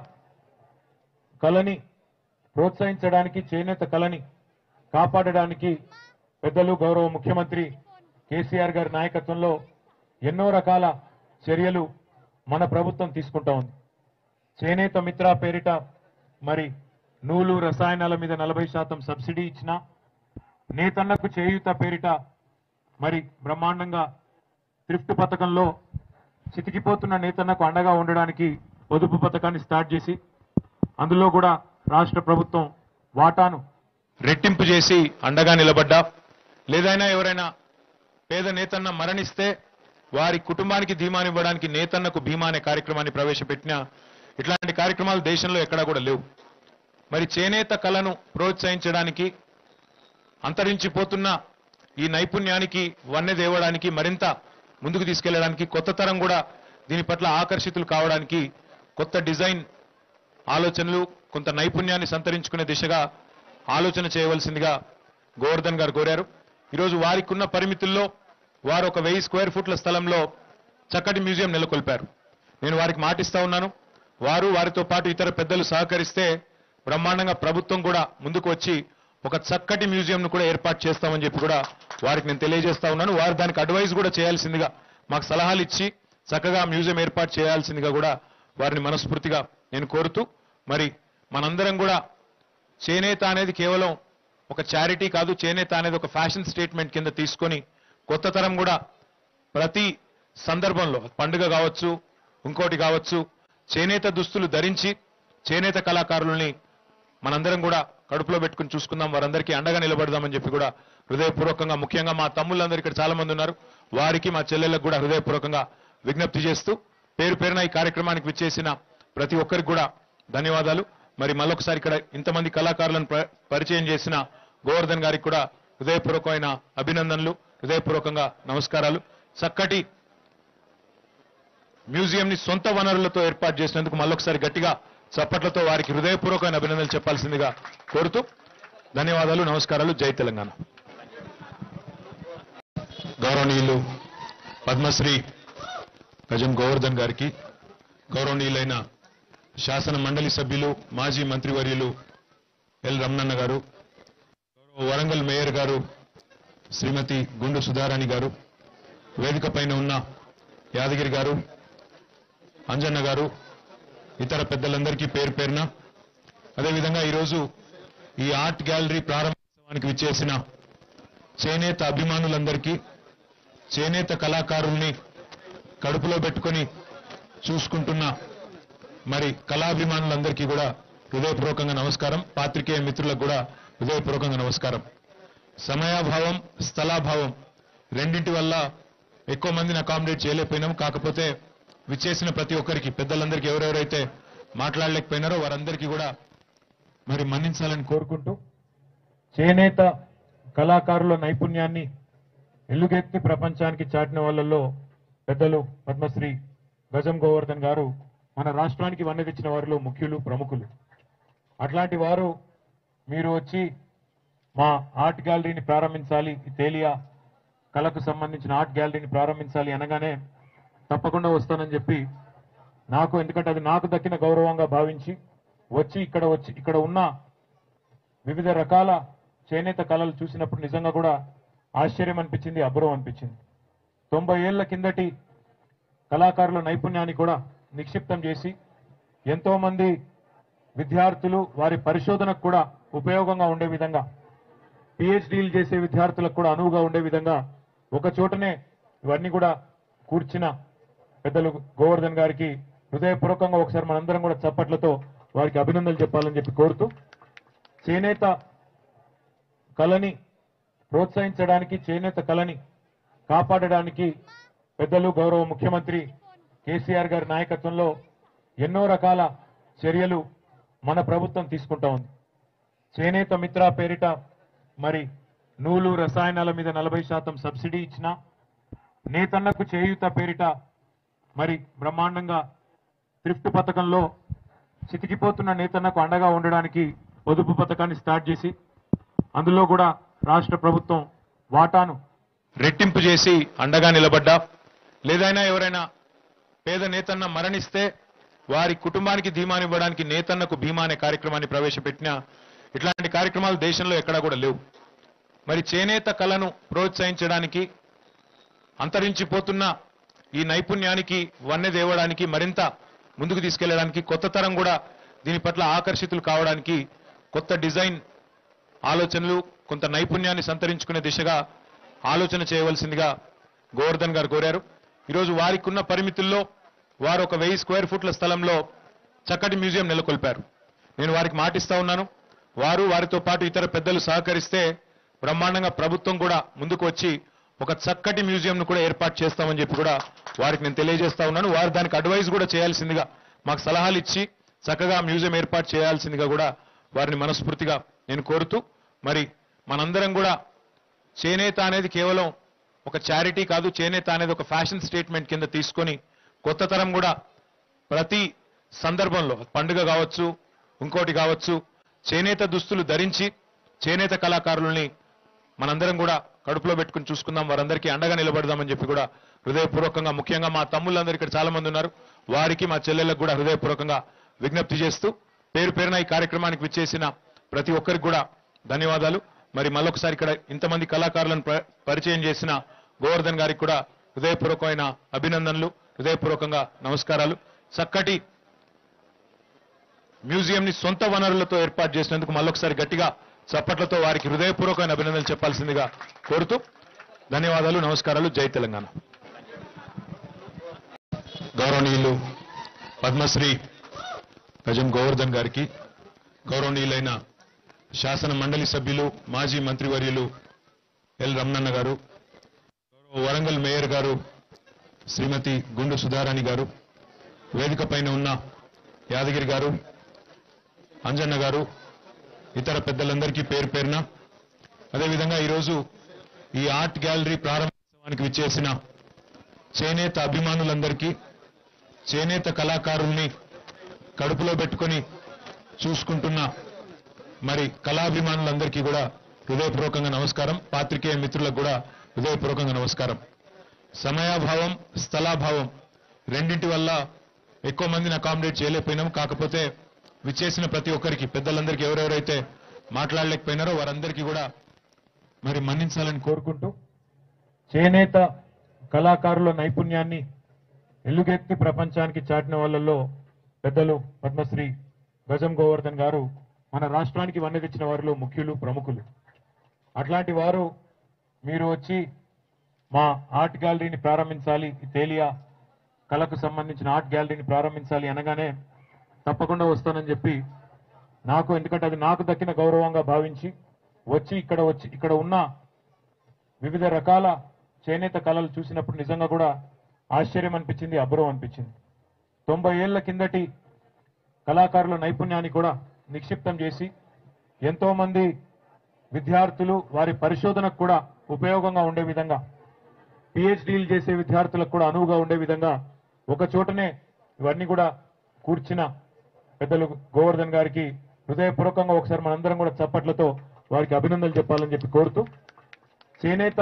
కళని ప్రోత్సహించడానికి చేనేత కళని కాపాడడానికి పెద్దలు గౌరవ ముఖ్యమంత్రి కేసీఆర్ గారి నాయకత్వంలో ఎన్నో రకాల చర్యలు మన ప్రభుత్వం తీసుకుంటా ఉంది చేనేత మిత్ర పేరిట మరి నూలు రసాయనాల మీద నలభై శాతం సబ్సిడీ ఇచ్చిన నేతన్నకు చేయూత పేరిట మరి బ్రహ్మాండంగా థ్రిఫ్ట్ పథకంలో చితికిపోతున్న నేతన్నకు అండగా ఉండడానికి పొదుపు పథకాన్ని స్టార్ట్ చేసి అందులో కూడా రాష్ట్ర ప్రభుత్వం వాటాను రెట్టింపు చేసి అండగా నిలబడ్డా లేదైనా ఎవరైనా పేద నేతన్న మరణిస్తే వారి కుటుంబానికి ధీమానివ్వడానికి నేతన్నకు భీమా అనే కార్యక్రమాన్ని ప్రవేశపెట్టిన ఇట్లాంటి కార్యక్రమాలు దేశంలో ఎక్కడా కూడా లేవు మరి చేనేత కళను ప్రోత్సహించడానికి అంతరించిపోతున్న ఈ నైపుణ్యానికి వన్నె దేవడానికి మరింత ముందుకు తీసుకెళ్లడానికి కొత్త తరం కూడా దీని పట్ల ఆకర్షితులు కావడానికి కొత్త డిజైన్ ఆలోచనలు కొంత నైపుణ్యాన్ని సంతరించుకునే దిశగా ఆలోచన చేయవలసిందిగా గోవర్ధన్ గారు కోరారు ఈరోజు వారికి ఉన్న పరిమితుల్లో వారు ఒక వెయ్యి స్క్వేర్ ఫుట్ల స్థలంలో చక్కటి మ్యూజియం నెలకొల్పారు నేను వారికి మాటిస్తా ఉన్నాను వారు వారితో పాటు ఇతర పెద్దలు సహకరిస్తే బ్రహ్మాండంగా ప్రభుత్వం కూడా ముందుకు వచ్చి ఒక చక్కటి మ్యూజియంను కూడా ఏర్పాటు చేస్తామని చెప్పి కూడా వారికి నేను తెలియజేస్తా ఉన్నాను వారు దానికి అడ్వైజ్ కూడా చేయాల్సిందిగా మాకు సలహాలు ఇచ్చి చక్కగా మ్యూజియం ఏర్పాటు చేయాల్సిందిగా కూడా వారిని మనస్ఫూర్తిగా నేను కోరుతూ మరి మనందరం కూడా చేనేత అనేది కేవలం ఒక చారిటీ కాదు చేనేత అనేది ఒక ఫ్యాషన్ స్టేట్మెంట్ కింద తీసుకొని కొత్త తరం కూడా ప్రతి సందర్భంలో పండుగ కావచ్చు ఇంకోటి కావచ్చు చేనేత దుస్తులు ధరించి చేనేత కళాకారుల్ని మనందరం కూడా కడుపులో పెట్టుకుని చూసుకుందాం వారందరికీ అండగా నిలబడదామని చెప్పి కూడా హృదయపూర్వకంగా ముఖ్యంగా మా తమ్ముళ్ళందరూ ఇక్కడ చాలా మంది ఉన్నారు వారికి మా చెల్లెళ్ళకు కూడా హృదయపూర్వకంగా విజ్ఞప్తి చేస్తూ పేరు పేరున ఈ కార్యక్రమానికి విచ్చేసిన ప్రతి ఒక్కరికి కూడా ధన్యవాదాలు మరి మళ్ళొకసారి ఇక్కడ ఇంతమంది కళాకారులను ప్ర- పరిచయం చేసిన గోవర్ధన్ గారికి కూడా హృదయపూర్వకమైన అభినందనలు హృదయపూర్వకంగా నమస్కారాలు చక్కటి మ్యూజియం ని సొంత వనరులతో ఏర్పాటు చేసినందుకు మళ్ళొకసారి గట్టిగా చప్పట్లతో వారికి హృదయపూర్వకమైన అభినందనలు చెప్పాల్సిందిగా కోరుతూ ధన్యవాదాలు నమస్కారాలు జై తెలంగాణ గౌరవనీయులు పద్మశ్రీ గజం గోవర్ధన్ గారికి గౌరవనీయులైన శాసన మండలి సభ్యులు మాజీ మంత్రివర్యులు ఎల్ రమణన్న గారు గౌరవ వరంగల్ మేయర్ గారు శ్రీమతి గుండు సుధారాణి గారు వేదిక పైన ఉన్న యాదగిరి గారు అంజన్న గారు ఇతర పెద్దలందరికీ పేరు పేరున అదేవిధంగా ఈరోజు ఈ ఆర్ట్ గ్యాలరీ ప్రారంభోత్సవానికి విచ్చేసిన చేనేత అభిమానులందరికీ చేనేత కళాకారుల్ని కడుపులో పెట్టుకొని చూసుకుంటున్న మరి కళాభిమానులందరికీ కూడా హృదయపూర్వకంగా నమస్కారం పాత్రికేయ మిత్రులకు కూడా హృదయపూర్వకంగా నమస్కారం సమయాభావం స్థలాభావం రెండింటి వల్ల ఎక్కువ మందిని అకామిడేట్ చేయలేకపోయినాం కాకపోతే విచ్చేసిన ప్రతి ఒక్కరికి పెద్దలందరికీ ఎవరెవరైతే మాట్లాడలేకపోయినారో వారందరికీ కూడా మరి మన్నించాలని కోరుకుంటూ చేనేత కళాకారుల నైపుణ్యాన్ని ఎలుగెత్తి ప్రపంచానికి చాటిన వాళ్ళల్లో పెద్దలు పద్మశ్రీ గజం గోవర్ధన్ గారు మన రాష్ట్రానికి వన్నె తెచ్చిన వారిలో ముఖ్యులు ప్రముఖులు అట్లాంటి వారు మీరు వచ్చి మా ఆర్ట్ గ్యాలరీని ప్రారంభించాలి ఈ తేలియా కళకు సంబంధించిన ఆర్ట్ గ్యాలరీని ప్రారంభించాలి అనగానే తప్పకుండా వస్తానని చెప్పి నాకు ఎందుకంటే అది నాకు దక్కిన గౌరవంగా భావించి వచ్చి ఇక్కడ వచ్చి ఇక్కడ ఉన్న వివిధ రకాల చేనేత కళలు చూసినప్పుడు నిజంగా కూడా ఆశ్చర్యం అనిపించింది అబ్బురం అనిపించింది తొంభై ఏళ్ల కిందటి కళాకారుల నైపుణ్యాన్ని కూడా నిక్షిప్తం చేసి ఎంతో మంది విద్యార్థులు వారి పరిశోధనకు కూడా ఉపయోగంగా ఉండే విధంగా పిహెచ్డీలు చేసే విద్యార్థులకు కూడా అనువుగా ఉండే విధంగా ఒక చోటనే ఇవన్నీ కూడా కూర్చిన పెద్దలు గోవర్ధన్ గారికి హృదయపూర్వకంగా ఒకసారి మనందరం కూడా చప్పట్లతో వారికి అభినందనలు చెప్పాలని చెప్పి కోరుతూ చేనేత కళని ప్రోత్సహించడానికి చేనేత కళని కాపాడడానికి పెద్దలు గౌరవ ముఖ్యమంత్రి కేసీఆర్ గారి నాయకత్వంలో ఎన్నో రకాల చర్యలు మన ప్రభుత్వం తీసుకుంటా ఉంది చేనేత మిత్ర పేరిట మరి నూలు రసాయనాల మీద నలభై శాతం సబ్సిడీ ఇచ్చిన నేతన్నకు చేయూత పేరిట మరి బ్రహ్మాండంగా థ్రిఫ్ట్ పథకంలో చితికిపోతున్న నేతన్నకు అండగా ఉండడానికి పొదుపు పథకాన్ని స్టార్ట్ చేసి అందులో కూడా రాష్ట్ర ప్రభుత్వం వాటాను రెట్టింపు చేసి అండగా నిలబడ్డా లేదైనా ఎవరైనా పేద నేతన్న మరణిస్తే వారి కుటుంబానికి ధీమానివ్వడానికి నేతన్నకు భీమా అనే కార్యక్రమాన్ని ప్రవేశపెట్టిన ఇట్లాంటి కార్యక్రమాలు దేశంలో ఎక్కడా కూడా లేవు మరి చేనేత కళను ప్రోత్సహించడానికి అంతరించిపోతున్న ఈ నైపుణ్యానికి వన్నె దేవడానికి మరింత ముందుకు తీసుకెళ్లడానికి కొత్త తరం కూడా దీని పట్ల ఆకర్షితులు కావడానికి కొత్త డిజైన్ ఆలోచనలు కొంత నైపుణ్యాన్ని సంతరించుకునే దిశగా ఆలోచన చేయవలసిందిగా గోవర్ధన్ గారు కోరారు ఈరోజు వారికి ఉన్న పరిమితుల్లో వారు ఒక వెయ్యి స్క్వేర్ ఫుట్ల స్థలంలో చక్కటి మ్యూజియం నెలకొల్పారు నేను వారికి మాటిస్తా ఉన్నాను వారు వారితో పాటు ఇతర పెద్దలు సహకరిస్తే బ్రహ్మాండంగా ప్రభుత్వం కూడా ముందుకు వచ్చి ఒక చక్కటి మ్యూజియంను కూడా ఏర్పాటు చేస్తామని చెప్పి కూడా వారికి నేను తెలియజేస్తా ఉన్నాను వారు దానికి అడ్వైజ్ కూడా చేయాల్సిందిగా మాకు సలహాలు ఇచ్చి చక్కగా మ్యూజియం ఏర్పాటు చేయాల్సిందిగా కూడా వారిని మనస్ఫూర్తిగా నేను కోరుతూ మరి మనందరం కూడా చేనేత అనేది కేవలం ఒక చారిటీ కాదు చేనేత అనేది ఒక ఫ్యాషన్ స్టేట్మెంట్ కింద తీసుకొని కొత్త తరం కూడా ప్రతి సందర్భంలో పండుగ కావచ్చు ఇంకోటి కావచ్చు చేనేత దుస్తులు ధరించి చేనేత కళాకారులని మనందరం కూడా కడుపులో పెట్టుకుని చూసుకుందాం వారందరికీ అండగా నిలబడదామని చెప్పి కూడా హృదయపూర్వకంగా ముఖ్యంగా మా తమ్ముళ్ళందరూ ఇక్కడ చాలా మంది ఉన్నారు వారికి మా చెల్లెళ్ళకు కూడా హృదయపూర్వకంగా విజ్ఞప్తి చేస్తూ పేరు పేరున ఈ కార్యక్రమానికి విచ్చేసిన ప్రతి ఒక్కరికి కూడా ధన్యవాదాలు మరి మళ్ళొకసారి ఇక్కడ ఇంతమంది కళాకారులను ప- పరిచయం చేసిన గోవర్ధన్ గారికి కూడా హృదయపూర్వకమైన అభినందనలు హృదయపూర్వకంగా నమస్కారాలు చక్కటి మ్యూజియం ని సొంత వనరులతో ఏర్పాటు చేసినందుకు మళ్ళొకసారి గట్టిగా చప్పట్లతో వారికి హృదయపూర్వకమైన అభినందనలు చెప్పాల్సిందిగా కోరుతూ ధన్యవాదాలు నమస్కారాలు జై తెలంగాణ గౌరవనీయులు పద్మశ్రీ గజం గోవర్ధన్ గారికి గౌరవనీయులైన శాసన మండలి సభ్యులు మాజీ మంత్రివర్యులు ఎల్ రమణన్న గారు గౌరవ వరంగల్ మేయర్ గారు శ్రీమతి గుండు సుధారాణి గారు వేదిక పైన ఉన్న యాదగిరి గారు అంజన్న గారు ఇతర పెద్దలందరికీ పేరు పేరున అదేవిధంగా ఈరోజు ఈ ఆర్ట్ గ్యాలరీ ప్రారంభోత్సవానికి విచ్చేసిన చేనేత అభిమానులందరికీ చేనేత కళాకారుల్ని కడుపులో పెట్టుకొని చూసుకుంటున్న మరి కళాభిమానులందరికీ కూడా హృదయపూర్వకంగా నమస్కారం పాత్రికేయ మిత్రులకు కూడా హృదయపూర్వకంగా నమస్కారం సమయాభావం స్థలాభావం రెండింటి వల్ల ఎక్కువ మందిని అకామిడేట్ చేయలేకపోయినాం కాకపోతే విచ్చేసిన ప్రతి ఒక్కరికి పెద్దలందరికీ ఎవరెవరైతే మాట్లాడలేకపోయినారో వారందరికీ కూడా మరి మన్నించాలని కోరుకుంటూ చేనేత కళాకారుల నైపుణ్యాన్ని ఎలుగెత్తి ప్రపంచానికి చాటిన వాళ్ళల్లో పెద్దలు పద్మశ్రీ గజం గోవర్ధన్ గారు మన రాష్ట్రానికి వన్నె తెచ్చిన వారిలో ముఖ్యులు ప్రముఖులు అట్లాంటి వారు మీరు వచ్చి మా ఆర్ట్ గ్యాలరీని ప్రారంభించాలి ఈ తేలియా కళకు సంబంధించిన ఆర్ట్ గ్యాలరీని ప్రారంభించాలి అనగానే తప్పకుండా వస్తానని చెప్పి నాకు ఎందుకంటే అది నాకు దక్కిన గౌరవంగా భావించి వచ్చి ఇక్కడ వచ్చి ఇక్కడ ఉన్న వివిధ రకాల చేనేత కళలు చూసినప్పుడు నిజంగా కూడా ఆశ్చర్యం అనిపించింది అబ్బురం అనిపించింది తొంభై ఏళ్ల కిందటి కళాకారుల నైపుణ్యాన్ని కూడా నిక్షిప్తం చేసి ఎంతో మంది విద్యార్థులు వారి పరిశోధనకు కూడా ఉపయోగంగా ఉండే విధంగా పిహెచ్డీలు చేసే విద్యార్థులకు కూడా అనువుగా ఉండే విధంగా ఒక చోటనే ఇవన్నీ కూడా కూర్చిన పెద్దలు గోవర్ధన్ గారికి హృదయపూర్వకంగా ఒకసారి మనందరం కూడా చప్పట్లతో వారికి అభినందనలు చెప్పాలని చెప్పి కోరుతూ చేనేత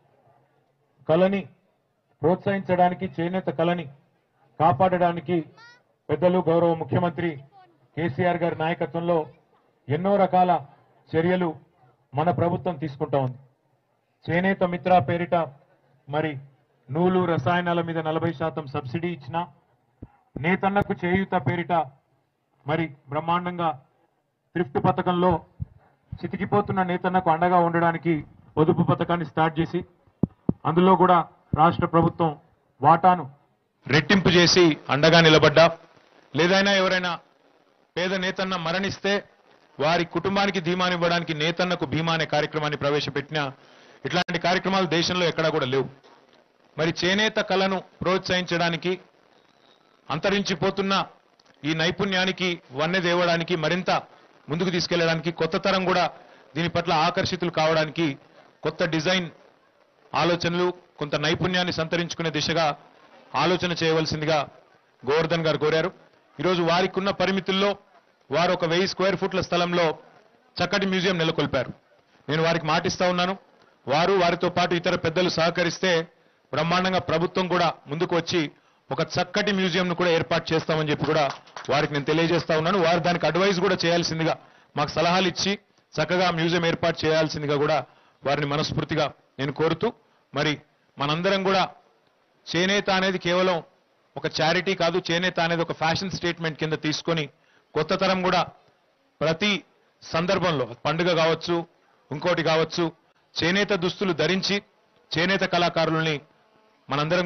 కళని ప్రోత్సహించడానికి చేనేత కళని కాపాడడానికి పెద్దలు గౌరవ ముఖ్యమంత్రి కేసీఆర్ గారి నాయకత్వంలో ఎన్నో రకాల చర్యలు మన ప్రభుత్వం తీసుకుంటా ఉంది చేనేత మిత్ర పేరిట మరి నూలు రసాయనాల మీద నలభై శాతం సబ్సిడీ ఇచ్చిన నేతన్నకు చేయూత పేరిట మరి బ్రహ్మాండంగా థ్రిఫ్ట్ పథకంలో చితికిపోతున్న నేతన్నకు అండగా ఉండడానికి పొదుపు పథకాన్ని స్టార్ట్ చేసి అందులో కూడా రాష్ట్ర ప్రభుత్వం వాటాను రెట్టింపు చేసి అండగా నిలబడ్డా లేదైనా ఎవరైనా పేద నేతన్న మరణిస్తే వారి కుటుంబానికి ధీమానివ్వడానికి నేతన్నకు భీమా అనే కార్యక్రమాన్ని ప్రవేశపెట్టిన ఇట్లాంటి కార్యక్రమాలు దేశంలో ఎక్కడా కూడా లేవు మరి చేనేత కళను ప్రోత్సహించడానికి అంతరించిపోతున్న ఈ నైపుణ్యానికి వన్నె దేవడానికి మరింత ముందుకు తీసుకెళ్లడానికి కొత్త తరం కూడా దీని పట్ల ఆకర్షితులు కావడానికి కొత్త డిజైన్ ఆలోచనలు కొంత నైపుణ్యాన్ని సంతరించుకునే దిశగా ఆలోచన చేయవలసిందిగా గోవర్ధన్ గారు కోరారు ఈరోజు వారికి ఉన్న పరిమితుల్లో వారు ఒక వెయ్యి స్క్వేర్ ఫుట్ల స్థలంలో చక్కటి మ్యూజియం నెలకొల్పారు నేను వారికి మాటిస్తా ఉన్నాను వారు వారితో పాటు ఇతర పెద్దలు సహకరిస్తే బ్రహ్మాండంగా ప్రభుత్వం కూడా ముందుకు వచ్చి ఒక చక్కటి మ్యూజియంను కూడా ఏర్పాటు చేస్తామని చెప్పి కూడా వారికి నేను తెలియజేస్తా ఉన్నాను వారు దానికి అడ్వైజ్ కూడా చేయాల్సిందిగా మాకు సలహాలు ఇచ్చి చక్కగా మ్యూజియం ఏర్పాటు చేయాల్సిందిగా కూడా వారిని మనస్ఫూర్తిగా నేను కోరుతూ మరి మనందరం కూడా చేనేత అనేది కేవలం ఒక చారిటీ కాదు చేనేత అనేది ఒక ఫ్యాషన్ స్టేట్మెంట్ కింద తీసుకొని కొత్త తరం కూడా ప్రతి సందర్భంలో పండుగ కావచ్చు ఇంకోటి కావచ్చు చేనేత దుస్తులు ధరించి చేనేత కళాకారుల్ని మనందరం కూడా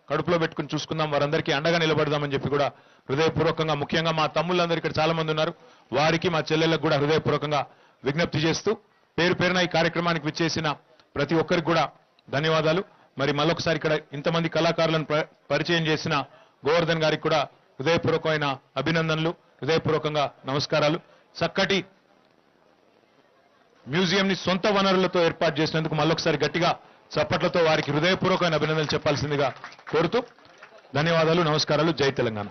కడుపులో పెట్టుకుని చూసుకుందాం వారందరికీ అండగా నిలబడదామని చెప్పి కూడా హృదయపూర్వకంగా ముఖ్యంగా మా తమ్ముళ్ళందరూ ఇక్కడ చాలా మంది ఉన్నారు వారికి మా చెల్లెళ్ళకు కూడా హృదయపూర్వకంగా విజ్ఞప్తి చేస్తూ పేరు పేరున ఈ కార్యక్రమానికి విచ్చేసిన ప్రతి ఒక్కరికి కూడా ధన్యవాదాలు మరి మళ్ళొకసారి ఇక్కడ ఇంతమంది కళాకారులను ప- పరిచయం చేసిన గోవర్ధన్ గారికి కూడా హృదయపూర్వకమైన అభినందనలు హృదయపూర్వకంగా నమస్కారాలు చక్కటి మ్యూజియం ని సొంత వనరులతో ఏర్పాటు చేసినందుకు మళ్ళొకసారి గట్టిగా చప్పట్లతో వారికి హృదయపూర్వకమైన అభినందనలు చెప్పాల్సిందిగా కోరుతూ ధన్యవాదాలు నమస్కారాలు జై తెలంగాణ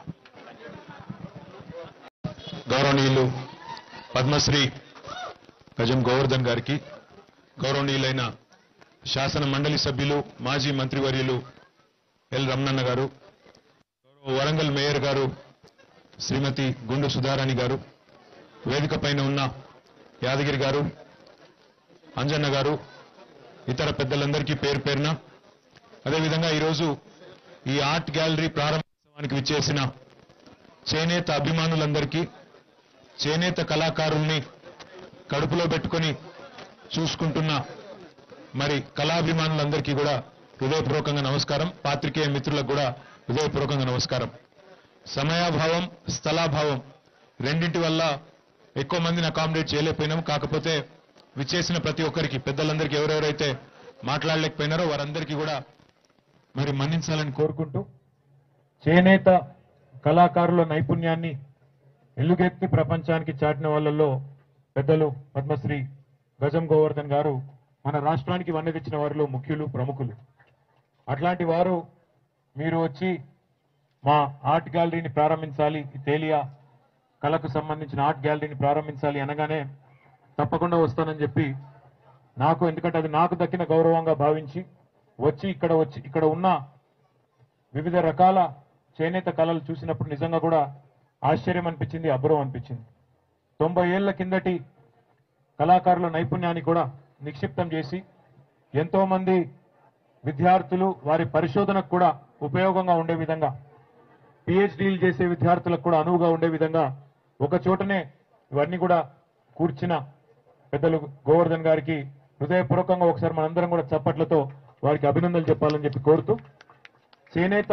గౌరవనీయులు పద్మశ్రీ గజం గోవర్ధన్ గారికి గౌరవనీయులైన శాసన మండలి సభ్యులు మాజీ మంత్రివర్యులు ఎల్ రమణన్న గారు గౌరవ వరంగల్ మేయర్ గారు శ్రీమతి గుండు సుధారాణి గారు వేదిక పైన ఉన్న యాదగిరి గారు అంజన్న గారు ఇతర పెద్దలందరికీ పేరు పేరున అదేవిధంగా ఈరోజు ఈ ఆర్ట్ గ్యాలరీ ప్రారంభోత్సవానికి విచ్చేసిన చేనేత అభిమానులందరికీ చేనేత కళాకారుల్ని కడుపులో పెట్టుకొని చూసుకుంటున్న మరి కళాభిమానులందరికీ కూడా హృదయపూర్వకంగా నమస్కారం పాత్రికేయ మిత్రులకు కూడా హృదయపూర్వకంగా నమస్కారం సమయాభావం స్థలాభావం రెండింటి వల్ల ఎక్కువ మందిని అకామిడేట్ చేయలేకపోయినాం కాకపోతే విచ్చేసిన ప్రతి ఒక్కరికి పెద్దలందరికీ ఎవరెవరైతే మాట్లాడలేకపోయినారో వారందరికీ కూడా మరి మన్నించాలని కోరుకుంటూ చేనేత కళాకారుల నైపుణ్యాన్ని ఎలుగెత్తి ప్రపంచానికి చాటిన వాళ్ళల్లో పెద్దలు పద్మశ్రీ గజం గోవర్ధన్ గారు మన రాష్ట్రానికి వన్నె తెచ్చిన వారిలో ముఖ్యులు ప్రముఖులు అట్లాంటి వారు మీరు వచ్చి మా ఆర్ట్ గ్యాలరీని ప్రారంభించాలి ఈ తేలియా కళకు సంబంధించిన ఆర్ట్ గ్యాలరీని ప్రారంభించాలి అనగానే తప్పకుండా వస్తానని చెప్పి నాకు ఎందుకంటే అది నాకు దక్కిన గౌరవంగా భావించి వచ్చి ఇక్కడ వచ్చి ఇక్కడ ఉన్న వివిధ రకాల చేనేత కళలు చూసినప్పుడు నిజంగా కూడా ఆశ్చర్యం అనిపించింది అబ్బురం అనిపించింది తొంభై ఏళ్ల కిందటి కళాకారుల నైపుణ్యాన్ని కూడా నిక్షిప్తం చేసి ఎంతో మంది విద్యార్థులు వారి పరిశోధనకు కూడా ఉపయోగంగా ఉండే విధంగా పిహెచ్డీలు చేసే విద్యార్థులకు కూడా అనువుగా ఉండే విధంగా ఒక చోటనే ఇవన్నీ కూడా కూర్చిన పెద్దలు గోవర్ధన్ గారికి హృదయపూర్వకంగా ఒకసారి మనందరం కూడా చప్పట్లతో వారికి అభినందనలు చెప్పాలని చెప్పి కోరుతూ చేనేత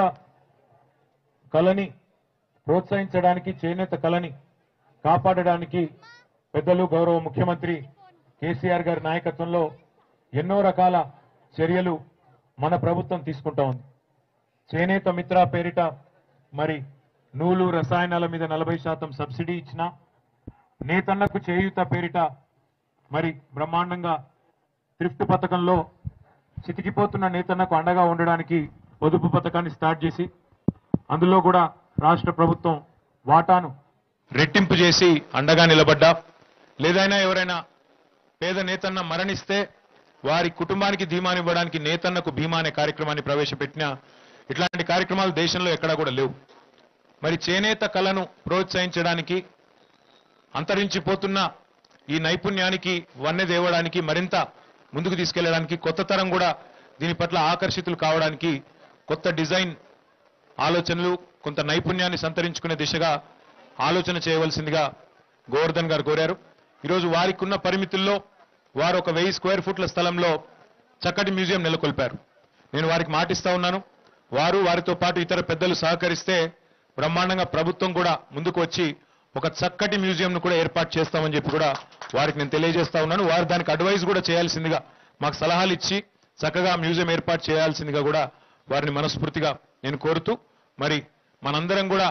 కళని ప్రోత్సహించడానికి చేనేత కళని కాపాడడానికి పెద్దలు గౌరవ ముఖ్యమంత్రి కేసీఆర్ గారి నాయకత్వంలో ఎన్నో రకాల చర్యలు మన ప్రభుత్వం తీసుకుంటా ఉంది చేనేత మిత్ర పేరిట మరి నూలు రసాయనాల మీద నలభై శాతం సబ్సిడీ ఇచ్చిన నేతన్నకు చేయూత పేరిట మరి బ్రహ్మాండంగా థ్రిఫ్ట్ పథకంలో చితికిపోతున్న నేతన్నకు అండగా ఉండడానికి పొదుపు పథకాన్ని స్టార్ట్ చేసి అందులో కూడా రాష్ట్ర ప్రభుత్వం వాటాను రెట్టింపు చేసి అండగా నిలబడ్డా లేదైనా ఎవరైనా పేద నేతన్న మరణిస్తే వారి కుటుంబానికి ధీమానివ్వడానికి నేతన్నకు భీమా అనే కార్యక్రమాన్ని ప్రవేశపెట్టిన ఇట్లాంటి కార్యక్రమాలు దేశంలో ఎక్కడా కూడా లేవు మరి చేనేత కళను ప్రోత్సహించడానికి అంతరించిపోతున్న ఈ నైపుణ్యానికి వన్నె దేవడానికి మరింత ముందుకు తీసుకెళ్లడానికి కొత్త తరం కూడా దీని పట్ల ఆకర్షితులు కావడానికి కొత్త డిజైన్ ఆలోచనలు కొంత నైపుణ్యాన్ని సంతరించుకునే దిశగా ఆలోచన చేయవలసిందిగా గోవర్ధన్ గారు కోరారు ఈరోజు వారికి ఉన్న పరిమితుల్లో వారు ఒక వెయ్యి స్క్వేర్ ఫుట్ల స్థలంలో చక్కటి మ్యూజియం నెలకొల్పారు నేను వారికి మాటిస్తా ఉన్నాను వారు వారితో పాటు ఇతర పెద్దలు సహకరిస్తే బ్రహ్మాండంగా ప్రభుత్వం కూడా ముందుకు వచ్చి ఒక చక్కటి మ్యూజియంను కూడా ఏర్పాటు చేస్తామని చెప్పి కూడా వారికి నేను తెలియజేస్తా ఉన్నాను వారు దానికి అడ్వైజ్ కూడా చేయాల్సిందిగా మాకు సలహాలు ఇచ్చి చక్కగా మ్యూజియం ఏర్పాటు చేయాల్సిందిగా కూడా వారిని మనస్ఫూర్తిగా నేను కోరుతూ మరి మనందరం కూడా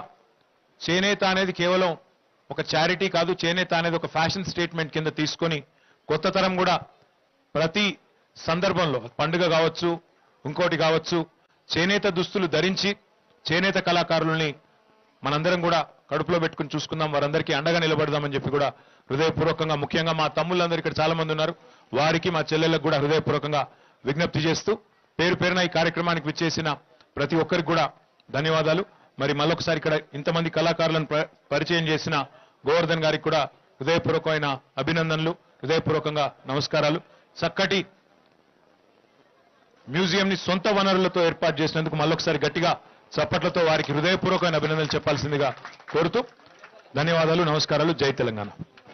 చేనేత అనేది కేవలం ఒక చారిటీ కాదు చేనేత అనేది ఒక ఫ్యాషన్ స్టేట్మెంట్ కింద తీసుకొని కొత్త తరం కూడా ప్రతి సందర్భంలో పండుగ కావచ్చు ఇంకోటి కావచ్చు చేనేత దుస్తులు ధరించి చేనేత కళాకారుల్ని మనందరం కూడా కడుపులో పెట్టుకుని చూసుకుందాం వారందరికీ అండగా నిలబడదామని చెప్పి కూడా హృదయపూర్వకంగా ముఖ్యంగా మా తమ్ముళ్ళందరూ ఇక్కడ చాలా మంది ఉన్నారు వారికి మా చెల్లెళ్ళకు కూడా హృదయపూర్వకంగా విజ్ఞప్తి చేస్తూ పేరు పేరున ఈ కార్యక్రమానికి విచ్చేసిన ప్రతి ఒక్కరికి కూడా ధన్యవాదాలు మరి మళ్ళొకసారి ఇక్కడ ఇంతమంది కళాకారులను ప- పరిచయం చేసిన గోవర్ధన్ గారికి కూడా హృదయపూర్వకమైన అభినందనలు హృదయపూర్వకంగా నమస్కారాలు చక్కటి మ్యూజియం ని సొంత వనరులతో ఏర్పాటు చేసినందుకు మళ్ళొకసారి గట్టిగా చప్పట్లతో వారికి హృదయపూర్వకమైన అభినందనలు చెప్పాల్సిందిగా కోరుతూ ధన్యవాదాలు నమస్కారాలు జై తెలంగాణ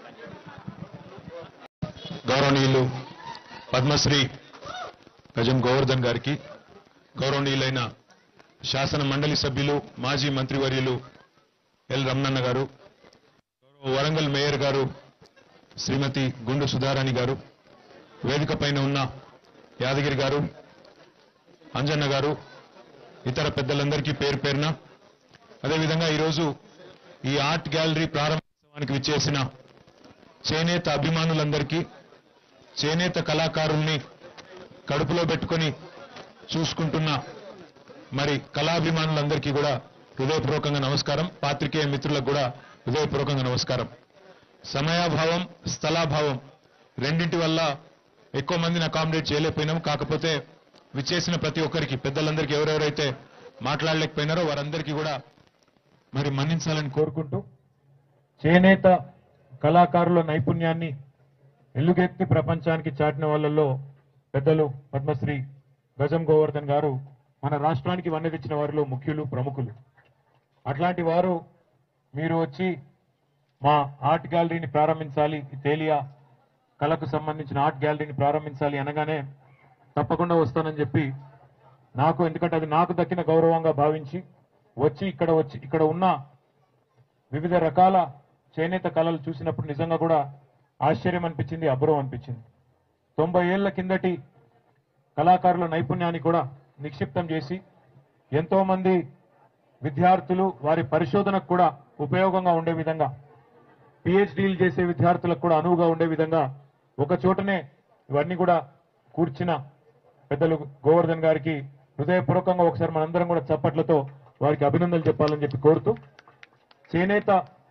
గౌరవనీయులు పద్మశ్రీ గజం గోవర్ధన్ గారికి గౌరవనీయులైన శాసన మండలి సభ్యులు మాజీ మంత్రివర్యులు ఎల్ రమణన్న గారు గౌరవ వరంగల్ మేయర్ గారు శ్రీమతి గుండు సుధారాణి గారు వేదిక పైన ఉన్న యాదగిరి గారు అంజన్న గారు ఇతర పెద్దలందరికీ పేరు పేరున అదేవిధంగా ఈరోజు ఈ ఆర్ట్ గ్యాలరీ ప్రారంభోత్సవానికి విచ్చేసిన చేనేత అభిమానులందరికీ చేనేత కళాకారుల్ని కడుపులో పెట్టుకొని చూసుకుంటున్న మరి కళాభిమానులందరికీ కూడా హృదయపూర్వకంగా నమస్కారం పాత్రికేయ మిత్రులకు కూడా హృదయపూర్వకంగా నమస్కారం సమయాభావం స్థలాభావం రెండింటి వల్ల ఎక్కువ మందిని అకామిడేట్ చేయలేకపోయినాం కాకపోతే విచ్చేసిన ప్రతి ఒక్కరికి పెద్దలందరికీ ఎవరెవరైతే మాట్లాడలేకపోయినారో వారందరికీ కూడా మరి మన్నించాలని కోరుకుంటూ చేనేత కళాకారుల నైపుణ్యాన్ని ఎల్లుగెత్తి ప్రపంచానికి చాటిన వాళ్ళల్లో పెద్దలు పద్మశ్రీ గజం గోవర్ధన్ గారు మన రాష్ట్రానికి వన్నె తెచ్చిన వారిలో ముఖ్యులు ప్రముఖులు అట్లాంటి వారు మీరు వచ్చి మా ఆర్ట్ గ్యాలరీని ప్రారంభించాలి ఈ తేలియా కళకు సంబంధించిన ఆర్ట్ గ్యాలరీని ప్రారంభించాలి అనగానే తప్పకుండా వస్తానని చెప్పి నాకు ఎందుకంటే అది నాకు దక్కిన గౌరవంగా భావించి వచ్చి ఇక్కడ వచ్చి ఇక్కడ ఉన్న వివిధ రకాల చేనేత కళలు చూసినప్పుడు నిజంగా కూడా ఆశ్చర్యం అనిపించింది అబ్బురం అనిపించింది తొంభై ఏళ్ల కిందటి కళాకారుల నైపుణ్యాన్ని కూడా నిక్షిప్తం చేసి ఎంతో మంది విద్యార్థులు వారి పరిశోధనకు కూడా ఉపయోగంగా ఉండే విధంగా పిహెచ్డీలు చేసే విద్యార్థులకు కూడా అనువుగా ఉండే విధంగా ఒక చోటనే ఇవన్నీ కూడా కూర్చిన పెద్దలు గోవర్ధన్ గారికి హృదయపూర్వకంగా ఒకసారి మనందరం కూడా చప్పట్లతో వారికి అభినందనలు చెప్పాలని చెప్పి కోరుతూ చేనేత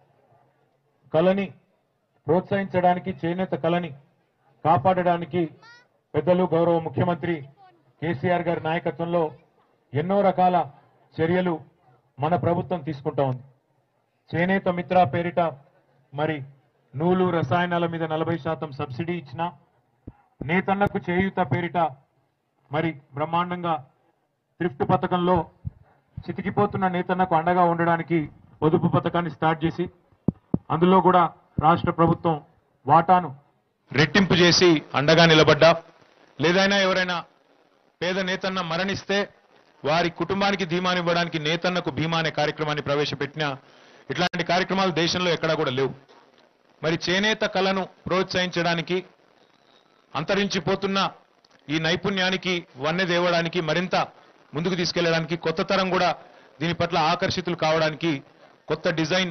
కళని ప్రోత్సహించడానికి చేనేత కళని కాపాడడానికి పెద్దలు గౌరవ ముఖ్యమంత్రి కేసీఆర్ గారి నాయకత్వంలో ఎన్నో రకాల చర్యలు మన ప్రభుత్వం తీసుకుంటా ఉంది చేనేత మిత్ర పేరిట మరి నూలు రసాయనాల మీద నలభై శాతం సబ్సిడీ ఇచ్చిన నేతన్నకు చేయూత పేరిట మరి బ్రహ్మాండంగా థ్రిఫ్ట్ పథకంలో చితికిపోతున్న నేతన్నకు అండగా ఉండడానికి పొదుపు పథకాన్ని స్టార్ట్ చేసి అందులో కూడా రాష్ట్ర ప్రభుత్వం వాటాను రెట్టింపు చేసి అండగా నిలబడ్డా లేదైనా ఎవరైనా పేద నేతన్న మరణిస్తే వారి కుటుంబానికి ధీమానివ్వడానికి నేతన్నకు భీమా అనే కార్యక్రమాన్ని ప్రవేశపెట్టిన ఇట్లాంటి కార్యక్రమాలు దేశంలో ఎక్కడా కూడా లేవు మరి చేనేత కళను ప్రోత్సహించడానికి అంతరించిపోతున్న ఈ నైపుణ్యానికి వన్నె దేవడానికి మరింత ముందుకు తీసుకెళ్లడానికి కొత్త తరం కూడా దీని పట్ల ఆకర్షితులు కావడానికి కొత్త డిజైన్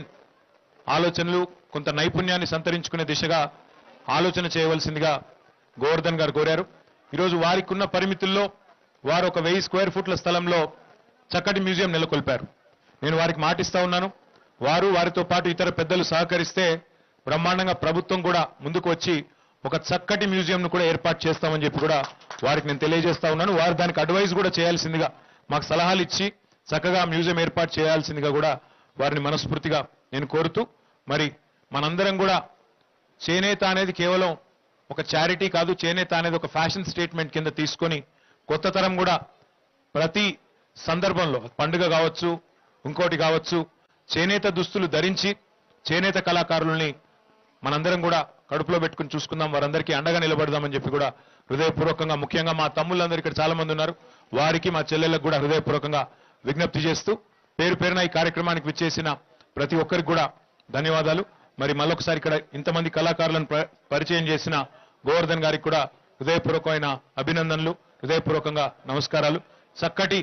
ఆలోచనలు కొంత నైపుణ్యాన్ని సంతరించుకునే దిశగా ఆలోచన చేయవలసిందిగా గోవర్ధన్ గారు కోరారు ఈరోజు వారికి ఉన్న పరిమితుల్లో వారు ఒక వెయ్యి స్క్వేర్ ఫుట్ల స్థలంలో చక్కటి మ్యూజియం నెలకొల్పారు నేను వారికి మాటిస్తా ఉన్నాను వారు వారితో పాటు ఇతర పెద్దలు సహకరిస్తే బ్రహ్మాండంగా ప్రభుత్వం కూడా ముందుకు వచ్చి ఒక చక్కటి మ్యూజియంను కూడా ఏర్పాటు చేస్తామని చెప్పి కూడా వారికి నేను తెలియజేస్తా ఉన్నాను వారు దానికి అడ్వైజ్ కూడా చేయాల్సిందిగా మాకు సలహాలు ఇచ్చి చక్కగా మ్యూజియం ఏర్పాటు చేయాల్సిందిగా కూడా వారిని మనస్ఫూర్తిగా నేను కోరుతూ మరి మనందరం కూడా చేనేత అనేది కేవలం ఒక చారిటీ కాదు చేనేత అనేది ఒక ఫ్యాషన్ స్టేట్మెంట్ కింద తీసుకొని కొత్త తరం కూడా ప్రతి సందర్భంలో పండుగ కావచ్చు ఇంకోటి కావచ్చు చేనేత దుస్తులు ధరించి చేనేత కళాకారుల్ని మనందరం కూడా కడుపులో పెట్టుకుని చూసుకుందాం వారందరికీ అండగా నిలబడదామని చెప్పి కూడా హృదయపూర్వకంగా ముఖ్యంగా మా తమ్ముళ్ళందరూ ఇక్కడ చాలా మంది ఉన్నారు వారికి మా చెల్లెళ్ళకు కూడా హృదయపూర్వకంగా విజ్ఞప్తి చేస్తూ పేరు పేరున ఈ కార్యక్రమానికి విచ్చేసిన ప్రతి ఒక్కరికి కూడా ధన్యవాదాలు మరి మళ్ళొకసారి ఇక్కడ ఇంతమంది కళాకారులను ప- పరిచయం చేసిన గోవర్ధన్ గారికి కూడా హృదయపూర్వకమైన అభినందనలు హృదయపూర్వకంగా నమస్కారాలు చక్కటి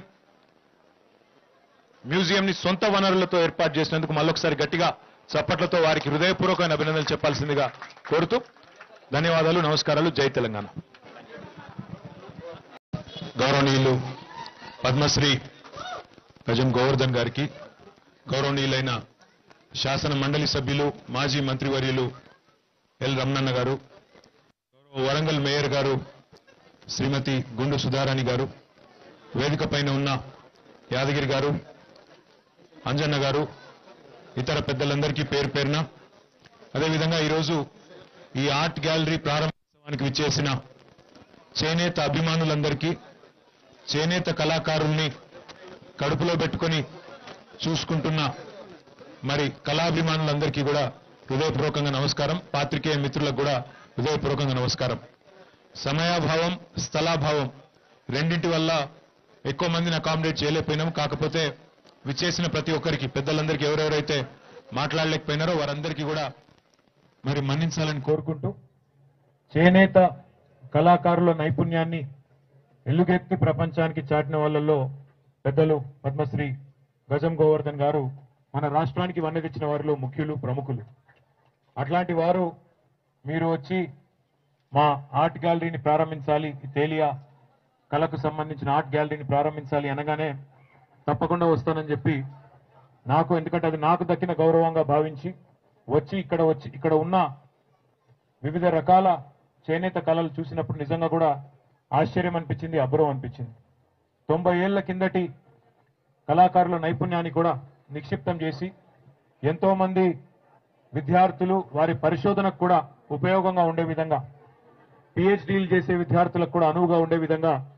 మ్యూజియం ని సొంత వనరులతో ఏర్పాటు చేసినందుకు మళ్ళొకసారి గట్టిగా చప్పట్లతో వారికి హృదయపూర్వకమైన అభినందనలు చెప్పాల్సిందిగా కోరుతూ ధన్యవాదాలు నమస్కారాలు జై తెలంగాణ గౌరవనీయులు పద్మశ్రీ గజం గోవర్ధన్ గారికి గౌరవనీయులైన శాసన మండలి సభ్యులు మాజీ మంత్రివర్యులు ఎల్ రమణన్న గారు గౌరవ వరంగల్ మేయర్ గారు శ్రీమతి గుండు సుధారాణి గారు వేదిక పైన ఉన్న యాదగిరి గారు అంజన్న గారు ఇతర పెద్దలందరికీ పేరు పేరున అదేవిధంగా ఈరోజు ఈ ఆర్ట్ గ్యాలరీ ప్రారంభోత్సవానికి విచ్చేసిన చేనేత అభిమానులందరికీ చేనేత కళాకారుల్ని కడుపులో పెట్టుకొని చూసుకుంటున్న మరి కళాభిమానులందరికీ కూడా హృదయపూర్వకంగా నమస్కారం పాత్రికేయ మిత్రులకు కూడా హృదయపూర్వకంగా నమస్కారం సమయాభావం స్థలాభావం రెండింటి వల్ల ఎక్కువ మందిని అకామిడేట్ చేయలేకపోయినాం కాకపోతే విచ్చేసిన ప్రతి ఒక్కరికి పెద్దలందరికీ ఎవరెవరైతే మాట్లాడలేకపోయినారో వారందరికీ కూడా మరి మన్నించాలని కోరుకుంటూ చేనేత కళాకారుల నైపుణ్యాన్ని ఎలుగెత్తి ప్రపంచానికి చాటిన వాళ్ళల్లో పెద్దలు పద్మశ్రీ గజం గోవర్ధన్ గారు మన రాష్ట్రానికి వన్నె తెచ్చిన వారిలో ముఖ్యులు ప్రముఖులు అట్లాంటి వారు మీరు వచ్చి మా ఆర్ట్ గ్యాలరీని ప్రారంభించాలి ఈ తేలియా కళకు సంబంధించిన ఆర్ట్ గ్యాలరీని ప్రారంభించాలి అనగానే తప్పకుండా వస్తానని చెప్పి నాకు ఎందుకంటే అది నాకు దక్కిన గౌరవంగా భావించి వచ్చి ఇక్కడ వచ్చి ఇక్కడ ఉన్న వివిధ రకాల చేనేత కళలు చూసినప్పుడు నిజంగా కూడా ఆశ్చర్యం అనిపించింది అబ్బురం అనిపించింది తొంభై ఏళ్ల కిందటి కళాకారుల నైపుణ్యాన్ని కూడా నిక్షిప్తం చేసి ఎంతో మంది విద్యార్థులు వారి పరిశోధనకు కూడా ఉపయోగంగా ఉండే విధంగా పిహెచ్డీలు చేసే విద్యార్థులకు కూడా అనువుగా ఉండే విధంగా